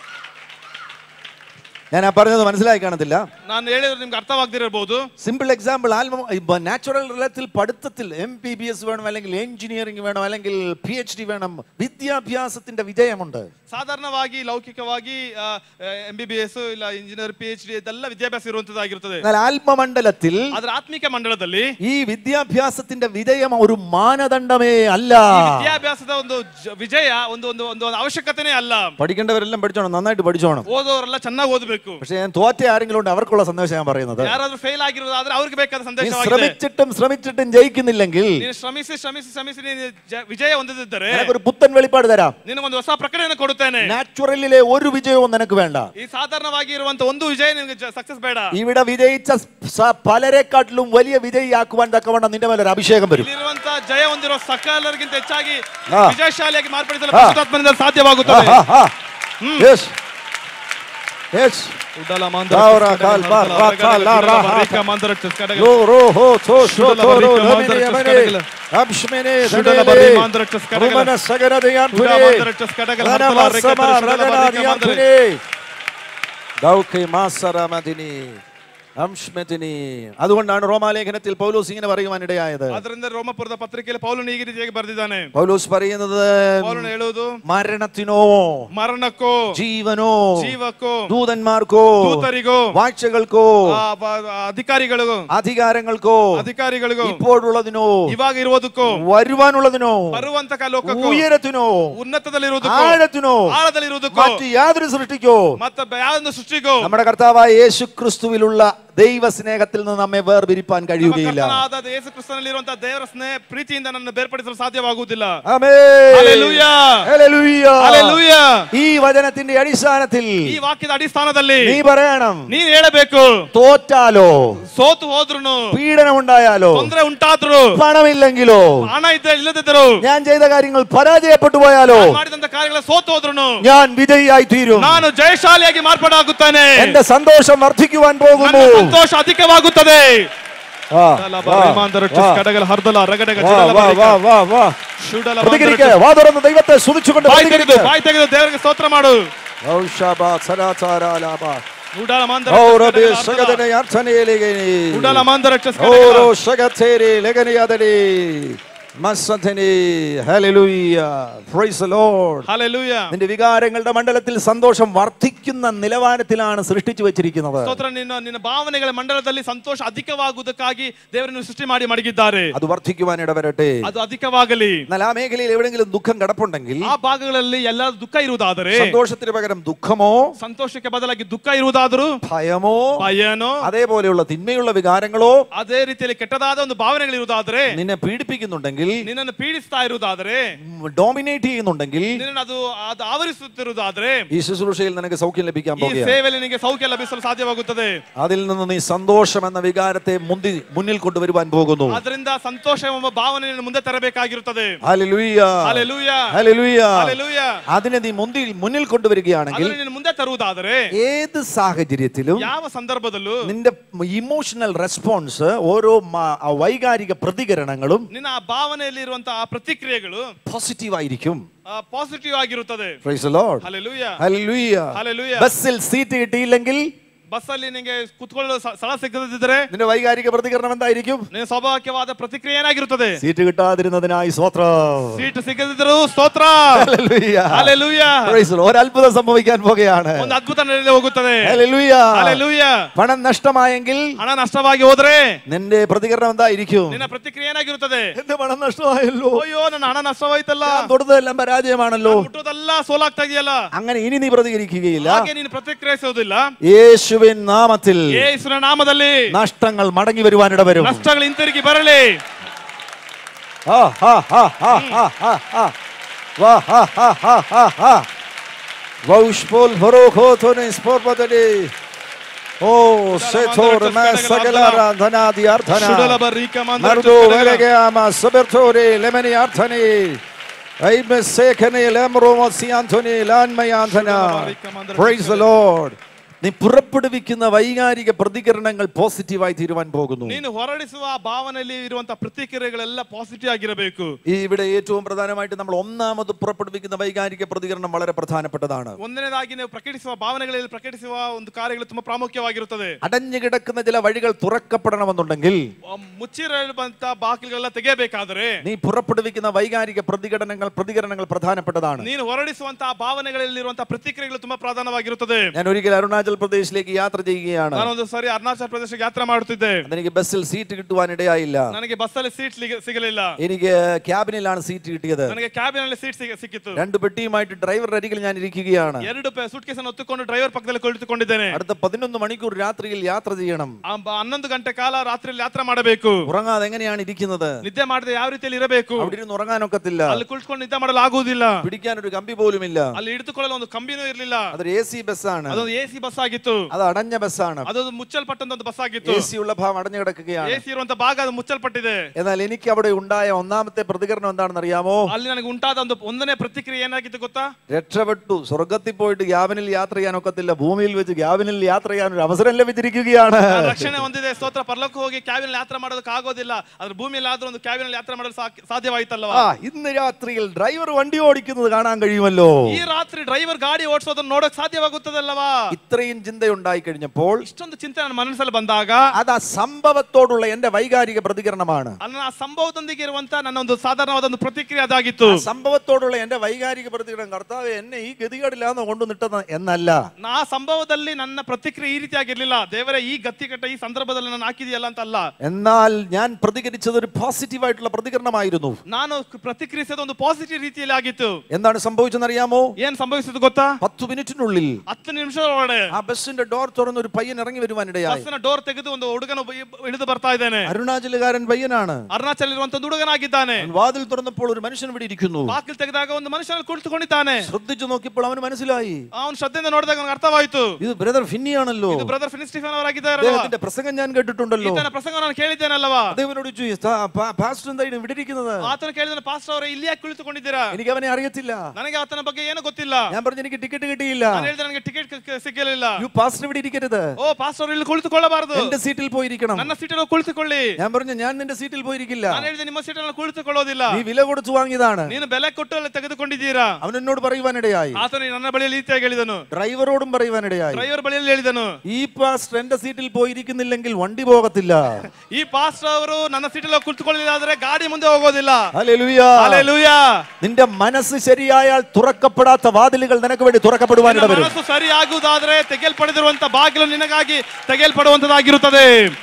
ഞാൻ ആ പറഞ്ഞത് മനസ്സിലായി കാണത്തില്ല ನಾನು ಹೇಳಿದ್ರೆ ನಿಮ್ಗೆ ಅರ್ಥವಾಗದಿರಬಹುದು സിമ്പിൾ എക്സാമ്പിൾ ആത്മ നാച്ചുറൽ റിലത്തിൽ പഠിത്തത്തിൽ എം പി ബി എസ് വേണം അല്ലെങ്കിൽ എഞ്ചിനീയറിംഗ് വേണം അല്ലെങ്കിൽ പി എച്ച് ഡി വേണം വിദ്യാഭ്യാസത്തിന്റെ വിജയമുണ്ട് ಸಾಧಾರಣವಾಗಿ ಲೌಕಿಕವಾಗಿ ಎಂ ಬಿ ಬಿ ಎಸ್ ಇಲ್ಲ ಇಂಜಿನಿಯರ್ ಪಿ ಎಚ್ ಡಿ ಇದೆಲ್ಲ ವಿದ್ಯಾಭ್ಯಾಸ ಇರುವಂತದ್ದಾಗಿರುತ್ತದೆ എന്നാൽ ആത്മമണ്ഡലത്തിൽ ಆದ್ರೆ ಆತ್ಮಿಕ ಮಂಡಲದಲ್ಲಿ ഈ ವಿದ್ಯಾಭ್ಯಾಸത്തിന്റെ വിജയം ഒരു മാനദണ്ഡമേ അല്ല ಈ ವಿದ್ಯಾಭ್ಯಾಸದ ಒಂದು ಜ- ವಿಜಯ ಒಂದು ಒಂದು ಒಂದು ಒಂದು ಅವಶ್ಯಕತೆನೇ ಅಲ್ಲ പഠിക്കേണ്ടവരെല്ലാം പഠിച്ചോണം നന്നായിട്ട് പഠിച്ചോണം ಓದೋರೆಲ್ಲ ಚೆನ್ನಾಗಿ ಓದಬೇಕು പക്ഷെ ഞാൻ തോറ്റ ആരെങ്കിലും ഉണ്ട് അവർക്കുള്ള സന്ദേശം ഞാൻ പറയുന്നത് ಯಾರಾದ್ರೂ ಫೇಲ್ ಆಗಿರೋದಾದ್ರೆ ಅವ್ರಿಗೆ ಬೇಕಾದ നീ ಸಂದೇಶವಾಗಿದೆ ശ്രമിച്ചിട്ടും ശ്രമിച്ചിട്ടും ജയിക്കുന്നില്ലെങ്കിൽ ನೀನು ಶ್ರಮಿಸಿ ಶ್ರಮಿಸಿ ಶ್ರಮಿಸಿ ನೀನು ಜ- ವಿಜಯ ಹೊಂದದಿದ್ದರೆ നിനക്കൊരു പുത്തൻ വെളിപ്പാട് തരാം ನಿನಗೊಂದು ಹೊಸ ಪ್ರಕಟಣೆ ಕೊಡುತ್ತೇನೆ നാച്ചുറലിലെ ഒരു വിജയവും നിനക്ക് വേണ്ട ಈ ಸಾಧಾರಣವಾಗಿ ಇರುವಂತ ಒಂದು ವಿಜಯ ನಿನಗೆ ಸಕ್ಸಸ್ ಬೇಡ ഇവിടെ വിജയിച്ച സ- പലരെക്കാട്ടിലും വലിയ വിജയിയാക്കുവാൻ തക്കവണ്ണം നിന്റെ മേലെ ഒരു അഭിഷേകം വരും ಇಲ್ಲಿರುವಂತ ಜಯ ಹೊಂದಿರುವ ಸಕಲರಿಗಿಂತ ಹೆಚ್ಚಾಗಿ ಹಾ. ವಿಜಯಶಾಲಿಯಾಗಿ ಮಾರ್ಪಡಿಸಲು ಹಾ. ಪರಿಶುದ್ಧಾತ್ಮನಿಂದ ಸಾಧ್ಯವಾಗುತ್ತದೆ ആ, ആ, ആ. Yes. Yes. ಉಡಲ Laura Kalbar, Rakala, Raha. Lo, ro, ho, to, sho, Shudala to, ro, Barika, lamine, Mandara, yamane. Chaskadagala. Abshmene, Shudala dhanele. Bari, Mandara, Chaskadagala. Rumana, sagara, diyan, Shudala pune. Mandara, Chaskadagala, Rana, Hartala, masama, Rekatara, Shudala ragana, Barika, diyan, Mandara. pune. ദൗഖെ മാസറമദിനി അംഷ്മദിനി അതുകൊണ്ടാണ് റോമാലേഖനത്തിൽ പൗലോസ് ഇങ്ങനെ പറയുവാനിടയായത് ಅದರಿಂದ ರೋಮಪುರದ ಪತ್ರಿಕೆಯಲ್ಲಿ ಪೌಲನು ಈ ರೀತಿಯಾಗಿ ಬರೆದಿದ್ದಾನೆ പൗലോസ് പറയുന്നത് ಪೌಲನು ಹೇಳುವುದು മരണത്തിനോ ಮರಣಕ್ಕೋ ജീവനോ ಜೀವಕ್ಕೋ ദൂതന്മാർക്കോ ದೂತರಿಗೋ വാഴ്ചകൾക്കോ ಆ, ಬ- ಅಧಿಕಾರಿಗಳಿಗೂ അധികാരങ്ങൾക്കോ ಅಧಿಕಾರಿಗಳಿಗೂ ഇപ്പോഴുള്ളതിനോ ಇವಾಗ ಇರುವುದಕ್ಕೋ വരുവാനുള്ളതിനോ ಬರುವಂತ ಲೋಕಕ್ಕೂ ഉയരത്തിനോ ಉನ್ನತದಲ್ಲಿರುವುದಕ್ಕೂ ആഴത്തിനോ ಆಳದಲ್ಲಿರುವುದಕ್ಕೂ മറ്റ് യാതൊരു സൃഷ്ടിക്കോ ಮತ್ತೆ ಯಾವೊಂದು ಸೃಷ್ಟಿಗೂ നമ്മുടെ കർത്താവായ യേശു ക്രിസ്തുവിലുള്ള ദൈവ സ്നേഹത്തിൽ നിന്ന് നമ്മെ വേർപിരിപ്പാൻ ನಮ್ಮ കഴിയുകയില്ല ಕರ್ತನಾದ ಯೇಸು ಕ್ರಿಸ್ತನಲ್ಲಿರುವಂತಹ ದೇವರ ಸ್ನೇಹ ಪ್ರೀತಿಯಿಂದ ನನ್ನ ಬೇರ್ಪಡಿಸಲು ಸಾಧ್ಯವಾಗುವುದಿಲ್ಲ ആമേൻ. ഹല്ലേലൂയ. ഹല്ലേലൂയ. ಹಲ್ಲೆಲೂಯ. ഈ വചനത്തിന്റെ അടിസ്ഥാനത്തിൽ ಈ ವಾಕ್ಯದ ಅಡಿസ്ഥാನದಲ್ಲಿ നീ പറയണം ನೀನ್ ಹೇಳಬೇಕು തോറ്റാലോ ಸೋತು ಹೋದ್ರು പീഡനം ഉണ്ടായാലോ ತೊಂದರೆ ಉಂಟಾದ್ರು പണമില്ലെങ്കിലോ ಹಣ ಇದ್ದ ಇಲ್ಲದಿದ್ದರು ഞാൻ ചെയ്ത കാര്യങ്ങൾ പരാജയപ്പെട്ടു പോയാലോ ನಾನ್ ಮಾಡಿದಂತ ಕಾರ್ಯಗಳ ಸೋತು ಹೋದ್ರು ഞാൻ വിജയിയായി തീരും ನಾನು ಜಯಶಾಲಿಯಾಗಿ ಮಾರ್ಪಾಡಾಗುತ್ತಾನೆ എന്റെ സന്തോഷം വർദ്ധിക്കുവാൻ ನನ್ನ പോകുന്നു ಸಂತೋಷ ಅಧಿಕವಾಗುತ್ತದೆ ആ, ಕಡಗಲ ಹರ್ದಲ ರಗಡಗ വാ, ಜುಡಲ വാ, ಬರಿಗ. വാ, വാ, വാ. ಶುಡಲ പ്രതികരിക്ക ಮಾಂದರಟ. വാ തുറന്ന് ദൈവത്തെ സ്തുതിച്ചുകൊണ്ട് ಬಾಯಿ ತೆಗೆದು പ്രതികരിക്ക. ಬಾಯಿ ತೆಗೆದು ದೇವರಿಗೆ ಸ್ತೋತ್ರ ಮಾಡು ഔ ഷാബാ, സരാ, സാരാ, ലാബാ. ಉಡಾಲ ಮಾಂದರ ಔರಬಿ ಸಗದನೆ ಅರ್ಥನೆ ಲೆಗನಿ ಉಡಾಲ ಮಾಂದರ ಓರೋ ಸಗತೇರಿ ಲೆಗನಿ ಅದರಿ മസ്സഥനെ hallelujah praise the Lord hallelujah നിന്റെ വികാരങ്ങളുടെ മണ്ഡലത്തിൽ സന്തോഷം വർദ്ധിക്കുന്ന നിലവാരത്തിലാണ് സൃഷ്ടിച്ചു വെച്ചിരിക്കുന്നത് ಸ್ತೋತ್ರ ನಿನ್ನ ನಿನ್ನ ಭಾವನೆಗಳ ಮಂಡಲದಲ್ಲಿ ಸಂತೋಷ ಅಧಿಕವಾಗುವುದಕ್ಕಾಗಿ ದೇವರನ್ನು ಸೃಷ್ಟಿ ಮಾಡಿ ಮಡಗಿದ್ದಾರೆ അത് വർദ്ധിക്കുവാൻ ഇടവരട്ടെ ಅದು ಅಧಿಕವಾಗಲಿ എന്നാൽ ആ മേഖലയിൽ എവിടെയെങ്കിലും ദുഃഖം കിടപ്പുണ്ടെങ്കിൽ ಆ ಭಾಗಗಳಲ್ಲಿ ಎಲ್ಲ ದುಃಖ ಇರುವುದಾದರೆ സന്തോഷത്തിന് പകരം ദുഃഖമോ ಸಂತೋಷಕ್ಕೆ ಬದಲಾಗಿ ದುಃಖ ಇರುವುದಾದರೂ ഭയമോ ಭಯನೋ അതേപോലെയുള്ള തിന്മയുള്ള വികാരങ്ങളോ ಅದೇ ರೀತಿಯಲ್ಲಿ ಕೆಟ್ಟದಾದ ಒಂದು ಭಾವನೆಗಳಿರುವುದಾದರೆ നിന്നെ പീഡിപ്പിക്കുന്നുണ്ടെങ്കിൽ ನಿನ್ನನ್ನು ಪೀಡಿಸ್ತಾ ಇರುವುದಾದರೆ ഡോമിനേറ്റ് ചെയ്യുന്നുണ്ടെങ്കിൽ ನಿನ್ನನ್ನು ಅದು ಅದು ಆವರಿಸುತ್ತಿರುವುದಾದ್ರೆ ഈ ശുശ്രൂഷയിൽ നിനക്ക് സൗഖ്യം ലഭിക്കാൻ ಈ പോകുകയാണ് ಸೇವೆಯಲ್ಲಿ ನಿನಗೆ ಸೌಖ್ಯ ಲಭಿಸಲು ಸಾಧ್ಯವಾಗುತ್ತದೆ അതിൽ നിന്ന് നീ സന്തോഷം എന്ന വികാരത്തെ മുന്തി മുന്നിൽ കൊണ്ടുവരുവാൻ പോകുന്നു ಅದರಿಂದ ಸಂತೋಷ ಎಂಬ ಭಾವನೆಯನ್ನು ಮುಂದೆ ತರಬೇಕಾಗಿರುತ್ತದೆ ഹല്ലേലൂയ ಹಾಲೆಲೂಯ ഹല്ലേലൂയ ಹಾಲೆಲೂಯ അതിനെ നീ മുന്നിൽ മുന്നിൽ കൊണ്ടുവരികയാണെങ്കിൽ ಅದನ್ನು ನೀನು ಮುಂದೆ ತರುವುದಾದರೆ ഏത് സാഹചര്യത്തിലും ಯಾವ ಸಂದರ್ಭದಲ್ಲೂ നിന്റെ ഇമോഷണൽ റെസ്പോൺസ് ഓരോ മ- ആ വൈകാരിക പ്രതികരണങ്ങളും ನಿನ್ನ ಆ ಭಾವನೆಯಲ್ಲಿ ಇರುವಂತಹ ಆ ಪ್ರತಿಕ್ರಿಯೆಗಳು പോസിറ്റീവ് ആയിരിക്കും ಪಾಸಿಟಿವ್ ಆಗಿರುತ್ತದೆ Praise the Lord. ಹಲೆಲೂಯ Hallelujah. Hallelujah. ബസ്സിൽ സീറ്റ് കിട്ടിയില്ലെങ്കിൽ ಬಸ್ ಅಲ್ಲಿ ನಿಮಗೆ ಕುತ್ಕೊಳ್ಳಲು ಸ- ಸ್ಥಳ ಸಿಗದಿದ್ದರೆ നിന്റെ വൈകാരിക പ്രതികരണം എന്തായിരിക്കും ನಿನ್ನ ಸ್ವಾಭಾವಿಕವಾದ ಪ್ರತಿಕ್ರಿಯೆ ಏನಾಗಿರುತ್ತದೆ സീറ്റ് കിട്ടാതിരുന്നതിനായി സ്വത്ര ಸೀಟ್ ಸಿಗದಿದ್ದರೂ ಸ್ತೋತ್ರ Hallelujah. Hallelujah Praise the Lord. ഒരത്ഭുതം സംഭവിക്കാൻ പോകുകയാണ് ಒಂದು ಅದ್ಭುತ ನಡೆದು ಹೋಗುತ್ತದೆ Hallelujah. ಹಾಲೆಲೂಯ പണം നഷ്ടമായെങ്കിൽ ಹಣ ನಷ್ಟವಾಗಿ ಹೋದ್ರೆ നിന്റെ പ്രതികരണം എന്തായിരിക്കും ನಿನ್ನ ಪ್ರತಿಕ್ರಿಯೆ ಏನಾಗಿರುತ್ತದೆ എന്റെ പണം നഷ്ടമായല്ലോ ಅಯ್ಯೋ ನನ್ನ ಹಣ ನಷ್ಟವಾಯ್ತಲ್ಲ ഞാൻ തൊടുന്നതെല്ലാം പരാജയമാണല്ലോ ಮುಟ್ಟೋದೆಲ್ಲ ಸೋಲಾಗ್ತಾ ಇದೆಯಲ್ಲ അങ്ങനെ ഇനി നീ പ്രതികരിക്കുകയില്ല ಹಾಗೆ ನೀನು ಪ್ರತಿಕ್ರಿಯಿಸುವುದಿಲ್ಲ യേശുവിൻ നാമത്തിൽ ಯೇಸುವಿನ ನಾಮದಲ್ಲಿ നഷ്ടങ്ങൾ മടങ്ങി വരുവാനിട വരും ನಷ್ಟಗಳು ಹಿಂತಿರುಗಿ ಬರಲಿ ആ, ആ, ആ, ആ, ആ, ആ, ആ. വാ, ആ, ആ, ആ, ആ, ആ. വൗഷ്പോൽ ഭരോഖോഥോനെ സ്പോർപതലേ. ഓ സെഥോർ സകലാരാധനാദി അർത്ഥന ಶುಡಲ ಬರ್ರೀಕ ಮಾಂದ್ರ മർദോ വലഗയാമ സബർത്തോരെ ലെമനി അർത്ഥനെ ഐമെ സേഖനെ ലെമറോ മസിയാന്തോനെ ലാൻമയാന്തന പ്രൈസ് ദി ലോർഡ് നീ പുറപ്പെടുവിക്കുന്ന വൈകാരിക പ്രതികരണങ്ങൾ പോസിറ്റീവായി തീരുവാൻ പോകുന്നു ನೀನು ಹೊರಡಿಸುವ ಆ ಭಾವನೆಯಲ್ಲಿ ಇರುವಂತಹ ಪ್ರತಿಕ್ರಿಯೆಗಳೆಲ್ಲ ಪಾಸಿಟಿವ್ ಆಗಿರಬೇಕು ഈ ഇവിടെ ഏറ്റവും പ്രധാനമായിട്ട് നമ്മൾ ഒന്നാമത് പുറപ്പെടുവിക്കുന്ന വൈകാരിക പ്രതികരണം വളരെ പ്രധാനപ്പെട്ടതാണ് ಒಂದನೇದಾಗಿ ನೀವು ಪ್ರಕಟಿಸುವ ಭಾವನೆಗಳಲ್ಲಿ ಪ್ರಕಟಿಸುವ ಒಂದು ಕಾರ್ಯಗಳು ತುಂಬಾ ಪ್ರಾಮುಖ್ಯವಾಗಿರುತ್ತದೆ അടഞ്ഞു കിടക്കുന്ന ചില വഴികൾ തുറക്കപ്പെടണമെന്നുണ്ടെങ്കിൽ ಆ ಮುಚ್ಚಿರುವಂತ ಬಾಗಿಲುಗಳೆಲ್ಲ ತೆಗೆಯಬೇಕಾದರೆ നീ പുറപ്പെടുവിക്കുന്ന വൈകാരിക പ്രതികരണങ്ങൾ പ്രതികരണങ്ങൾ പ്രധാനപ്പെട്ടതാണ് ನೀನು ಹೊರಡಿಸುವಂತಹ ಭಾವನೆಗಳಲ್ಲಿರುವಂತಹ ಪ್ರತಿಕ್ರಿಯೆಗಳು ತುಂಬಾ ಪ್ರಧಾನವಾಗಿರುತ್ತದೆ ഞാൻ ഒരിക്കൽ അരുണാചൽ പ്രദേശിലേക്ക് യാത്ര ചെയ്യുകയാണ് ನಾನೊಂದು ಸಾರಿ ಅರುಣಾಚಲ ಪ್ರದೇಶಕ್ಕೆ ಯಾತ್ರೆ ಮಾಡುತ್ತಿದ್ದೆ അതെനിക്ക് ബസ്സിൽ സീറ്റ് കിട്ടുവാൻ ഇടയായില്ല ನನಗೆ ಬಸ್ಸಲ್ಲಿ ಸೀಟ್ ಸಿಗಲಿಲ್ಲ എനിക്ക് ക്യാബിനിലാണ് സീറ്റ് കിട്ടിയത് ನನಗೆ ಕ್ಯಾಬಿನ್ ಅಲ್ಲಿ ಸೀಟ್ ಸಿಕ್ಕಿತ್ತು രണ്ട് പെട്ടിയുമായിട്ട് ഡ്രൈവറുടെ അരികിൽ ഞാൻ ഇരിക്കുകയാണ് ಎರಡು ಸೂಟ್ ಕೇಸನ್ನು ಹೊತ್ತುಕೊಂಡು ಡ್ರೈವರ್ ಪಕ್ಕದಲ್ಲಿ ಕುಳಿತುಕೊಂಡಿದ್ದೇನೆ അടുത്ത പതിനൊന്ന് മണിക്കൂർ രാത്രിയിൽ യാത്ര ചെയ്യണം ಆ ಬ- ಹನ್ನೊಂದು ಗಂಟೆ ಕಾಲ ರಾತ್ರಿಯಲ್ಲಿ ಯಾತ್ರೆ ಮಾಡಬೇಕು ഉറങ്ങാതെ എങ്ങനെയാണ് ഇരിക്കുന്നത് ನಿದ್ದೆ ಮಾಡದೆ ಯಾವ ರೀತಿಯಲ್ಲಿ ಇರಬೇಕು അവിടെ ഇരുന്ന് ഉറങ്ങാനൊക്കത്തില്ല ಅಲ್ಲಿ ಕುಳಿತುಕೊಂಡು ನಿದ್ದೆ ಮಾಡಲು ಆಗುವುದಿಲ್ಲ പിടിക്കാൻ ഒരു കമ്പി പോലുമില്ല ಅಲ್ಲಿ ಹಿಡಿದುಕೊಳ್ಳಲು ಒಂದು ಕಂಬಿನೂ ಇರಲಿಲ್ಲ അതൊരു എ സി ബസ്സാണ് ಅದೊಂದು ಎ ಸಿ ಬಸ್ ಆಗಿತ್ತು അത് അടഞ്ഞ ബസ്സാണ് ಅದೊಂದು ಮುಚ್ಚಲ್ಪಟ್ಟಂತ ಒಂದು ಬಸ್ ಆಗಿತ್ತು എ സി ഉള്ള ഭാഗം അടഞ്ഞു കിടക്കുകയാണ് ಎ ಸಿ ಇರುವಂತ ಭಾಗ ಅದು ಮುಚ್ಚಲ್ಪಟ್ಟಿದೆ എന്നാൽ എനിക്ക് അവിടെ ഉണ്ടായ ഒന്നാമത്തെ പ്രതികരണം എന്താണെന്ന് അറിയാമോ ಅಲ್ಲಿ ನನಗೆ ಉಂಟಾದ ಒಂದು ಒಂದನೇ ಪ್ರತಿಕ್ರಿಯೆ ಏನಾಗಿತ್ತು ಗೊತ್ತಾ രക്ഷപ്പെട്ടു സ്വർഗത്തിൽ പോയിട്ട് ഗ്യാബിനിൽ യാത്ര ചെയ്യാൻ ഒക്കത്തില്ല ഭൂമിയിൽ വെച്ച് ഗ്യാബിനിൽ യാത്ര ചെയ്യാൻ ഒരു അവസരം ലഭിച്ചിരിക്കുകയാണ് ನಾನು ರಕ್ಷಣೆ ಹೊಂದಿದೆ ಸ್ತೋತ್ರ ಪರ್ಲಕ್ಕೆ ಹೋಗಿ ಕ್ಯಾಬಿನ್ ಯಾತ್ರೆ ಮಾಡೋದಕ್ಕೆ ಆಗೋದಿಲ್ಲ ಅದ್ರ ಭೂಮಿಯಲ್ಲಿ ಆದ್ರೂ ಒಂದು ಕ್ಯಾಬಿನ್ ಯಾತ್ರೆ ಮಾಡಲು ಸಾಕ್- ಸಾಧ್ಯವಾಯ್ತಲ್ವಾ ആ ഇന്ന് രാത്രിയിൽ ഡ്രൈവർ വണ്ടി ഓടിക്കുന്നത് കാണാൻ കഴിയുമല്ലോ ಈ ರಾತ್ರಿ ಡ್ರೈವರ್ ಗಾಡಿ ಓಡಿಸೋದನ್ನ ನೋಡಕ್ ಸಾಧ್ಯವಾಗುತ್ತದಲ್ಲವಾ ഇത്രയും ചിന്തയുണ്ടായി കഴിഞ്ഞപ്പോൾ ಇಷ್ಟೊಂದು ಚಿಂತೆ ನನ್ನ ಮನಸ್ಸಲ್ಲಿ ಬಂದಾಗ അത് ആ സംഭവത്തോടുള്ള എന്റെ വൈകാരിക പ്രതികരണമാണ് ನನ್ನ ಆ ಸಂಭವದೊಂದಿಗೆ ಇರುವಂತ ನನ್ನ ಒಂದು ಸಾಧಾರಣವಾದ ಒಂದು ಪ್ರತಿಕ್ರಿಯೆ ಅದಾಗಿತ್ತು ആ സംഭവത്തോടുള്ള എന്റെ വൈകാരിക പ്രതികരണം കർത്താവ് എന്നെ ഈ ഗതികേടില്ലാന്ന് കൊണ്ടുവന്നിട്ടത് എന്നല്ല ನಾ ಆ ಸಂಭವದಲ್ಲಿ ನನ್ನ ಪ್ರತಿಕ್ರಿಯೆ ಈ ರೀತಿಯಾಗಿರ್ಲಿಲ್ಲ ದೇವರೇ ಈ ಗತಿಕಟ್ಟ ಈ ಸಂದರ್ಭದಲ್ಲಿ ನಾನು ಹಾಕಿದೆಯಲ್ಲ ಅಂತ ಅಲ್ಲ എന്നാൽ ഞാൻ പ്രതികരിച്ചത് ഒരു പോസിറ്റീവ് ആയിട്ടുള്ള പ്രതികരണമായിരുന്നു ನಾನು ಪ್ರತಿಕ್ರಿಯಿಸೋದು ಒಂದು ಪಾಸಿಟಿವ್ ರೀತಿಯಲ್ಲಿ ಆಗಿತ್ತು എന്താണ് സംഭവിച്ചെന്നറിയാമോ ಏನ್ ಸಂಭವಿಸಿದ್ದು ಗೊತ್ತಾ പത്തു മിനിറ്റിനുള്ളിൽ ಹತ್ತು ನಿಮಿಷದೊಳಗಡೆ ആ ബസ്സിന്റെ ഡോർ തുറന്ന് ഒരു പയ്യൻ ഇറങ്ങി വരുവാനിടയായി ಬಸ್ಸಿನ ಡೋರ್ ತೆಗೆದು ಒಂದು ಹುಡುಗನ ಬ- ಇಳಿದು ಬರ್ತಾ ಇದ್ದಾನೆ അരുണാചലുകാരൻ പയ്യനാണ് ಅರುಣಾಚಲ್ ಇರುವಂತ ಒಂದು ಹುಡುಗನಾಗಿದ್ದಾನೆ അവൻ വാതിൽ തുറന്നപ്പോൾ ഒരു മനുഷ്യൻ ഇവിടെ ഇരിക്കുന്നു ಬಾಗಿಲು ತೆಗೆದಾಗ ಒಂದು ಮನುಷ್ಯನ ಕುಳಿತುಕೊಂಡಿದ್ದಾನೆ ശ്രദ്ധിച്ചു നോക്കിയപ്പോൾ അവന് മനസ്സിലായി ಅವನು ಶ್ರದ್ಧೆಯಿಂದ ನೋಡಿದಾಗ ಅವನಿಗೆ ಅರ್ಥವಾಯ್ತು ഇത് ബ്രദർ ഫിന്നിയാണല്ലോ ಇದು ಬ್ರದರ್ ಫಿನಿಸ್ ಸ್ಟೀಫನ್ ಅವರಾಗಿದ್ದಾರೆ അദ്ദേഹത്തിന്റെ പ്രസംഗം ഞാൻ കേട്ടിട്ടുണ്ടല്ലോ ಈತನ ಪ್ರಸಂಗ ನಾನು ಕೇಳಿದ್ದೇನಲ್ಲವಾ അദ്ദേഹത്തിനോട് ചോദിച്ചു "താ- പാ- പാസ്റ്റർ എന്താ ഇവിടെ ഇരിക്കുന്നത് ಆತನ ಕೇಳಿದ ಪಾಸ್ಟರ್ ಅವರೇ ಇಲ್ಲಿ ಯಾಕೆ ಕುಳಿತುಕೊಂಡಿದ್ದೀರಾ എനിക്ക് അവനെ അറിയത്തില്ല ನನಗೆ ಆತನ ಬಗ್ಗೆ ಏನು ಗೊತ್ತಿಲ್ಲ ഞാൻ പറഞ്ഞു എനിക്ക് ടിക്കറ്റ് കിട്ടിയില്ല ನಾನು ಹೇಳಿದೆ ನನಗೆ ಟಿಕೆಟ್ ಸಿಗಲಿಲ್ಲ യു പാസ്റ്റർ ഇവിടെ ഇരിക്കരുത് ಓ ಪಾಸ್ಟರ್ ಇಲ್ಲಿ ಕುಳಿತುಕೊಳ್ಳಬಾರದು എന്റെ സീറ്റിൽ പോയിരിക്കണം ನನ್ನ ಸೀಟಲ್ಲಿ ಕುಳಿತುಕೊಳ್ಳಿ ഞാൻ പറഞ്ഞു ഞാൻ നിന്റെ സീറ്റിൽ പോയിരിക്കില്ല ನಾನು ಹೇಳಿದೆ ನಿಮ್ಮ ಸೀಟಲ್ಲಿ ಕುಳಿತುಕೊಳ್ಳೋದಿಲ್ಲ നീ വില കൊടുത്തു വാങ്ങിയതാണ് ನೀನು ಬೆಲೆ ಕೊಟ್ಟು ಅಲ್ಲಿ ತೆಗೆದುಕೊಂಡಿದ್ದೀರಾ അവൻ എന്നോട് പറയുവാനിടയായി ಆತನು ನನ್ನ ಬಳಿಯಲ್ಲಿ ಈ ರೀತಿಯಾಗಿ ಹೇಳಿದನು ഡ്രൈവറോടും പറയുവാനിടയായി ಡ್ರೈವರ್ ಬಳಿಯಲ್ಲಿ ಹೇಳಿದನು ഈ പാസ്റ്റർ എന്റെ സീറ്റിൽ പോയിരിക്കുന്നില്ലെങ്കിൽ വണ്ടി പോകത്തില്ല ಈ ಪಾಸ್ಟರ್ ಅವರು ನನ್ನ ಸೀಟಲ್ಲಿ ಕುಳಿತುಕೊಳ್ಳಿಲ್ಲ ಆದ್ರೆ ಗಾಡಿ ಮುಂದೆ ಹೋಗೋದಿಲ್ಲ ഹല്ലേലൂയ. Hallelujah. നിന്റെ മനസ്സ് ശരിയായാൽ തുറക്കപ്പെടാത്ത വാതിലുകൾ നിനക്ക് വേണ്ടി തുറക്കപ്പെടുവാനിട ನಿನ್ನ വരും ಮನಸ್ಸು ಸರಿಯಾಗುವುದಾದ್ರೆ ತೆಗೆಯಲ್ಪಡೆದಿರುವಂತ ಬಾಗಿಲು ನಿನಗಾಗಿ ತೆಗೆಯಲ್ಪಡುವಂತದಾಗಿರುತ್ತದೆ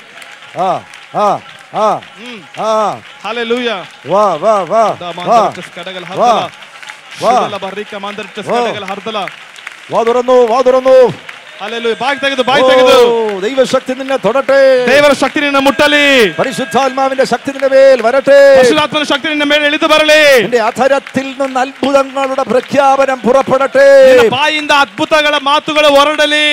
ആ ആ ആ ಹ್ಮ್ ആ ಹಾಲೆಲೂಯ വാ വാ വാ വാ ಕಡಗಲ ವಾ. ಹರ್ದಲ ವಾ. ಶುದ್ಧಲ ಬರ್ರಿಕ ಮಾಂದರಿಟ್ಟಸ್ ವಾ. ಕಡಗಲ ಹರ್ದಲ വാ തുറന്നു വാ തുറന്നു ಹಾಲೆಲೂಯ ಬಾಯಿ ತೆಗೆದು ಬಾಯಿ ഓ, ತೆಗೆದು ദൈവശക്തി നിന്നെ തൊടട്ടെ ದೇವರ ಶಕ್ತಿ ನಿನ್ನ മുಟ್ಟಲಿ പരിശുദ്ധാത്മാവിന്റെ ശക്തി നിന്റെ മേൽ വരട്ടെ ಪರಶುರಾತ್ಮನ ಶಕ್ತಿ ನಿನ್ನ ಮೇಲೆ ಇಳಿದು ಬರಲಿ നിന്റെ അധരത്തിൽ നിന്ന് അത്ഭുതങ്ങളുടെ പ്രഖ്യാപനം പുറപ്പെടട്ടെ ನಿನ್ನ ಬಾಯಿಂದ ಅದ್ಭುತಗಳ ಮಾತುಗಳು ಹೊರಡಲಿ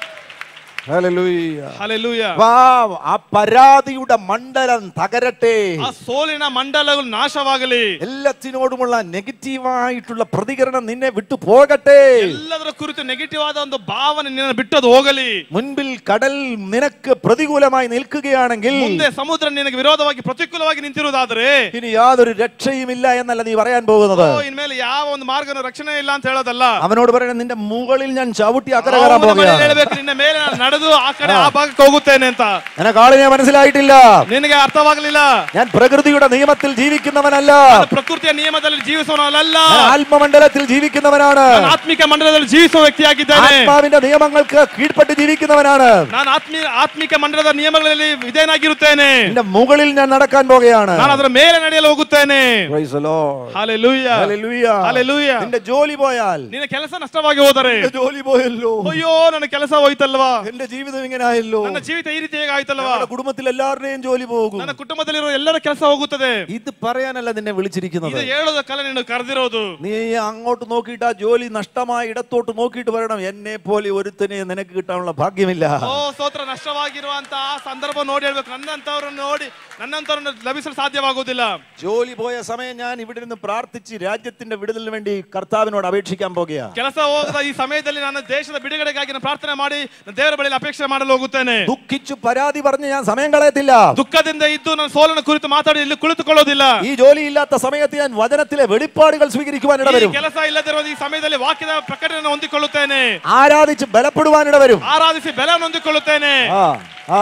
ഹല്ലേലൂയ. ಹಾಲೆಲೂಯ വാ ആ പരാതിയുടെ മണ്ഡലം തകരട്ടെ ಆ ಸೋಲಿನ ಮಂಡಲಗಳು ನಾಶವಾಗಲಿ എല്ലാത്തിനോടുമുള്ള നെഗറ്റീവായിട്ടുള്ള പ്രതികരണം നിന്നെ വിട്ടു പോകട്ടെ ಎಲ್ಲದರ ಕುರಿತು ನೆಗೆಟಿವ್ ಆದ ಒಂದು ಭಾವನೆ ನಿನ್ನ ಬಿಟ್ಟದು ಹೋಗಲಿ മുൻപിൽ കടൽ നിനക്ക് പ്രതികൂലമായി നിൽക്കുകയാണെങ്കിൽ ಮುಂದೆ ಸಮುದ್ರ ನಿನಗೆ ವಿರೋಧವಾಗಿ ಪ್ರತಿಕೂಲವಾಗಿ ನಿಂತಿರುವುದಾದ್ರೆ ഇനി യാതൊരു രക്ഷയുമില്ല എന്നല്ല നീ പറയാൻ പോകുന്നത് ಓ, ಇನ್ಮೇಲೆ ಯಾವ ಒಂದು ಮಾರ್ಗನ ರಕ್ಷಣೆ ಇಲ್ಲ ಅಂತ ಹೇಳೋದಲ್ಲ അവനോട് പറയണം നിന്റെ മുകളിൽ ഞാൻ ചവിട്ടി അക്കരെ കയറാൻ ಅವನ ಮನೆಯಲ್ಲಿ പോകുകയാണ് ಹೇಳ್ಬೇಕು ನಿನ್ನ ಮೇಲೆ ನಾನು ನಡೆದು ಆ ಕಡೆ ಆ ಭಾಗಕ್ಕೆ ಹೋಗುತ್ತೇನೆ ಅಂತ നിനക്ക് ആളിനെ മനസ്സിലായിട്ടില്ല ನಿನಗೆ ಅರ್ಥವಾಗಲಿಲ್ಲ ഞാൻ പ്രകൃതിയുടെ നിയമത്തിൽ ജീവിക്കുന്നവനല്ല ನಾನು ಪ್ರಕೃತಿಯ ನಿಯಮದಲ್ಲಿ ಜೀವಿಸುವವನಲ್ಲ ഞാൻ ആത്മമണ്ഡലത്തിൽ ജീവിക്കുന്നവനാണ് ನಾನು ಆತ್ಮಿಕ ಮಂಡಲದಲ್ಲಿ ಜೀವಿಸುವ ವ್ಯಕ್ತಿಯಾಗಿದ್ದೇನೆ ആത്മാവിന്റെ നിയമങ്ങൾക്ക് കീഴ്പ്പെട്ട് ജീവിക്കുന്നവനാണ് ನಾನು ಆತ್ಮೀ ಆತ್ಮಿಕ ಮಂಡಲದ ನಿಯಮಗಳಲ್ಲಿ ವಿಧೇಯನಾಗಿರುತ್ತೇನೆ നിന്റെ മുകളിൽ ഞാൻ നടക്കാൻ പോകുകയാണ് ನಾನು ಅದರ ಮೇಲೆ ನಡೆಯಲು ಹೋಗುತ್ತೇನೆ Praise the Lord. Hallelujah Hallelujah. Hallelujah. നിന്റെ ജോലി പോയാൽ ನಿನ್ನ ಕೆಲಸ ನಷ್ಟವಾಗಿ ಹೋದರೆ എന്റെ ജോലി പോയല്ലോ ಅಯ್ಯೋ ನನ್ನ ಕೆಲಸ ಹೋಯ್ತಲ್ವಾ എന്റെ ജീവിതം ഇങ്ങനെ ആയല്ലോ ನನ್ನ ಜೀವಿತ ಈ ರೀತಿ ಆಯ್ತಲ್ವಾ നമ്മുടെ കുടുംബത്തിൽ എല്ലാവരുടെയും ജോലി പോകും ನನ್ನ ಕುಟುಂಬದಲ್ಲಿರುವ ಎಲ್ಲರ ಕೆಲಸ ಹೋಗುತ್ತದೆ ഇത് പറയാനല്ല നിന്നെ വിളിച്ചിരിക്കുന്നത് ಇದು ಹೇಳೋದಕ್ಕಲ್ಲ ನೀನು ಕರೆದಿರೋದು നീ അങ്ങോട്ട് നോക്കിയിട്ട് ആ ജോലി നഷ്ടമായ ഇടത്തോട്ട് നോക്കിയിട്ട് പറയണം എന്നെ പോലെ ഒരുത്തനെ നിനക്ക് കിട്ടാനുള്ള ഭാഗ്യമില്ല ಓ ಸ್ತೋತ್ರ ನಷ್ಟವಾಗಿರುವಂತಹ ಆ ಸಂದರ್ಭ ನೋಡಿ ಹೇಳ್ಬೇಕು ನನ್ನಂತವ್ರನ್ನ ನೋಡಿ ನನ್ನಂತವ್ರನ್ನ ಲಭಿಸಲು ಸಾಧ್ಯವಾಗುವುದಿಲ್ಲ ജോലി പോയ സമയം ഞാൻ ഇവിടെ നിന്ന് പ്രാർത്ഥിച്ച് രാജ്യത്തിന്റെ വിടുതലിന് വേണ്ടി കർത്താവിനോട് അപേക്ഷിക്കാൻ പോകുകയാണ് ಕೆಲಸ ಹೋಗದ ಈ ಸಮಯದಲ್ಲಿ ನಾನು ದೇಶದ ಬಿಡುಗಡೆಗಾಗಿ ನಾನು ಪ್ರಾರ್ಥನೆ ಮಾಡಿ ನಾನು ದೇವರ ಬಳಿಯಲ್ಲಿ ಅಪೇಕ್ಷೆ ಮಾಡಲು ಹೋಗುತ್ತೇನೆ ദുഃഖിച്ചു പരാതി പറഞ്ഞ് ഞാൻ സമയം കളയത്തില്ല ದುಃಖದಿಂದ ಇದ್ದು ನಾನು ಸೋಲನ ಕುರಿತು ಮಾತಾಡಿ ಇಲ್ಲಿ ಕುಳಿತುಕೊಳ್ಳೋದಿಲ್ಲ ഈ ജോലി ഇല്ലാത്ത സമയത്ത് ഞാൻ വചനത്തിലെ വെളിപ്പാടുകൾ സ്വീകരിക്കുവാൻ ಈ ഇടവരും ಕೆಲಸ ಇಲ್ಲದಿರುವ ಈ ಸಮಯದಲ್ಲಿ ವಾಕ್ಯದ ಪ್ರಕಟಣೆ ಹೊಂದಿಕೊಳ್ಳುತ್ತೇನೆ ആരാധിച്ച് ബലപ്പെടുവാൻ ഇടവരും ಆರಾಧಿಸಿ ಬೆಲೆ ಹೊಂದಿಕೊಳ್ಳುತ್ತೇನೆ ആ ആ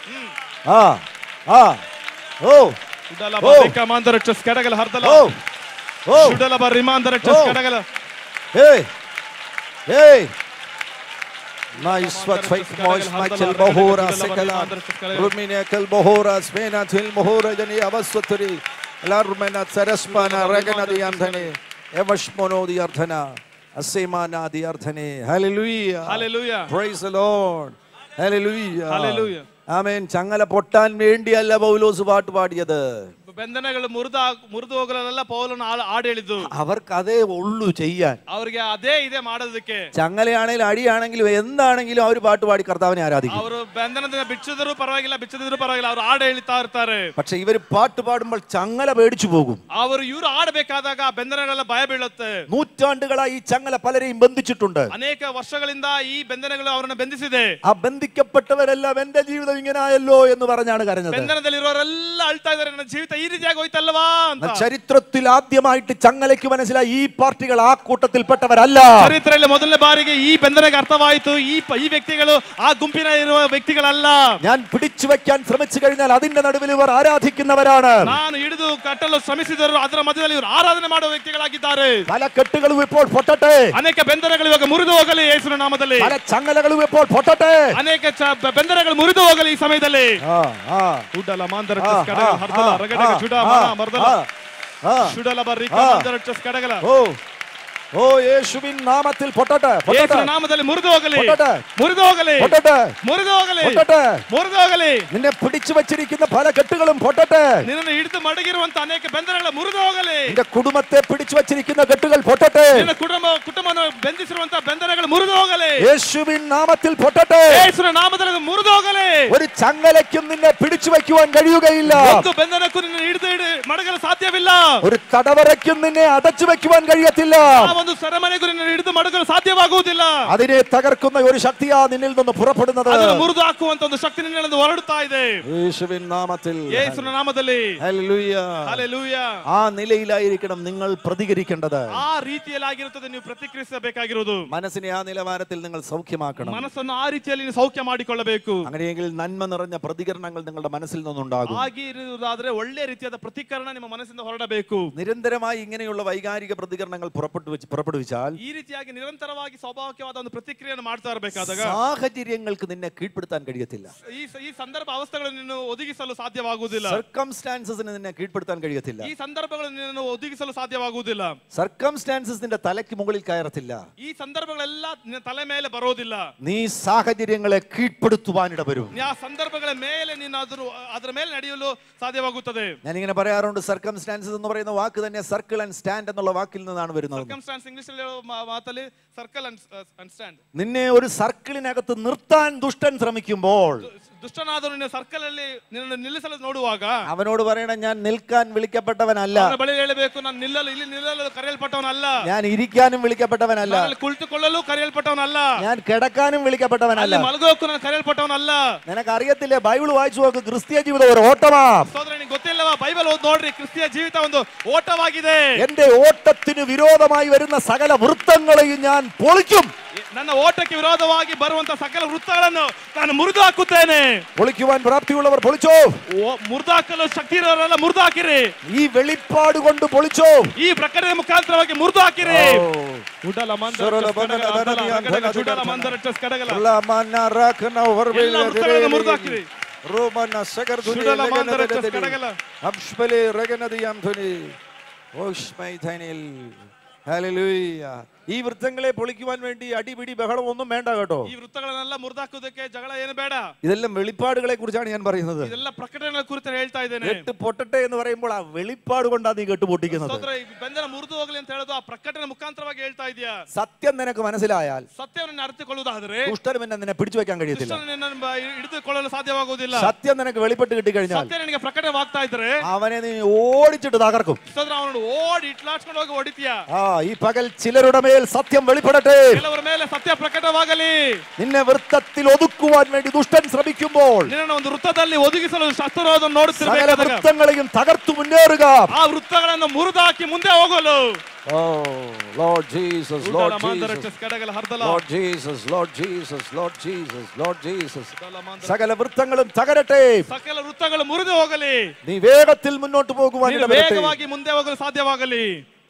ആ ആ ഓ ಶುಡಲಬ ಓ. ರಿಕಮಾಂದರಟ್ಟಸ್ ಕೆಡಗಲ ಹರ್ದಲ ഓ ഓ ಶುಡಲಬ ರಿಮಾಂದರಟ್ಟಸ್ ಓ. ಕೆಡಗಲ Hey! Hey! Naisvat faik mois machel bohora sekala rumine kel bohora smena til bohora jani avasvatri larmena saraspana ragana di ardhane evashmono di ardhana asemana di ardhane hallelujah hallelujah praise the lord hallelujah Hallelujah. ആമേൻ ചങ്ങല പൊട്ടാൻ വേണ്ടിയല്ല പൗലോസ് പാട്ട് പാടിയത് ಬಂಧನಗಳು ಮುರಿದ ಮುರಿದು ಹೋಗಲೆಲ್ಲ ಪೌಲನ ಆ- ಹಾಡು ಹೇಳಿದ್ದು അവർക്ക് അതേ ഉള്ളൂ ചെയ്യാൻ ಅವ್ರಿಗೆ ಅದೇ ಇದೆ ಮಾಡೋದಕ್ಕೆ ചങ്ങലയാണെങ്കിലും അടിയാണെങ്കിലും എന്താണെങ്കിലും അവർ പാട്ട് പാടി കർത്താവിനെ ആരാധിക്കും ಅವರು ಬಂಧನದಿಂದ ಬಿಚ್ಚಿದ್ರು ಪರವಾಗಿಲ್ಲ ಬಿಚ್ಚದಿದ್ರು ಪರವಾಗಿಲ್ಲ ಅವ್ರು ಹಾಡು ಹೇಳ್ತಾ ಇರ್ತಾರೆ പക്ഷെ ഇവര് പാട്ട് പാടുമ്പോൾ ചങ്ങല പേടിച്ചു പോകും ಅವರು ಇವ್ರು ಆಡಬೇಕಾದಾಗ ಆ ಬಂಧನಗಳೆಲ್ಲ ಭಯ ಬೀಳುತ್ತೆ നൂറ്റാണ്ടുകളായി ഈ ചങ്ങല പലരെയും ബന്ധിച്ചിട്ടുണ്ട് ಅನೇಕ ವರ್ಷಗಳಿಂದ ಈ ಬಂಧನಗಳು ಅವರನ್ನ ಬಂಧಿಸಿದೆ ആ ബന്ധിക്കപ്പെട്ടവരെല്ലാം എന്റെ ജീവിതം ഇങ്ങനെ ആയല്ലോ എന്ന് പറഞ്ഞാണ് കരഞ്ഞത് ಬಂಧನದಲ್ಲಿರೋರೆಲ್ಲ ಅಳ್ತಾ ಇದಾರೆ ನನ್ನ ಜೀವಿತ ಈ ರೀತಿಯಾಗಿ ಹೋಯ್ತಲ್ವಾ ಅಂತ എന്നാൽ ചരിത്രത്തിൽ ആദ്യമായിട്ട് ചങ്ങലയ്ക്ക് മനസ്സിലായി ഈ പാർട്ടികൾ ആ കൂട്ടത്തിൽപ്പെട്ടവരല്ല ಚರಿತ್ರೆಯಲ್ಲಿ ಮೊದಲನೇ ಬಾರಿಗೆ ಈ ಬಂಧನಕ್ಕೆ ಅರ್ಥವಾಯಿತು ಈ ಪ- ಈ ವ್ಯಕ್ತಿಗಳು ಆ ಗುಂಪಿನ ಇರುವ ವ್ಯಕ್ತಿಗಳಲ್ಲ ഞാൻ പിടിച്ചു വെക്കാൻ ശ്രമിച്ചു കഴിഞ്ഞാൽ അതിന്റെ നടുവിൽ ഇവർ ആരാധിക്കുന്നവരാണ് ನಾನು ಹಿಡಿದು ಕಟ್ಟಲು ಶ್ರಮಿಸಿದರು ಅದರ ಮಧ್ಯದಲ್ಲಿ ಇವರು ಆರಾಧನೆ ಮಾಡುವ ವ್ಯಕ್ತಿಗಳಾಗಿದ್ದಾರೆ പല കെട്ടുകളും ഇപ്പോൾ പൊട്ടട്ടെ ಅನೇಕ ಬೆಂದನಗಳು ಇವಾಗ ಮುರಿದು ಹೋಗಲಿ ಯೇಸುವಿನ ನಾಮದಲ್ಲಿ പല ചങ്ങലകളും ഇപ്പോൾ പൊട്ടട്ടെ ಅನೇಕ ಚ- ಬ- ಬೆಂದನಗಳು ಮುರಿದು ಹೋಗಲಿ ಈ ಸಮಯದಲ್ಲಿ ആ ആ ಉಡ್ಡಲ ಮಾಂದರ ആ, ಕಡಗಲ ആ, ಹರ್ದಲ ആ, ರಗಡಗ ആ, ಚುಡ ആ, ಮನ ಮರ್ದಲ ആ, ആ. ಶುಡಲ ಬರ್ರಿಕ ಆ. ಮಾಂದರ ಚಸ್ ಕಡಗಲ ഓ ഓ യേശുവിൻ നാമത്തിൽ പൊട്ടട്ടെ പൊട്ടട്ടെ ಯೇಸುವಿನ ನಾಮದಲ್ಲಿ ಮುರಿದು ಹೋಗಲಿ പൊട്ടട്ടെ ಮುರಿದು ಹೋಗಲಿ പൊട്ടട്ടെ ಮುರಿದು ಹೋಗಲಿ പൊട്ടട്ടെ ಮುರಿದು ಹೋಗಲಿ നിന്നെ പിടിച്ചു വച്ചിരിക്കുന്ന പല കെട്ടുകളും പൊട്ടട്ടെ ನಿನ್ನನ್ನು ಹಿಡಿದು ಮಡಗಿರುವಂತ ಅನೇಕ ಬೆಂದನಗಳ ಮುರಿದು ಹೋಗಲಿ നിന്റെ കുടുംബത്തെ പിടിച്ചു വച്ചിരിക്കുന്ന കെട്ടുകൾ പൊട്ടട്ടെ ನಿನ್ನ ಕುಟುಂಬ ಕುಟುಂಬವನ್ನು ಬಂಧಿಸಿರುವಂತ ಬೆಂದನಗಳು ಮುರಿದು ಹೋಗಲಿ യേശുവിൻ നാമത്തിൽ പൊട്ടട്ടെ ಯೇಸುವಿನ ನಾಮದಲ್ಲಿ ಅದು ಮುರಿದು ಹೋಗಲಿ ഒരു ചങ്ങലയ്ക്കും നിന്നെ പിടിച്ചു വെക്കുവാൻ കഴിയുകയില്ല ಒಂದು ಬೆಂದನಕ್ಕೂ ನಿನ್ನ ಹಿಡಿದು ಹಿಡಿ ಮಡಗಲು ಸಾಧ್ಯವಿಲ್ಲ ഒരു തടവറയ്ക്കും നിന്നെ അടച്ചു വെക്കുവാൻ കഴിയത്തില്ല ಆ ಒಂದು ಸೆರೆಮನೆಗೂ ನಿನ್ನ ಹಿಡಿದು ಮಡಗಲು ಸಾಧ್ಯವಾಗುವುದಿಲ್ಲ അതിനെ തകർക്കുന്ന ഒരു ശക്തിയാ നിന്നിൽ നിന്ന് പുറപ്പെടുന്നത് ಅದನ್ನು ಮುರಿದು ಹಾಕುವಂತ ಒಂದು ಶಕ್ತಿ ನಿನ್ನಿಂದ ಹೊರಡುತ್ತಾ ಇದೆ യേശുവിൻ നാമത്തിൽ ಯೇಸುವಿನ ನಾಮದಲ್ಲಿ ഹല്ലേലൂയ. ಹಾಲೆಲೂಯ ആ നിലയിലായിരിക്കണം നിങ്ങൾ പ്രതികരിക്കേണ്ടത് ಆ ರೀತಿಯಲ್ಲಾಗಿರುತ್ತದೆ ನೀವು ಪ್ರತಿಕ್ರಿಯಿಸಬೇಕಾಗಿರುವುದು മനസ്സിനെ ആ നിലവാരത്തിൽ നിങ്ങൾ സൗഖ്യമാക്കണം ಮನಸ್ಸನ್ನು ಆ ರೀತಿಯಲ್ಲಿ ನೀವು ಸೌಖ್ಯ ಮಾಡಿಕೊಳ್ಳಬೇಕು അങ്ങനെയെങ്കിൽ നന്മ നിറഞ്ഞ പ്രതികരണങ്ങൾ നിങ്ങളുടെ മനസ്സിൽ നിന്നുണ്ടാകും ಹಾಗೆ ಇರುವುದಾದ್ರೆ ಒಳ್ಳೆ ರೀತಿಯಾದ ಪ್ರತಿಕರಣ ನಿಮ್ಮ ಮನಸ್ಸಿಂದ ಹೊರಡಬೇಕು നിരന്തരമായി ഇങ്ങനെയുള്ള വൈകാരിക പ്രതികരണങ്ങൾ പുറപ്പെട്ടു വെച്ച് പുറപ്പെടുവിച്ചാൽ ಈ ರೀತಿಯಾಗಿ ನಿರಂತರವಾಗಿ ಸ್ವಾಭಾವಿಕವಾದ ಒಂದು ಪ್ರತಿಕ್ರಿಯೆಯನ್ನು ಮಾಡ್ತಾ ಇರಬೇಕಾದಾಗ സാഹചര്യങ്ങൾക്ക് നിന്നെ കീഴ്പ്പെടുത്താൻ കഴിയത്തില്ല ಈ ಈ ಸಂದರ್ಭ ಅವಸ್ಥೆಗಳನ್ನು ನೀನು ಒದಗಿಸಲು ಸಾಧ್ಯವಾಗುವುದಿಲ್ಲ സർക്കംസ്റ്റാൻസസിന് നിന്നെ കീഴ്പ്പെടുത്താൻ കഴിയത്തില്ല ಈ ಸಂದರ್ಭಗಳನ್ನು ನೀನು ಒದಗಿಸಲು ಸಾಧ್ಯವಾಗುವುದಿಲ್ಲ സർക്കംസ്റ്റാൻസസ് നിന്റെ തലയ്ക്ക് മുകളിൽ കയറത്തില്ല ಈ ಸಂದರ್ಭಗಳೆಲ್ಲ ನಿನ್ನ ತಲೆ ಮೇಲೆ ಬರೋದಿಲ್ಲ നീ സാഹചര്യങ്ങളെ കീഴ്പ്പെടുത്തുവാനിട വരും ನೀ ಆ ಸಂದರ್ಭಗಳ ಮೇಲೆ ನೀನು ಅದ್ರ ಅದರ ಮೇಲೆ ನಡೆಯಲು ಸಾಧ್ಯವಾಗುತ್ತದೆ ഞാനിങ്ങനെ പറയാറുണ്ട് സർക്കംസ്റ്റാൻസസ് എന്ന് പറയുന്ന വാക്ക് തന്നെ സർക്കിൾ ആൻഡ് സ്റ്റാൻഡ് എന്നുള്ള വാക്കിൽ നിന്നാണ് വരുന്നത് ಸರ್ಕಮ್ಸ್ಟಾನ್ಸ್ ಇಂಗ್ಲಿಷ್ ಮಾತಲ್ಲಿ ಸರ್ಕಲ್ ಅಂಡ್ ಸ್ಟ್ಯಾಂಡ್ നിന്നെ ഒരു സർക്കിളിനകത്ത് നിർത്താൻ ദുഷ്ടൻ ശ്രമിക്കുമ്പോൾ ದುಷ್ಟನಾದನು ನಿನ್ನ ಸರ್ಕಲ್ ಅಲ್ಲಿ ನಿನ್ನನ್ನು ನಿಲ್ಲಿಸಲು ನೋಡುವಾಗ അവനോട് പറയണം ഞാൻ നിൽക്കാൻ വിളിക്കപ്പെട്ടവനല്ല ಅವನ ಬಳಿ ಹೇಳಬೇಕು ನಾನು ನಿಲ್ಲಲು ಇಲ್ಲಿ ನಿಲ್ಲಲು ಕರೆಯಲ್ಪಟ್ಟವನಲ್ಲ ഞാൻ ഇരിക്കാനും വിളിക്കപ്പെട്ടവനല്ല ನಾನು ಅಲ್ಲಿ ಕುಳಿತುಕೊಳ್ಳಲು ಕರೆಯಲ್ಪಟ್ಟವನಲ್ಲ ഞാൻ കിടക്കാനും വിളിക്കപ്പെട്ടവനല്ല ಅಲ್ಲಿ ಮಲಗೋಕು ನಾನು ಕರೆಯಲ್ಪಟ್ಟವನಲ್ಲ നിനക്ക് അറിയത്തില്ലേ ബൈബിൾ വായിച്ചു നോക്ക് ക്രിസ്തീയ ജീവിതം ഒരു ഓട്ടമാ ಸೋದರ ನಿಂಗೆ ಗೊತ್ತಿಲ್ಲವಾ ಬೈಬಲ್ ಓದ್ ನೋಡ್ರಿ ಕ್ರಿಸ್ತಿಯ ಜೀವಿತ ಒಂದು ಓಟವಾಗಿದೆ എന്റെ ഓട്ടത്തിന് വിരോധമായി വരുന്ന സകല വൃത്തങ്ങളെയും ഞാൻ പൊളിക്കും ನನ್ನ ಓಟಕ್ಕೆ ವಿರೋಧವಾಗಿ ಬರುವಂತ ಸಕಲ ವೃತ್ತಗಳನ್ನು ನಾನು ಮುರಿದು ಹಾಕುತ್ತೇನೆ പൊളിക്കുവാൻ പ്രാപ്തിയുള്ളവർ പൊളിച്ചോ ಮುರಿದು ಹಾಕಲು ಶಕ್ತಿ ಇರೋರೆಲ್ಲ ಮುರಿದು ಹಾಕಿರಿ ഈ വെളിപ്പാട് കൊണ്ട് പൊളിച്ചോ ಈ ಪ್ರಕಟಣೆ ಮುಖಾಂತರವಾಗಿ ಮುರಿದು ಹಾಕಿರಿ ഓ. ಉಡಲ ಮಂದರ ಸರಳ ಟಸ್ ಕಡಗಲ, ಬಂಧನ ಅದಲ ಧನಿಯ ರಗಡಗ ಧನ ಚುಡಲ ಧನ ಮಂದರ ಟಸ್ ಕಡಗಲ. ಎಲ್ಲ ಮನ್ನ ರಾಕನ ಹೊರಬೀಳ ಎಲ್ಲ ವೃತ್ತಗಳನ್ನು ಮುರಿದು ಹಾಕಿರಿ. ರೋಮನ ಸಗರ್ ಧ್ವನಿ ಸುಡಲ ಲಗನ ಮಾಂತರ ಧನ ಧನಿ. ಕಡಗಲ. ಅಪ್ಷ್ಪಲೆ ರಗನದಿಯಂ ಧ್ವನಿ ഓഷ്മൈ ധനിൽ ഹല്ലേലൂയ ഈ വൃത്തങ്ങളെ പൊളിക്കുവാൻ വേണ്ടി അടിപിടി ബഹളം ഒന്നും വേണ്ട കേട്ടോ ಈ ವೃತ್ತಗಳನ್ನೆಲ್ಲ ಮುರಿದಾಕೋದಕ್ಕೆ ಜಗಳ ಏನು ಬೇಡ ഇതെല്ലാം വെളിപ്പാടുകളെ കുറിച്ചാണ് ഞാൻ പറയുന്നത് ಇದೆಲ್ಲ ಪ್ರಕಟಣೆಗಳ ಕುರಿತು ಹೇಳ್ತಾ ಇದ್ದೇನೆ കെട്ട് പൊട്ടട്ടെ എന്ന് പറയുമ്പോൾ ആ വെളിപ്പാട് കൊണ്ടാണ് നീ കെട്ട് പൊട്ടിക്കുന്നത് ಸ್ತೋತ್ರ ಈ ಬಂಧನ ಮುರಿದು ಹೋಗ್ಲಿ ಅಂತ ಹೇಳೋದು ಆ ಪ್ರಕಟಣೆ ಮುಖಾಂತರವಾಗಿ ಹೇಳ್ತಾ ಇದೆಯಾ സത്യം നിനക്ക് മനസ്സിലായാൽ ಸತ್ಯವನ್ನು ಅರ್ಥಕೊಳ್ಳುವುದಾದ್ರೆ ദുഷ്ടനും എന്നെ നിന്നെ പിടിച്ചു വെക്കാൻ കഴിയത്തില്ല ದುಷ್ಟನು ನಿನ್ನನ್ನು ಬ- ಹಿಡಿದುಕೊಳ್ಳಲು ಸಾಧ್ಯವಾಗುವುದಿಲ್ಲ സത്യം നിനക്ക് വെളിപ്പെട്ട് കിട്ടിക്കഴിഞ്ഞാൽ ಸತ್ಯ ನಿನಗೆ ಪ್ರಕಟವಾಗ್ತಾ ಇದ್ರೆ അവനെ നീ ഓടിച്ചിട്ട് തകർക്കും ಸ್ತೋತ್ರ ಅವನು ಓಡಿ ಇಟ್ಲಾಡ್ಸ್ಕೊಂಡು ಹೋಗಿ ಹೊಡಿತೀಯ ആ ഈ പകൽ ചിലരുടെ മേൽ സത്യം വെളിപ്പെടട്ടെ ಕೆಲವರ ಮೇಲೆ ಸತ್ಯ ಪ್ರಕಟವಾಗಲಿ നിന്നെ വൃത്തത്തിൽ ഒതുക്കുവാൻ വേണ്ടി ദുഷ്ടൻ ശ്രമിക്കുമ്പോൾ ನಿನ್ನನ್ನು ಒಂದು ವೃತ್ತದಲ್ಲಿ ಒದಗಿಸಲು ಶಸ್ತ್ರವಾದನ್ನು സകല ನೋಡುತ್ತಿರಬೇಕಾದಾಗ വൃത്തങ്ങളെയും തകർത്തു മുന്നേറുക ಆ ವೃತ್ತಗಳನ್ನು ಮುರಿದಾಕಿ ಮುಂದೆ ಹೋಗಲು ഓ ലോർഡ് ജീസസ് ಉಡಲ ലോർഡ് ಮಾಂದರ ജീസസ് ಟಸ್ ಕಡಗಲ ಹರ್ದಲ Lord Jesus Lord Jesus Lord Jesus Lord Jesus ಉಡಲ ಮಾಂದರ സകല വൃത്തങ്ങളും തകരട്ടെ ಸಕಲ ವೃತ್ತಗಳು ಮುರಿದು ಹೋಗಲಿ നീ വേഗത്തിൽ മുന്നോട്ട് പോകുവാൻ ನೀನು ഇടവരട്ടെ. ವೇಗವಾಗಿ ಮುಂದೆ ಹೋಗಲು ಸಾಧ್ಯವಾಗಲಿ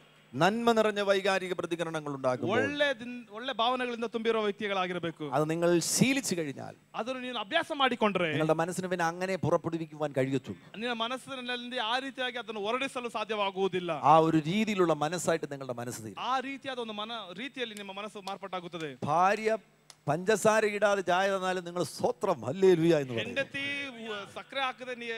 നന്മ നിറഞ്ഞ വൈകാരിക പ്രതികരണങ്ങൾ ഉണ്ടാകുമ്പോൾ ಒಳ್ಳೆ ದಿನ್- ಒಳ್ಳೆ ಭಾವನೆಗಳಿಂದ ತುಂಬಿರುವ ವ್ಯಕ್ತಿಗಳಾಗಿರಬೇಕು അത് നിങ്ങൾ ശീലിച്ചു കഴിഞ്ഞാൽ ಅದನ್ನು ನೀನು ಅಭ್ಯಾಸ ಮಾಡಿಕೊಂಡ್ರೆ നിങ്ങളുടെ മനസ്സിന് പിന്നെ അങ്ങനെ പുറപ്പെടുവിക്കുവാൻ കഴിയത്തുള്ളൂ ನಿನ್ನ ಮನಸ್ಸಿನಲ್ಲಿ ಆ ರೀತಿಯಾಗಿ ಅದನ್ನು ಹೊರಡಿಸಲು ಸಾಧ್ಯವಾಗುವುದಿಲ್ಲ ആ ഒരു രീതിയിലുള്ള മനസ്സായിട്ട് നിങ്ങളുടെ മനസ്സ് തീരും ಆ ರೀತಿಯಾದ ಒಂದು ಮನ ರೀತಿಯಲ್ಲಿ ನಿಮ್ಮ ಮನಸ್ಸು ಮಾರ್ಪಾಟಾಗುತ್ತದೆ ഭാര്യ പഞ്ചസാര ഇടാതെ ചായ തന്നാലും നിങ്ങൾ സ്വത്രം അല്ലേ എന്ന് പറയും ಹೆಂಡತಿ ಉ- ಸಕ್ಕರೆ ಹಾಕದೆ ನೀ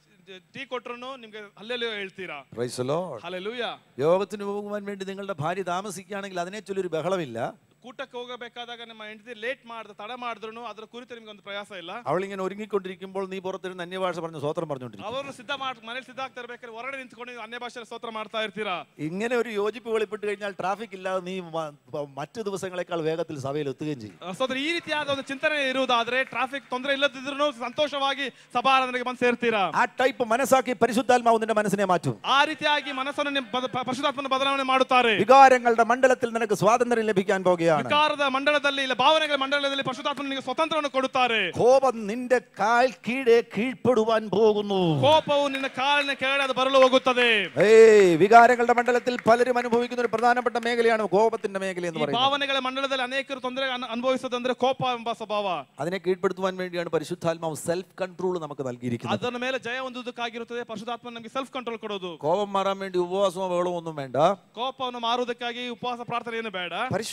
ಟೀ ಕೊಟ್ರು ನಿಮ್ಗೆ ಅಲ್ಲೆಲ್ಲೂ ಹೇಳ್ತೀರಾ Praise the Lord. ಅಲ್ಲೆಲ್ಲೂಯ യോഗത്തിന് പോകുവാൻ വേണ്ടി നിങ്ങളുടെ ഭാര്യ താമസിക്കുകയാണെങ്കിൽ അതിനെ ചൊല്ലൊരു ബഹളമില്ല ಕೂಟಕ್ಕೆ ಹೋಗಬೇಕಾದಾಗ ನಿಮ್ಮ ಹೆಂಡತಿ ಲೇಟ್ ಮಾಡ್ದ ತಡ ಮಾಡಿದ್ರು ಅದರ ಕುರಿತು ನಿಮ್ಗೆ ಒಂದು ಪ್ರಯಾಸ ಇಲ್ಲ അവളിങ്ങനെ ഒരുങ്ങിക്കൊണ്ടിരിക്കുമ്പോൾ നീ പുറത്തിരുന്ന് അന്യഭാഷ പറഞ്ഞ് സ്വത്രം പറഞ്ഞുകൊണ്ടിരിക്കും ಅವರು ಸಿದ್ಧ ಮಾಡ್ ಮನೇಲಿ ಸಿದ್ಧ ಆಗ್ತಾ ಇರ್ಬೇಕಾದ್ರೆ ಹೊರಗಡೆ ನಿಂತ್ಕೊಂಡು ನೀವು ಅನ್ಯ ಭಾಷೆ ಸ್ತೋತ್ರ ಮಾಡ್ತಾ ಇರ್ತೀರಾ ഇങ്ങനെ ഒരു യോജിപ്പ് വെളിപ്പെട്ട് കഴിഞ്ഞാൽ ട്രാഫിക് ഇല്ലാതെ നീ മ- പ- മറ്റു ദിവസങ്ങളെക്കാൾ വേഗത്തിൽ സഭയിൽ എത്തുകയും ചെയ്യും ಸೋದರ ಈ ರೀತಿಯಾದ ಒಂದು ಚಿಂತನೆ ಇರುವುದಾದ್ರೆ ಟ್ರಾಫಿಕ್ ತೊಂದರೆ ಇಲ್ಲದಿದ್ರು ಸಂತೋಷವಾಗಿ ಸಭಾರಾಧನೆಗೆ ಬಂದು ಸೇರ್ತೀರಾ ആ ടൈപ്പ് മനസ്സാക്കി പരിശുദ്ധാത്മാവ് നിന്റെ മനസ്സിനെ മാറ്റും ಆ ರೀತಿಯಾಗಿ ಮನಸ್ಸನ್ನು ನಿಮ್ಮ ಬದ- ಪ- ಪರಿಶುದ್ಧಾತ್ಮನ ಬದಲಾವಣೆ ಮಾಡುತ್ತಾರೆ വികാരങ്ങളുടെ മണ്ഡലത്തിൽ നിനക്ക് സ്വാതന്ത്ര്യം ലഭിക്കാൻ പോകുകയാണ് ವಿಕಾರದ ಮಂಡಲದಲ್ಲಿ ಇಲ್ಲ ಭಾವನೆಗಳ ಮಂಡಲದಲ್ಲಿ ಪರಿಶುದ್ಧಾತ್ಮನ ನಿಮಗೆ ಸ್ವತಂತ್ರವನ್ನು ಕೊಡುತ್ತಾರೆ കോപം നിന്റെ കാൽ കീഴെ കീഴ്പ്പെടുവാൻ പോകുന്നു ಕೋಪವು ನಿನ್ನ ಕಾಲಿನ ಕೆಳಗಡೆ ಅದು ಬರಲು ಹೋಗುತ್ತದೆ ഏയ് വികാരങ്ങളുടെ മണ്ഡലത്തിൽ പലരും അനുഭവിക്കുന്ന ഒരു പ്രധാനപ്പെട്ട മേഖലയാണ് കോപത്തിന്റെ മേഖല എന്ന് ಈ പറയുന്നത് ಭಾವನೆಗಳ ಮಂಡಲದಲ್ಲಿ ಅನೇಕರು ತೊಂದರೆ ಅನ್- ಅನುಭವಿಸೋದಂದ್ರೆ ಕೋಪ ಎಂಬ ಸ್ವಭಾವ അതിനെ കീഴ്പ്പെടുത്തുവാൻ വേണ്ടിയാണ് പരിശുദ്ധാത്മാവ് സെൽഫ് കൺട്രോൾ നമുക്ക് നൽകിയിരിക്കുന്നത് ಅದರ ಮೇಲೆ ಜಯ ಹೊಂದುವುದಕ್ಕಾಗಿರುತ್ತದೆ ಪರಿಶುದ್ಧಾತ್ಮ ನಮಗೆ ಸೆಲ್ಫ್ ಕಂಟ್ರೋಲ್ ಕೊಡೋದು കോപം മാറാൻ വേണ്ടി ഉപവാസമോ ബഹളമോ ഒന്നും വേണ്ട ಕೋಪವನ್ನು ಮಾರುವುದಕ್ಕಾಗಿ ಉಪವಾಸ ಪ್ರಾರ್ಥನೆ ಏನು ಬೇಡ പരിശുദ്ധാത്മാവ്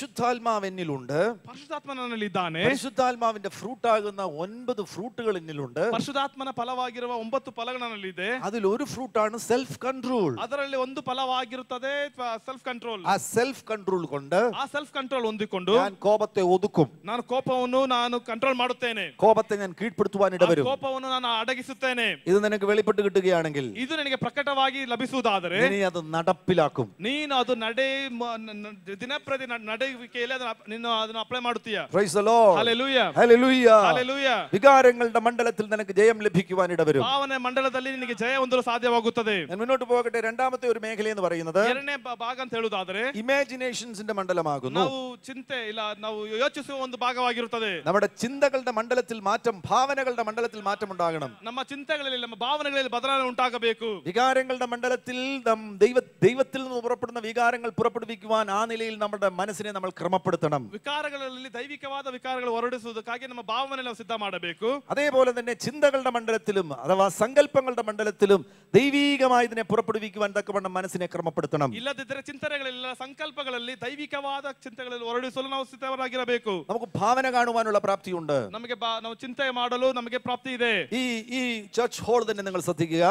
പരിശുദ്ധാത്മാവ് എന്നിലുണ്ട് ಪರಿಶುದ್ಧಾತ್ಮ ನನ್ನಲ್ಲಿದ್ದಾನೆ പരിശുദ്ധാത്മാവിന്റെ ഫ്രൂട്ടാകുന്ന ഒൻപത് ഫ്രൂട്ടുകൾ എന്നിലുണ്ട് ಪರಿಶುದ್ಧಾತ್ಮನ ಫಲವಾಗಿರುವ ಒಂಬತ್ತು ಫಲಗಳು ನನ್ನಲ್ಲಿದೆ അതിൽ ഒരു ഫ്രൂട്ടാണ് സെൽഫ് കൺട്രോൾ ಅದರಲ್ಲಿ ಒಂದು ಫಲವಾಗಿರುತ್ತದೆ ಸೆಲ್ಫ್ ಕಂಟ್ರೋಲ್ ആ സെൽഫ് കൺട്രോൾ കൊണ്ട് ಆ ಸೆಲ್ಫ್ ಕಂಟ್ರೋಲ್ ಹೊಂದಿಕೊಂಡು ഞാൻ കോപത്തെ ഒതുക്കും ನಾನು ಕೋಪವನ್ನು ನಾನು ಕಂಟ್ರೋಲ್ ಮಾಡುತ್ತೇನೆ കോപത്തെ ഞാൻ കീഴ്പ്പെടുത്തുവാൻ ಆ ഇടവരും ಕೋಪವನ್ನು ನಾನು ಅಡಗಿಸುತ್ತೇನೆ ഇത് നിനക്ക് വെളിപ്പെട്ട് കിട്ടുകയാണെങ്കിൽ ಇದು ನನಗೆ ಪ್ರಕಟವಾಗಿ ಲಭಿಸುವುದಾದರೆ നീ അത് നടപ്പിലാക്കും ನೀನು ಅದು ನಡೆ ಮ- ನ- ನ- ದಿನಪ್ರತಿ ನ- ನಡೆಯುವಿಕೆಯಲ್ಲಿ ಅದನ್ನ ಅಪ್- ನೀನು ಅದನ್ನ ಅಪ್ಲೈ ಮಾಡುತ್ತೀಯ Praise the Lord. Hallelujah. Hallelujah. Hallelujah. വികാരങ്ങളുടെ മണ്ഡലത്തിൽ നിനക്ക് ജയം ലഭിക്കുവാൻ ഇടവരും ಭಾವನೆ ಮಂಡಲದಲ್ಲಿ ನಿನಗೆ ಜಯ ಹೊಂದಲು ಸಾಧ್ಯವಾಗುತ್ತದೆ ഞാൻ മുന്നോട്ട് പോകട്ടെ രണ്ടാമത്തെ ഒരു മേഖല എന്ന് പറയുന്നത് ಎರಡನೇ ಬ- ಭಾಗ ಅಂತ ಹೇಳುವುದಾದರೆ ഇമാജിനേഷൻസിന്റെ മണ്ഡലമാകുന്നു ನಾವು ಚಿಂತೆ ಇಲ್ಲ ನಾವು ಯೋಚಿಸುವ ಒಂದು ಭಾಗವಾಗಿರುತ್ತದೆ നമ്മുടെ ചിന്തകളുടെ മണ്ഡലത്തിൽ മാറ്റം ഭാവനകളുടെ മണ്ഡലത്തിൽ മാറ്റം ഉണ്ടാകണം ನಮ್ಮ ಚಿಂತೆಗಳಲ್ಲಿ ನಮ್ಮ ಭಾವನೆಗಳಲ್ಲಿ ಬದಲಾವಣೆ ಉಂಟಾಗಬೇಕು വികാരങ്ങളുടെ മണ്ഡലത്തിൽ നാം ദൈവ ദൈവത്തിൽ നിന്ന് പുറപ്പെടുന്ന വികാരങ്ങൾ പുറപ്പെടുവിക്കുവാൻ ആ നിലയിൽ നമ്മുടെ മനസ്സിനെ നമ്മൾ ക്രമപ്പെടുത്തണം ವಿಕಾರಗಳಲ್ಲಿ ದೈವಿಕವಾದ ವಿಕಾರಗಳು ಹೊರಡಿಸುವುದಕ್ಕಾಗಿ ನಮ್ಮ ಭಾವನೆ ನಾವು ಸಿದ್ಧ ಮಾಡಬೇಕು അതേപോലെ തന്നെ ചിന്തകളുടെ മണ്ഡലത്തിലും അഥവാ സങ്കല്പങ്ങളുടെ മണ്ഡലത്തിലും ദൈവീകമായി ഇതിനെ പുറപ്പെടുവിക്കുവാൻ തക്കവണ്ണം മനസ്സിനെ ക്രമപ്പെടുത്തണം ಇಲ್ಲದಿದ್ದರೆ ಚಿಂತನೆಗಳೆಲ್ಲ ಸಂಕಲ್ಪಗಳಲ್ಲಿ ದೈವಿಕವಾದ ಚಿಂತೆಗಳಲ್ಲಿ ಹೊರಡಿಸಲು ನಾವು ಸಿದ್ಧರಾಗಿರಬೇಕು നമുക്ക് ഭാവന കാണുവാനുള്ള പ്രാപ്തിയുണ്ട് ನಮಗೆ ಬಾ- ನಾವು ಚಿಂತೆ ಮಾಡಲು ನಮಗೆ ಪ್ರಾಪ್ತಿ ಇದೆ ഈ ഈ ചർച്ച് ഹോൾ തന്നെ നിങ്ങൾ ശ്രദ്ധിക്കുക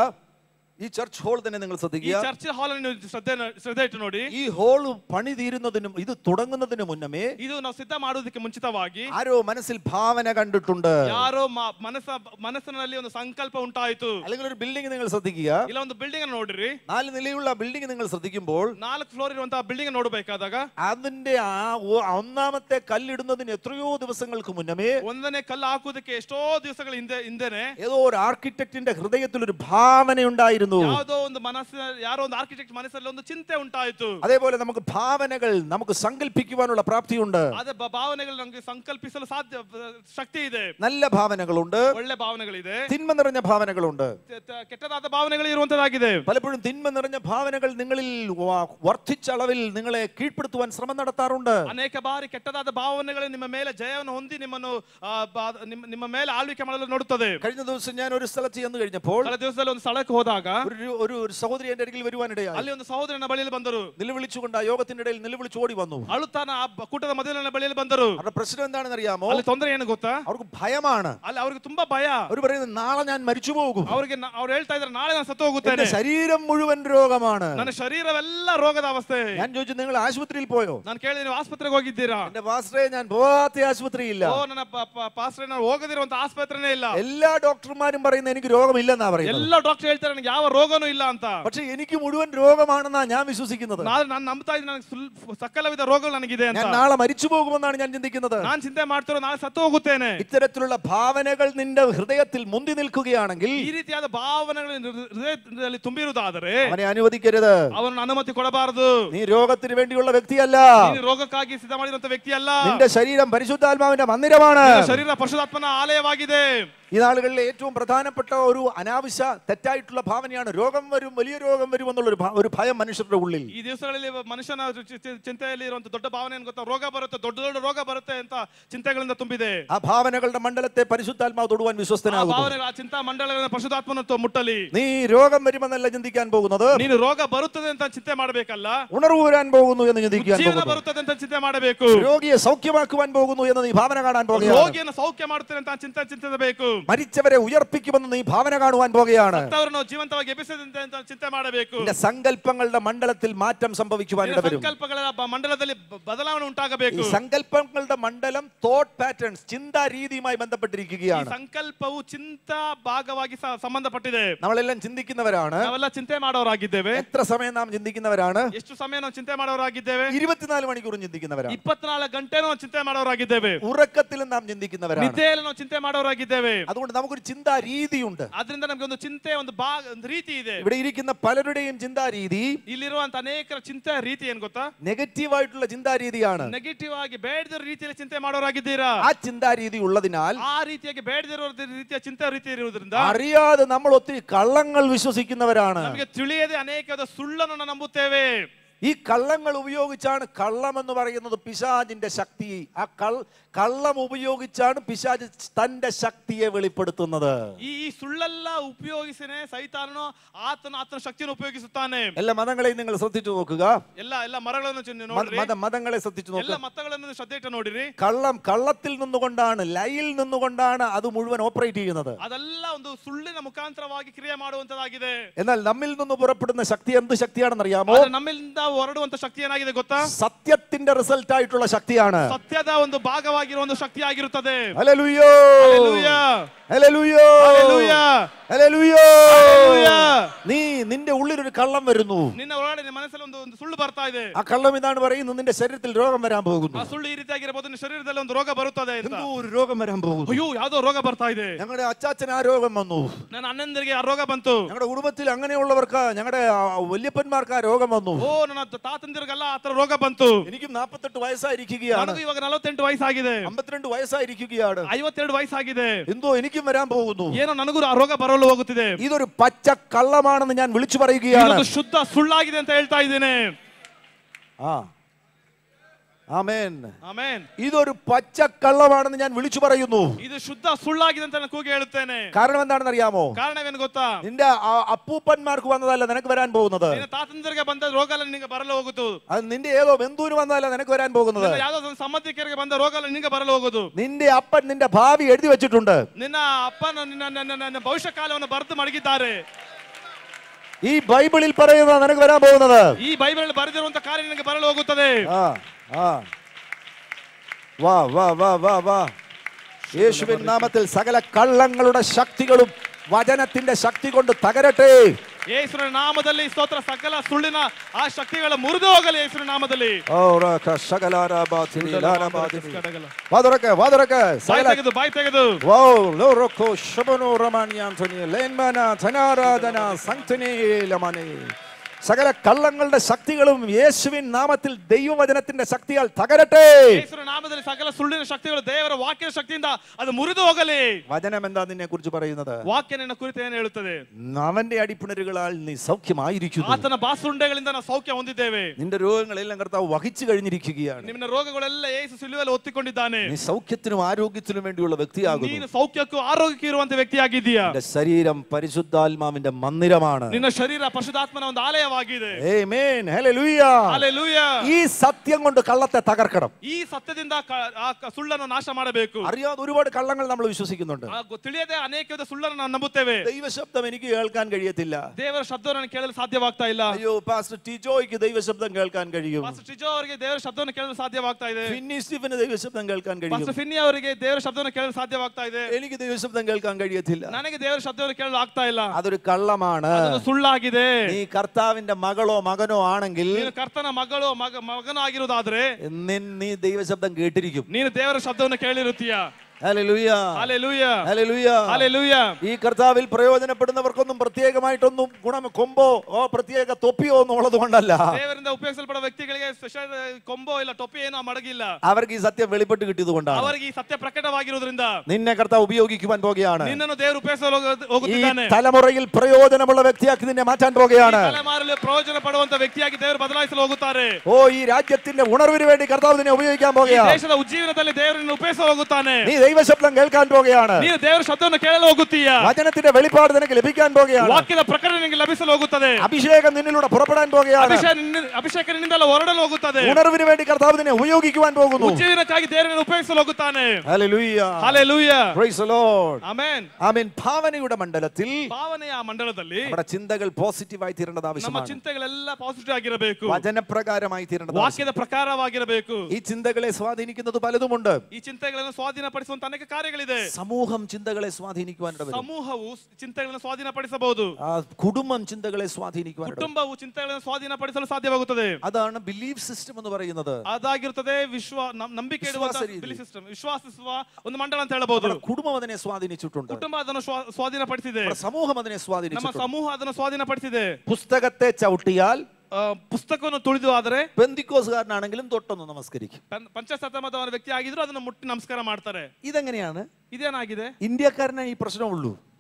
ഈ ചർച്ച് ഹോൾ തന്നെ നിങ്ങൾ ಈ ശ്രദ്ധിക്കുക ಚರ್ಚ್ ಹಾಲ್ ಅನ್ನು ಶ್ರದ್ಧೆ ಶ್ರದ್ಧೆ ಇಟ್ಟು ನೋಡಿ ഈ ഹോൾ പണി തീരുന്നതിനും ഇത് തുടങ്ങുന്നതിന് മുന്നമേ ಇದು ನಾವು ಸಿದ್ಧ ಮಾಡುವುದಕ್ಕೆ ಮುಂಚಿತವಾಗಿ ആരോ മനസ്സിൽ ഭാവന കണ്ടിട്ടുണ്ട് ಯಾರೋ ಮ- ಮನಸ್ಸ ಮನಸ್ಸಿನಲ್ಲಿ ಒಂದು ಸಂಕಲ್ಪ ಉಂಟಾಯಿತು അല്ലെങ്കിൽ ഒരു ബിൽഡിംഗ് നിങ്ങൾ ശ്രദ്ധിക്കുക ಇಲ್ಲ ಒಂದು ಬಿಲ್ಡಿಂಗ್ ಅನ್ನು ನೋಡಿರಿ നാല് നിലയുള്ള ബിൽഡിംഗ് നിങ്ങൾ ശ്രദ്ധിക്കുമ്പോൾ ನಾಲ್ಕು ಫ್ಲೋರ್ ಇರುವಂತಹ ಬಿಲ್ಡಿಂಗ್ ನೋಡಬೇಕಾದಾಗ അതിന്റെ ആ ഒ- ഒന്നാമത്തെ കല്ലിടുന്നതിന് എത്രയോ ദിവസങ്ങൾക്ക് മുന്നമേ ಒಂದನೇ ಕಲ್ಲು ಹಾಕುವುದಕ್ಕೆ ಎಷ್ಟೋ ದಿವಸಗಳ ಹಿಂದೆ ಹಿಂದೆನೆ ഏതോ ഒരു ആർക്കിടെക്റ്റിന്റെ ഹൃദയത്തിൽ ഒരു ഭാവന ഉണ്ടായിരുന്നു ಯಾವುದೋ ಒಂದು ಮನಸ್ಸಿನ ಯಾರೋ ಒಂದು ಆರ್ಕಿಟೆಕ್ಟ್ ಮನಸ್ಸಲ್ಲಿ ಒಂದು ಚಿಂತೆ ಉಂಟಾಯಿತು അതേപോലെ നമുക്ക് ഭാവനകൾ നമുക്ക് സങ്കല്പിക്കുവാനുള്ള പ്രാപ്തിയുണ്ട് ಅದೇ ಬ- ಭಾವನೆಗಳು ನಮಗೆ ಸಂಕಲ್ಪಿಸಲು ಸಾಧ್ಯ ಬ- ಶಕ್ತಿ ಇದೆ നല്ല ഭാവനകളുണ്ട് ಒಳ್ಳೆ ಭಾವನೆಗಳಿದೆ തിന്മ നിറഞ്ഞ ഭാവനകളുണ്ട് ತೆ- ತೆ- ಕೆಟ್ಟದಾದ ಭಾವನೆಗಳು ಇರುವಂತದ್ದಾಗಿದೆ പലപ്പോഴും തിന്മ നിറഞ്ഞ ഭാവനകൾ നിങ്ങളിൽ വ- വർദ്ധിച്ച അളവിൽ നിങ്ങളെ കീഴ്പ്പെടുത്തുവാൻ ശ്രമം നടത്താറുണ്ട് ಅನೇಕ ಬಾರಿ ಕೆಟ್ಟದಾದ ಭಾವನೆಗಳು ನಿಮ್ಮ ಮೇಲೆ ಜಯವನ್ನು ಹೊಂದಿ ನಿಮ್ಮನ್ನು ಆ, ಬಾ- ನಿಮ್ಮ ನಿಮ್ಮ ಮೇಲೆ ಆಳ್ವಿಕೆ ಮಾಡಲು ನೋಡುತ್ತದೆ കഴിഞ്ഞ ദിവസം ഞാൻ ഒരു സ്ഥലത്ത് ചെന്ന് കഴിഞ്ഞപ്പോൾ ಕಳೆದ ದಿವಸದಲ್ಲಿ ಒಂದು ಸ್ಥಳಕ್ಕೆ ಹೋದಾಗ ഒരു ഒരു ഒരു സഹോദരി എന്റെ അരികിൽ വരുവാനിടയായി ಅಲ್ಲಿ ಒಂದು ಸಹೋದರನ ಬಳಿಯಲ್ಲಿ ಬಂದರು നിലവിളിച്ചുകൊണ്ട് ആ യോഗത്തിന്റെ ഇടയിൽ നിലവിളിച്ച് ഓടി വന്നു ಅಳುತ್ತಾನ ಆ ಬ- ಕೂಟದ ಮೊದಲನೇ ಬಳಿಯಲ್ಲಿ ಬಂದರು അവരുടെ പ്രശ്നം എന്താണെന്ന് അറിയാമോ ಅಲ್ಲಿ ತೊಂದರೆ ಏನು ಗೊತ್ತಾ അവർക്ക് ഭയമാണ് ಅಲ್ಲಿ ಅವ್ರಿಗೆ ತುಂಬಾ ಭಯ അവർ പറയുന്നത് നാളെ ഞാൻ മരിച്ചു പോകും ಅವ್ರಿಗೆ ನ- ಅವ್ರು ಹೇಳ್ತಾ ಇದ್ದಾರೆ ನಾಳೆ ನಾನು ಸತ್ತು എന്റെ ಹೋಗುತ್ತೇನೆ ശരീരം മുഴുവൻ രോഗമാണ് ನನ್ನ ಶರೀರವೆಲ್ಲ ರೋಗದ ಅವಸ್ಥೆ ഞാൻ ചോദിച്ചു നിങ്ങൾ ആശുപത്രിയിൽ പോയോ ನಾನು ಕೇಳಿದೆ ನೀವು ಆಸ್ಪತ್ರೆಗೆ ಹೋಗಿದ್ದೀರಾ എന്റെ പാസ്റ്ററെ ഞാൻ പോകാത്ത ആശുപത്രിയില്ല ಓ ನನ್ನ ಪಾಸ್ಟ್ರೆ ನಾನು ಹೋಗದಿರುವಂತ ಆಸ್ಪತ್ರೆನೇ ಇಲ್ಲ എല്ലാ ഡോക്ടർമാരും പറയുന്നത് എനിക്ക് രോഗമില്ലെന്നാ പറയുന്നത് ಎಲ್ಲ ಡಾಕ್ಟರ್ ಹೇಳ್ತಾರೆ ನನಗೆ ಯಾವ ರೋಗನೂ ಇಲ್ಲ ಅಂತ പക്ഷെ എനിക്ക് മുഴുവൻ രോഗമാണെന്നാ ഞാൻ വിശ്വസിക്കുന്നത് ನಾನು ನಾನು ನಂಬ್ತಾ ಇದ್ದೀನಿ ನನಗೆ ಸುಲ್- ಸಕಲವಿಧ ರೋಗಗಳು ನನಗಿದೆ ಅಂತ ഞാൻ നാളെ മരിച്ചു പോകുമെന്നാണ് ഞാൻ ചിന്തിക്കുന്നത് ನಾನು ಚಿಂತೆ ಮಾಡ್ತಿರೋ ನಾಳೆ ಸತ್ತು ಹೋಗುತ್ತೇನೆ ഇത്തരത്തിലുള്ള ഭാവനകൾ നിന്റെ ഹൃദയത്തിൽ മുന്തി നിൽക്കുകയാണെങ്കിൽ ಈ ರೀತಿಯಾದ ಭಾವನೆಗಳು ನಿನ್ನ ಹೃದಯದಲ್ಲಿ ತುಂಬಿರುವುದಾದರೆ അവനെ അനുവദിക്കരുത് ಅವರನ್ನು ಅನುಮತಿ ಕೊಡಬಾರದು നീ രോഗത്തിന് വേണ്ടിയുള്ള വ്യക്തിയല്ല ನೀನು ರೋಗಕ್ಕಾಗಿ ಸಿದ್ಧ ಮಾಡಿರುವಂತ ವ್ಯಕ್ತಿ ಅಲ್ಲ നിന്റെ ശരീരം പരിശുദ്ധാത്മാവിന്റെ മന്ദിരമാണ് ನಿನ್ನ ಶರೀರ ಪರಶುರಾತ್ಮನ ಆಲಯವಾಗಿದೆ ഈ നാളുകളിലെ ഏറ്റവും പ്രധാനപ്പെട്ട ഒരു അനാവശ്യ തെറ്റായിട്ടുള്ള ഭാവനയാണ് രോഗം വരും വലിയ രോഗം വരും എന്നുള്ള ഒരു ഭ- ഒരു ഭയം മനുഷ്യരുടെ ഉള്ളിൽ ಈ ದಿವಸಗಳಲ್ಲಿ ಮನುಷ್ಯನ ಚಿ- ಚಿ- ಚಿಂತೆಯಲ್ಲಿ ಇರುವಂತ ದೊಡ್ಡ ಭಾವನೆ ಏನ್ ಗೊತ್ತಾ ರೋಗ ಬರುತ್ತೆ ದೊಡ್ಡ ದೊಡ್ಡ ರೋಗ ಬರುತ್ತೆ ಅಂತ ಚಿಂತೆಗಳಿಂದ ತುಂಬಿದೆ ആ ഭാവനകളുടെ മണ്ഡലത്തെ പരിശുദ്ധാത്മാവ് തൊടുവാൻ ಆ വിശ്വസ്തനാകുന്നു ಭಾವನೆಗಳ ಆ ಚಿಂತಾ ಮಂಡಳಗಳನ್ನ ಪಶುಧಾತ್ಮನ ತ- ಮುಟ್ಟಲಿ നീ രോഗം വരുമെന്നല്ല ചിന്തിക്കാൻ പോകുന്നത് ನೀನು ರೋಗ ಬರುತ್ತದೆ ಅಂತ ಚಿಂತೆ ಮಾಡಬೇಕಲ್ಲ ഉണർവ് വരാൻ പോകുന്നു എന്ന് ചിന്തിക്കാൻ ಜೀವನ പോകുന്നു ಬರುತ್ತದೆ ಅಂತ ಚಿಂತೆ ಮಾಡಬೇಕು രോഗിയെ സൗഖ്യമാക്കുവാൻ പോകുന്നു എന്ന് നീ ഭാവന കാണാൻ പോകുകയാണ് ರೋಗಿಯನ್ನು ಸೌಖ್ಯ ಮಾಡುತ್ತೇನೆ ಅಂತ ಚಿಂತೆ ಚಿಂತಿಸಬೇಕು മരിച്ചവരെ ഉയർപ്പിക്കുമെന്ന് നീ ഭാവന കാണുവാൻ പോകുകയാണ് ಅವರನ್ನು ಜೀವಂತವಾಗಿ ಎಬ್ಬಿಸದಂತೆ ಅಂತ ಚಿಂತೆ ಮಾಡಬೇಕು നിന്റെ സങ്കല്പങ്ങളുടെ മണ്ഡലത്തിൽ മാറ്റം സംഭവിക്കുവാൻ ನಿನ್ನ ഇടവരും ಸಂಕಲ್ಪಗಳ ಬ- ಮಂಡಲದಲ್ಲಿ ಬ- ಬದಲಾವಣೆ ഈ ಉಂಟಾಗಬೇಕು സങ്കല്പങ്ങളുടെ മണ്ഡലം തോട്ട് പാറ്റേൺസ് ചിന്താ രീതിയുമായി ಈ ബന്ധപ്പെട്ടിരിക്കുകയാണ് ಸಂಕಲ್ಪವು ಚಿಂತಾ ಭಾಗವಾಗಿ ಸ- ಸಂಬಂಧಪಟ್ಟಿದೆ നമ്മളെല്ലാം ചിന്തിക്കുന്നവരാണ് ನಾವೆಲ್ಲ ಚಿಂತೆ ಮಾಡೋರಾಗಿದ್ದೇವೆ എത്ര സമയം നാം ചിന്തിക്കുന്നവരാണ് ಎಷ್ಟು ಸಮಯ ನಾವು ಚಿಂತೆ ಮಾಡೋರಾಗಿದ್ದೇವೆ ഇരുപത്തിനാല് മണിക്കൂറും ചിന്തിക്കുന്നവരാണ് ಇಪ್ಪತ್ನಾಲ್ಕು ಗಂಟೆ ನಾವು ಚಿಂತೆ ಮಾಡೋರಾಗಿದ್ದೇವೆ ഉറക്കത്തിലും നാം ചിന്തിക്കുന്നവരാണ് ನಿದ್ದೆಯಲ್ಲಿ ನಾವು ಚಿಂತೆ ಮಾಡೋರಾಗಿದ್ದೇವೆ അതുകൊണ്ട് നമുക്കൊരു ചിന്താ രീതിയുണ്ട് ಅದರಿಂದ ನಮ್ಗೆ ಒಂದು ಚಿಂತೆ ಒಂದು ಭಾಗ ಒಂದು ರೀತಿ ಇದೆ ഇവിടെ ഇരിക്കുന്ന പലരുടെയും ചിന്താ രീതി ಇಲ್ಲಿರುವಂತ ಅನೇಕರ ಚಿಂತೆ ರೀತಿ ಏನ್ ಗೊತ್ತಾ നെഗറ്റീവ് ആയിട്ടുള്ള ചിന്താ രീതിയാണ് ನೆಗೆಟಿವ್ ಆಗಿ ಬೇಡದಿರೋ ರೀತಿಯಲ್ಲಿ ಚಿಂತೆ ಮಾಡೋರಾಗಿದ್ದೀರಾ ആ ചിന്താ രീതി ഉള്ളതിനാൽ ಆ ರೀತಿಯಾಗಿ ಬೇಡದಿರೋ ರೀತಿಯ ಚಿಂತೆ ರೀತಿ ಇರುವುದರಿಂದ അറിയാതെ നമ്മൾ ഒത്തിരി കള്ളങ്ങൾ വിശ്വസിക്കുന്നവരാണ് ನಮಗೆ ತಿಳಿಯದೆ ಅನೇಕದ ಸುಳ್ಳನ್ನು ನಾವು ನಂಬುತ್ತೇವೆ ഈ കള്ളങ്ങൾ ഉപയോഗിച്ചാണ് കള്ളം എന്ന് പറയുന്നത് പിശാജിന്റെ ശക്തി ആ കൾ കള്ളം ഉപയോഗിച്ചാണ് പിശാജ് തന്റെ ശക്തിയെ വെളിപ്പെടുത്തുന്നത് ಈ ಈ ಸುಳ್ಳೆಲ್ಲ ಉಪಯೋಗಿಸಿನೇ ಸೈತಾನನು ಆತನ ಆತನ ಶಕ್ತಿಯನ್ನು ಉಪಯೋಗಿಸುತ್ತಾನೆ എല്ലാ മതങ്ങളെയും നിങ്ങൾ ശ്രദ്ധിച്ചു നോക്കുക ಎಲ್ಲ ಎಲ್ಲ ಮರಗಳನ್ನು ಚು- മത- ನೋಡ್ರಿ മത മതങ്ങളെ ശ്രദ്ധിച്ചു ಎಲ್ಲ നോക്കുക ಮತಗಳನ್ನು ಶ್ರದ್ಧೆ ಇಟ್ಟು ನೋಡಿರಿ കള്ളം കള്ളത്തിൽ നിന്നുകൊണ്ടാണ് ലയിൽ നിന്നുകൊണ്ടാണ് അത് മുഴുവൻ ഓപ്പറേറ്റ് ചെയ്യുന്നത് ಅದೆಲ್ಲ ಒಂದು ಸುಳ್ಳಿನ ಮುಖಾಂತರವಾಗಿ ಕ್ರಿಯೆ ಮಾಡುವಂತದಾಗಿದೆ എന്നാൽ നമ്മിൽ നിന്ന് പുറപ്പെടുന്ന ശക്തി എന്ത് ശക്തിയാണെന്ന് അറിയാമോ ಆದ್ರೆ ನಮ್ಮಿಂದ ಹೊರಡುವಂತ ಶಕ್ತಿ ಏನಾಗಿದೆ ಗೊತ್ತಾ സത്യത്തിന്റെ റിസൾട്ട് ആയിട്ടുള്ള ശക്തിയാണ് ಸತ್ಯದ ಒಂದು ಭಾಗವಾಗಿರುವ ಒಂದು ಶಕ್ತಿ ಆಗಿರುತ್ತದೆ hallelujah Hallelujah. Hallelujah Hallelujah. Hallelujah Hallelujah. നീ നിന്റെ ഉള്ളിലൊരു കള്ളം വരുന്നു ನಿನ್ನ ಒಳಗಡೆ ನಿನ್ನ ಮನಸ್ಸಲ್ಲಿ ಒಂದು ಒಂದು ಸುಳ್ಳು ಬರ್ತಾ ಇದೆ ആ കള്ളം ഇതാണ് പറയുന്നത് നിന്റെ ശരീരത്തിൽ രോഗം വരാൻ പോകുന്നു ಆ ಸುಳ್ಳು ಈ ರೀತಿಯಾಗಿರಬಹುದು ನಿನ್ನ ಶರೀರದಲ್ಲಿ ಒಂದು ರೋಗ ಬರುತ್ತದೆ ಅಂತ എന്തോ ഒരു രോഗം വരാൻ പോകുന്നു ಅಯ್ಯೋ ಯಾವ್ದೋ ರೋಗ ಬರ್ತಾ ಇದೆ ഞങ്ങളുടെ അച്ചാച്ചൻ ആ രോഗം വന്നു ನನ್ನ ಅಣ್ಣಂದಿರಿಗೆ ಆ ರೋಗ ಬಂತು ഞങ്ങളുടെ കുടുംബത്തിൽ അങ്ങനെയുള്ളവർക്ക് ഞങ്ങളുടെ ആ വല്യപ്പന്മാർക്ക് ആ രോഗം വന്നു ಓ ನನ್ನ ತಾತಂದಿರಿಗೆಲ್ಲ ಆತರ ರೋಗ ಬಂತು എനിക്കും നാൽപ്പത്തെട്ട് വയസ്സായിരിക്കുകയാണ് ನನಗೂ ಇವಾಗ ನಲವತ್ತೆಂಟು ವಯಸ್ಸಾಗಿದೆ അമ്പത്തിരണ്ട് വയസ്സായിരിക്കുകയാണ് ಐವತ್ತೆರಡು ವಯಸ್ಸಾಗಿದೆ എന്തോ എനിക്കും വരാൻ പോകുന്നു ಏನೋ ನನಗೂ ಆ ರೋಗ ಬರಲು ಹೋಗುತ್ತಿದೆ ഇതൊരു പച്ച കള്ളമാണെന്ന് ഞാൻ വിളിച്ചു പറയുകയാണ് ಇದೊಂದು ಶುದ್ಧ ಸುಳ್ಳಾಗಿದೆ ಅಂತ ಹೇಳ್ತಾ ಇದ್ದೇನೆ ആ ആമേൻ ಆಮೇನ್ ഇതൊരു പച്ച കള്ളമാണെന്ന് ഞാൻ വിളിച്ചു പറയുന്നു ಇದು ಶುದ್ಧ ಸುಳ್ಳಾಗಿದೆ ಅಂತ ನಾನು ಕೂಗಿ ಹೇಳುತ್ತೇನೆ കാരണം എന്താണെന്ന് അറിയാമോ ಕಾರಣವೇನು ಗೊತ್ತಾ നിന്റെ ആ- അപ്പൂപ്പന്മാർക്ക് വന്നതല്ല നിനക്ക് വരാൻ പോകുന്നത് ನಿನ್ನ ತಾತಂದಿರಿಗೆ ಬಂದ ರೋಗ ಎಲ್ಲ ನಿನಗೆ ಬರಲು ಹೋಗುದು അത് നിന്റെ ഏതോ ബന്ധുവിന് വന്നതല്ല നിനക്ക് വരാൻ പോകുന്നത് ನಿನ್ನ ಯಾವ್ದೋ ಒಂದು ಸಂಬಂಧಿಕರಿಗೆ ಬಂದ ರೋಗ ಎಲ್ಲ ನಿನಗೆ ಬರಲು ಹೋಗುದು നിന്റെ അപ്പൻ നിന്റെ ഭാവി എഴുതി വെച്ചിട്ടുണ്ട് ನಿನ್ನ ಅಪ್ಪನ ನಿನ್ನ ನನ್ನ- ನನ್ನ ಭವಿಷ್ಯ ಕಾಲವನ್ನು ಬರೆದು ಮಡಗಿದ್ದಾರೆ ഈ ബൈബിളിൽ പറയുന്ന നിനക്ക് വരാൻ പോകുന്നത് ಈ ಬೈಬಲ್ ಬರೆದಿರುವಂತ ಕಾರ್ಯ ನಿನಗೆ ಬರಲು ಹೋಗುತ್ತದೆ ആ ആ വാ വാ വാ വാ വാ യേശുവിൻ നാമത്തിൽ സകല കള്ളങ്ങളുടെ ശക്തികളും വചനത്തിന്റെ ശക്തി കൊണ്ട് തകരട്ടെ ಯೇಸುವಿನ ನಾಮದಲ್ಲಿ ಸ್ತೋತ್ರ ಸಕಲ ಸುಳ್ಳಿನ ಆ ಶಕ್ತಿಗಳ ಮುರಿದು ಹೋಗಲಿ ಯೇಸುವಿನ ನಾಮದಲ್ಲಿ ഓ, റക, ശകലാരാബാധിനി, ലാരാബാധിനി. ಕಡೆಗಲ. വാ തുറക്ക്, വാ തുറക്ക്. ಬಾಯಿ സകല ತೆಗೆದು ಬಾಯಿ ತೆಗೆದು വൗ, ലോറോക്കോ, ശബനോ, റമാനിയാന്റോനി, ലേൻമാന, ധനാരാധന, സങ്ക്തനേ, ലമനേ. സകല കള്ളങ്ങളുടെ ശക്തികളും യേശുവിൻ നാമത്തിൽ ദൈവവചനത്തിന്റെ ശക്തിയാൽ തകരട്ടെ ಯೇಸುವಿನ ನಾಮದಲ್ಲಿ ಸಕಲ ಸುಳ್ಳಿನ ಶಕ್ತಿಗಳು ದೇವರ ವಾಕ್ಯದ ಶಕ್ತಿಯಿಂದ ಅದು ಮುರಿದು ಹೋಗಲಿ വചനം എന്താ നിന്നെ കുറിച്ച് പറയുന്നത് ವಾಕ್ಯ ನಿನ್ನ ಕುರಿತು ಏನು ಹೇಳುತ್ತದೆ അവന്റെ അടിപ്പിണരുകളാൽ നീ സൗഖ്യമായിരിക്കുന്നു ಆತನ ಬಾಸುಂಡೆಗಳಿಂದ ನಾವು ಸೌಖ್ಯ ಹೊಂದಿದ್ದೇವೆ നിന്റെ രോഗങ്ങളെല്ലാം കർത്താവ് വഹിച്ചു കഴിഞ്ഞിരിക്കുകയാണ് ನಿನ್ನ ರೋಗಗಳೆಲ್ಲ ಯೇಸು ಸಿಲುವೆಯಲ್ಲಿ ಒತ್ತಿಕೊಂಡಿದ್ದಾನೆ നീ സൗഖ്യത്തിനും ആരോഗ്യത്തിനും വേണ്ടിയുള്ള വ്യക്തിയാകുന്നു ನೀನು ಸೌಖ್ಯಕ್ಕೂ ಆರೋಗ್ಯಕ್ಕೂ ಇರುವಂತ ವ್ಯಕ್ತಿಯಾಗಿದ್ದೀಯಾ നിന്റെ ശരീരം പരിശുദ്ധാത്മാവിന്റെ മന്ദിരമാണ് ನಿನ್ನ ಶರೀರ ಪರಿಶುದ್ಧಾತ್ಮನ ಒಂದು ಆಲಯವಾಗಿದೆ Amen. Hallelujah. Hallelujah. ഈ സത്യം കൊണ്ട് കള്ളത്തെ തകർക്കണം ಈ ಸತ್ಯದಿಂದ ಕ- ಆ ಕ- ಸುಳ್ಳನ್ನು ನಾಶ ಮಾಡಬೇಕು അറിയാതെ ഒരുപാട് കള്ളങ്ങൾ നമ്മൾ വിശ്വസിക്കുന്നുണ്ട് ಆ ಗೊ- ತಿಳಿಯದೆ ಅನೇಕ ವಿಧ ಸುಳ್ಳನ್ನು ನಾವು ನಂಬುತ್ತೇವೆ ദൈവശബ്ദം എനിക്ക് കേൾക്കാൻ കഴിയത്തില്ല ದೇವರ ಶಬ್ದವನ್ನು ಕೇಳಲು ಸಾಧ್ಯವಾಗ್ತಾ ಇಲ್ಲ അയ്യോ പാസ്റ്റർ ടിജോയ്ക്ക് ദൈവശബ്ദം കേൾക്കാൻ കഴിയും ಪಾಸ್ಟರ್ ಟಿಜೋ ಅವರಿಗೆ ದೇವರ ಶಬ್ದವನ್ನು ಕೇಳಲು ಸಾಧ್ಯವಾಗ್ತಾ ಇದೆ ഫിന്നി സ്റ്റീഫന് ദൈവശബ്ദം കേൾക്കാൻ കഴിയും ಪಾಸ್ಟರ್ ಫಿನ್ನಿ ಅವರಿಗೆ ದೇವರ ಶಬ್ದವನ್ನು ಕೇಳಲು ಸಾಧ್ಯವಾಗ್ತಾ ಇದೆ എനിക്ക് ദൈവശബ്ദം കേൾക്കാൻ കഴിയത്തില്ല ನನಗೆ ದೇವರ ಶಬ್ದವನ್ನು ಕೇಳಲು ಆಗ್ತಾ ಇಲ್ಲ അതൊരു കള്ളമാണ് ಅದೊಂದು ಸುಳ್ಳಾಗಿದೆ നീ കർത്താവിന്റെ മകളോ മകനോ ആണെങ്കിൽ ನೀನು ಕರ್ತನ ಮಗಳು ಮಗ ಮಗನ ಆಗಿರುವುದಾದ್ರೆ നിൻ- നീ ദൈവശബ്ദം കേട്ടിരിക്കും ನೀನು ದೇವರ ಶಬ್ದವನ್ನು ಕೇಳಿರುತ್ತೀಯ ഹല്ലേലൂയ ಹಾಲೆಲೂಯ ഹല്ലേലൂയ ಹಾಲೆಲೂಯ ഈ കർത്താവിൽ പ്രയോജനപ്പെടുന്നവർക്കൊന്നും പ്രത്യേകമായിട്ടൊന്നും ഗുണം കൊമ്പോ ഓ പ്രത്യേക തൊപ്പിയോ ഒന്നും ഉള്ളത് കൊണ്ടല്ല ದೇವರಿಂದ ಉಪಯೋಗಿಸಲ್ಪಡುವ ವ್ಯಕ್ತಿಗಳಿಗೆ ಸ್ಪೆಷಲ್ ಕೊಂಬೋ ಇಲ್ಲ ಟೊಪ್ಪಿ ಏನೋ ಮಡಗಿಲ್ಲ അവർക്ക് ഈ സത്യം വെളിപ്പെട്ട് കിട്ടിയത് കൊണ്ടാണ് ಅವರಿಗೆ ಈ ಸತ್ಯ ಪ್ರಕಟವಾಗಿರುವುದರಿಂದ നിന്നെ കർത്താവ് ഉപയോഗിക്കുവാൻ പോകുകയാണ് ನಿನ್ನನ್ನು ದೇವರು ಉಪಯೋಗಿಸಲು ಹೋಗ- ഈ ಹೋಗುತ್ತಿದ್ದಾನೆ തലമുറയിൽ പ്രയോജനമുള്ള വ്യക്തിയാക്കി നിന്നെ മാറ്റാൻ പോകുകയാണ് ತಲೆಮಾರಲು ಪ್ರಯೋಜನ ಪಡುವಂತ ವ್ಯಕ್ತಿಯಾಗಿ ದೇವರು ಬದಲಾಯಿಸಲು ಹೋಗುತ್ತಾರೆ ഓ ഈ രാജ്യത്തിന്റെ ഉണർവിന് വേണ്ടി കർത്താവ് നിന്നെ ഉപയോഗിക്കാൻ ಈ പോകുകയാണ് ದೇಶದ ಉಜ್ಜೀವನದಲ್ಲಿ ದೇವರನ್ನು ಉಪಯೋಗಿಸಲು ಹೋಗುತ್ತಾನೆ നീ ദൈവശബ്ദം കേൾക്കാൻ പോകുകയാണ് ನೀನು ದೇವರ ಶಬ್ದವನ್ನು ಕೇಳಲು ಹೋಗುತ್ತೀಯ വചനത്തിന്റെ വെളിപ്പാട് നിനക്ക് ലഭിക്കാൻ പോകുകയാണ് ವಾಕ್ಯದ ಪ್ರಕರಣ ನಿನಗೆ ಲಭಿಸಲು ಹೋಗುತ್ತದೆ അഭിഷേകം നിന്നിലൂടെ പുറപ്പെടാൻ പോകുകയാണ് ಅಭಿಷೇಕ ನಿನ್ನ- ಅಭಿಷೇಕ ನಿನ್ನಿಂದಲ್ಲ ಹೊರಡಲು ಹೋಗುತ್ತದೆ ഉണർവിന് വേണ്ടി കർത്താവ് നിന്നെ ഉപയോഗിക്കുവാൻ പോകുന്നു ಉಜ್ಜೀವನಕ್ಕಾಗಿ ದೇವರನ್ನು ಉಪಯೋಗಿಸಲು ಹೋಗುತ್ತಾನೆ hallelujah hallelujah Praise the Lord. ಆಮೇನ್ ആമേൻ ഭാവനയുടെ മണ്ഡലത്തിൽ ಭಾವನೆಯ ಮಂಡಲದಲ್ಲಿ നമ്മുടെ ചിന്തകൾ പോസിറ്റീവായി തീരേണ്ടത് ನಮ್ಮ ആവശ്യമാണ് ಚಿಂತೆಗಳೆಲ್ಲ ಪಾಸಿಟಿವ್ ಆಗಿರಬೇಕು വചനപ്രകാരമായി തീരേണ്ടത് ആവശ്യമാണ്. ವಾಕ್ಯದ ಪ್ರಕಾರವಾಗಿರಬೇಕು ഈ ചിന്തകളെ സ്വാധീനിക്കുന്നത് പലതുമുണ്ട് ಈ ಚಿಂತೆಗಳನ್ನು ಸ್ವಾಧೀನಪಡಿಸುವಂತ ಅನೇಕ ಕಾರ್ಯಗಳಿದೆ സമൂഹം ചിന്തകളെ സ്വാധീനിക്കുവാനിട വരും ಸಮೂಹವು ಚಿಂತೆಗಳನ್ನು ಸ್ವಾಧೀನಪಡಿಸಬಹುದು ആ, കുടുംബം ചിന്തകളെ സ്വാധീനിക്കുവാനിട വരും. ಕುಟುಂಬವು ಚಿಂತೆಗಳನ್ನು ಸ್ವಾಧೀನಪಡಿಸಲು ಸಾಧ್ಯವಾಗುತ್ತದೆ അതാണ് ബിലീഫ് സിസ്റ്റം എന്ന് പറയുന്നത് ಅದಾಗಿರುತ್ತದೆ ವಿಶ್ವ ನಂ- ನಂಬಿಕೆ ಇಡುವಂತ ವಿಶ್ವಾಸ ರೀತಿ. belief system, ವಿಶ್ವಾಸಿಸುವ ಒಂದು ಮಂಡಳ ಅಂತ ಹೇಳಬಹುದು നമ്മുടെ കുടുംബം അതിനെ സ്വാധീനിച്ചിട്ടുണ്ട് ಕುಟುಂಬ ಅದನ್ನು ಸ್ವಾ- ಸ್ವಾಧೀನಪಡಿಸಿದೆ നമ്മുടെ സമൂഹം അതിനെ ನಮ್ಮ സ്വാധീനിച്ചിട്ടുണ്ട് ಸಮೂಹ ಅದನ್ನು ಸ್ವಾಧೀನಪಡಿಸಿದೆ പുസ്തകത്തെ ചവിട്ടിയാൽ ಆ, ಪುಸ್ತಕವನ್ನು ತುಳಿದು ಆದರೆ ബന്ധിക്കോസുകാരനാണെങ്കിലും തൊട്ടൊന്ന് നമസ്കരിക്കും ಪಂ- ಪಂಚಶತಮಾನದವರ ವ್ಯಕ್ತಿ ಆಗಿದ್ರು ಅದನ್ನು ಮುಟ್ಟಿ ನಮಸ್ಕಾರ ಮಾಡ್ತಾರೆ ഇതെങ്ങനെയാണ് ಇದೇನಾಗಿದೆ ഇന്ത്യക്കാരനെ ഈ പ്രശ്നമുള്ളൂ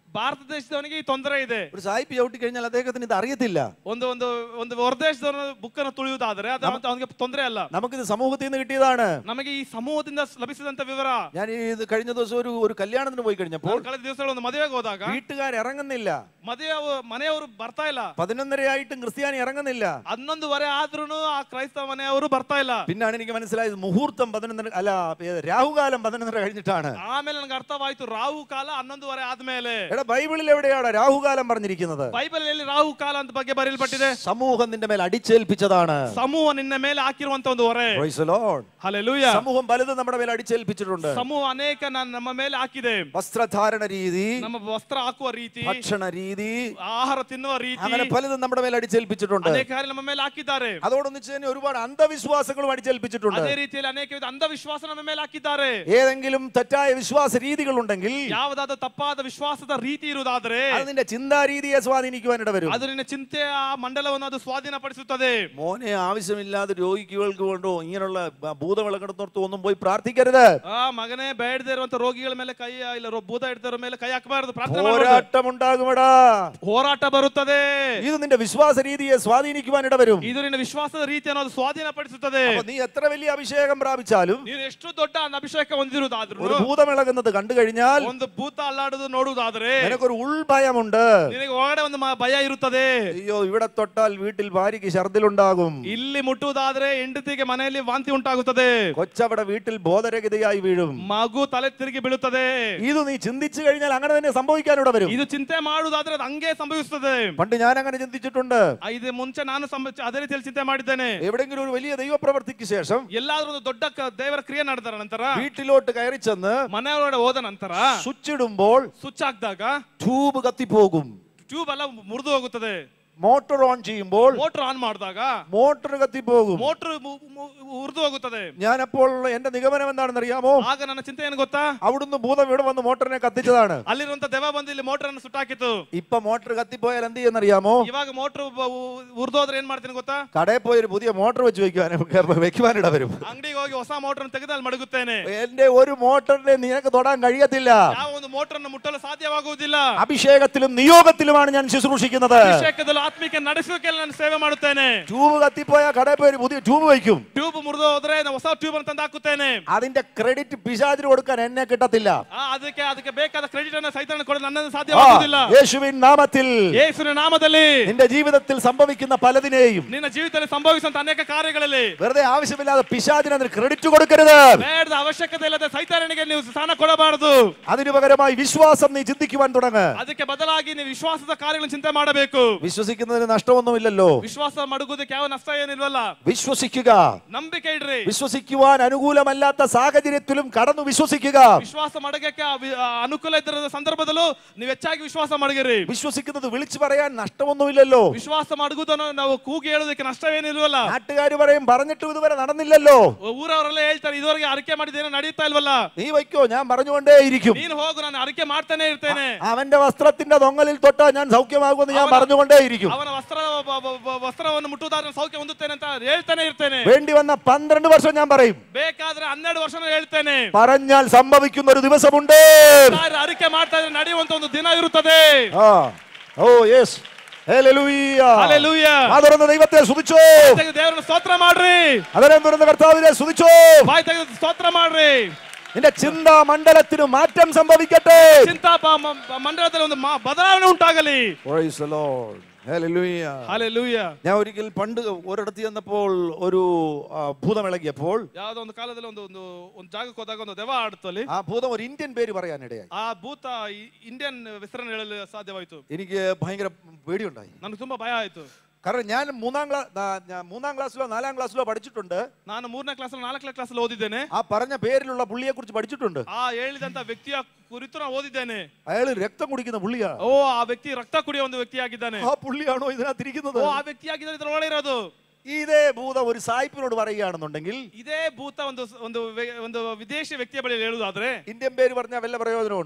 ಭಾರತ ದೇಶದವನಿಗೆ ಈ ತೊಂದರೆ ಇದೆ ഒരു സായിപ്പ് ചവിട്ടി കഴിഞ്ഞാൽ അദ്ദേഹത്തിന് ഇത് അറിയത്തില്ല ಒಂದು ಒಂದು ಒಂದು ಹೊರದೇಶದವರ ಬುಕ್ಕನ್ನು ತುಳಿಯುವುದಾದರೆ ಅದು ಅವನಿಗೆ ತೊಂದರೆ ಅಲ್ಲ നമുക്കിത് സമൂഹത്തിൽ നിന്ന് കിട്ടിയതാണ് ನಮಗೆ ಈ ಸಮೂಹದಿಂದ ಲಭಿಸಿದಂತ ವಿವರ ഞാൻ ഈ ഇത് കഴിഞ്ഞ ദിവസം ഒരു ഒരു കല്യാണത്തിന് പോയി കഴിഞ്ഞപ്പോൾ ನಾನು ಕಳೆದ ದಿವಸಗಳು ಒಂದು ಮದುವೆಗೆ ಹೋದಾಗ വീട്ടുകാർ ഇറങ്ങുന്നില്ല ಮದುವೆ ಮನೆಯವರು ಬರ್ತಾ ಇಲ್ಲ പതിനൊന്നരയായിട്ടും ക്രിസ്ത്യാനി ഇറങ്ങുന്നില്ല ಹನ್ನೊಂದುವರೆ ಆದ್ರೂ ಆ ಕ್ರೈಸ್ತ ಮನೆಯವರು ಬರ್ತಾ ಇಲ್ಲ പിന്നാണ് എനിക്ക് മനസ്സിലായത് മുഹൂർത്തം പതിനൊന്നര അല്ല ഏ, രാഹുകാലം പതിനൊന്നര കഴിഞ്ഞിട്ടാണ് ಆಮೇಲೆ ನನಗೆ ಅರ್ಥವಾಯ್ತು ರಾಹು ಕಾಲ ಹನ್ನೊಂದುವರೆ ಆದ್ಮೇಲೆ എടാ ബൈബിളിൽ എവിടെയാണ് രാഹുകാലം പറഞ്ഞിരിക്കുന്നത് ಬೈಬಲ್ ಅಲ್ಲಿ ರಾಹು ಕಾಲ ಅಂತ ಬಗ್ಗೆ ಬರೆಯಲ್ಪಟ್ಟಿದೆ സമൂഹം നിന്റെ മേൽ അടിച്ചേൽപ്പിച്ചതാണ് ಸಮೂಹ ನಿನ್ನ ಮೇಲೆ ಹಾಕಿರುವಂತ ಒಂದು ಹೊರೆ Praise the Lord. ಹಲೆಲೂಯ സമൂഹം പലതും നമ്മുടെ മേൽ അടിച്ചേൽപ്പിച്ചിട്ടുണ്ട് ಸಮೂಹ ಅನೇಕ ನಾನ್ ನಮ್ಮ ಮೇಲೆ ಹಾಕಿದೆ വസ്ത്രധാരണ രീതി ನಮ್ಮ ವಸ್ತ್ರ ಹಾಕುವ ರೀತಿ ഭക്ഷണ രീതി ಆಹಾರ ತಿನ್ನುವ ರೀತಿ അങ്ങനെ പലതും നമ്മുടെ മേൽ അടിച്ചേൽപ്പിച്ചിട്ടുണ്ട് ಅನೇಕ ಕಾರ್ಯ ನಮ್ಮ ಮೇಲೆ ಹಾಕಿದ್ದಾರೆ അതോടൊന്നിച്ച് തന്നെ ഒരുപാട് അന്ധവിശ്വാസങ്ങളും അടിച്ചേൽപ്പിച്ചിട്ടുണ്ട് ಅದೇ ರೀತಿಯಲ್ಲಿ ಅನೇಕ ವಿಧ ಅಂಧವಿಶ್ವಾಸ ನಮ್ಮ ಮೇಲೆ ಹಾಕಿದ್ದಾರೆ ഏതെങ്കിലും തെറ്റായ വിശ്വാസ രീതികൾ ഉണ്ടെങ്കിൽ ಯಾವುದಾದ ತಪ್ಪಾದ ವಿಶ್ವಾಸದ ರೀತಿ ಇರುವುದಾದ್ರೆ അത് നിന്റെ ചിന്താരീതിയെ സ്വാധീനിക്കുവാൻ ഇടവരും ಅದು ನಿನ್ನ ಚಿಂತೆಯ ಮಂಡಲವನ್ನು ಅದು ಸ್ವಾಧೀನಪಡಿಸುತ್ತದೆ മോനെ ആവശ്യമില്ലാതെ രോഗികൾക്ക് കൊണ്ടോ ഇങ്ങനെയുള്ള ഭൂതവിളക്കെടുത്തോർത്തും ഒന്നും പോയി പ്രാർത്ഥിക്കരുത് ಆ ಮಗನೇ ಬೇಡದೇ ಇರುವಂತ ರೋಗಿಗಳ ಮೇಲೆ ಕೈ ಇಲ್ಲ ರೋ- ಭೂತ ಹಿಡಿದವರ ಮೇಲೆ ಕೈ ಹಾಕಬಾರದು ಪ್ರಾರ್ಥನೆ ಮಾಡಬಾರ್ದು. പോരാട്ടം ഉണ്ടാകുമടാ ಹೋರಾಟ ಬರುತ್ತದೆ ഇത് നിന്റെ വിശ്വാസ രീതിയെ സ്വാധീനിക്കുവാൻ ഇടവരും ಇದು ನಿನ್ನ ವಿಶ್ವಾಸದ ರೀತಿಯನ್ನು ಅದು ಸ್ವಾಧೀನಪಡಿಸುತ್ತದೆ അപ്പൊ നീ എത്ര വലിയ അഭിഷേകം പ്രാപിച്ചാലും ನೀನು ಎಷ್ಟು ದೊಡ್ಡ ಅಭಿಷೇಕ ಹೊಂದಿರುವುದಾದ್ರೂ ഒരു ഭൂതമിളകുന്നത് കണ്ടു കഴിഞ്ഞാൽ ಒಂದು ಭೂತ ಅಲ್ಲಾಡುದು ನೋಡುವುದಾದ್ರೆ നിനക്കൊരു ഉൾഭയമുണ്ട് ನಿನಗೆ ಒಳಗಡೆ ಒಂದು ಮ- ಭಯ ಇರುತ್ತದೆ അയ്യോ ഇവിടെ തൊട്ടാൽ വീട്ടിൽ ഭാര്യയ്ക്ക് ഛർദിലുണ്ടാകും ಇಲ್ಲಿ ಮುಟ್ಟುವುದಾದ್ರೆ ಹೆಂಡತಿಗೆ ಮನೆಯಲ್ಲಿ ವಾಂತಿ ಉಂಟಾಗುತ್ತದೆ കൊച്ചവിടെ വീട്ടിൽ ബോധരഹിതയായി വീഴും ಮಗು ತಲೆ ತಿರುಗಿ ಬೀಳುತ್ತದೆ ഇത് നീ ചിന്തിച്ചു കഴിഞ്ഞാൽ അങ്ങനെ തന്നെ സംഭവിക്കാനിവിടെ വരും ಇದು ಚಿಂತೆ ಮಾಡುವುದಾದ್ರೆ ಅದು ಹಂಗೆ ಸಂಭವಿಸುತ್ತದೆ പണ്ട് ഞാൻ അങ്ങനെ ചിന്തിച്ചിട്ടുണ്ട് ಆ, ಇದು ಮುಂಚೆ ನಾನು ಸಂಭ- ಅದೇ ರೀತಿಯಲ್ಲಿ ಚಿಂತೆ ಮಾಡಿದ್ದೇನೆ എവിടെങ്കിലും ഒരു വലിയ ദൈവപ്രവർത്തിക്ക് ശേഷം ಎಲ್ಲಾದ್ರೂ ಒಂದು ದೊಡ್ಡ ಕ- ದೇವರ ಕ್ರಿಯೆ ನಡೆದ ನಂತರ വീട്ടിലോട്ട് കയറി ചെന്ന് ಮನೆಯೊಳಗಡೆ ಹೋದ ನಂತರ സ്വിച്ച് ഇടുമ്പോൾ ಸ್ವಿಚ್ ಹಾಕಿದಾಗ ട്യൂബ് കത്തിപ്പോകും ಟ್ಯೂಬ್ ಎಲ್ಲ ಮುರಿದು ಹೋಗುತ್ತದೆ മോട്ടോർ ഓൺ ചെയ്യുമ്പോൾ ಮೋಟರ್ ಆನ್ ಮಾಡಿದಾಗ മോട്ടോർ കത്തിപ്പോകും ಮೋಟರ್ ಉರಿದು ಹೋಗುತ್ತದೆ ഞാൻ അപ്പോൾ എന്റെ നിഗമനം എന്താണെന്ന് അറിയാമോ ಆಗ ನನ್ನ ಚಿಂತೆ ಏನು ಗೊತ್ತಾ അവിടുന്ന് ഭൂതം ഇവിടെ വന്ന് മോട്ടറിനെ കത്തിച്ചതാണ് ಅಲ್ಲಿರುವಂತ ದೆವ್ವ ಬಂದು ಇಲ್ಲಿ ಮೋಟರ್ ಅನ್ನು ಸುಟ್ಟಾಕಿತ್ತು ഇപ്പൊ മോട്ടർ കത്തിപ്പോയാൽ എന്ത് ചെയ്യുന്നറിയാമോ ಇವಾಗ ಮೋಟರ್ ಉರಿದೋದ್ರೆ ಏನ್ ಮಾಡ್ತೀನಿ ಗೊತ್ತಾ കടയിൽ പോയി ഒരു പുതിയ മോട്ടർ വെച്ച് വെക്കുവാൻ വെക്കുവാനിട വരും ಅಂಗಡಿಗೆ ಹೋಗಿ ಹೊಸ ಮೋಟರ್ ಅನ್ನು ತೆಗೆದು ಅಲ್ಲಿ ಮಡಗುತ್ತೇನೆ എന്റെ ഒരു മോട്ടറിനെ നിനക്ക് തൊടാൻ കഴിയത്തില്ല ಯಾವ ಒಂದು ಮೋಟರ್ ಅನ್ನು ಮುಟ್ಟಲು ಸಾಧ್ಯವಾಗುವುದಿಲ್ಲ അഭിഷേകത്തിലും നിയോഗത്തിലുമാണ് ഞാൻ ശുശ്രൂഷിക്കുന്നത് ಅಭಿಷೇಕದಲ್ಲಿ ಆತ್ಮಿಕ ನಡೆಸೋಕೆ ನಾನು ಸೇವೆ ಮಾಡುತ್ತೇನೆ ട്യൂബ് കത്തിപ്പോയ കടയിൽ പോയി ഒരു പുതിയ ട്യൂബ് വയ്ക്കും ಟ್ಯೂಬ್ ಮುರಿದು ಹೋದ್ರೆ ನಾನು ಹೊಸ ಟ್ಯೂಬ್ ಅನ್ನು ತಂದು ಹಾಕುತ್ತೇನೆ അതിന്റെ ക്രെഡിറ്റ് പിശാചിന് കൊടുക്കാൻ എന്നെ കിട്ടത്തില്ല ಆ, ಅದಕ್ಕೆ ಅದಕ್ಕೆ ಬೇಕಾದ ಕ್ರೆಡಿಟ್ ಅನ್ನು ಸೈತಾನ ಕೊಡಲು ನನ್ನನ್ನು ആ, ಸಾಧ್ಯವಾಗುವುದಿಲ್ಲ യേശുവിൻ നാമത്തിൽ ಯೇಸುವಿನ ನಾಮದಲ್ಲಿ നിന്റെ ജീവിതത്തിൽ സംഭവിക്കുന്ന പലതിനെയും ನಿನ್ನ ಜೀವಿತದಲ್ಲಿ ಸಂಭವಿಸುವಂತ ಅನೇಕ ಕಾರ್ಯಗಳಲ್ಲಿ വെറുതെ ആവശ്യമില്ലാതെ പിശാചിന് അതിന് ക്രെഡിറ്റ് കൊടുക്കരുത് ಬೇಡದ ಅವಶ್ಯಕತೆ ಇಲ್ಲದೆ ಸೈತಾನನಿಗೆ ನೀವು ಸ್ಥಾನ ಕೊಡಬಾರದು അതിനു പകരമായി വിശ്വാസം നീ ചിന്തിക്കുവാൻ തുടങ്ങ് ಅದಕ್ಕೆ ಬದಲಾಗಿ ನೀವು ವಿಶ್ವಾಸದ ಕಾರ್ಯಗಳನ್ನು ಚಿಂತೆ ಮಾಡಬೇಕು വിശ്വസിക്കുന്നതിന് നഷ്ടമൊന്നുമില്ലല്ലോ ವಿಶ್ವಾಸ ಮಡಗುವುದಕ್ಕೆ ಯಾವ ನಷ್ಟ ಏನಿಲ್ವಲ್ಲ വിശ്വസിക്കുക ನಂಬಿಕೆ ಇಡ್ರಿ വിശ്വസിക്കുവാൻ അനുകൂലമല്ലാത്ത സാഹചര്യത്തിലും കടന്നു വിശ്വസിക്കുക ವಿಶ್ವಾಸ ಮಡಗಕ್ಕೆ ಆ ವಿ- ಆ ಅನುಕೂಲ ಇದ್ದ ಸಂದರ್ಭದಲ್ಲೂ ನೀವು ಹೆಚ್ಚಾಗಿ ವಿಶ್ವಾಸ ಮಡಗಿರಿ വിശ്വസിക്കുന്നത് വിളിച്ചു പറയാൻ നഷ്ടമൊന്നുമില്ലല്ലോ ವಿಶ್ವಾಸ ಮಡಗುವುದನ್ನು ನಾವು ಕೂಗಿ ಹೇಳೋದಕ್ಕೆ ನಷ್ಟವೇನಿಲ್ವಲ್ಲ നാട്ടുകാർ പറയും പറഞ്ഞിട്ടും ഇതുവരെ നടന്നില്ലല്ലോ ಊರವರೆಲ್ಲ ಹೇಳ್ತಾರೆ ಇದುವರೆಗೆ ಅರಿಕೆ ಮಾಡಿದ್ದೇನೋ ನಡೀತಾ ಇಲ್ವಲ್ಲ നീ വയ്ക്കോ ഞാൻ പറഞ്ഞുകൊണ്ടേയിരിക്കും ನೀನು ಹೋಗು ನಾನು ಅರಿಕೆ ಮಾಡ್ತಾನೆ ಇರ್ತೇನೆ അവന്റെ വസ്ത്രത്തിന്റെ തൊങ്ങലിൽ തൊട്ടാ ഞാൻ സൗഖ്യമാകുമെന്ന് ഞാൻ പറഞ്ഞുകൊണ്ടേയിരിക്കും ಅವನ ವಸ್ತ್ರ ಬ- ಬ- ಬ- ವಸ್ತ್ರವನ್ನು ಮುಟ್ಟುವುದಾದ್ರೆ ಸೌಖ್ಯ ಹೊಂದುತ್ತೇನೆ ಅಂತ ಹೇಳ್ತಾನೆ ಇರ್ತೇನೆ വേണ്ടി വന്ന പന്ത്രണ്ട് വർഷം ഞാൻ പറയും ಬೇಕಾದ್ರೆ ಹನ್ನೆರಡು ವರ್ಷ ಹೇಳ್ತೇನೆ പറഞ്ഞാൽ സംഭവിക്കുന്ന ഒരു ദിവസമുണ്ട് ಯಾರು ಅರಿಕೆ ಮಾಡ್ತಾ ಇದ್ರೆ ನಡೆಯುವಂತ ಒಂದು ದಿನ ಇರುತ್ತದೆ ആ ഓ യെസ് ഹല്ലേലൂയ Hallelujah. ആ തുറന്ന ദൈവത്തെ സ്തുതിച്ചോ ತೆಗೆದು ದೇವರನ್ನ ಸ್ತೋತ್ರ ಮಾಡ್ರಿ അതിനെ തുറന്ന കർത്താവിനെ സ്തുതിച്ചോ ಬಾಯಿ ತೆಗೆದು ಸ್ತೋತ್ರ ಮಾಡ್ರಿ നിന്റെ ചിന്താ മണ്ഡലത്തിന് മാറ്റം സംഭവിക്കട്ടെ ಚಿಂತಾ ಪ- ಮ- ಮ- ಮಂಡಲದಲ್ಲಿ ಒಂದು ಮಾ- ಬದಲಾವಣೆ ಉಂಟಾಗಲಿ Praise the Lord. Hallelujah. Hallelujah ഞാൻ ഒരിക്കൽ പണ്ട് ഒരിടത്ത് ചെന്നപ്പോൾ ഒരു ആ, ഭൂതം ഇളകിയപ്പോൾ ಯಾವ್ದೋ ಒಂದು ಕಾಲದಲ್ಲಿ ಒಂದು ಒಂದು ಒಂದು ಜಾಗಕ್ಕೆ ಹೋದಾಗ ಒಂದು ದೆವ್ವ ಆಡ್ತು ಅಲ್ಲಿ ആ ഭൂതം ഒരു ഇന്ത്യൻ പേര് പറയാനിടയായി ಆ ಭೂತ ಈ- ಇಂಡಿಯನ್ ಹೆಸರನ್ನು ಹೇಳಲು ಸಾಧ್ಯವಾಯಿತು എനിക്ക് ഭയങ്കര പേടിയുണ്ടായി ನನಗೆ ತುಂಬಾ ಭಯ ಆಯ್ತು കാരണം ഞാൻ മൂന്നാം ക്ലാസ് ഞാൻ മൂന്നാം ക്ലാസ്സിലോ നാലാം ക്ലാസ്സിലോ പഠിച്ചിട്ടുണ്ട് ನಾನು ಮೂರನೇ ಕ್ಲಾಸ್ ನಾಲ್ಕನೇ ಕ್ಲಾಸ್ ಓದಿದ್ದೇನೆ ആ പറഞ്ഞ പേരിലുള്ള പുള്ളിയെ കുറിച്ച് പഠിച്ചിട്ടുണ്ട് ಆ ಹೇಳಿದಂತ ವ್ಯಕ್ತಿಯ ಕುರಿತು ನಾನು ಓದಿದ್ದೇನೆ അയാൾ രക്തം കുടിക്കുന്ന പുള്ളിയാ ಓ ಆ ವ್ಯಕ್ತಿ ರಕ್ತ ಕುಡಿಯೋ ಒಂದು ವ್ಯಕ್ತಿಯಾಗಿದ್ದಾನೆ ആ പുള്ളിയാണോ ഇതിനകത്തിരിക്കുന്നത് ಓ ಆ ವ್ಯಕ್ತಿಯಾಗಿದ್ದಾನೆ ಇದ್ರೊಳಗಡೆ ಇರೋದು ഇതേ ഭൂതം ഒരു സായിപ്പിനോട് പറയുകയാണെന്നുണ്ടെങ്കിൽ ಇದೇ ಭೂತ ಒಂದು ಒಂದು ವ್ಯ- ಒಂದು ವಿದೇಶಿ ವ್ಯಕ್ತಿಯ ಬಳಿ ಹೇಳುವುದಾದ್ರೆ ഇന്ത്യൻ പേര് പറഞ്ഞാൽ വല്ല പ്രയോജനമുണ്ടോ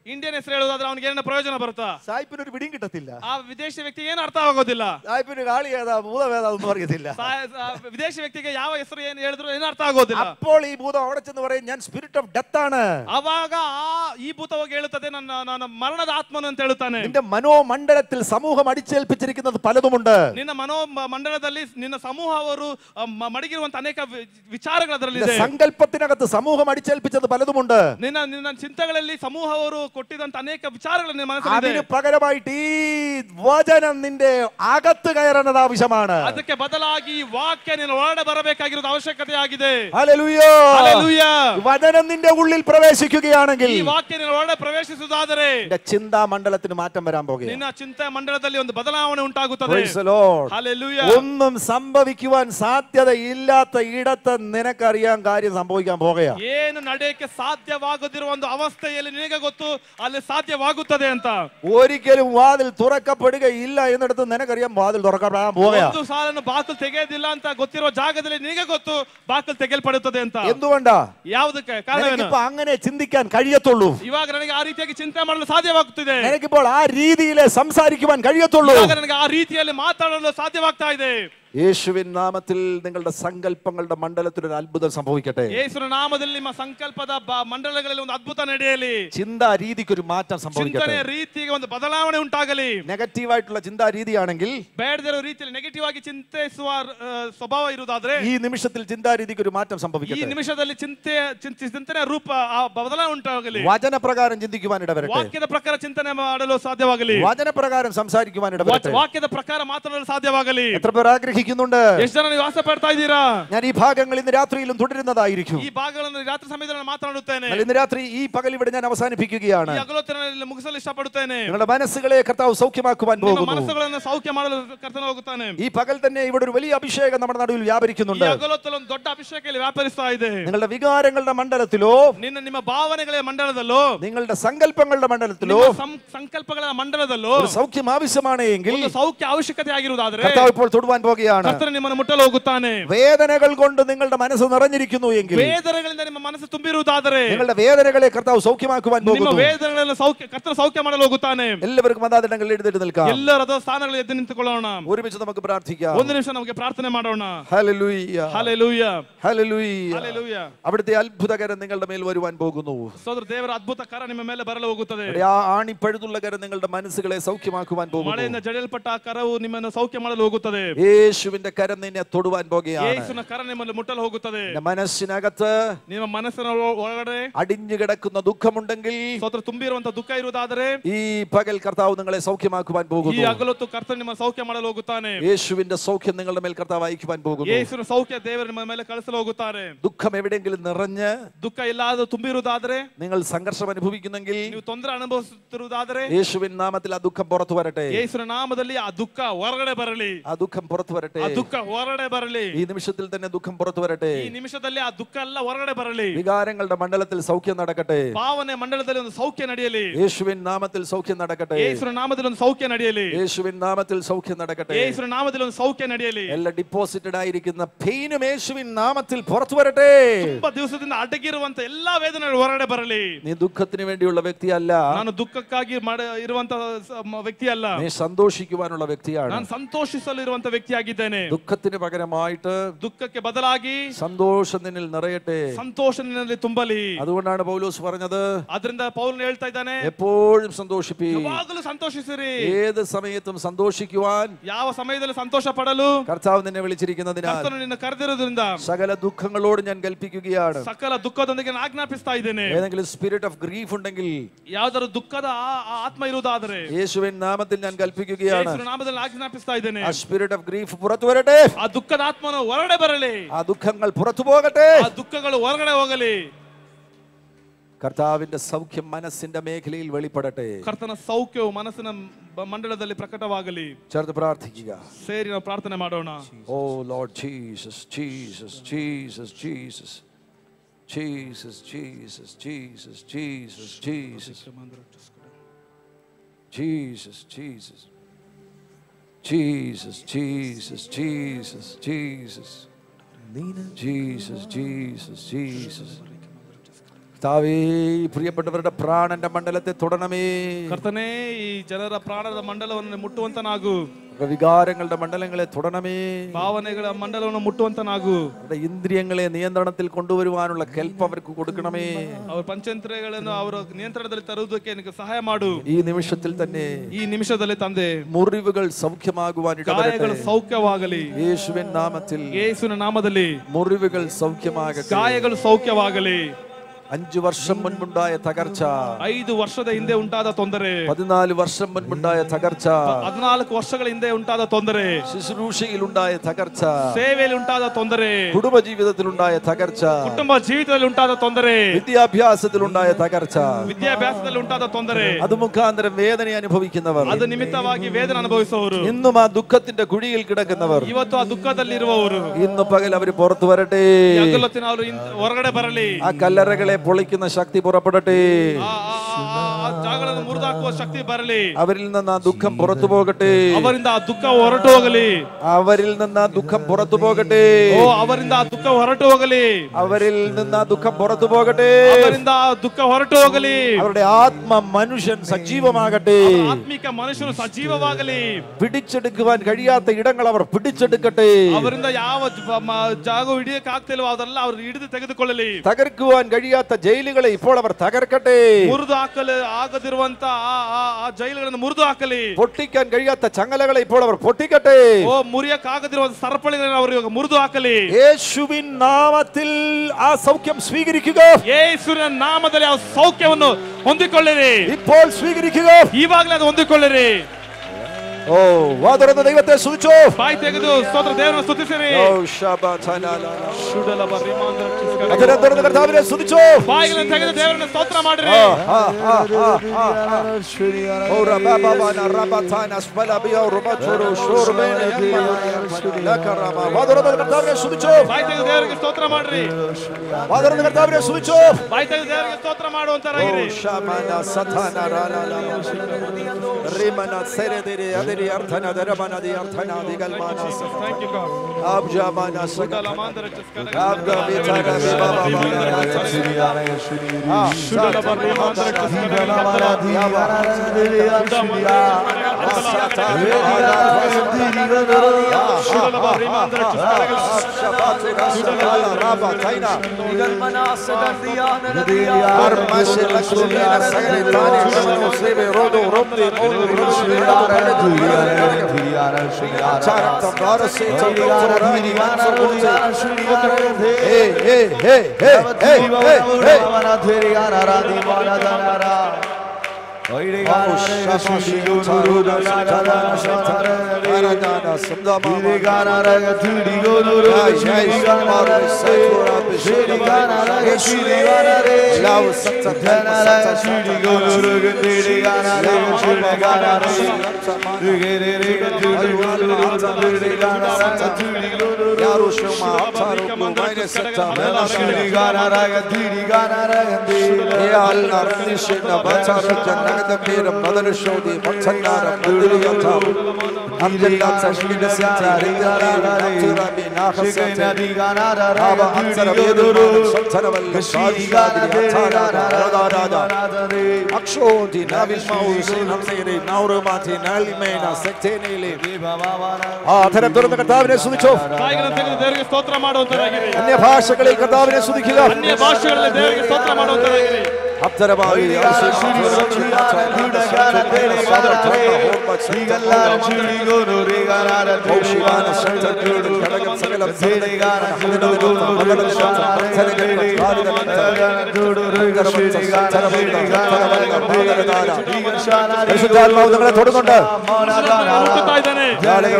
ಇಂಡಿಯನ್ ಹೆಸರು ಹೇಳೋದಾದ್ರೆ ಅವನಿಗೆ ಏನ ಪ್ರಯೋಜನ ಬರುತ್ತಾ സായിപ്പിന് ഒരു പിടിയും കിട്ടത്തില്ല ಆ ವಿದೇಶಿ ವ್ಯಕ್ತಿಗೆ ಏನು ಅರ್ಥ ಆಗೋದಿಲ್ಲ സായിപ്പിന് കാളി ഏതാ ഭൂതവേദ ഒന്നും അറിയത്തില്ല ಸಾ- ಆ ವಿದೇಶಿ ವ್ಯಕ್ತಿಗೆ ಯಾವ ಹೆಸರು ಏನು ಹೇಳಿದ್ರು ಏನು ಅರ್ಥ ಆಗೋದಿಲ್ಲ അപ്പോൾ ഈ ഭൂതം അവിടെ ചെന്ന് പറയും ഞാൻ സ്പിരിറ്റ് ഓഫ് ഡെത്ത് ആണ് ಅವಾಗ ಆ ಈ ಭೂತವಾಗಿ ಹೇಳುತ್ತದೆ ನನ್ನ ನನ್ನ ಮರಣದ ಆತ್ಮನು ಅಂತ ಹೇಳುತ್ತಾನೆ നിന്റെ മനോമണ്ഡലത്തിൽ സമൂഹം അടിച്ചേൽപ്പിച്ചിരിക്കുന്നത് പലതുമുണ്ട് ನಿನ್ನ ಮನೋ ಮ- ಮಂಡಲದಲ್ಲಿ ನಿನ್ನ ಸಮೂಹ ಅವರು ಆ, ಮ- ಮಡಗಿರುವಂತ ಅನೇಕ ವಿ- ವಿಚಾರಗಳು ಅದರಲ್ಲಿ നിന്റെ ಇದೆ സങ്കല്പത്തിനകത്ത് സമൂഹം അടിച്ചേൽപ്പിച്ചത് പലതുമുണ്ട് ನಿನ್ನ ನಿನ್ನ ಚಿಂತೆಗಳಲ್ಲಿ ಸಮೂಹ ಅವರು ಕೊಟ್ಟಿದಂತ ಅನೇಕ ವಿಚಾರಗಳು ನಿನ್ನ ಮನಸ್ಸಲ್ಲಿದೆ അതിന് പകരമായിട്ട് ഈ വചനം നിന്റെ അകത്ത് കയറുന്നത് ആവശ്യമാണ് ಅದಕ್ಕೆ ಬದಲಾಗಿ ಈ ವಾಕ್ಯ ನಿನ್ನ ಒಳಗಡೆ ಬರಬೇಕಾಗಿರೋದು ಅವಶ್ಯಕತೆ ಆಗಿದೆ ഹല്ലേലൂയ. ഹല്ലേലൂയ. വചനം നിന്റെ ഉള്ളിൽ പ്രവേശിക്കുകയാണെങ്കിൽ ಈ ವಾಕ್ಯ ನಿನ್ನ ಒಳಗಡೆ ಪ್ರವೇಶಿಸುವುದಾದರೆ നിന്റെ ചിന്താ മണ്ഡലത്തിന് മാറ്റം വരാൻ പോകുകയാണ് ನಿನ್ನ ಚಿಂತೆ ಮಂಡಲದಲ್ಲಿ ಒಂದು ಬದಲಾವಣೆ ಉಂಟಾಗುತ್ತದೆ Praise the Lord. ಹಾಲೆಲೂಯ ഒന്നും സംഭവിക്കുവാൻ സാധ്യതയില്ലാത്ത ഇടത്ത് നിനക്കറിയാൻ കാര്യം സംഭവിക്കാൻ പോകുകയാ ಏನು ನಡೆಯಕ್ಕೆ ಸಾಧ್ಯವಾಗದಿರುವ ಒಂದು ಅವಸ್ಥೆಯಲ್ಲಿ ನಿನಗೆ ಗೊತ್ತು ಅಲ್ಲಿ ಸಾಧ್ಯವಾಗುತ್ತದೆ ಅಂತ ഒരിക്കലും വാതിൽ തുറക്കപ്പെടുകയില്ല എന്നിടത്ത് നിനക്കറിയാം വാതിൽ തുറക്കപ്പെടാൻ പോകുകയാ ಒಂದು ಸಾಲನ್ನು ಬಾಕಲು ತೆಗೆಯೋದಿಲ್ಲ ಅಂತ ಗೊತ್ತಿರುವ ಜಾಗದಲ್ಲಿ ನಿನಗೆ ಗೊತ್ತು ಬಾಕಲು ತೆಗೆಯಲ್ಪಡುತ್ತದೆ ಅಂತ എന്തുകൊണ്ടാ ಯಾವುದಕ್ಕೆ ಕಾರಣವೇನು നിനക്കിപ്പോ അങ്ങനെ ചിന്തിക്കാൻ കഴിയത്തുള്ളൂ ಇವಾಗ ನನಗೆ ಆ ರೀತಿಯಾಗಿ ಚಿಂತೆ ಮಾಡಲು ಸಾಧ್ಯವಾಗುತ್ತಿದೆ നിനക്കിപ്പോൾ ആ രീതിയിൽ സംസാരിക്കുവാൻ കഴിയത്തുള്ളൂ ಇವಾಗ ನನಗೆ ಆ ರೀತಿಯಲ್ಲಿ ಮಾತಾಡಲು ಸಾಧ್ಯವಾಗ್ತಾ ಇದೆ യേശുവിൻ നാമത്തിൽ നിങ്ങളുടെ സങ്കല്പങ്ങളുടെ മണ്ഡലത്തിൽ ഒരു അത്ഭുതം സംഭവിക്കട്ടെ ಯೇಸುವಿನ ನಾಮದಲ್ಲಿ ನಿಮ್ಮ ಸಂಕಲ್ಪದ ಬ- ಮಂಡಲಗಳಲ್ಲಿ ಒಂದು ಅದ್ಭುತ ನಡೆಯಲಿ ചിന്താ രീതിക്ക് ഒരു മാറ്റം സംഭവിക്കട്ടെ ಚಿಂತನೆ ರೀತಿಗೆ ಒಂದು ಬದಲಾವಣೆ ಉಂಟಾಗಲಿ നെഗറ്റീവായിട്ടുള്ള ചിന്താ രീതിയാണെങ്കിൽ ಬೇಡದಿರೋ ರೀತಿಯಲ್ಲಿ ನೆಗೆಟಿವ್ ಆಗಿ ಚಿಂತಿಸುವ ಆ, ಸ್ವಭಾವ ಇರುವುದಾದ್ರೆ ഈ നിമിഷത്തിൽ ചിന്താ രീതിക്ക് ഒരു മാറ്റം ಈ സംഭവിക്കട്ടെ ನಿಮಿಷದಲ್ಲಿ ಚಿಂತೆ ಚಿಂತೆ- ಚಿಂತನೆ ರೂಪ ಆ ಬದಲಾವಣೆ ಉಂಟಾಗಲಿ വചനപ്രകാരം ചിന്തിക്കുവാൻ ഇടവരട്ടെ ವಾಕ್ಯದ ಪ್ರಕಾರ ಚಿಂತನೆ ಮಾಡಲು ಸಾಧ್ಯವಾಗಲಿ വചനപ്രകാരം സംസാരിക്കുവാൻ ഇടവരട്ടെ ವಾಕ್ಯದ ಪ್ರಕಾರ ಮಾತನಾಡಲು ಸಾಧ್ಯವಾಗಲಿ എത്ര പേർ ആഗ്രഹിക്കുന്നുണ്ട് ಎಷ್ಟು ಜನ ನೀವು ಆಸೆ ಪಡ್ತಾ ಇದ್ದೀರಾ ഞാൻ ഈ ഭാഗങ്ങൾ ഇന്ന് രാത്രിയിലും തുടരുന്നതായിരിക്കും ಈ ಭಾಗಗಳನ್ನು ರಾತ್ರಿ ಸಮಯದಲ್ಲಿ ನಾನು ಮಾತನಾಡುತ್ತೇನೆ എന്നാൽ ഇന്ന് രാത്രി ഈ പകൽ ഇവിടെ ഞാൻ അവസാനിപ്പിക്കുകയാണ് ಈ ಅಗಲೋತ್ತರನಲ್ಲಿ ಮುಗಿಸಲು ಇಷ್ಟಪಡುತ್ತೇನೆ നിങ്ങളുടെ മനസ്സുകളെ കർത്താവ് സൗഖ്യമാക്കുവാൻ ನಿಮ್ಮ പോകുന്നു ಮನಸ್ಸುಗಳನ್ನು ಸೌಖ್ಯ ಮಾಡಲು ಕರ್ತನ ಹೋಗುತ್ತಾನೆ ഈ പകൽ തന്നെ ഇവിടെ ഒരു വലിയ അഭിഷേകം നമ്മുടെ നടുവിൽ ಈ വ്യാപരിക്കുന്നുണ്ട് ಅಗಲೋತ್ತರಲ್ಲಿ ಒಂದು ದೊಡ್ಡ ಅಭಿಷೇಕ ಇಲ್ಲಿ ವ್ಯಾಪರಿಸ್ತಾ ಇದೆ നിങ്ങളുടെ വികാരങ്ങളുടെ മണ്ഡലത്തിലോ ನಿನ್ನ ನಿಮ್ಮ ಭಾವನೆಗಳ ಮಂಡಲದಲ್ಲೋ നിങ്ങളുടെ സങ്കല്പങ്ങളുടെ മണ്ഡലത്തിലോ ನಿಮ್ಮ ಸಂ- ಸಂಕಲ್ಪಗಳ ಮಂಡಲದಲ್ಲೋ ഒരു സൗഖ്യം ആവശ്യമാണ് എങ്കിൽ ಒಂದು ಸೌಖ್ಯ ಅವಶ್ಯಕತೆ ಆಗಿರುವುದಾದ್ರೆ കർത്താവ് ഇപ്പോൾ തൊടുവാൻ പോകുകയാണ് ಕರ್ತನ ನಿಮ್ಮನ್ನು ಮುಟ್ಟಲು ಹೋಗುತ್ತಾನೆ വേദനകൾ കൊണ്ട് നിങ്ങളുടെ മനസ്സ് നിറഞ്ഞിരിക്കുന്നു എങ്കിൽ ವೇದನೆಗಳಿಂದ ನಿಮ್ಮ ಮನಸ್ಸು ತುಂಬಿರುವುದಾದರೆ നിങ്ങളുടെ വേദനകളെ കർത്താവ് സൗഖ്യമാക്കുവാൻ ನಿಮ್ಮ പോകുന്നു ವೇದನೆಗಳನ್ನು ಸೌಖ್ಯ ಕರ್ತನ ಸೌಖ್ಯ ಮಾಡಲು ಹೋಗುತ್ತಾನೆ എല്ലാവർക്കും അതാതിടങ്ങളിൽ എഴുന്നേറ്റ് നിൽക്കാം ಎಲ್ಲರದ ಸ್ಥಾನಗಳು ಎದ್ದು ನಿಂತುಕೊಳ್ಳೋಣ ഒരുമിച്ച് നമുക്ക് പ്രാർത്ഥിക്കാം ಒಂದು ನಿಮಿಷ ನಮಗೆ ಪ್ರಾರ್ಥನೆ ಮಾಡೋಣ ഹല്ലേലൂയ ಹಾಲೆಲೂಯ ഹല്ലേലൂയ ಹಾಲೆಲೂಯ അവിടുത്തെ അത്ഭുതകരം നിങ്ങളുടെ മേൽ വരുവാൻ പോകുന്നു ಸೋದರ ದೇವರ ಅದ್ಭುತ ಕರ ನಿಮ್ಮ ಮೇಲೆ ಬರಲು ಹೋಗುತ್ತದೆ അവിടെ ആ ആണിപ്പഴുതുള്ള കരം നിങ്ങളുടെ മനസ്സുകളെ സൗഖ്യമാക്കുവാൻ പോകുന്നു ಮಳೆಯಿಂದ ಜಡಿಯಲ್ಪಟ್ಟ ಆ ಕರವು ನಿಮ್ಮನ್ನು ಸೌಖ್ಯ ಮಾಡಲು ಹೋಗುತ್ತದೆ യേശുവിന്റെ കരം നിന്നെ തൊടുവാൻ പോകുകയാണ് ಯೇಸುವಿನ ಕರ ನಿಮ್ಮನ್ನು ಮುಟ್ಟಲು ಹೋಗುತ್ತದೆ നിന്റെ മനസ്സിനകത്ത് ನಿಮ್ಮ ಮನಸ್ಸಿನ ಒಳ- ಒಳಗಡೆ അടിഞ്ഞു കിടക്കുന്ന ദുഃഖമുണ്ടെങ്കിൽ ಸೋದರ ತುಂಬಿರುವಂತ ದುಃಖ ಇರುವುದಾದರೆ ഈ പകൽ കർത്താവ് നിങ്ങളെ സൗഖ്യമാക്കുവാൻ ಈ പോകുന്നു ಹಗಲೊತ್ತು ಕರ್ತನ ನಿಮ್ಮ ಸೌಖ್ಯ ಮಾಡಲು ಹೋಗುತ್ತಾನೆ യേശുവിന്റെ സൗഖ്യം നിങ്ങളുടെ മേൽ കർത്താവ് അയക്കുവാൻ പോകുന്നു ಯೇಸುವಿನ ಸೌಖ್ಯ ದೇವರು ನಿಮ್ಮ ಮೇಲೆ ಕಳಿಸಲು ಹೋಗುತ್ತಾರೆ ദുഃഖം എവിടെയെങ്കിലും നിറഞ്ഞ് ದುಃಖ ಇಲ್ಲದ ತುಂಬಿರುವುದಾದರೆ നിങ്ങൾ സംഘർഷം അനുഭവിക്കുന്നെങ്കിൽ ನೀವು ತೊಂದರೆ ಅನುಭವಿಸುತ್ತಿರುವುದಾದರೆ യേശുവിൻ നാമത്തിൽ ആ ദുഃഖം പുറത്തു വരട്ടെ ಯೇಸುವಿನ ನಾಮದಲ್ಲಿ ಆ ದುಃಖ ಹೊರಗಡೆ ಬರಲಿ ആ ദുഃഖം പുറത്തു വരട്ടെ ಆ ದುಃಖ ಹೊರಗಡೆ ಬರಲಿ ഈ നിമിഷത്തിൽ തന്നെ ദുഃഖം പുറത്തു വരട്ടെ ಈ ನಿಮಿಷದಲ್ಲಿ ಆ ದುಃಖ ಎಲ್ಲ ಹೊರಗಡೆ ಬರಲಿ വികാരങ്ങളുടെ മണ്ഡലത്തിൽ സൗഖ്യം നടക്കട്ടെ ಭಾವನೆ ಮಂಡಲದಲ್ಲಿ ಒಂದು ಸೌಖ್ಯ ನಡೆಯಲಿ യേശുവിൻ നാമത്തിൽ സൗഖ്യം നടക്കട്ടെ ಯೇಸುವಿನ ನಾಮದಲ್ಲಿ ಒಂದು ಸೌಖ್ಯ ನಡೆಯಲಿ യേശുവിൻ നാമത്തിൽ സൗഖ്യം നടക്കട്ടെ ಯೇಸುವಿನ ನಾಮದಲ್ಲಿ ಒಂದು ಸೌಖ್ಯ ನಡೆಯಲಿ എല്ലാ ഡിപ്പോസിറ്റഡ് ആയിരിക്കുന്ന പെയിനും യേശുവിൻ നാമത്തിൽ പുറത്തു വരട്ടെ ತುಂಬಾ ದಿವಸದಿಂದ ಅಡಗಿರುವಂತ ಎಲ್ಲಾ ವೇದನೆಗಳು ಹೊರಗಡೆ ಬರಲಿ നീ ദുഃഖത്തിന് വേണ്ടിയുള്ള വ്യക്തിയല്ല ನಾನು ದುಃಖಕ್ಕಾಗಿ ಮಾಡ ಇರುವಂತ ಸ- ಮ- ವ್ಯಕ್ತಿ ಅಲ್ಲ നീ സന്തോഷിക്കുവാനുള്ള വ്യക്തിയാണ് ನಾನು ಸಂತೋಷಿಸಲು ಇರುವಂತ ವ್ಯಕ್ತಿಯಾಗಿದ್ದೇನೆ ദുഃഖത്തിന് പകരമായിട്ട് ದುಃಖಕ್ಕೆ ಬದಲಾಗಿ സന്തോഷം നിന്നിൽ നിറയട്ടെ ಸಂತೋಷ ನಿನ್ನಲ್ಲಿ ತುಂಬಲಿ അതുകൊണ്ടാണ് പൗലോസ് പറഞ്ഞത് ಅದರಿಂದ ಪೌಲನ್ ಹೇಳ್ತಾ ಇದ್ದಾನೆ എപ്പോഴും സന്തോഷിപ്പി ಯಾವಾಗಲೂ ಸಂತೋಷಿಸಿರಿ ഏത് സമയത്തും സന്തോഷിക്കുവാൻ ಯಾವ ಸಮಯದಲ್ಲಿ ಸಂತೋಷ ಪಡಲು കർത്താവ് നിന്നെ വിളിച്ചിരിക്കുന്നതിനാൽ ಕರ್ತನು ನಿನ್ನ ಕರೆದಿರೋದ್ರಿಂದ സകല ദുഃഖങ്ങളോട് ഞാൻ കൽപ്പിക്കുകയാണ് ಸಕಲ ದುಃಖದೊಂದಿಗೆ ನಾನು ಆಜ್ಞಾಪಿಸ್ತಾ ಇದ್ದೇನೆ ഏതെങ്കിലും സ്പിരിറ്റ് ഓഫ് ഗ്രീഫ് ഉണ്ടെങ്കിൽ ಯಾವ್ದಾದ್ರು ದುಃಖದ ಆ- ಆ ಆತ್ಮ ಇರುವುದಾದರೆ യേശുവിൻ നാമത്തിൽ ഞാൻ കൽപ്പിക്കുകയാണ് ಯೇಸುವಿನ ನಾಮದಲ್ಲಿ ಆಜ್ಞಾಪಿಸ್ತಾ ಇದ್ದೇನೆ ആ സ്പിരിറ്റ് ഓഫ് ഗ്രീഫ് പുറത്തു വരട്ടെ ಆ ದುಃಖದ ಆತ್ಮನು ಹೊರಗಡೆ ಬರಲಿ ആ ദുഃഖങ്ങൾ പുറത്തു പോകട്ടെ ಆ ದುಃಖಗಳು ಹೊರಗಡೆ ಹೋಗಲಿ കർത്താവിന്റെ സൗഖ്യം മനസ്സിന്റെ മേഖലയിൽ വെളിപ്പെടട്ടെ ಕರ್ತನ ಸೌಖ್ಯವು ಮನಸ್ಸಿನ ಬ- ಮಂಡಲದಲ್ಲಿ ಪ್ರಕಟವಾಗಲಿ ചേർത്ത് പ്രാർത്ഥിക്കുക ಸೇರಿ ನಾವು ಪ್ರಾರ್ಥನೆ ಮಾಡೋಣ ഓ Lord Jesus Jesus Jesus Jesus Jesus Jesus Jesus Jesus Jesus Jesus Jesus Jesus Jesus Jesus Jesus Jesus Jesus Jesus കർത്താവേ ഈ പ്രിയപ്പെട്ടവരുടെ പ്രാണന്റെ മണ്ഡലത്തെ തൊടണമേ ಕರ್ತನೇ ಈ ಜನರ ಪ್ರಾಣದ ಮಂಡಲವನ್ನು ಮುಟ್ಟುವಂತನಾಗು അവരുടെ വികാരങ്ങളുടെ മണ്ഡലങ്ങളെ തൊടണമേ ಭಾವನೆಗಳ ಮಂಡಲವನ್ನು ಮುಟ್ಟುವಂತನಾಗು അവരുടെ ഇന്ദ്രിയങ്ങളെ നിയന്ത്രണത്തിൽ കൊണ്ടുവരുവാനുള്ള കെൽപ്പ് അവർക്ക് കൊടുക്കണമേ ಅವ್ರ ಪಂಚೇಂದ್ರಿಯಗಳನ್ನು ಅವರ ನಿಯಂತ್ರಣದಲ್ಲಿ ತರುವುದಕ್ಕೆ ನಿನಗೆ ಸಹಾಯ ಮಾಡು ഈ നിമിഷത്തിൽ തന്നെ ಈ ನಿಮಿಷದಲ್ಲಿ ತಂದೆ മുറിവുകൾ സൗഖ്യമാകുവാൻ ഇടവരട്ടെ ಗಾಯಗಳು ಸೌಖ್ಯವಾಗಲಿ യേശുവിൻ നാമത്തിൽ ಯೇಸುವಿನ ನಾಮದಲ್ಲಿ മുറിവുകൾ സൗഖ്യമാകട്ടെ ಗಾಯಗಳು ಸೌಖ್ಯವಾಗಲಿ അഞ്ചു വർഷം മുൻപുണ്ടായ തകർച്ച ಐದು ವರ್ಷದ ಹಿಂದೆ ಉಂಟಾದ ತೊಂದರೆ പതിനാല് വർഷം മുൻപുണ്ടായ തകർച്ച ಹದಿನಾಲ್ಕು ವರ್ಷಗಳ ಹಿಂದೆ ಉಂಟಾದ ತೊಂದರೆ ശുശ്രൂഷയിലുണ്ടായ തകർച്ച ಸೇವೆಯಲ್ಲಿ ಉಂಟಾದ ತೊಂದರೆ കുടുംബജീവിതത്തിലുണ്ടായ തകർച്ച ಕುಟುಂಬ ಜೀವಿತದಲ್ಲಿ ಉಂಟಾದ ತೊಂದರೆ വിദ്യാഭ്യാസത്തിലുണ്ടായ തകർച്ച ವಿದ್ಯಾಭ್ಯಾಸದಲ್ಲಿ ಉಂಟಾದ ತೊಂದರೆ അത് മുഖാന്തരം വേദന അനുഭവിക്കുന്നവർ ಅದು ನಿಮಿತ್ತವಾಗಿ ವೇದನೆ ಅನುಭವಿಸುವವರು ഇന്നും ആ ദുഃഖത്തിന്റെ കുഴിയിൽ കിടക്കുന്നവർ ಇವತ್ತು ಆ ದುಃಖದಲ್ಲಿರುವವರು ഇന്ന് പകൽ അവർ പുറത്തു വരട്ടെ ಈ ಹಗಲೊತ್ತಿನ ಅವರು ಇನ್- ಹೊರಗಡೆ ಬರಲಿ ആ കല്ലറകളെ പൊളിക്കുന്ന ശക്തി പുറപ്പെടട്ടെ ಆ- ಆ- ಆ- ಆ ಜಾಗಗಳನ್ನು ಮುರಿದಾಕುವ ಶಕ್ತಿ ಬರಲಿ അവരിൽ നിന്ന് ആ ദുഃഖം പുറത്തു പോകട്ടെ ಅವರಿಂದ ಆ ದುಃಖ ಹೊರಟು ಹೋಗಲಿ അവരിൽ നിന്ന് ആ ദുഃഖം പുറത്തു പോകട്ടെ ಓ ಅವರಿಂದ ಆ ದುಃಖ ಹೊರಟು ಹೋಗಲಿ അവരിൽ നിന്ന് ആ ദുഃഖം പുറത്തു പോകട്ടെ ಅವರಿಂದ ಆ ದುಃಖ ಹೊರಟು ಹೋಗಲಿ അവരുടെ ആത്മ മനുഷ്യൻ സജീവമാകട്ടെ ಆತ್ಮಿಕ ಮನುಷ್ಯರು ಸಜೀವವಾಗಲಿ പിടിച്ചെടുക്കുവാൻ കഴിയാത്ത ഇടങ്ങൾ അവർ പിടിച്ചെടുക്കട്ടെ ಅವರಿಂದ ಯಾವ ಜ- ಮ- ಜಾಗ ಹಿಡಿಯಕ್ ಆಗ್ತಿಲ್ವೋ ಅದೆಲ್ಲ ಅವ್ರು ಹಿಡಿದು ತೆಗೆದುಕೊಳ್ಳಲಿ തകർക്കുവാൻ കഴിയാത്ത ജയിലുകളെ ഇപ്പോൾ അവർ തകർക്കട്ടെ ಮುರಿದು ಹಾಕಲು ಆಗದಿರುವಂತ ಆ- ಆ- ಆ ಜೈಲುಗಳನ್ನು ಮುರಿದು ಹಾಕಲಿ പൊട്ടിക്കാൻ കഴിയാത്ത ചങ്ങലകളെ ഇപ്പോൾ അവർ പൊട്ടിക്കട്ടെ ಓ ಮುರಿಯಕ್ ಆಗದಿರುವಂತ ಸರಪಳಿಗಳನ್ನು ಅವರು ಇವಾಗ ಮುರಿದು ಹಾಕಲಿ യേശുവിൻ നാമത്തിൽ ആ സൗഖ്യം സ്വീകരിക്കുക ಯೇಸುವಿನ ನಾಮದಲ್ಲಿ ಆ ಸೌಖ್ಯವನ್ನು ಹೊಂದಿಕೊಳ್ಳಿರಿ ഇപ്പോൾ സ്വീകരിക്കുക ಈವಾಗಲೇ ಅದು ಹೊಂದಿಕೊಳ್ಳಿರಿ ഓ വാ തുറന്ന ദൈവത്തെ സ്തുതിച്ചോ ಬಾಯಿ ತೆಗೆದು ಸ್ತೋತ್ರ ದೇವರನ್ನು ಸ್ತುತಿಸಿರಿ ഓ ശബതനല. ಶುಡಲ ಬರಿ ಮಾಂದ್ರ ಚಿಸ್ಕರ. അതിനെ തുറന്ന് കർത്താവിനെ സ്തുതിച്ചോ ಬಾಯಿಗಳನ್ನು ತೆಗೆದು ದೇವರನ್ನು ಸ್ತೋತ್ರ ಮಾಡಿರಿ ആ, ആ, ആ, ആ, ആ, ആ. ഓ റബബബന റബതന സ്പലബിയ റുബതുരു ഷുർബന ലകറമ. വാ തുറന്ന് കർത്താവിനെ സ്തുതിച്ചോ ಬಾಯಿ ತೆಗೆದು ದೇವರಿಗೆ ಸ್ತೋತ್ರ ಮಾಡ್ರಿ വാ തുറന്ന് കർത്താവിനെ സ്തുതിച്ചോ ಬಾಯಿ ತೆಗೆದು ದೇವರಿಗೆ ಸ್ತೋತ್ರ ಮಾಡುವಂತರಾಗಿರಿ ഓ ശമന സതന റലല. റിമന സെരദിരി അതിരി അർത്ഥന ദരമന ദി അർത്ഥന ദിഗൽമാന സ- ಥ್ಯಾಂಕ್ ಯು ಗಾಡ್ ആബ്ജാമന സക- ಶುಡಲ ಮಾಂದ್ರ ಚಿಸ್ಕರ. ആബ്ഗ വിതര വിബബബന ആ, ಶುಡಲ ಬರಿ ಮಾಂದ್ರ ಚಿಸ್ಕರ. ಶುಡಲ ಬರಿ ಮಾಂದ್ರ ಚಿಸ್ಕರ. അക്ഷോതി നാവിൽ മൗസി നംസേരി നൗറുമാതി നാലിമേന സെക്തേനയിലെ ആ അധരം തുറന്ന് കർത്താവിനെ സ്തുതിച്ചോ ಬಾಯಿಗಳನ್ನು ತೆಗೆದು ದೇವರಿಗೆ ಸ್ತೋತ್ರ ಮಾಡುವಂತರಾಗಿರಿ അന്യഭാഷകളിൽ കർത്താവിനെ സ്തുതിക്കുക ಅನ್ಯ ಭಾಷೆಗಳಲ್ಲಿ ದೇವರಿಗೆ ಸ್ತೋತ್ರ ಮಾಡುವಂತರಾಗಿರಿ അപ്തരമായി പരിശുദ്ധാത്മാവ് നിങ്ങളെ തൊടുന്നുണ്ട് ಹುಟ್ಟುತ್ತಾ ಇದ್ದಾನೆ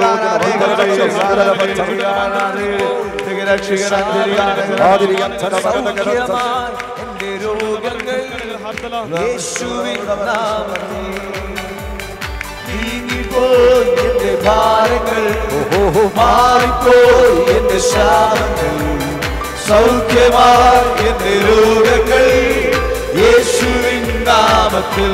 എന്റെ രോഗങ്ങൾ യേശുവിൻ നാമത്തിൽ നീങ്ങിപ്പോയി എന്റെ ഭാരങ്ങൾ മാറിപ്പോയി എന്റെ ശാപങ്ങൾ സൗഖ്യമായി എന്റെ രോഗങ്ങൾ യേശുവിൻ നാമത്തിൽ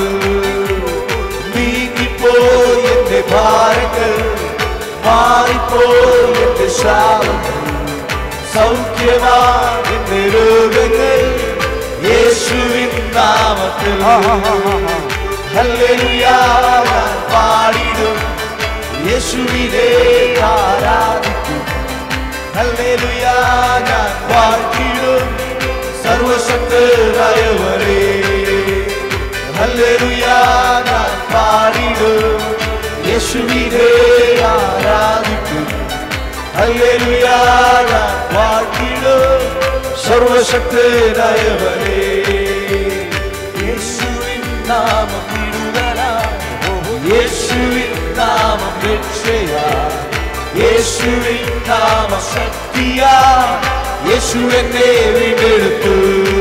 നീങ്ങിപ്പോയി എന്റെ ഭാരങ്ങൾ മാറിപ്പോയി എന്റെ ശാപങ്ങൾ സൗഖ്യമായി എന്റെ രോഗങ്ങൾ യേശുവിൻ നാമത്തിൽ ഹല്ലേലൂയ ഞാൻ പാടിടും യേശുവിനെ ആരാധിക്കും ഹല്ലേലൂയ ഞാൻ പാടിടും സർവശക്തനായവരേ ഹല്ലേലൂയ ഞാൻ പാടിടും യേശുവിനെ ആരാധിക്കും ഹല്ലേലൂയ ഞാൻ പാടിടും സർവശക്തനായവരേ യേശുവിൻ നാമം വിടുതലായി യേശുവിൻ നാമം രക്ഷയായി യേശുവിൻ നാമ ശക്തിയാ യേശു എന്നെ വീണ്ടെടുത്തു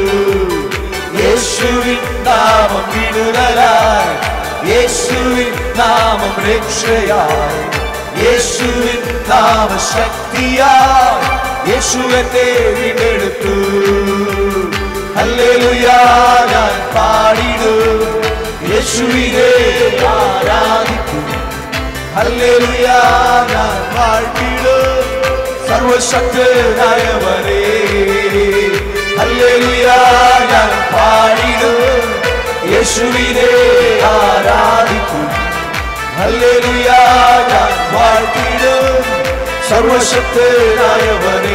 യേശുവിൻ നാമം വിടുതലായി യേശുവിൻ നാമം രക്ഷയായി യേശുവിൻ നാമ ശക്തിയായി യേശു എന്നെ വീണ്ടെടുത്തു ഹല്ലേലൂയ ഞാൻ പാടിടും യേശുവിനെ ആരാധിക്കും ഹല്ലേലൂയ ഞാൻ പാടിടും സർവശക്തനായവരേ ഹല്ലേലൂയ ഞാൻ പാടിടും യേശുവിനെ ആരാധിക്കും ഹല്ലേലൂയ ഞാൻ പാടിടും സർവശക്തനായവരേ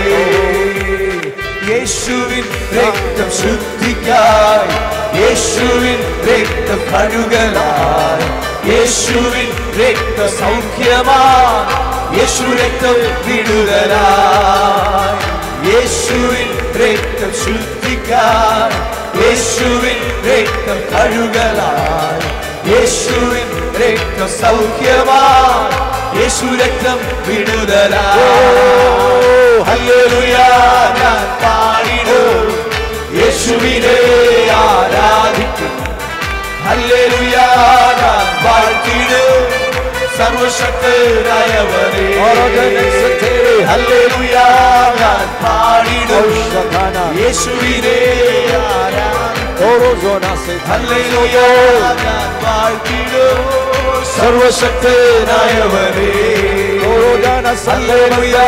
യേശുവിൻ രക്തം ശുദ്ധിക്കായി യേശുവിൻ രക്തം കഴുകലായി യേശുവിൻ രക്ത സൗഖ്യമായി യേശു രക്തം വിടുതലായി യേശുവിൻ രക്തം ശുദ്ധിക്കായി യേശുവിൻ രക്തം കഴുകലായി യേശുവിൻ രക്തം സൗഖ്യമായി യേശു രക്തം വിടുതലായി ഹല്ലേലൂയ ഞാൻ പാടിടും യേശുവിനെ ആരാധിക്കും ഹല്ലേലൂയ ഞാൻ വാഴ്ത്തിടും സർവശക്തനായവനെ ഹല്ലേലൂയ ഞാൻ പാടിടും യേശുവിനെ ആരാധിക്കും ഹല്ലേലൂയ ഞാൻ വാഴ്ത്തിടും സർവശക്തനായവനെ ഹല്ലേലൂയ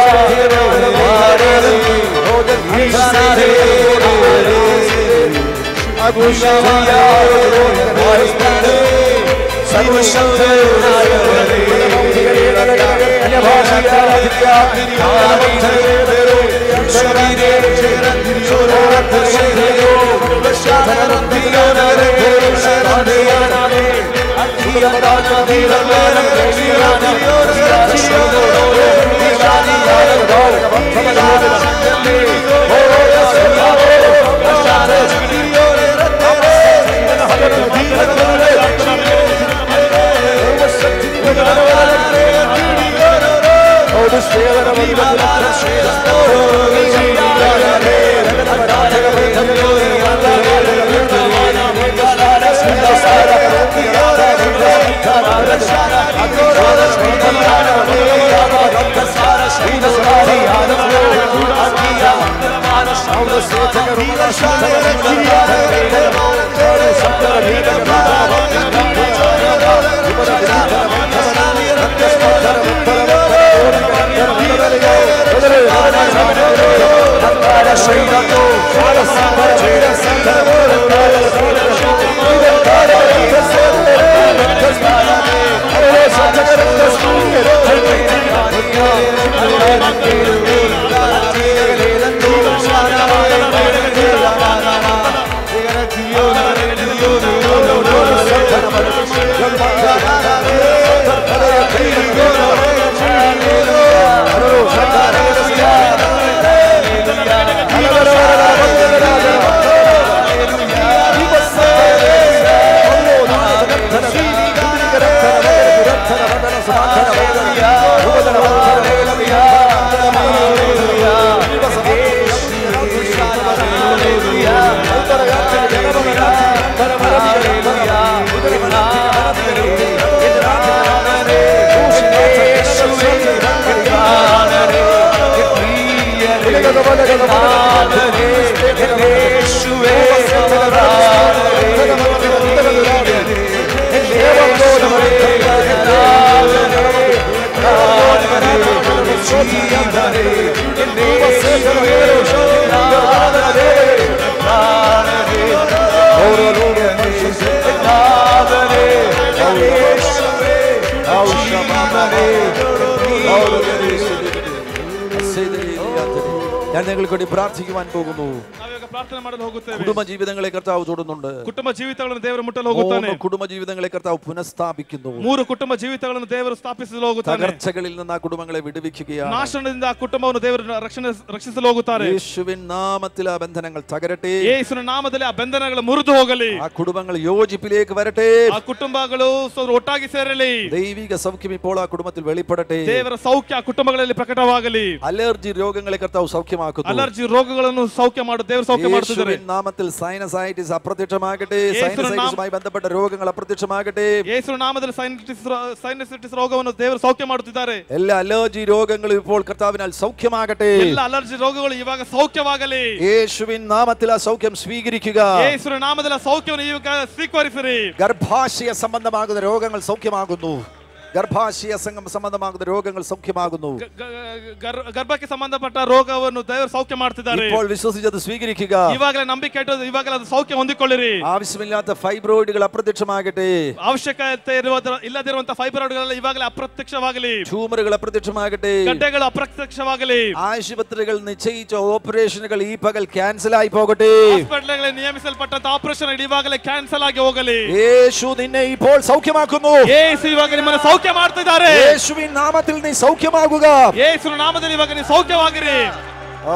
ഞാൻ നിങ്ങൾക്ക് വേണ്ടി പ്രാർത്ഥിക്കുവാൻ പോകുന്നു ನಾವೀಗ ಪ್ರಾರ್ಥನೆ ಮಾಡಲು ಹೋಗುತ್ತೇವೆ കുടുംബ ജീവിതങ്ങളെ കർത്താവ് തൊടുന്നുണ്ട് ಕುಟುಂಬ ಜೀವಿತಗಳನ್ನು ದೇವರು ಮುಟ್ಟಲು ಹೋಗುತ್ತಾನೆ മൂന്ന് കുടുംബ ജീവിതങ്ങളെ കർത്താവ് പുനഃസ്ഥാപിക്കുന്നു ಮೂರು ಕುಟುಂಬ ಜೀವಿತಗಳನ್ನು ದೇವರು ಸ್ಥಾಪಿಸಲು ಹೋಗುತ್ತಾನೆ തകർച്ചകളിൽ നിന്ന് ആ കുടുംബങ്ങളെ വിടുവിക്കുകയാണ് ನಾಶನದಿಂದ ಆ ಕುಟುಂಬವನ್ನು ದೇವರು ರಕ್ಷಣೆ ರಕ್ಷಿಸಲು ಹೋಗುತ್ತಾರೆ യേശുവിൻ നാമത്തിൽ ആ ബന്ധനങ്ങൾ തകരട്ടെ ಯೇಸುವಿನ ನಾಮದಲ್ಲಿ ಆ ಬಂಧನಗಳು ಮುರಿದು ಹೋಗಲಿ ആ കുടുംബങ്ങൾ യോജിപ്പിലേക്ക് വരട്ടെ ಆ ಕುಟುಂಬಗಳು ಸೊ- ಒಟ್ಟಾಗಿ ಸೇರಲಿ ദൈവിക സൗഖ്യം ഇപ്പോൾ ആ കുടുംബത്തിൽ വെളിപ്പെടട്ടെ ದೇವರ ಸೌಖ್ಯ ಆ ಕುಟುಂಬಗಳಲ್ಲಿ ಪ್ರಕಟವಾಗಲಿ അലർജി രോഗങ്ങളെ കർത്താവ് സൗഖ്യമാക്കുന്നു ಅಲರ್ಜಿ ರೋಗಗಳನ್ನು ಸೌಖ್ಯ ಮಾಡು ದೇವರು ಸೌಖ್ಯ ಮಾಡುತ್ತಿದ್ದಾರೆ യേശുവിൻ നാമത്തിൽ സൈനസൈറ്റിസ് അപ്രത്യക്ഷമാകട്ടെ യേശുവിൻ നാമ- സൈനസൈറ്റിസുമായി ബന്ധപ്പെട്ട രോഗങ്ങൾ അപ്രത്യക്ഷമാകട്ടെ ಯೇಸುವಿನ ನಾಮದಲ್ಲಿ ಸೈನಟಿಸ್ ಸೈನಸಿಟಿಸ್ ರೋಗವನ್ನು ದೇವರು ಸೌಖ್ಯ ಮಾಡುತ್ತಿದ್ದಾರೆ എല്ലാ അലർജി രോഗങ്ങളും ഇപ്പോൾ കർത്താവിനാൽ സൗഖ്യമാകട്ടെ ಎಲ್ಲ ಅಲರ್ಜಿ ರೋಗಗಳು ಇವಾಗ ಸೌಖ್ಯವಾಗಲಿ യേശുവിൻ നാമത്തിൽ ആ സൗഖ്യം സ്വീകരിക്കുക ಯೇಸುವಿನ ನಾಮದಲ್ಲಿ ಆ ಸೌಖ್ಯವನ್ನು ಇವಾಗ ಸ್ವೀಕರಿಸಿರಿ ഗർഭാശയ സംബന്ധമാകുന്ന രോഗങ്ങൾ സൗഖ്യമാകുന്നു ഗർഭാശയ സംഘം സംബന്ധമാകുന്ന രോഗങ്ങൾ സൗഖ്യമാകുന്നു ಗ- ಗ- ಗರ್- ಗರ್ಭಕ್ಕೆ ಸಂಬಂಧಪಟ್ಟ ರೋಗವನ್ನು ದೇವರು ಸೌಖ್ಯ ಮಾಡ್ತಿದ್ದಾರೆ ഇപ്പോൾ വിശ്വസിച്ചത് സ്വീകരിക്കുക ಇವಾಗಲೇ ನಂಬಿಕೆ ಇಟ್ಟು ಇವಾಗಲೇ ಅದು ಸೌಖ್ಯ ಹೊಂದಿಕೊಳ್ಳಿರಿ ആവശ്യമില്ലാത്ത ഫൈബ്രോയിഡുകൾ അപ്രത്യക്ഷമാകട്ടെ ಅವಶ್ಯಕತೆ ಇರುವ ಇಲ್ಲದಿರುವಂತಹ ಫೈಬರ್ಗಳೆಲ್ಲ ಇವಾಗಲೇ ಅಪ್ರತ್ಯಕ್ಷವಾಗಲಿ ട്യൂമറുകൾ അപ്രത്യക്ഷമാകട്ടെ ಗಡ್ಡೆಗಳು ಅಪ್ರತ್ಯಕ್ಷವಾಗಲಿ ആശുപത്രികൾ നിശ്ചയിച്ച ഓപ്പറേഷനുകൾ ഈ പകൽ ക്യാൻസൽ ആയി പോകട്ടെ ಹಾಸ್ಪಿಟಲ್ಗಳಲ್ಲಿ ನಿಯಮಿಸಲ್ಪಟ್ಟಂತ ಆಪರೇಷನ್ ಇವಾಗಲೇ ಕ್ಯಾನ್ಸಲ್ ಆಗಿ ಹೋಗಲಿ യേശു നിന്നെ ഇപ്പോൾ സൗഖ്യമാക്കുന്നു ಯೇಸು ಇವಾಗ ನಿಮ್ಮನ್ನು ಸೌಖ್ಯ ಮಾಡ್ತಿದ್ದಾರೆ യേശുവിൻ നാമത്തിൽ നീ സൗഖ്യമാകുക ಯೇಸುವಿನ ನಾಮದಲ್ಲಿ ಇವಾಗ ನೀವು ಸೌಖ್ಯವಾಗಿರಿ ഓ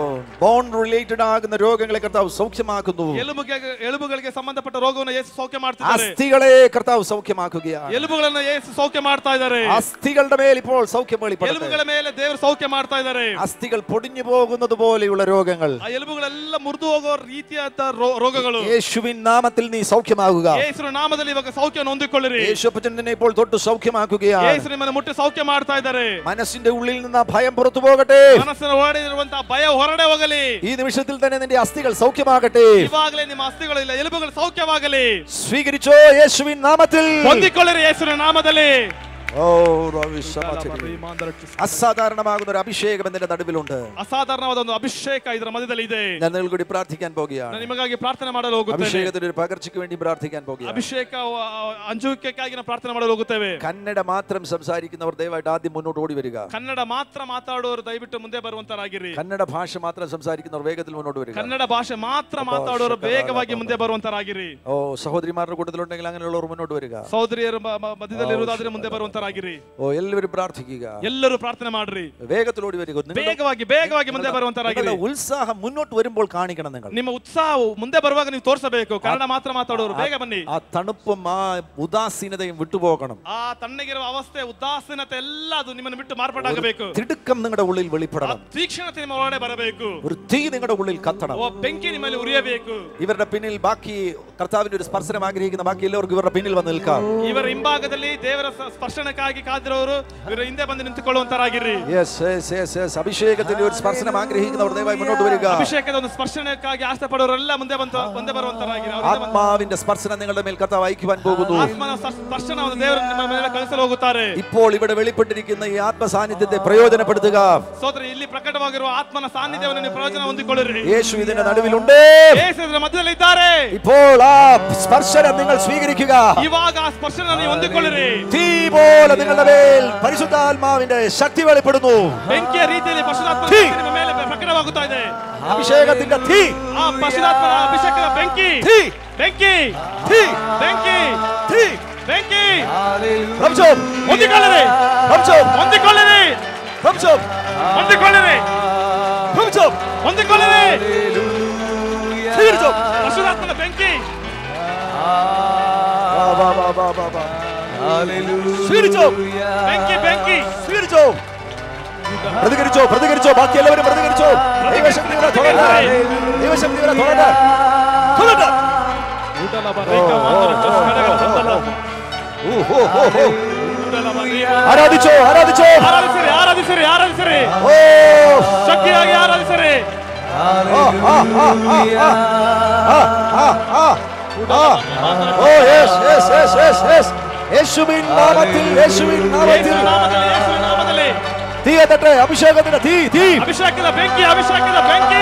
ബോൺ റിലേറ്റഡ് ആകുന്ന രോഗങ്ങളെ കർത്താവ് സൗഖ്യമാക്കുന്നു ಎಲುಬುಗೆ ಎಲುಬುಗಳಿಗೆ ಸಂಬಂಧಪಟ್ಟ ರೋಗವನ್ನು ಯೇಸು ಸೌಖ್ಯ ಮಾಡ್ತಿದ್ದಾರೆ അസ്ഥികളെ കർത്താവ് സൗഖ്യമാക്കുകയാണ് ಎಲುಬುಗಳನ್ನ ಯೇಸು ಸೌಖ್ಯ ಮಾಡ್ತಾ ಇದ್ದಾರೆ അസ്ഥികളുടെ മേൽ ഇപ്പോൾ സൗഖ്യം വെളിപ്പെടട്ടെ ಎಲುಬುಗಳ ಮೇಲೆ ದೇವರು ಸೌಖ್ಯ ಮಾಡ್ತಾ ಇದ್ದಾರೆ അസ്ഥികൾ പൊടിഞ്ഞു പോകുന്നത് പോലെയുള്ള രോഗങ്ങൾ ಆ ಎಲುಬುಗಳೆಲ್ಲ ಮುರಿದು ಹೋಗೋ ರೀತಿಯಾದ ರೋ- ರೋಗಗಳು യേശുവിൻ നാമത്തിൽ നീ സൗഖ്യമാകുക ಯೇಸುವಿನ ನಾಮದಲ್ಲಿ ಇವಾಗ സೌಖ್ಯವನ್ನು ಹೊಂದಿಕೊಳ್ಳಿರಿ യേശുപ്പച്ചൻ നിന്നെ ഇപ്പോൾ തൊട്ട് സൗഖ്യമാക്കുകയാണ് ಯೇಸು ನಿಮ್ಮನ್ನು ಮುಟ್ಟಿ സೌಖ್ಯ ಮಾಡ್ತಾ ಇದ್ದಾರೆ മനസ്സിന്റെ ഉള്ളിൽ നിന്ന് ആ ഭയം പുറത്തു പോകട്ടെ ಮನಸ್ಸಿನ ಒಳಗಡೆ ಇರುವಂತಹ ಭಯ ಹೊರಡೆ ಹೋಗಲಿ ഈ നിമിഷത്തിൽ തന്നെ നിന്റെ അസ്ഥികൾ സൗഖ്യമാകട്ടെ ಇವಾಗಲೇ ನಿಮ್ಮ ಅಸ್ಥಿಗಳಿಲ್ಲ ಎಲುಬುಗಳು ಸೌಖ್ಯವಾಗಲಿ സ്വീകരിച്ചോ യേശുവിൻ നാമത്തിൽ ಹೊಂದಿಕೊಳ್ಳಿರಿ ಯೇಸುವಿನ ನಾಮದಲ್ಲಿ ഓ അസാധാരണമാകുന്ന ഒരു അഭിഷേകം എന്റെ നടുവിലുണ്ട് ಅಸಾಧಾರಣವಾದ ಒಂದು ಅಭಿಷೇಕ ಇದರ ಮಧ್ಯದಲ್ಲಿ ಇದೆ ഞാൻ നിങ്ങൾ കൂടി പ്രാർത്ഥിക്കാൻ പോകുകയാണ് ನಾನು ನಿಮಗಾಗಿ ಪ್ರಾರ್ಥನೆ ಮಾಡಲು ಹೋಗುತ್ತೇನೆ അഭിഷേകത്തിന്റെ ഒരു പകർച്ചയ്ക്ക് വേണ്ടി പ്രാർത്ഥിക്കാൻ പോകുകയാണ് ಅಭಿಷೇಕ ಆ, ಅಂಜುವಿಕೆಗಾಗಿ ನಾವು ಪ್ರಾರ್ಥನೆ ಮಾಡಲು ಹೋಗುತ್ತೇವೆ കന്നഡ മാത്രം സംസാരിക്കുന്നവർ ദയവായിട്ട് ആദ്യം മുന്നോട്ട് ഓടി വരിക ಕನ್ನಡ ಮಾತ್ರ ಮಾತಾಡುವವರು ದಯವಿಟ್ಟು ಮುಂದೆ ಬರುವಂತರಾಗಿರಿ കന്നഡ ഭാഷ മാത്രം സംസാരിക്കുന്നവർ വേഗത്തിൽ മുന്നോട്ട് വരിക ಕನ್ನಡ ಭಾಷೆ ಮಾತ್ರ ಮಾತಾಡುವವರು ಬೇಗವಾಗಿ ಮುಂದೆ ಬರುವಂತರಾಗಿರಿ ഓ സഹോദരിമാരുടെ കൂട്ടത്തിലുണ്ടെങ്കിൽ അങ്ങനെയുള്ളവർ മുന്നോട്ട് വരിക ಸಹೋದರಿಯರು ಮ- ಮ- ಮಧ್ಯದಲ್ಲಿರುವುದಾದ್ರೆ ಮುಂದೆ ಬರುವಂತರಾಗಿರಿ ഓ എല്ലാവരും പ്രാർത്ഥിക്കുക ಎಲ್ಲರೂ ಪ್ರಾರ್ಥನೆ ಮಾಡ್ರಿ വേഗത്തിൽ ഓടി വരിക നിങ്ങളുടെ ಬೇಗವಾಗಿ ಬೇಗವಾಗಿ ಮುಂದೆ ಬರುವಂತರಾಗಿರಿ നിങ്ങളുടെ ഉത്സാഹം മുന്നോട്ട് വരുമ്പോൾ കാണിക്കണം നിങ്ങൾ ನಿಮ್ಮ ಉತ್ಸಾಹವು ಮುಂದೆ ಬರುವಾಗ ನೀವು ತೋರಿಸಬೇಕು ಕನ್ನಡ ಮಾತ್ರ ಮಾತಾಡೋರು ಬೇಗ ಬನ್ನಿ ആ തണുപ്പും ആ ഉദാസീനതയും വിട്ടുപോകണം ಆ ತಣ್ಣಗಿರುವ ಅವಸ್ಥೆ ಉದಾಸೀನತೆ ಎಲ್ಲ ಅದು ನಿಮ್ಮನ್ನು ಬಿಟ್ಟು ಮಾರ್ಪಾಟಾಗಬೇಕು തിടുക്കം നിങ്ങളുടെ ഉള്ളിൽ ಆ വെളിപ്പെടണം ತೀಕ್ಷ್ಣತೆ ನಿಮ್ಮ ಒಳಗಡೆ ಬರಬೇಕು ഒരു തീ നിങ്ങളുടെ ഉള്ളിൽ കത്തണം ಓ ಬೆಂಕಿ ನಿಮ್ಮಲ್ಲಿ ಉರಿಯಬೇಕು ഇവരുടെ പിന്നിൽ ബാക്കി കർത്താവിന്റെ ഒരു സ്പർശനം ആഗ്രഹിക്കുന്ന ബാക്കി എല്ലാവർക്കും ഇവരുടെ പിന്നിൽ വന്ന് നിൽക്കാം ಇವರ ಹಿಂಭಾಗದಲ್ಲಿ ದೇವರ ಸ- ಸ್ಪರ್ಶನಕ್ಕಾಗಿ ಕಾದಿರೋರು ಇವರ ಹಿಂದೆ ಬಂದು ನಿಂತುಕೊಳ್ಳುವಂತರಾಗಿರಿ യെസ് യെസ് യെസ് യെസ് അഭിഷേകത്തിന്റെ ഒരു സ്പർശനം ആഗ്രഹിക്കുന്നവർ ദയവായി മുന്നോട്ട് വരിക ಅಭಿಷೇಕದ ಒಂದು ಸ್ಪರ್ಶನಕ್ಕಾಗಿ ಆಸೆ ಪಡೋರೆಲ್ಲ ಮುಂದೆ ಬಂತ ಮುಂದೆ ಬರುವಂತರಾಗಿರಿ ಅವ್ರ ಹಿಂದೆ ಬಂದು- ആത്മാവിന്റെ സ്പർശനം നിങ്ങളുടെ മേൽ കർത്താവ് അയക്കുവാൻ പോകുന്നു ಆತ್ಮನ ಸ- ಸ್ಪರ್ಶನವನ್ನು ದೇವರು ನಿಮ್ಮ ಮೇಲೆ ಕಳಿಸಲು ಹೋಗುತ್ತಾರೆ ഇപ്പോൾ ഇവിടെ വെളിപ്പെട്ടിരിക്കുന്ന ഈ ആത്മ സാന്നിധ്യത്തെ പ്രയോജനപ്പെടുത്തുക ಸೋದರಿ ಇಲ್ಲಿ ಪ್ರಕಟವಾಗಿರುವ ಆತ್ಮನ ಸಾನ್ನಿಧ್ಯವನ್ನು ನೀವು ಪ್ರಯೋಜನ ಹೊಂದಿಕೊಳ್ಳಿರಿ യേശു ഇതിന്റെ നടുവിലുണ്ട് ಯೇಸು ಇದರ ಮಧ್ಯದಲ್ಲಿ ಇದ್ದಾರೆ ഇപ്പോൾ ആ സ്പർശനം നിങ്ങൾ സ്വീകരിക്കുക ಇವಾಗ ಆ ಸ್ಪರ್ಶನ ನೀವು ಹೊಂದಿಕೊಳ್ಳಿರಿ തീ പോലെ നിങ്ങളുടെ മേൽ പരിശുദ്ധാത്മാവിന്റെ ശക്തി വെളിപ്പെടുന്നു ಬೆಂಕಿಯ ರೀತಿಯಲ್ಲಿ ಪಶುರಾತ್ಮ ಛೀ! ನಿಮ್ಮ ಮೇಲೆ ಪ್ರಕಟವಾಗುತ್ತಾ ಇದೆ അഭിഷേകത്തിന്റെ തീ ಆ ಪಶುರಾತ್ಮನ ಅಭಿಷೇಕದ ಬೆಂಕಿ തീ ಬೆಂಕಿ തീ ಬೆಂಕಿ തീ ಬೆಂಕಿ റംസോം ಹೊಂದಿಕೊಳ್ಳಿರಿ റംസോം ಹೊಂದಿಕೊಳ್ಳಿರಿ റംസോം ಹೊಂದಿಕೊಳ್ಳಿರಿ റംസോം ಹೊಂದಿಕೊಳ್ಳಿರಿ സ്വീകരിച്ചോ ಪಶುರಾತ್ಮನ ಬೆಂಕಿ വാ വാ വാ വാ വാ വാ സ്വീകരിച്ചോ ಬೆಂಕಿ ಬೆಂಕಿ സ്വീകരിച്ചോ പ്രതികരിച്ചോ പ്രതികരിച്ചോ ബാക്കി എല്ലാവരും പ്രതികരിച്ചോ ദൈവശക്തി ഇവരെ തൊടട്ടെ ദൈവശക്തി ഇവരെ തൊടട്ടെ തൊടട്ടെ ഓ, ഓ, ഓ, ഓ. ആരാധിച്ചോ ആരാധിച്ചോ ಆರಾಧಿಸಿರಿ ಆರಾಧಿಸಿರಿ ಆರಾಧಿಸಿರಿ ഓ ಶಕ್ತಿಯಾಗಿ ಆರಾಧಿಸಿರಿ ആ, ആ, ആ, ആ, ആ. ആ, ആ, ആ. ആ. ഓ yes yes yes yes yes യേശുവിൻ നാമത്തിൽ യേശുവിൻ നാമത്തിൽ ಯೇಸುವಿನ ನಾಮದಲ್ಲಿ ಯೇಸುವಿನ ನಾಮದಲ್ಲಿ തീ എത്തട്ടെ അഭിഷേകത്തിന്റെ തീ തീ ಅಭಿಷೇಕದ ಬೆಂಕಿ ಅಭಿಷೇಕದ ಬೆಂಕಿ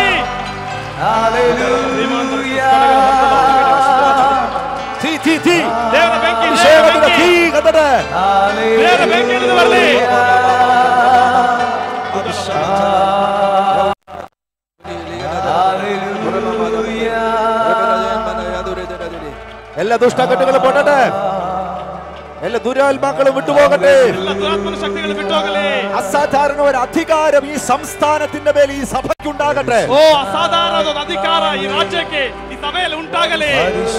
തീ തീ തീ ದೇವರ ಬೆಂಕಿ ದೇವರ അഭിഷേകത്തിന്റെ ಬೆಂಕಿ തീ കത്തട്ടെ ದೇವರ ಬೆಂಕಿ ಇಳಿದು ಬರಲಿ എല്ലാ ദുഷ്ടകെട്ടുകളും പൊട്ടട്ടെ എല്ലാ ദുരാത്മാക്കളും വിട്ടുപോകട്ടെ ಎಲ್ಲ ದುರಾತ್ಮನ ಶಕ್ತಿಗಳು ಬಿಟ್ಟೋಗಲಿ അസാധാരണ ഒരു അധികാരം ഈ സംസ്ഥാനത്തിന്റെ മേൽ ഈ സഭയ്ക്കുണ്ടാകട്ടെ ಓ ಅಸಾಧಾರಣವಾದ ಒಂದು ಅಧಿಕಾರ ಈ ರಾಜ್ಯಕ್ಕೆ ಈ ಸಭೆಯಲ್ಲಿ ಉಂಟಾಗಲಿ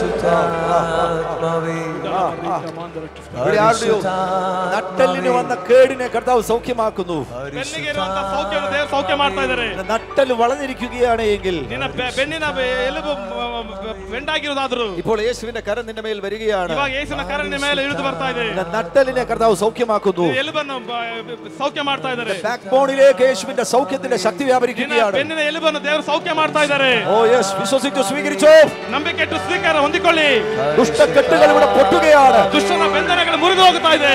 ഇവിടെ ആരുടെയോ നട്ടലിന് വന്ന കേടിനെ കർത്താവ് സൗഖ്യമാക്കുന്നു ಬೆನ್ನಿಗೆ ಇರುವಂತ ಸೌಖ್ಯವನ್ನು ದೇವರು ಸೌಖ್ಯ ಮಾಡ್ತಾ ಇದ್ದಾರೆ നട്ടൽ വളഞ്ഞിരിക്കുകയാണ് എങ്കിൽ ನಿನ್ನ ಬೆ- ಬೆನ್ನಿನ ಬೆ- ಎಲುಬು ಮ- ಮ- ಬೆಂಡಾಗಿರುವುದಾದ್ರು ഇപ്പോൾ യേശുവിന്റെ കരം നിന്റെ മേൽ വരികയാണ് ಇವಾಗ ಯೇಸುವಿನ ಕರಣಿನ ಮೇಲೆ ಇಳಿದು ಬರ್ತಾ ಇದೆ നിന്റെ നട്ടലിനെ കർത്താവ് സൗഖ്യമാക്കുന്നു ಈ ಎಲುಬನ್ನು ಬ- ಬ- ಸೌಖ್ಯ ಮಾಡ್ತಾ ಇದ್ದಾರೆ ബാക്ക് ബോണിലേക്ക് യേശുവിന്റെ സൗഖ്യത്തിന്റെ ശക്തി ನಿನ್ನ വ്യാപരിക്കുകയാണ് ಬೆನ್ನಿನ ಎಲುಬನ್ನು ದೇವರು ಸೌಖ್ಯ ಮಾಡ್ತಾ ಇದ್ದಾರೆ ഓ യെസ് വിശ്വസിച്ചു സ്വീകരിച്ചു ನಂಬಿಕೆ ಇಟ್ಟು ಸ್ವೀಕಾರ ಹೊಂದಿಕೊಳ್ಳಿ ദുഷ്ടക്കെട്ടുകൾ ഇവിടെ പൊട്ടുകയാണ് ದುಷ್ಟನ ಬೆಂದನೆಗಳು ಮುರಿದು ಹೋಗ್ತಾ ಇದೆ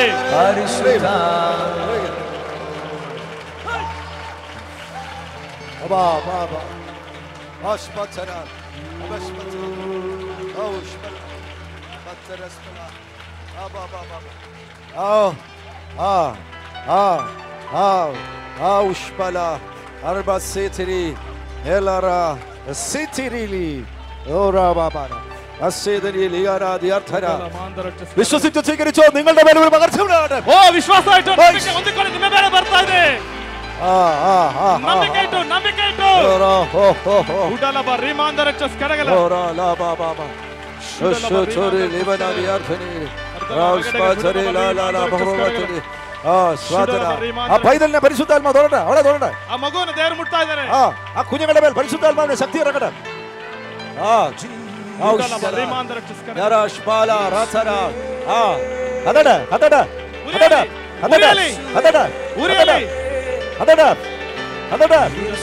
അബാ, അബാ, അബാ. ആശ്പത്സര, അപശ്പത്സര. ഔഷ്പല, പത്സരസ്പല. അബാ, അബാ, അബാ. ആ, ആ, ആ, ആ, ആ, ഉഷ്പല, അർബസിത്തിരി, എലറ, സിത്തിരിലി, ഓറാ, ബാബാ. അസ്സേതരി, ലിയാരാ, ദിയാർത്ഥര. വിശ്വസിച്ച് സ്വീകരിച്ചോ നിങ്ങളുടെ മേലെ ഒരു പകർച്ച ഉണ്ടാകട്ടെ ಓ ವಿಶ್ವಾಸ ಇಟ್ಟು ನಂಬಿಕೆ ಹೊಂದಿಕೊಳ್ಳಿ ನಿಮ್ಮ ಮೇಲೆ ಬರ್ತಾ ಇದೆ ആ ആ ആ ആ ನಂಬಿಕೆ ಇಟ್ಟು ನಂಬಿಕೆ ಇಟ್ಟು ഓറാ, ഹോ ഹോ ഹോ ಉಡಲಬ ರೀಮಾಂದರಕ್ಷಸ್ ಕಡಗಲ ഓറാ, ലാ, ബാ, ബാ, ബാ. ഉഷു, ചൊരി, ലിബന, ലിയാർത്ഥനി. റാസ്പാചരി, ലാ, ലാ, ലാ, ഭഗവതനി. ആ, സ്വാതന. ആ പൈതലിനെ പരിശുദ്ധാത്മാ തോന്നട്ടെ അവിടെ തോന്നട്ടെ ಆ ಮಗುವನ್ನು ದೇವರು ಮುಟ್ತಾ ಇದ್ದಾರೆ ആ ആ കുഞ്ഞുങ്ങളുടെ മേൽ പരിശുദ്ധാത്മാവിന്റെ ശക്തി ഇറങ്ങട്ടെ ആ ആ, ಉಡಲಬ ഉഷ്. ರೀಮಾಂದರಕ್ಷಸ್ ಕಡಗಲ ഞാറാഷ്, ബാല, റാസര. ആ അതടെ അതടെ അതടെ അതടെ ഉരിയലി. അതടെ ಉರಿಯಲಿ അതടെ അതടെ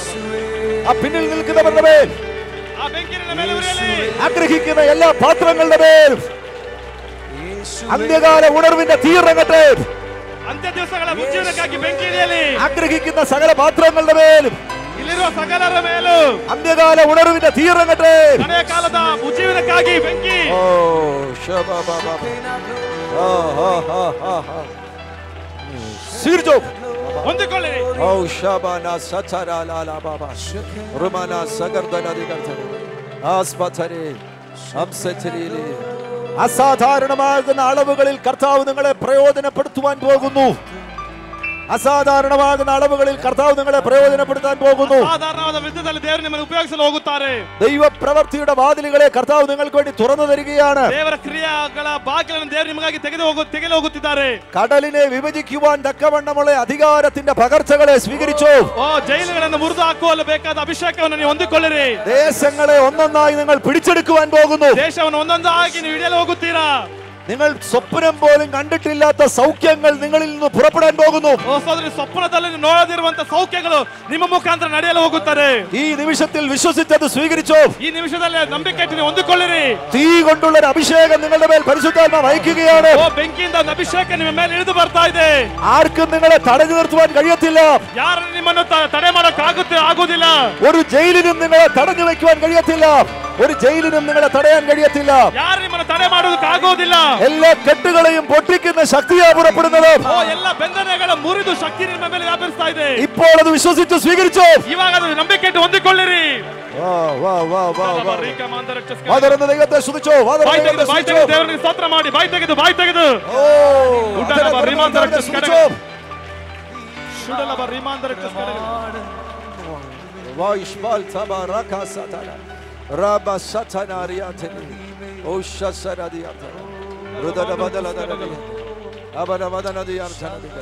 ആ പിന്നിൽ നിൽക്കുന്നവരുടെ മേൽ ಆ ಬೆಂಕಿನ ಮೇಲೆ ಉರಿಯಲಿ ആഗ്രഹിക്കുന്ന എല്ലാ പാത്രങ്ങളുടെ മേൽ അന്ത്യകാല ഉണർവിന്റെ തീയിറങ്ങട്ടെ ಅಂತ್ಯ ದಿವಸಗಳ ಉಜ್ಜೀವನಕ್ಕಾಗಿ ಬೆಂಕಿ ಇಳಿಯಲಿ ആഗ്രഹിക്കുന്ന സകല പാത്രങ്ങളുടെ മേലും ಇಲ್ಲಿರುವ ಸಕಲರ ಮೇಲೂ അന്ത്യകാല ഉണർവിന്റെ തീയിറങ്ങട്ടെ ಹಳೆಯ ಕಾಲದ ಉಜ್ಜೀವನಕ್ಕಾಗಿ ಬೆಂಕಿ ഓ ശബബബബ. ആ, ആ, ആ, ആ, ആ. സ്വീകരിച്ചോ ಹೊಂದಿಕೊಳ್ಳಿ ഓ ശബന സചരലാലബബ. റുമന സഗർദനദിഗർദന. ആസ്പഥരെ, അംസചരിയിലെ. അസാധാരണമാകുന്ന അളവുകളിൽ കർത്താവ് നിങ്ങളെ പ്രയോജനപ്പെടുത്തുവാൻ പോകുന്നു അസാധാരണമാകുന്ന അളവുകളിൽ കർത്താവ് നിങ്ങളെ പ്രയോജനപ്പെടുത്താൻ പോകുന്നു ಸಾಧಾರಣವಾದ ವಿಧದಲ್ಲಿ ದೇವರು ನಿಮ್ಮನ್ನು ಉಪಯೋಗಿಸಲು ಹೋಗುತ್ತಾರೆ ദൈവപ്രവർത്തിയുടെ വാതിലുകളെ കർത്താവ് നിങ്ങൾക്ക് വേണ്ടി തുറന്നു തരികയാണ് ದೇವರ ಕ್ರಿಯಾಗಳ ಬಾಗಿಲನ್ನು ದೇವರು ನಿಮಗಾಗಿ ತೆಗೆದು ಹೋಗು ತೆಗೆದು ಹೋಗುತ್ತಿದ್ದಾರೆ കടലിനെ വിഭജിക്കുവാൻ തക്കവണ്ണമുള്ള അധികാരത്തിന്റെ പകർച്ചകളെ സ്വീകരിച്ചു ಓ ಜೈಲುಗಳನ್ನು ಮುರಿದು ಹಾಕುವಲು ಬೇಕಾದ ಅಭಿಷೇಕವನ್ನು ನೀವು ಹೊಂದಿಕೊಳ್ಳಿರಿ ദേശങ്ങളെ ഒന്നൊന്നായി നിങ്ങൾ പിടിച്ചെടുക്കുവാൻ പോകുന്നു ದೇಶವನ್ನು ಒಂದೊಂದಾಗಿ ನೀವು ಹಿಡಿಯಲು ಹೋಗುತ್ತೀರಾ നിങ്ങൾ സ്വപ്നം പോലും കണ്ടിട്ടില്ലാത്ത സൗഖ്യങ്ങൾ നിങ്ങളിൽ നിന്ന് പുറപ്പെടാൻ പോകുന്നു ಓ ಸೋದರಿ ಸ್ವಪ್ನದಲ್ಲಿ ನೀವು ನೋಡದಿರುವಂತ ಸೌಖ್ಯಗಳು ನಿಮ್ಮ ಮುಖಾಂತರ ನಡೆಯಲು ಹೋಗುತ್ತಾರೆ ഈ നിമിഷത്തിൽ വിശ്വസിച്ചത് സ്വീകരിച്ചു ಈ ನಿಮಿಷದಲ್ಲಿ ನಂಬಿಕೆ ಇಟ್ಟು ನೀವು ಹೊಂದಿಕೊಳ್ಳಿರಿ തീ കൊണ്ടുള്ള ഒരു അഭിഷേകം നിങ്ങളുടെ മേൽ പരിശുദ്ധാത്മ വഹിക്കുകയാണ് ಓ ಬೆಂಕಿಯಿಂದ ಒಂದು ಅಭಿಷೇಕ ನಿಮ್ಮ ಮೇಲೆ ಇಳಿದು ಬರ್ತಾ ಇದೆ ആർക്കും നിങ്ങളെ തടഞ്ഞു നിർത്തുവാൻ കഴിയത്തില്ല ಯಾರನ್ನು ನಿಮ್ಮನ್ನು ತ- ತಡೆ ಮಾಡಕ್ ಆಗುತ್ತೆ ಆಗುದಿಲ್ಲ ഒരു ജയിലിനും നിങ്ങളെ തടഞ്ഞു വെക്കുവാൻ കഴിയത്തില്ല ഒരു ജയിലിനും നിങ്ങളെ തടയാൻ കഴിയത്തില്ല ಯಾರು ನಿಮ್ಮನ್ನು ತಡೆ ಮಾಡೋದಕ್ಕೆ ಆಗೋದಿಲ್ಲ എല്ലാ കെട്ടുകളെയും പൊട്ടിക്കുന്ന ശക്തിയാ പുറപ്പെടുന്നത് ಓ ಎಲ್ಲ ಬಂಧನಗಳ ಮುರಿದು ಶಕ್ತಿ ನಿಮ್ಮ ಮೇಲೆ ವ್ಯಾಪಿಸ್ತಾ ಇದೆ ഇപ്പോൾ അത് വിശ്വസിച്ച് സ്വീകരിച്ചു ಇವಾಗ ಅದು ನಂಬಿಕೆ ಇಟ್ಟು ಹೊಂದಿಕೊಳ್ಳಿರಿ വാ, വാ, വാ, വാ, വാ. ರೀಕ ಮಾಂದರಕ್ಷಸ್ಕ. വാ തുറന്ന് ദൈവത്തെ സ്തുതിച്ചോ വാ തുറന്ന് ಬಾಯಿ ദൈവത്തെ ತೆಗೆದು ಬಾಯಿ സ്തുതിച്ചോ. ತೆಗೆದು ದೇವರಿಗೆ ಸ್ತೋತ್ರ ಮಾಡಿ ಬಾಯಿ ತೆಗೆದು ಬಾಯಿ ತೆಗೆದು ഓ, ഉടനെ അതിനെ തുറന്ന് റിമാന്തര ദൈവത്തെ ചുസ്കടകൾ. സ്തുതിച്ചോ. ಶುಡಲಬ ರೀಮಾಂದರಕ್ಷಸ್ಕಡೆಗಳು. വാ, ഇഷ്ബാൽ സബ റക സതന. റബ സതന റിയാതനി. ഓ ശസരദിയാതന. ഋതന ബദലദനദി. അബന ബദനദിയാർച്ചനദികര.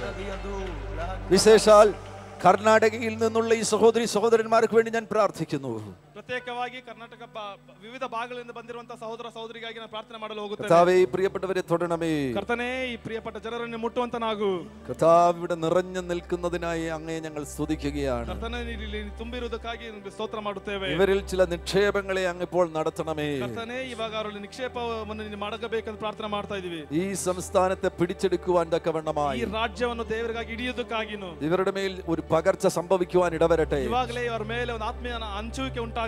വിശേഷാൽ കർണാടകയിൽ നിന്നുള്ള ഈ സഹോദരി സഹോദരന്മാർക്ക് വേണ്ടി ഞാൻ പ്രാർത്ഥിക്കുന്നു ಪ್ರತ್ಯೇಕವಾಗಿ ಕರ್ನಾಟಕ ಬ- ವಿವಿಧ ಭಾಗಗಳಿಂದ ಬಂದಿರುವಂತಹ ಸಹೋದರ ಸಹೋದರಿಗಾಗಿ ನಾನು ಪ್ರಾರ್ಥನೆ ಮಾಡಲು ಹೋಗುತ್ತೇನೆ കർത്താവെ ഈ പ്രിയപ്പെട്ടവരെ തൊടണമേ ಕರ್ತನೇ ಈ ಪ್ರಿಯಪಟ್ಟ ಜನರನ್ನು ಮುಟ್ಟುವಂತನಾಗು കർത്താവ് ഇവിടെ നിറഞ്ഞു നിൽക്കുന്നതിനായി അങ്ങേ ഞങ്ങൾ സ്തുതിക്കുകയാണ് ಕರ್ತನೇ ನೀನು ಇಲ್ಲಿ ತುಂಬಿರುವುದಕ್ಕಾಗಿ ನಿನಗೆ ಸ್ತೋತ್ರ ಮಾಡುತ್ತೇವೆ ഇവരിൽ ചില നിക്ഷേപങ്ങളെ അങ്ങ് ഇപ്പോൾ നടത്തണമേ ಕರ್ತನೇ ಇವಾಗ ಅವರಲ್ಲಿ ನಿಕ್ಷೇಪವನ್ನು ನೀನು ಮಾಡಬೇಕಂತ ಪ್ರಾರ್ಥನೆ ಮಾಡ್ತಾ ಇದೀವಿ ഈ സംസ്ഥാനത്തെ പിടിച്ചെടുക്കുവാൻ ಈ തക്കവണ്ണമായി ರಾಜ್ಯವನ್ನು ದೇವರಿಗಾಗಿ ಹಿಡಿಯೋದಕ್ಕಾಗಿನು ഇവരുടെ മേൽ ഒരു പകർച്ച സംഭവിക്കുവാൻ ഇടവരട്ടെ ಇವಾಗಲೇ ಇವರ ಮೇಲೆ ಒಂದು ಆತ್ಮೀಯ ಹಂಚುವಿಕೆ ಉಂಟಾಗಲಿ